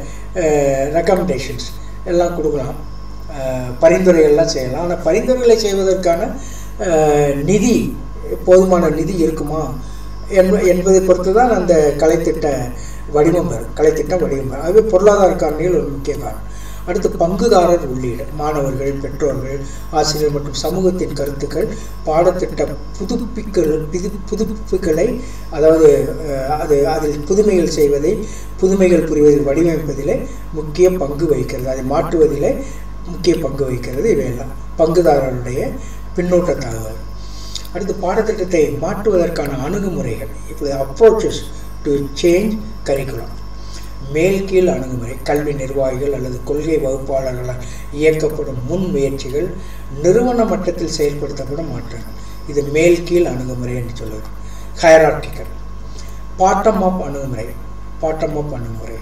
ரெக்கமெண்டேஷன்ஸ் எல்லாம் கொடுக்கலாம் அஹ், பரிந்துரைகள்லாம் செய்யலாம் ஆனால் பரிந்துரைகளை செய்வதற்கான அஹ், நிதி போதுமான நிதி இருக்குமா என்ப என்பதை பொறுத்து தான் அந்த கலைத்திட்ட வடிவம் வரும் கலைத்திட்ட வடிவம் வரும் ஆகவே பொருளாதார காரணிகள் ஒரு முக்கிய காரணம் அடுத்து பங்குதாரர் உள்ளீடு மாணவர்கள் பெற்றோர்கள் ஆசிரியர் மற்றும் சமூகத்தின் கருத்துக்கள் பாடத்திட்ட புதுப்பிக்கல் புது புதுப்பிப்புகளை அதாவது அஹ், அது அதில் புதுமைகள் செய்வதை புதுமைகள் புரிவதில் வடிவமைப்பதிலே முக்கிய பங்கு வகிக்கிறது அதை மாற்றுவதிலே முக்கிய பங்கு வகிக்கிறது இவையெல்லாம் பங்குதாரருடைய பின்னூட்ட தகவல் அடுத்து பாடத்திட்டத்தை மாற்றுவதற்கான அணுகுமுறைகள் இப்போது அப்ரோச்சஸ் டு சேஞ்ச் கரிக்குலம் மேல் கீழ் அணுகுமுறை கல்வி நிர்வாகிகள் அல்லது கொள்கை வகுப்பாளர்களால் இயக்கப்படும் முன் முயற்சிகள் நிறுவன மட்டத்தில் செயல்படுத்தப்படும் மாற்றங்கள் இது மேல் கீழ் அணுகுமுறை என்று சொல்லுவது ஹயரார்டிக்கல் பாட்டம் அப் அணுகுமுறை பாட்டம் அப் அணுகுமுறை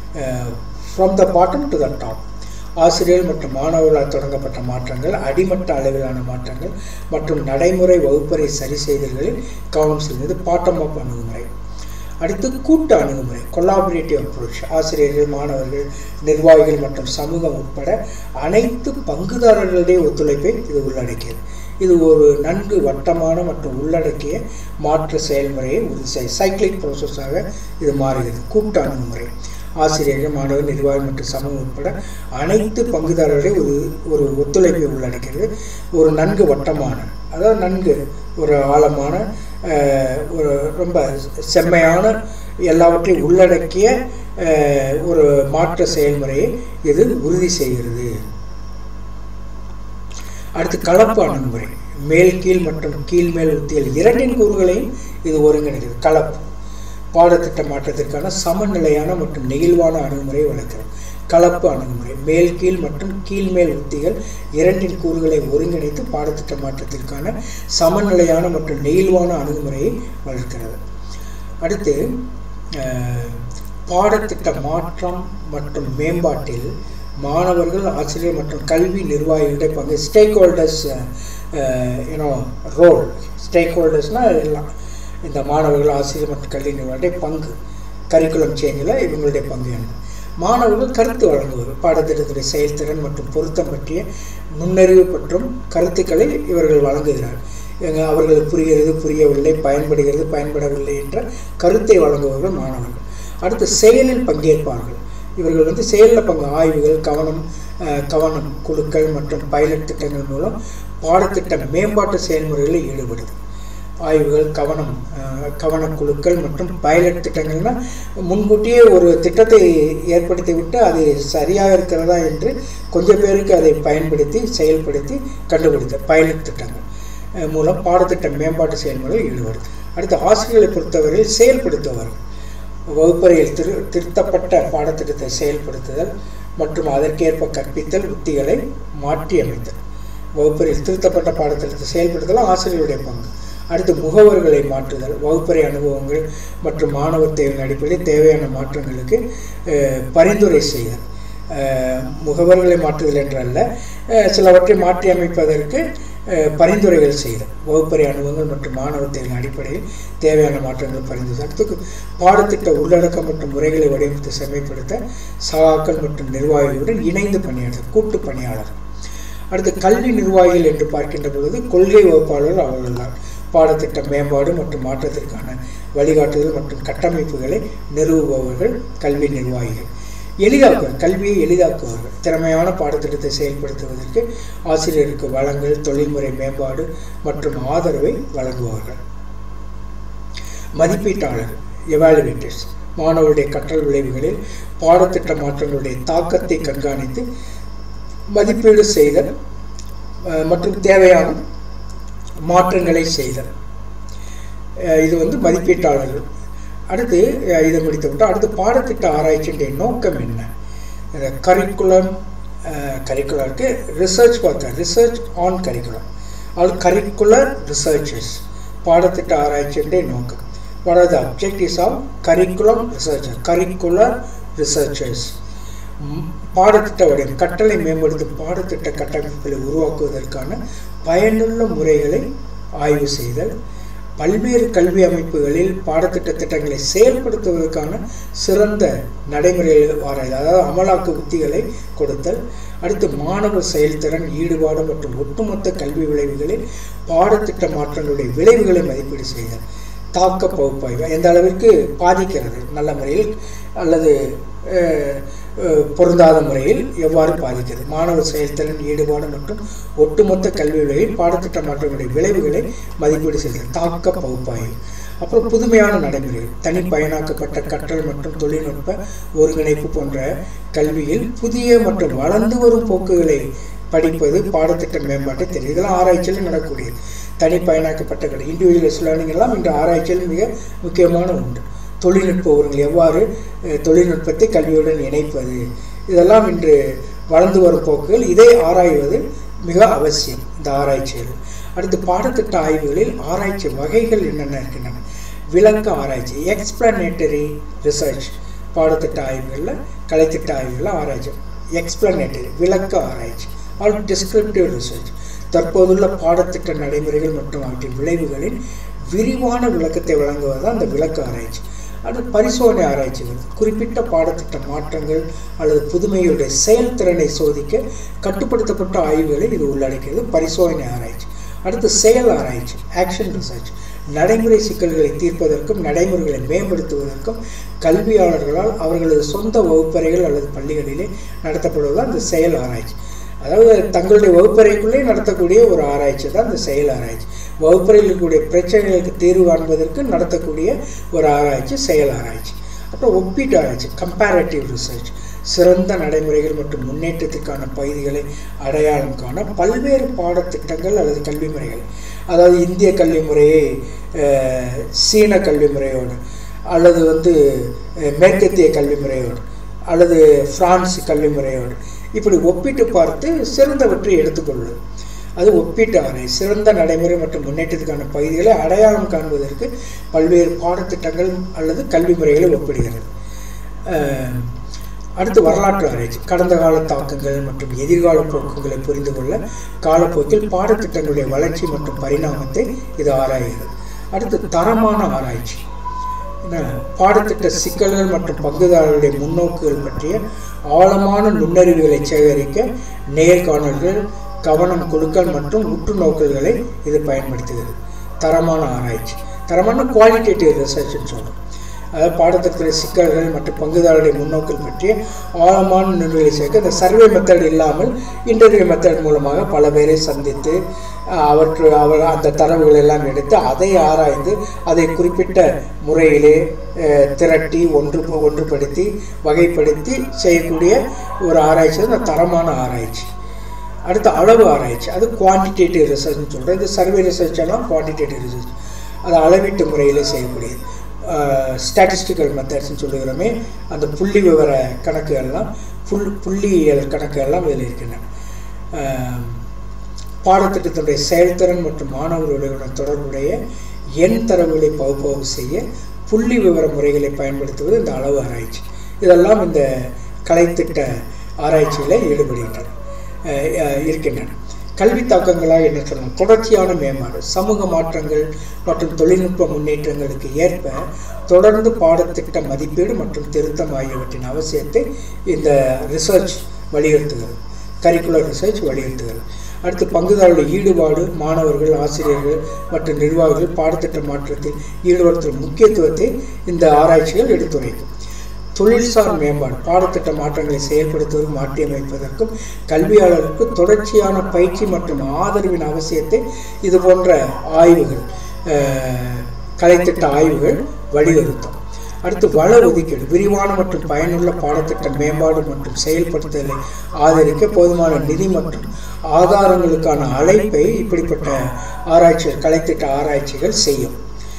from the bottom to the top ஆசிரியர்கள் மற்றும் மாணவர்களால் தொடங்கப்பட்ட மாற்றங்கள் அடிமட்ட அளவிலான மாற்றங்கள் மற்றும் நடைமுறை வகுப்பறை சரி செய்தல்களில் கவனம் செலுத்துவது பாட்டம் அப் அணுகுமுறை அடுத்து கூட்டு அணுகுமுறை கொலாபரேட்டிவ் அப்ரோச் ஆசிரியர்கள் மாணவர்கள் நிர்வாகிகள் மற்றும் சமூகம் உட்பட அனைத்து பங்குதாரர்களுடைய ஒத்துழைப்பை இது உள்ளடக்கியது இது ஒரு நன்கு வட்டமான மற்றும் உள்ளடக்கிய மாற்று செயல்முறையை உறுதி செய்ய சைக்கிளிக் ப்ரோசஸாக இது மாறுகிறது கூட்டு அணுகுமுறை ஆசிரியர்கள் மாணவர் நிர்வாகம் மற்றும் சமூகம் உட்பட அனைத்து பங்குதாரர்களையும் ஒரு ஒரு ஒத்துழைப்பை உள்ளடக்கிறது ஒரு நன்கு வட்டமான அதாவது நன்கு ஒரு ஆழமான அஹ், ஒரு ரொம்ப செம்மையான எல்லாவற்றையும் உள்ளடக்கிய அஹ், ஒரு மாற்ற செயல்முறையை இது உறுதி செய்கிறது அடுத்து கலப்பு அணுகுமுறை மேல் கீழ் மற்றும் கீழ் மேல் உத்திகள் இரண்டின் கூறுகளையும் இது ஒருங்கிணைக்கிறது கலப்பு பாடத்திட்ட மாற்றத்திற்கான சமநிலையான மற்றும் நெகிழ்வான அணுகுமுறையை வளர்க்கிறது கலப்பு அணுகுமுறை மேல் கீழ் மற்றும் கீழ்மேல் உத்திகள் இரண்டின் கூறுகளை ஒருங்கிணைத்து பாடத்திட்ட மாற்றத்திற்கான சமநிலையான மற்றும் நெகிழ்வான அணுகுமுறையை வளர்க்கிறது அடுத்து அஹ், பாடத்திட்ட மாற்றம் மற்றும் மேம்பாட்டில் மாணவர்கள் ஆசிரியர் மற்றும் கல்வி நிர்வாகிகளுடைய பங்கு ஸ்டேக் ஹோல்டர்ஸ் யூனோ ரோல் ஸ்டேக் ஹோல்டர்ஸ்னால் எல்லாம் இந்த மாணவர்கள் ஆசிரியர் மற்றும் கல்வி நிர்வாகிகளுடைய பங்கு கரிக்குலம் சேஞ்சில் இவங்களுடைய பங்கு என்ன மாணவர்கள் கருத்து வழங்குவது பாடத்திட்டத்துடைய செயல்திறன் மற்றும் பொருத்தம் பற்றிய நுண்ணறிவு மற்றும் கருத்துக்களை இவர்கள் வழங்குகிறார்கள் எங்க அவர்களுக்கு புரிகிறது புரியவில்லை பயன்படுகிறது பயன்படவில்லை என்ற கருத்தை வழங்குபவர்கள் மாணவர்கள் அடுத்து செயலில் பங்கேற்பார்கள் இவர்கள் வந்து செயலில் பங்கு ஆய்வுகள் கவனம் அஹ், கவனம் குழுக்கள் மற்றும் பைலட் திட்டங்கள் மூலம் பாடத்திட்ட மேம்பாட்டு செயல்முறைகளில் ஈடுபடுது ஆய்வுகள் கவனம் அஹ், கவனக்குழுக்கள் மற்றும் பைலட் திட்டங்கள்னா முன்கூட்டியே ஒரு திட்டத்தை ஏற்படுத்தி விட்டு அது சரியாக இருக்கிறதா என்று கொஞ்சம் பேருக்கு அதை பயன்படுத்தி செயல்படுத்தி கண்டுபிடித்த பைலட் திட்டங்கள் அஹ், மூலம் பாடத்திட்ட மேம்பாட்டு செயல்முறையில் ஈடுபடுது அடுத்து ஆசிரியர்களை பொறுத்தவரையில் செயல்படுத்துவார்கள் வகுப்பறையில் திரு திருத்தப்பட்ட பாடத்திட்டத்தை செயல்படுத்துதல் மற்றும் அதற்கேற்ப கற்பித்தல் உத்திகளை மாற்றி அமைத்தல் வகுப்பறையில் திருத்தப்பட்ட பாடத்திட்டத்தை செயல்படுத்தல் ஆசிரியருடைய பங்கு அடுத்து முகவர்களை மாற்றுதல் வகுப்பறை அனுபவங்கள் மற்றும் மாணவர் தேவையின் அடிப்படையில் தேவையான மாற்றங்களுக்கு அஹ், பரிந்துரை செய்தல் அஹ், முகவர்களை மாற்றுதல் என்றல்ல அஹ், சிலவற்றை மாற்றி அமைப்பதற்கு அஹ், பரிந்துரைகள் செய்தல் வகுப்பறை அனுபவங்கள் மற்றும் மாணவர் தேவையின் அடிப்படையில் தேவையான மாற்றங்கள் பரிந்துரை அடுத்து பாடத்திட்ட உள்ளடக்கம் மற்றும் முறைகளை வடிவமைத்து செம்மைப்படுத்த சகாக்கள் மற்றும் நிர்வாகிகளுடன் இணைந்து பணியாற்றல் கூட்டு பணியாளர் அடுத்து கல்வி நிர்வாகிகள் என்று பார்க்கின்ற பொழுது கொள்கை வகுப்பாளர் அவர்கள்தான் பாடத்திட்ட மேம்பாடு மற்றும் மாற்றத்திற்கான வழிகாட்டுதல் மற்றும் கட்டமைப்புகளை நிறுவுபவர்கள் கல்வி நிர்வாகிகள் எளிதாக்குவர் கல்வியை எளிதாக்குவார்கள் திறமையான பாடத்திட்டத்தை செயல்படுத்துவதற்கு ஆசிரியருக்கு வளங்கள் தொழில்முறை மேம்பாடு மற்றும் ஆதரவை வழங்குவார்கள் மதிப்பீட்டாளர் எவாலுவேட்டர்ஸ் மாணவருடைய கற்றல் விளைவுகளில் பாடத்திட்ட மாற்றங்களுடைய தாக்கத்தை கண்காணித்து மதிப்பீடு செய்தல் அஹ், மற்றும் தேவையான மாற்றங்களை செய்தல் அஹ், இது வந்து மதிப்பீட்டாளர்கள் அடுத்து அஹ், இதை முடித்து விட்டால் அடுத்து பாடத்திட்ட ஆராய்ச்சியுடைய நோக்கம் என்ன கரிக்குலம் கரிக்குலருக்கு ரிசர்ச் பார்த்தேன் research on curriculum all curricular researches பாடத்திட்ட ஆராய்ச்சியுடைய நோக்கம் what are the objectives of curriculum researchers curricular researchers ம், பாடத்திட்ட வடிவம் கற்றலை மேம்படுத்தும் பாடத்திட்ட கட்டமைப்புகளை உருவாக்குவதற்கான பயனுள்ள முறைகளை ஆய்வு செய்தல் பல்வேறு கல்வி அமைப்புகளில் பாடத்திட்ட திட்டங்களை செயல்படுத்துவதற்கான சிறந்த நடைமுறைகள் ஆராய்தல் அதாவது அமலாக்க உத்திகளை கொடுத்தல் அடுத்து மாணவர் செயல்திறன் ஈடுபாடு மற்றும் ஒட்டுமொத்த கல்வி விளைவுகளில் பாடத்திட்ட மாற்றங்களுடைய விளைவுகளை மதிப்பீடு செய்தல் தாக்க பகுப்பாய்வு எந்த அளவிற்கு பாதிக்கிறது நல்ல முறையில் அல்லது அஹ், அஹ், பொருந்தாத முறையில் எவ்வாறு பாதிக்கிறது மாணவர் செயல்திறன் ஈடுபாடு மற்றும் ஒட்டுமொத்த கல்வி விளைவில் பாடத்திட்ட மாற்றங்களுடைய விளைவுகளை மதிப்பீடு செய்தல் தாக்க பகுப்பாய்வு அப்புறம் புதுமையான நடைமுறைகள் தனிப்பயனாக்கப்பட்ட கற்றல் மற்றும் தொழில்நுட்ப ஒருங்கிணைப்பு போன்ற கல்வியில் புதிய மற்றும் வளர்ந்து வரும் போக்குகளை படிப்பது பாடத்திட்ட மேம்பாட்டை தெரியும் இதெல்லாம் ஆராய்ச்சியில் நடக்கக்கூடியது தனிப்பயனாக்கப்பட்ட கல்வி இண்டிவிஜுவல்ஸ் லேர்னிங் எல்லாம் இன்று ஆராய்ச்சியில் மிக முக்கியமான ஒன்று தொழில்நுட்ப ஒருங்கள் எவ்வாறு அஹ், தொழில்நுட்பத்தை கல்வியுடன் இணைப்பது இதெல்லாம் இன்று வளர்ந்து வரும் போக்குகள் இதை ஆராய்வது மிக அவசியம் இந்த ஆராய்ச்சிகள் அடுத்து பாடத்திட்ட ஆய்வுகளில் ஆராய்ச்சி வகைகள் என்னென்ன இருக்கின்றன விளக்க ஆராய்ச்சி எக்ஸ்பிளனேட்டரி ரிசர்ச் பாடத்திட்ட ஆய்வுகளில் கலைத்திட்ட ஆய்வுகளில் ஆராய்ச்சி எக்ஸ்பிளனேட்டரி விளக்க ஆராய்ச்சி ஆல் டிஸ்கிரிப்டிவ் ரிசர்ச் தற்போதுள்ள பாடத்திட்ட நடைமுறைகள் மற்றும் அவற்றின் விளைவுகளின் விரிவான விளக்கத்தை வழங்குவதுதான் அந்த விளக்க ஆராய்ச்சி அடுத்து பரிசோதனை ஆராய்ச்சிகள் குறிப்பிட்ட பாடத்திட்ட மாற்றங்கள் அல்லது புதுமையுடைய செயல்திறனை சோதிக்க கட்டுப்படுத்தப்பட்ட ஆய்வுகளை இது உள்ளடக்கியது பரிசோதனை ஆராய்ச்சி அடுத்து செயல் ஆராய்ச்சி ஆக்ஷன் ரிசர்ச் நடைமுறை சிக்கல்களை தீர்ப்பதற்கும் நடைமுறைகளை மேம்படுத்துவதற்கும் கல்வியாளர்களால் அவர்களது சொந்த வகுப்பறைகள் அல்லது பள்ளிகளிலே நடத்தப்படுவதுதான் இந்த செயல் ஆராய்ச்சி அதாவது தங்களுடைய வகுப்பறைக்குள்ளே நடத்தக்கூடிய ஒரு ஆராய்ச்சி தான் இந்த செயல் ஆராய்ச்சி வகுப்பறையில் இருக்கக்கூடிய பிரச்சனைகளுக்கு தீர்வு காண்பதற்கு நடத்தக்கூடிய ஒரு ஆராய்ச்சி செயல் ஆராய்ச்சி அப்புறம் ஒப்பீட்டு ஆராய்ச்சி கம்பேரட்டிவ் ரிசர்ச் சிறந்த நடைமுறைகள் மற்றும் முன்னேற்றத்திற்கான பகுதிகளை அடையாளம் காண பல்வேறு பாடத்திட்டங்கள் அல்லது கல்வி முறைகள் அதாவது இந்திய கல்வி முறையை அஹ், சீன கல்வி முறையோடு அல்லது வந்து அஹ், மேற்கத்திய கல்வி முறையோடு அல்லது பிரான்ஸ் கல்வி முறையோடு இப்படி ஒப்பிட்டு பார்த்து சிறந்தவற்றை எடுத்துக்கொள்வது அது ஒப்பீட்டு ஆணை சிறந்த நடைமுறை மற்றும் முன்னேற்றத்துக்கான பகுதிகளை அடையாளம் காண்பதற்கு பல்வேறு பாடத்திட்டங்கள் அல்லது கல்வி முறைகளை ஒப்பிடுகிறது அஹ், அடுத்து வரலாற்று ஆராய்ச்சி கடந்த கால தாக்கங்கள் மற்றும் எதிர்கால போக்குகளை புரிந்து கொள்ள காலப்போக்கில் பாடத்திட்டங்களுடைய வளர்ச்சி மற்றும் பரிணாமத்தை இது ஆராய்கிறது அடுத்து தரமான ஆராய்ச்சி என்ன, பாடத்திட்ட சிக்கல்கள் மற்றும் பங்குதாரர்களுடைய முன்னோக்குகள் பற்றிய ஆழமான நுண்ணறிவுகளை சேகரிக்க நேர்காணல்கள் கவனம் குழுக்கள் மற்றும் உற்று நோக்கல்களை இது பயன்படுத்துகிறது தரமான ஆராய்ச்சி தரமான குவாலிட்டேட்டிவ் ரிசர்ச்னு சொல்கிறோம் அதாவது பாடத்திட்டத்தில் சிக்கல்கள் மற்றும் பங்குதாரருடைய முன்னோக்கில் பற்றிய ஆழமான நுண்ணுகளை சேர்க்க இந்த சர்வே மெத்தட் இல்லாமல் இன்டர்வியூ மெத்தட் மூலமாக பல பேரை சந்தித்து அஹ், அவற்று அவர் அந்த தரவுகள் எல்லாம் எடுத்து அதை ஆராய்ந்து அதை குறிப்பிட்ட முறையிலே அஹ், திரட்டி ஒன்று ஒன்றுபடுத்தி வகைப்படுத்தி செய்யக்கூடிய ஒரு ஆராய்ச்சி தான் இந்த தரமான ஆராய்ச்சி அடுத்து அளவு ஆராய்ச்சி அது குவான்டிடேட்டிவ் ரிசர்ச்னு சொல்கிறோம் இந்த சர்வே ரிசர்ச் எல்லாம் குவான்டிடேட்டிவ் ரிசர்ச் அது அளவீட்டு முறையில் செய்யக்கூடியது ஸ்டாட்டிஸ்டிக்கல் மெத்தட்ஸ்னு சொல்லுகிறோமே அந்த புள்ளி விவர கணக்குகள்லாம் புல் புள்ளியியல் கணக்குகள்லாம் இதில் இருக்கின்றன அஹ், பாடத்திட்டத்தினுடைய செயல்திறன் மற்றும் மாணவர்களுடன் தொடர்புடைய எண் தரவுகளை பகுப்பாய்வு செய்ய புள்ளி விவர முறைகளை பயன்படுத்துவது இந்த அளவு ஆராய்ச்சி இதெல்லாம் இந்த கலைத்திட்ட ஆராய்ச்சியில் ஈடுபடுகின்றன அஹ் அஹ் இருக்கின்றன கல்வி தாக்கங்களாக என்ன சொல்லலாம் தொடர்ச்சியான மேம்பாடு சமூக மாற்றங்கள் மற்றும் தொழில்நுட்ப முன்னேற்றங்களுக்கு ஏற்ப தொடர்ந்து பாடத்திட்ட மதிப்பீடு மற்றும் திருத்தம் ஆகியவற்றின் அவசியத்தை இந்த ரிசர்ச் வலியுறுத்துகிறது கரிக்குலர் ரிசர்ச் வலியுறுத்துகிறது அடுத்து பங்குதாரருடைய ஈடுபாடு மாணவர்கள் ஆசிரியர்கள் மற்றும் நிர்வாகிகள் பாடத்திட்ட மாற்றத்தில் ஈடுபடுத்தும் முக்கியத்துவத்தை இந்த ஆராய்ச்சிகள் எடுத்துரைக்கும் தொழில்சார் மேம்பாடு பாடத்திட்ட மாற்றங்களை செயல்படுத்துவது மாற்றியமைப்பதற்கும் கல்வியாளருக்கு தொடர்ச்சியான பயிற்சி மற்றும் ஆதரவின் அவசியத்தை இது போன்ற ஆய்வுகள் அஹ், கலைத்திட்ட ஆய்வுகள் வலியுறுத்தும் அடுத்து வள ஒதுக்கீடு விரிவான மற்றும் பயனுள்ள பாடத்திட்ட மேம்பாடு மற்றும் செயல்படுத்துதலை ஆதரிக்க போதுமான நிதி மற்றும் ஆதாரங்களுக்கான அழைப்பை இப்படிப்பட்ட ஆராய்ச்சிகள் கலைத்திட்ட ஆராய்ச்சிகள் செய்யும்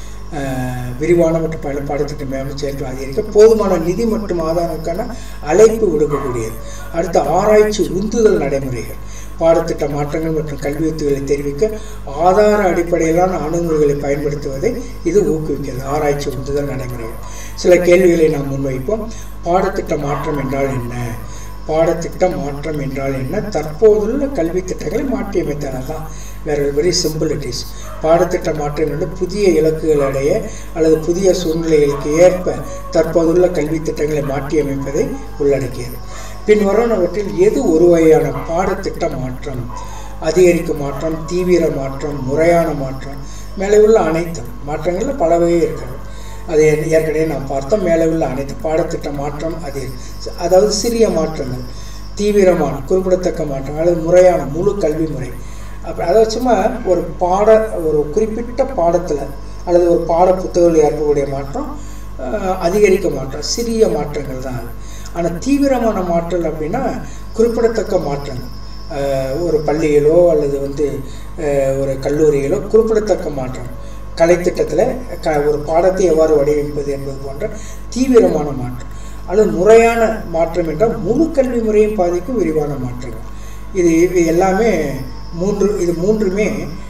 அஹ், விரிவான மற்றும் பல பாடத்திட்ட மேம்பாடு செயல்பட அதிகரிக்க போதுமான நிதி மற்றும் ஆதாரங்களுக்கான அழைப்பு விடுக்கக்கூடியது அடுத்து ஆராய்ச்சி உந்துதல் நடைமுறைகள் பாடத்திட்ட மாற்றங்கள் மற்றும் கல்வி உத்திகளை தெரிவிக்க ஆதார அடிப்படையிலான அணுகுமுறைகளை பயன்படுத்துவதை இது ஊக்குவிக்கிறது ஆராய்ச்சி உந்துதல் நடைமுறைகள் சில கேள்விகளை நாம் முன்வைப்போம் பாடத்திட்ட மாற்றம் என்றால் என்ன பாடத்திட்ட மாற்றம் என்றால் என்ன தற்போதுள்ள கல்வி திட்டங்களை மாற்றியமைத்தன தான் வேற வெரி சிம்பிள் இட் இஸ் பாடத்திட்ட மாற்றம் என்பது புதிய இலக்குகள் அடைய அல்லது புதிய சூழ்நிலைகளுக்கு ஏற்ப தற்போதுள்ள கல்வி திட்டங்களை மாற்றியமைப்பதை உள்ளடக்கியது பின்வருவனவற்றில் எது ஒரு வகையான பாடத்திட்ட மாற்றம் அதிகரிக்கும் மாற்றம் தீவிர மாற்றம் முறையான மாற்றம் மேலே உள்ள அனைத்தும் மாற்றங்களில் பல வகை இருக்கிறது அது ஏற்- ஏற்கனவே நாம் பார்த்தோம் மேலே உள்ள அனைத்து பாடத்திட்ட மாற்றம் அது அதாவது சிறிய மாற்றங்கள் தீவிரமான குறிப்பிடத்தக்க மாற்றம் அல்லது முறையான முழு கல்வி முறை அப்போ அதாவது சும்மா ஒரு பாட ஒரு குறிப்பிட்ட பாடத்தில் அல்லது ஒரு பாட புத்தகத்தில் ஏற்படக்கூடிய மாற்றம் அஹ், அதிகரிக்க மாற்றம் சிறிய மாற்றங்கள் தான் அது ஆனால் தீவிரமான மாற்றல் அப்படின்னா குறிப்பிடத்தக்க மாற்றங்கள் அஹ், ஒரு பள்ளியிலோ அல்லது வந்து அஹ், ஒரு கல்லூரியிலோ குறிப்பிடத்தக்க மாற்றம் கலைத்திட்டத்தில் க ஒரு பாடத்தை எவ்வாறு வடிவமைப்பது என்பது போன்ற தீவிரமான மாற்றம் அல்லது முறையான மாற்றம் என்றால் முழு கல்வி முறையும் பாதிக்கும் விரிவான மாற்றங்கள் இது இது எல்லாமே மூன்று இது மூன்றுமே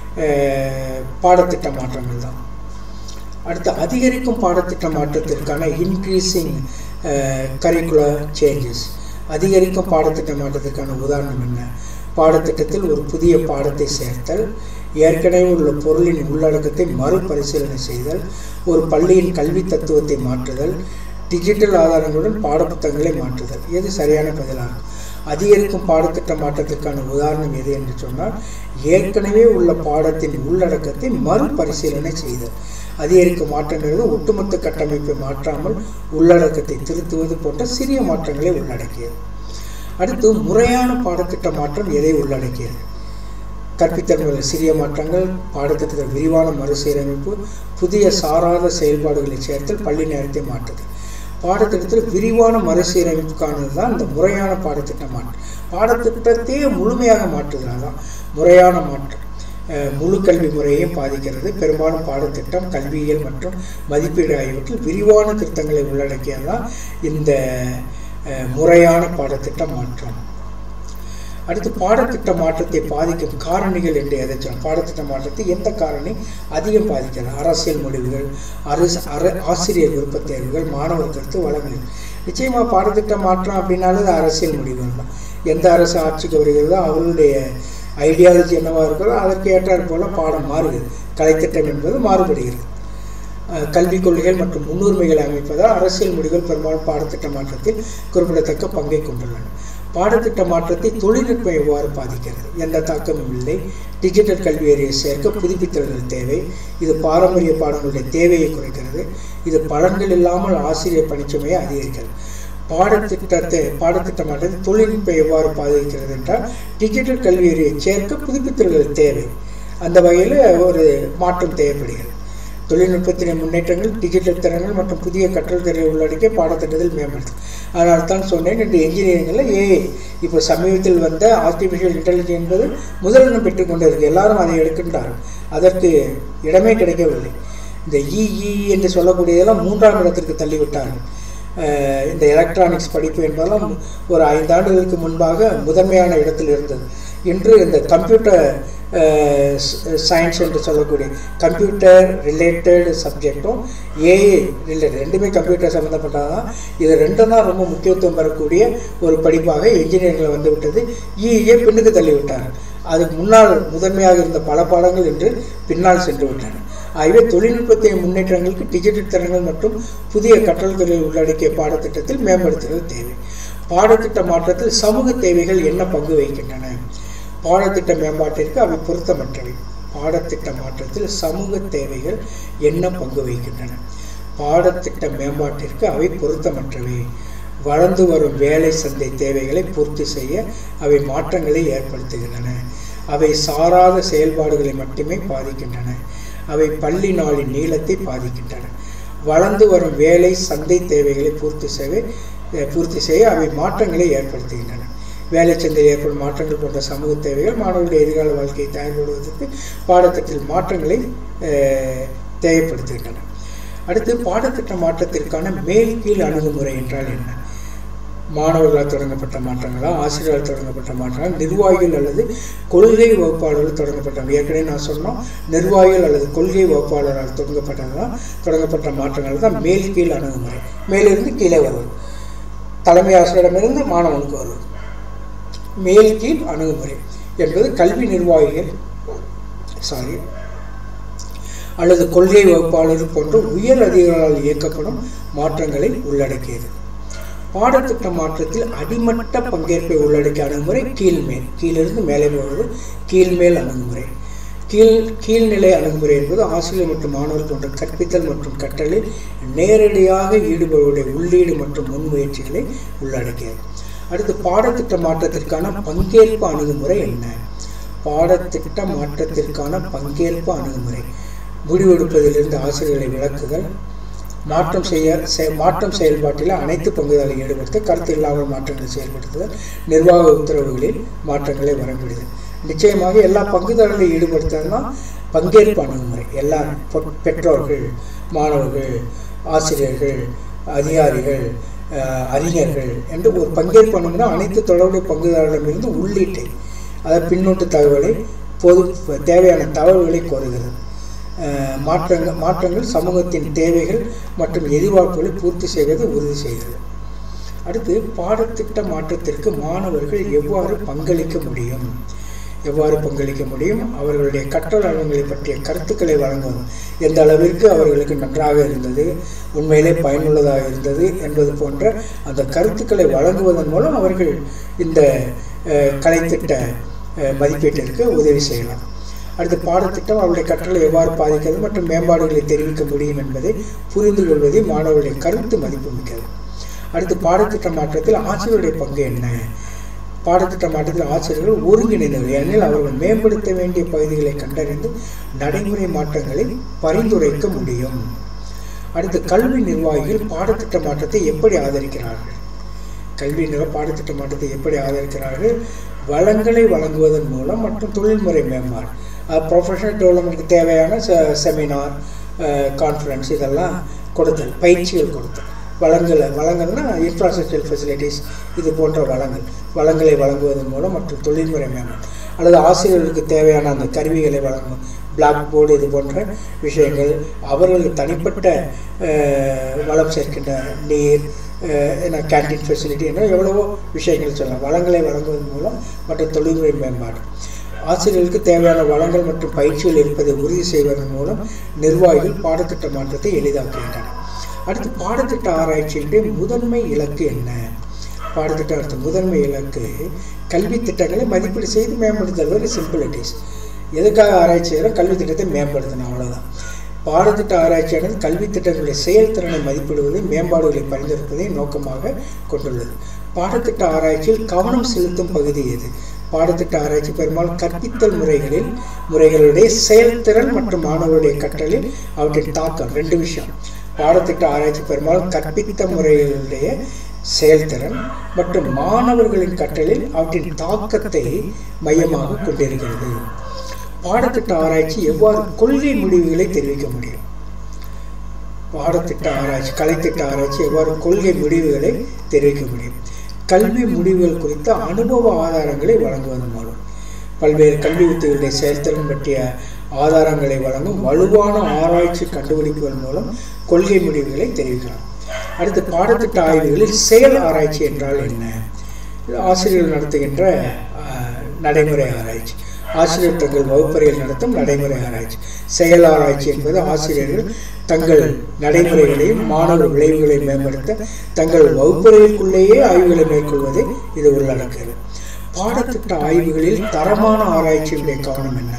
அஹ், பாடத்திட்ட மாற்றங்கள் தான் அடுத்து அதிகரிக்கும் பாடத்திட்ட மாற்றத்திற்கான இன்க்ரீசிங் கரிக்குலர் சேஞ்சஸ் அதிகரிக்கும் பாடத்திட்ட மாற்றத்திற்கான உதாரணம் என்ன பாடத்திட்டத்தில் ஒரு புதிய பாடத்தை சேர்த்தல் ஏற்கனவே உள்ள பொருளின் உள்ளடக்கத்தை மறுபரிசீலனை செய்தல் ஒரு பள்ளியின் கல்வி தத்துவத்தை மாற்றுதல் டிஜிட்டல் ஆதாரங்களுடன் பாடப்புத்தகங்களை மாற்றுதல் எது சரியான பதிலாகும் அதிகரிக்கும் பாடத்திட்ட மாற்றத்திற்கான உதாரணம் எது என்று சொன்னால் ஏற்கனவே உள்ள பாடத்தின் உள்ளடக்கத்தை மறுபரிசீலனை செய்தல் அதிகரிக்கும் மாற்றங்கிறது ஒட்டுமொத்த கட்டமைப்பை மாற்றாமல் உள்ளடக்கத்தை திருத்துவது போன்ற சிறிய மாற்றங்களை உள்ளடக்கியது அடுத்து முறையான பாடத்திட்ட மாற்றம் எதை உள்ளடக்கியது கற்பித்தல் முறையில் சிறிய மாற்றங்கள் பாடத்திட்டத்தில் விரிவான மறுசீரமைப்பு புதிய சாராத செயல்பாடுகளை சேர்த்தல் பள்ளி நேரத்தை மாற்றுதல் பாடத்திட்டத்தில் விரிவான மறுசீரமைப்புக்கானது தான் இந்த முறையான பாடத்திட்ட மாற்றம் பாடத்திட்டத்தையே முழுமையாக மாற்றுதல் தான் முறையான மாற்றம் அஹ் முழு கல்வி முறையையும் பாதிக்கிறது பெரும்பாலும் பாடத்திட்டம் கல்வியியல் மற்றும் மதிப்பீடு ஆகியவற்றில் விரிவான திருத்தங்களை உள்ளடக்கியதுதான் இந்த அஹ், முறையான பாடத்திட்ட மாற்றம் அடுத்து பாடத்திட்ட மாற்றத்தை பாதிக்கும் காரணிகள் என்று எதை சொல்லலாம் பாடத்திட்ட மாற்றத்தை எந்த காரணி அதிகம் பாதிக்கிறது அரசியல் முடிவுகள் அரசு அர ஆசிரியர் விருப்பத் தேர்வுகள் மாணவர் கருத்து வளங்கள் நிச்சயமாக பாடத்திட்ட மாற்றம் அப்படின்னாலே அது அரசியல் முடிவுகள் தான் எந்த அரசு ஆட்சிக்கு வருகிறதோ அவர்களுடைய ஐடியாலஜி என்னவா இருக்கிறதோ அதற்கு ஏற்றாற் போல பாடம் மாறுகிறது கலைத்திட்டம் என்பது மாறுபடுகிறது அஹ் கல்விக் கொள்கைகள் மற்றும் முன்னுரிமைகளை அமைப்பதால் அரசியல் முடிவுகள் பெரும்பாலும் பாடத்திட்ட மாற்றத்தில் குறிப்பிடத்தக்க பங்கை கொண்டுள்ளன பாடத்திட்ட மாற்றத்தை தொழில்நுட்பம் எவ்வாறு பாதிக்கிறது எந்த தாக்கமும் இல்லை டிஜிட்டல் கல்வி அறிவை சேர்க்க புதுப்பித்தல்கள் தேவை இது பாரம்பரிய பாடங்களுடைய தேவையை குறைக்கிறது இது பலன்கள் இல்லாமல் ஆசிரியர் பணிச்சுமையை அதிகரிக்கிறது பாடத்திட்டத்தை பாடத்திட்ட மாற்றத்தை தொழில்நுட்பம் எவ்வாறு பாதிக்கிறது என்றால் டிஜிட்டல் கல்வி அறிவை சேர்க்க புதுப்பித்தல்கள் தேவை அந்த வகையில் ஒரு மாற்றம் தேவைப்படுகிறது தொழில்நுட்பத்தின் முன்னேற்றங்கள் டிஜிட்டல் திறன்கள் மற்றும் புதிய கற்றல் திறனை உள்ளடக்கிய பாடத்திட்டத்தில் மேம்படுத்தும் அதனால தான் சொன்னேன் இந்த என்ஜினியரிங்கில் ஏஐ இப்போ சமீபத்தில் வந்த ஆர்டிஃபிஷியல் இன்டெலிஜென்ஸ் என்பது முதலிடம் பெற்றுக்கொண்டு இருக்கு எல்லாரும் அதை எடுக்கின்றார்கள் அதற்கு இடமே கிடைக்கவில்லை இந்த இஇ என்று சொல்லக்கூடியதெல்லாம் மூன்றாம் இடத்திற்கு தள்ளிவிட்டார்கள் இந்த எலக்ட்ரானிக்ஸ் படிப்பு என்பதெல்லாம் ஒரு ஐந்தாண்டுகளுக்கு முன்பாக முதன்மையான இடத்தில் இருந்தது இன்று இந்த கம்ப்யூட்டர் சயின்ஸ் என்று சொல்லக்கூடிய கம்ப்யூட்டர் ரிலேட்டட் சப்ஜெக்டும் ஏஐ ரிலேட்டட் ரெண்டுமே கம்ப்யூட்டர் சம்மந்தப்பட்டதான் இது ரெண்டும் தான் ரொம்ப முக்கியத்துவம் பெறக்கூடிய ஒரு படிப்பாக என்ஜினியரிங்கில் வந்து விட்டது இஏ பின்னுக்கு தள்ளிவிட்டார் அதுக்கு முன்னால் முதன்மையாக இருந்த பல பாடங்கள் இன்று பின்னால் சென்று விட்டன ஆகவே தொழில்நுட்பத்தின் முன்னேற்றங்களுக்கு டிஜிட்டல் திறன்கள் மற்றும் புதிய கற்றல் துறையை உள்ளடக்கிய பாடத்திட்டத்தில் மேம்படுத்துதல் தேவை பாடத்திட்ட மாற்றத்தில் சமூக தேவைகள் என்ன பங்கு வகிக்கின்றன பாடத்திட்ட மேம்பாட்டிற்கு அவை பொருத்தமற்றவை பாடத்திட்ட மாற்றத்தில் சமூக தேவைகள் என்ன பங்கு வகிக்கின்றன பாடத்திட்ட மேம்பாட்டிற்கு அவை பொருத்தமற்றவை வளர்ந்து வரும் வேலை சந்தை தேவைகளை பூர்த்தி செய்ய அவை மாற்றங்களை ஏற்படுத்துகின்றன அவை சாராத செயல்பாடுகளை மட்டுமே பாதிக்கின்றன அவை பள்ளி நாளின் நீளத்தை பாதிக்கின்றன வளர்ந்து வரும் வேலை சந்தை தேவைகளை பூர்த்தி செய்ய பூர்த்தி செய்ய அவை மாற்றங்களை ஏற்படுத்துகின்றன வேலை சந்தையில் ஏற்படும் மாற்றங்கள் போன்ற சமூக தேவைகள் மாணவர்களுடைய எதிர்கால வாழ்க்கையை தயார்படுவதற்கு பாடத்திட்டத்தில் மாற்றங்களை தேவைப்படுத்துகின்றன அடுத்து பாடத்திட்ட மாற்றத்திற்கான மேல் கீழ் அணுகுமுறை என்றால் என்ன மாணவர்களால் தொடங்கப்பட்ட மாற்றங்களா ஆசிரியரால் தொடங்கப்பட்ட மாற்றங்கள் நிர்வாகிகள் அல்லது கொள்கை வகுப்பாளர்கள் தொடங்கப்பட்ட ஏற்கனவே நான் சொன்னோம் நிர்வாகிகள் அல்லது கொள்கை வகுப்பாளரால் தொடங்கப்பட்டதெல்லாம் தொடங்கப்பட்ட மாற்றங்கள் தான் மேல் கீழ் அணுகுமுறை மேலிருந்து கீழே வருவது தலைமை ஆசிரியரிடமிருந்து மாணவனுக்கு வருவது மேல் கீழ் அணுகுமுறை என்பது கல்வி நிர்வாகிகள் சாரி அல்லது கொள்கை வகுப்பாளர் போன்ற உயர் அதிகாரிகளால் இயக்கப்படும் மாற்றங்களை உள்ளடக்கியது பாடத்திட்ட மாற்றத்தில் அடிமட்ட பங்கேற்பை உள்ளடக்கிய அணுகுமுறை கீழ்மேல் கீழிருந்து மேலே போவது கீழ்மேல் அணுகுமுறை கீழ் கீழ்நிலை அணுகுமுறை என்பது ஆசிரியர் மற்றும் மாணவர் போன்ற கற்பித்தல் மற்றும் கற்றலில் நேரடியாக ஈடுபடுவதை உள்ளீடு மற்றும் முன்முயற்சிகளை உள்ளடக்கியது அடுத்து பாடத்திட்ட மாற்றத்திற்கான பங்கேற்பு அணுகுமுறை என்ன பாடத்திட்ட மாற்றத்திற்கான பங்கேற்பு அணுகுமுறை முடிவெடுப்பதிலிருந்து ஆசிரியர்களை விளக்குதல் மாற்றம் செய்ய மாற்றம் செயல்பாட்டில் அனைத்து பங்குதாரர்களை ஈடுபடுத்த கருத்து இல்லாமல் மாற்றங்களை செயல்படுத்துதல் நிர்வாக உத்தரவுகளில் மாற்றங்களை வரம்பிடுதல் நிச்சயமாக எல்லா பங்குதாரர்களையும் ஈடுபடுத்தனா பங்கேற்பு அணுகுமுறை எல்லா பெற்றோர்கள் மாணவர்கள் ஆசிரியர்கள் அதிகாரிகள் அறிஞர்கள் என்று ஒரு பங்கேற்பு அணுகுனா அனைத்து தொடர்புடைய பங்குதாரர்களிடமிருந்து உள்ளீட்டை அதாவது பின்னூட்டு தகவலை பொது தேவையான தகவல்களை கோருகிறது மாற்றங்கள் மாற்றங்கள் சமூகத்தின் தேவைகள் மற்றும் எதிர்பார்ப்புகளை பூர்த்தி செய்வதை உறுதி செய்கிறது அடுத்து பாடத்திட்ட மாற்றத்திற்கு மாணவர்கள் எவ்வாறு பங்களிக்க முடியும் எவ்வாறு பங்களிக்க முடியும் அவர்களுடைய கற்றல் அனுபவங்களை பற்றிய கருத்துக்களை வழங்குவது எந்த அளவிற்கு அவர்களுக்கு நன்றாக இருந்தது உண்மையிலே பயனுள்ளதாக இருந்தது என்பது போன்ற அந்த கருத்துக்களை வழங்குவதன் மூலம் அவர்கள் இந்த கலைத்திட்ட மதிப்பீட்டிற்கு உதவி செய்யலாம் அடுத்த பாடத்திட்டம் அவருடைய கற்றலை எவ்வாறு பாதிக்கிறது மற்றும் மேம்பாடுகளை தெரிவிக்க முடியும் என்பதை புரிந்து கொள்வதே மாணவர்களுடைய கருத்து மதிப்பு மிக்கது அடுத்து பாடத்திட்ட மாற்றத்தில் ஆசிரியருடைய பங்கு என்ன பாடத்திட்ட மாற்றத்தில் ஆசிரியர்கள் ஒருங்கிணைந்தவர் ஏனெனில் அவர்கள் மேம்படுத்த வேண்டிய பகுதிகளை கண்டறிந்து நடைமுறை மாற்றங்களை பரிந்துரைக்க முடியும் அடுத்து கல்வி நிர்வாகிகள் பாடத்திட்ட மாற்றத்தை எப்படி ஆதரிக்கிறார்கள் கல்வி நிற பாடத்திட்ட மாற்றத்தை எப்படி ஆதரிக்கிறார்கள் வளங்களை வழங்குவதன் மூலம் மற்றும் தொழில்முறை மேம்பாடு ப்ரொஃபஷனல் டெவலப்மெண்ட்டுக்கு தேவையான செமினார் கான்ஃபரன்ஸ் இதெல்லாம் கொடுத்தல் பயிற்சிகள் கொடுத்தல் வளங்களை வளங்கள்னா இன்ஃப்ராஸ்ட்ரக்சர் ஃபெசிலிட்டிஸ் இது போன்ற வளங்கள் வளங்களை வழங்குவதன் மூலம் மற்றும் தொழில்முறை மேம்பாடு அல்லது ஆசிரியர்களுக்கு தேவையான அந்த கருவிகளை வழங்கும் பிளாக் போர்டு இது போன்ற விஷயங்கள் அவர்களுக்கு தனிப்பட்ட வளம் சேர்க்கின்ற நீர் என்ன கேன்டீன் ஃபெசிலிட்டி என்ன எவ்வளவோ விஷயங்கள் சொல்லலாம் வளங்களை வழங்குவதன் மூலம் மற்றும் தொழில்முறை மேம்பாடு ஆசிரியர்களுக்கு தேவையான வளங்கள் மற்றும் பயிற்சிகள் இருப்பதை உறுதி செய்வதன் மூலம் நிர்வாகிகள் பாடத்திட்ட மாற்றத்தை எளிதாக்குகின்றனர் அடுத்து பாடத்திட்ட ஆராய்ச்சியினுடைய முதன்மை இலக்கு என்ன பாடத்திட்ட அடுத்த முதன்மை இலக்கு கல்வி திட்டங்களை மதிப்பீடு செய்து மேம்படுத்தல் வெரி சிம்பிள் இட் இஸ் எதுக்காக ஆராய்ச்சி செய்கிறோம் கல்வி திட்டத்தை மேம்படுத்தணும் அவ்வளோதான் பாடத்திட்ட ஆராய்ச்சியானது கல்வி திட்டங்களுடைய செயல்திறனை மதிப்பிடுவது மேம்பாடுகளை பரிந்துரைப்பதை நோக்கமாக கொண்டுள்ளது பாடத்திட்ட ஆராய்ச்சியில் கவனம் செலுத்தும் பகுதி எது பாடத்திட்ட ஆராய்ச்சி பெரும்பாலும் கற்பித்தல் முறைகளில் முறைகளுடைய செயல்திறன் மற்றும் மாணவருடைய கற்றலில் அவற்றின் தாக்கம் ரெண்டு விஷயம் பாடத்திட்ட ஆராய்ச்சி பெரும்பாலும் கற்பித்த முறைகளுடைய செயல்திறன் மற்றும் மாணவர்களின் கற்றலில் அவற்றின் தாக்கத்தை மையமாக கொண்டிருக்கிறது பாடத்திட்ட ஆராய்ச்சி எவ்வாறு கொள்கை முடிவுகளை தெரிவிக்க முடியும் பாடத்திட்ட ஆராய்ச்சி கலைத்திட்ட ஆராய்ச்சி எவ்வாறு கொள்கை முடிவுகளை தெரிவிக்க முடியும் கல்வி முடிவுகள் குறித்த அனுபவ ஆதாரங்களை வழங்குவதன் மூலம் பல்வேறு கல்வி உத்திகளுடைய செயல்திறன் பற்றிய ஆதாரங்களை வழங்கும் வலுவான ஆராய்ச்சி கண்டுபிடிப்புகள் மூலம் கொள்கை முடிவுகளை தெரிவிக்கலாம் அடுத்து பாடத்திட்ட ஆய்வுகளில் செயல் ஆராய்ச்சி என்றால் என்ன ஆசிரியர்கள் நடத்துகின்ற நடைமுறை ஆராய்ச்சி ஆசிரியர் தங்கள் வகுப்பறையில் நடத்தும் நடைமுறை ஆராய்ச்சி செயல் ஆராய்ச்சி என்பது ஆசிரியர்கள் தங்கள் நடைமுறைகளையும் மாணவர் விளைவுகளை மேம்படுத்த தங்கள் வகுப்பறைக்குள்ளேயே ஆய்வுகளை மேற்கொள்வதை இது உள்ளடக்குகிறது பாடத்திட்ட ஆய்வுகளில் தரமான ஆராய்ச்சியுடைய கவனம் என்ன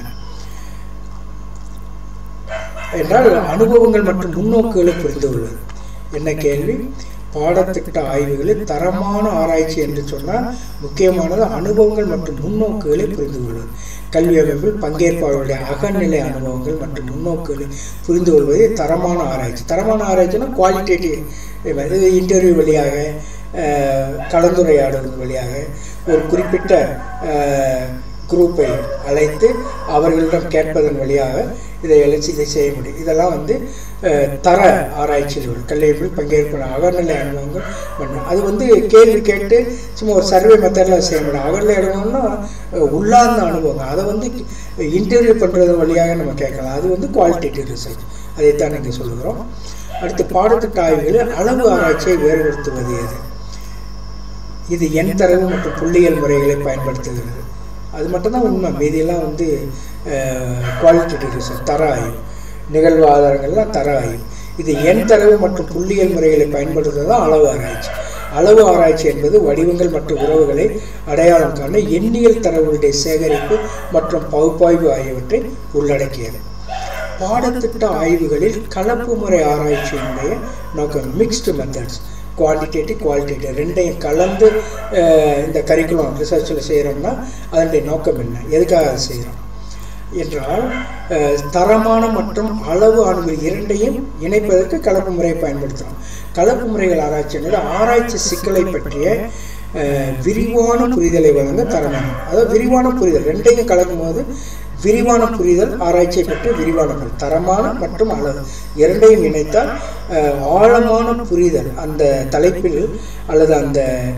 என்றால் அனுபவங்கள் மற்றும் முன்னோக்குகளை புரிந்து கொள்வது என்ன கேள்வி பாடத்திட்ட ஆய்வுகளில் தரமான ஆராய்ச்சி என்று சொன்னால் முக்கியமானது அனுபவங்கள் மற்றும் முன்னோக்குகளை புரிந்து கொள்வது கல்வி அமைப்பில் பங்கேற்பாளருடைய அகநிலை அனுபவங்கள் மற்றும் முன்னோக்குகளை புரிந்து கொள்வதே தரமான ஆராய்ச்சி தரமான ஆராய்ச்சினா குவாலிட்டேட்டிவ் இன்டர்வியூ வழியாக கலந்துரையாடுவது வழியாக ஒரு குறிப்பிட்ட குரூப்பை அழைத்து அவர்களிடம் கேட்பதன் வழியாக இதை எழுச்சி இதை செய்ய முடியும் இதெல்லாம் வந்து தர ஆராய்ச்சிகள் கல்வியில் பங்கேற்பு அகநிலை அனுபவங்கள் பண்ணும் அது வந்து கேள்வி கேட்டு சும்மா ஒரு சர்வே மெத்தடில் செய்ய முடியும் அகநிலை அனுபவம்னா உள்ளார்ந்த அனுபவம் அதை வந்து இன்டர்வியூ பண்ணுறது வழியாக நம்ம கேட்கலாம் அது வந்து குவாலிட்டேட்டிவ் ரிசர்ச் அதைத்தான் நீங்கள் சொல்லுகிறோம் அடுத்து பாடத்திட்ட ஆய்வுகளில் அளவு ஆராய்ச்சியை வேறுபடுத்துவது எது இது எண் தரவு மற்றும் புள்ளியியல் முறைகளை பயன்படுத்துகிறது அது மட்டும்தான் உண்மை மீதியெல்லாம் வந்து குவாலிட்டேட்டிவ் ரிசர்ச் தர ஆய்வு நிகழ்வு ஆதாரங்கள்லாம் தர ஆய்வு இது எண் தரவு மற்றும் புள்ளியியல் முறைகளை பயன்படுத்துவது தான் அளவு ஆராய்ச்சி அளவு ஆராய்ச்சி என்பது வடிவங்கள் மற்றும் உறவுகளை அடையாளம் காண எண்ணியல் தரவுகளுடைய சேகரிப்பு மற்றும் பகுப்பாய்வு ஆகியவற்றை உள்ளடக்கியது பாடத்திட்ட ஆய்வுகளில் கலப்பு முறை ஆராய்ச்சியினுடைய நோக்கம் மிக்ஸ்டு மெத்தட்ஸ் குவான்டிடேட்டிவ் குவாலிட்டேட்டிவ் ரெண்டையும் கலந்து இந்த கரிக்குலம் ரிசர்ச்சில் செய்கிறோம்னா அதனுடைய நோக்கம் என்ன எதுக்காக அதை செய்கிறோம் என்றால் தரமான மற்றும் அளவு அணுகுகள் இரண்டையும் இணைப்பதற்கு கலப்பு முறையை பயன்படுத்துகிறோம் கலப்பு முறைகள் ஆராய்ச்சி என்பது ஆராய்ச்சி சிக்கலை பற்றிய விரிவான புரிதலை வழங்க தரமான அதாவது விரிவான புரிதல் ரெண்டையும் கலக்கும் போது விரிவான புரிதல் ஆராய்ச்சியை பற்றி விரிவான புரிதல் தரமான மற்றும் அளவு இரண்டையும் இணைத்தால் ஆழமான புரிதல் அந்த தலைப்பில் அல்லது அந்த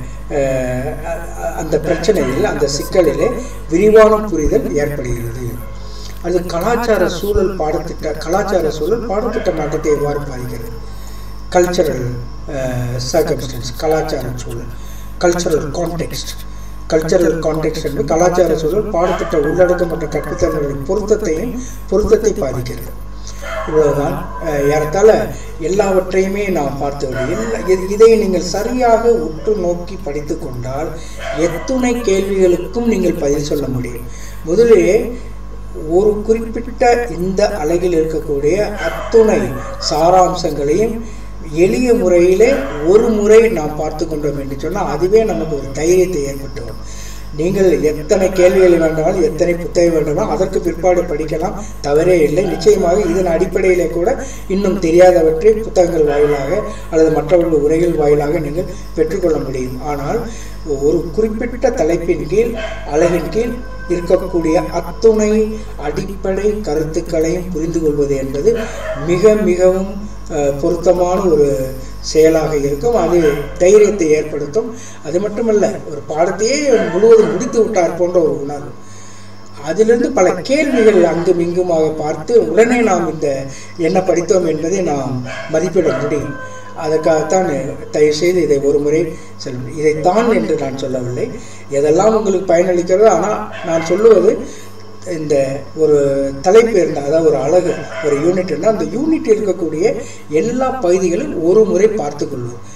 அந்த பிரச்சனையில் அந்த சிக்கலிலே விரிவான புரிதல் ஏற்படுகிறது அது கலாச்சார சூழல் பாடத்திட்ட கலாச்சார சூழல் பாடத்திட்ட மாற்றத்தை எவ்வாறு பாதிக்கிறது கல்ச்சரல் சர்க்கம்ஸ்டன்ஸ் கலாச்சார சூழல் கல்ச்சரல் கான்டெக்ஸ்ட் கல்ச்சரல் கான்டெக்ட் என்பது கலாச்சார சூழல் பாடத்திட்ட உள்ளடக்கம் மற்றும் கற்பித்தல்களின் பொருத்தத்தையும் பொருத்தத்தை பாதிக்கிறது இவ்வளவுதான் ஏறத்தாழ எல்லாவற்றையுமே நாம் பார்த்து இதை நீங்கள் சரியாக உற்று நோக்கி படித்து கொண்டால் எத்துணை கேள்விகளுக்கும் நீங்கள் பதில் சொல்ல முடியும் முதலிலே ஒரு குறிப்பிட்ட இந்த அலகில் இருக்கக்கூடிய அத்துணை சாராம்சங்களையும் எளிய முறையிலே ஒரு முறை நாம் பார்த்து கொண்டோம் என்று சொன்னால் அதுவே நமக்கு ஒரு தைரியத்தை ஏற்பட்டுவிடும் நீங்கள் எத்தனை கேள்விகள் வேண்டாலும் எத்தனை புத்தகம் வேண்டுமோ அதற்கு பிற்பாடு படிக்கலாம் தவறே இல்லை நிச்சயமாக இதன் அடிப்படையிலே கூட இன்னும் தெரியாதவற்றை புத்தகங்கள் வாயிலாக அல்லது மற்றவர்கள் உரைகள் வாயிலாக நீங்கள் பெற்றுக்கொள்ள முடியும் ஆனால் ஒரு குறிப்பிட்ட தலைப்பின் கீழ் அழகின் கீழ் இருக்கக்கூடிய அத்துணை அடிப்படை கருத்துக்களையும் புரிந்து கொள்வது என்பது மிக மிகவும் பொருத்தமான ஒரு செயலாக இருக்கும் அது தைரியத்தை ஏற்படுத்தும் அது மட்டுமல்ல ஒரு பாடத்தையே முழுவதும் முடித்து விட்டார் போன்ற ஒரு உணர்வு அதிலிருந்து பல கேள்விகள் அங்கும் இங்குமாக பார்த்து உடனே நாம் இந்த என்ன படித்தோம் என்பதை நாம் மதிப்பிட முடியும் அதற்காகத்தான் தயவு செய்து இதை ஒரு முறை செல்லும் இதைத்தான் என்று நான் சொல்லவில்லை எதெல்லாம் உங்களுக்கு பயனளிக்கிறதோ ஆனால் நான் சொல்லுவது இந்த ஒரு தலைப்பு இருந்தால் அதாவது ஒரு அழகு ஒரு யூனிட் இருந்தால் அந்த யூனிட் இருக்கக்கூடிய எல்லா பகுதிகளும் ஒரு முறை பார்த்து கொள்வது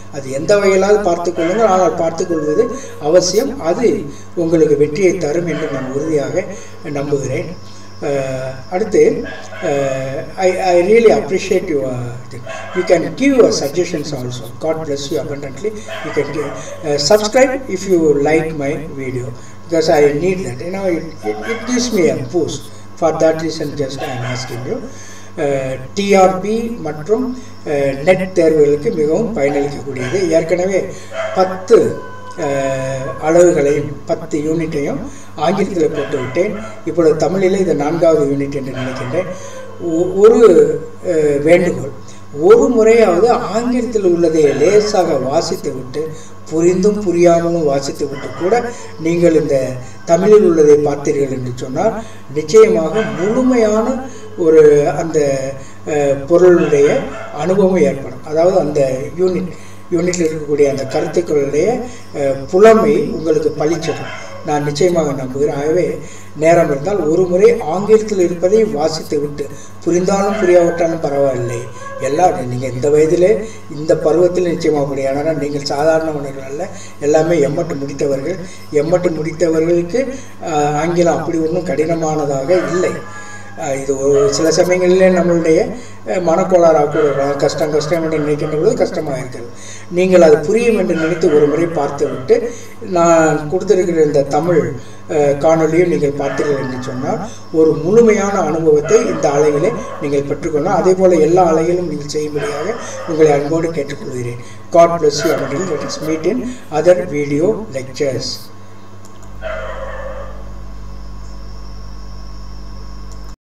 அது எந்த வகையிலாவது பார்த்து கொள்ளுங்கள் ஆனால் பார்த்து கொள்வது அவசியம் அது உங்களுக்கு வெற்றியை தரும் என்று நான் உறுதியாக நம்புகிறேன் uh, அடுத்து I I really appreciate you you can give your suggestions also God bless you abundantly you can give subscribe if you like my video because I need that you know it, it, it gives me a boost for that reason just I am asking you TRB மற்றும் NET தேர்வுகளுக்கு மிகவும் பயனளிக்கக்கூடியது ஏற்கனவே பத்து அஹ், அளவுகளையும் பத்து யூனிட்டையும் ஆங்கிலத்தில் போட்டு விட்டேன் இப்பொழுது தமிழில் இது நான்காவது யூனிட் என்று நினைக்கின்றேன் ஒ- ஒரு அஹ், வேண்டுகோள் ஒரு முறையாவது ஆங்கிலத்தில் உள்ளதை லேசாக வாசித்து விட்டு புரிந்தும் புரியாமலும் வாசித்து விட்டு கூட நீங்கள் இந்த தமிழில் உள்ளதை பார்த்தீர்கள் என்று சொன்னால் நிச்சயமாக முழுமையான ஒரு அந்த அஹ், பொருளுடைய அனுபவம் ஏற்படும் அதாவது அந்த யூனிட் யூனிட்டில் இருக்கக்கூடிய அந்த கருத்துக்களுடைய அஹ், புலமை உங்களுக்கு பளிச்சிடும் நான் நிச்சயமாக நம்புகிறேன் ஆகவே நேரம் இருந்தால் ஒரு முறை ஆங்கிலத்தில் இருப்பதை வாசித்து விட்டு புரிந்தாலும் புரியாவிட்டாலும் பரவாயில்லை எல்லாம் நீங்கள் இந்த வயதிலே இந்த பருவத்தில் நிச்சயமாக முடியும் ஆனால் நீங்கள் சாதாரணவர்கள் அல்ல எல்லாமே எம்மட்டு முடித்தவர்கள் எம்மட்டு முடித்தவர்களுக்கு ஆஹ், ஆங்கிலம் அப்படி ஒன்றும் கடினமானதாக இல்லை ஆஹ், இது ஒரு சில சமயங்களிலே நம்மளுடைய அஹ், மனக்கோளாறாக கூட இருக்கலாம். கஷ்டம் கஷ்டம் என்று நினைக்கின்ற பொழுது கஷ்டமாக இருக்கிறது நீங்கள் அது புரியும் என்று நினைத்து ஒரு முறை பார்த்து விட்டு நான் கொடுத்திருக்கிற இந்த தமிழ் அஹ், காணொளியை நீங்கள் பார்த்தீர்கள் என்று சொன்னால் ஒரு முழுமையான அனுபவத்தை இந்த அலைகளை நீங்கள் பெற்றுக்கொள்ளலாம் அதே போல் எல்லா அலைகளும் நீங்கள் செய்யும்படியாக உங்களை அன்போடு கேட்டுக்கொள்கிறேன் God bless you until let us meet in other video lectures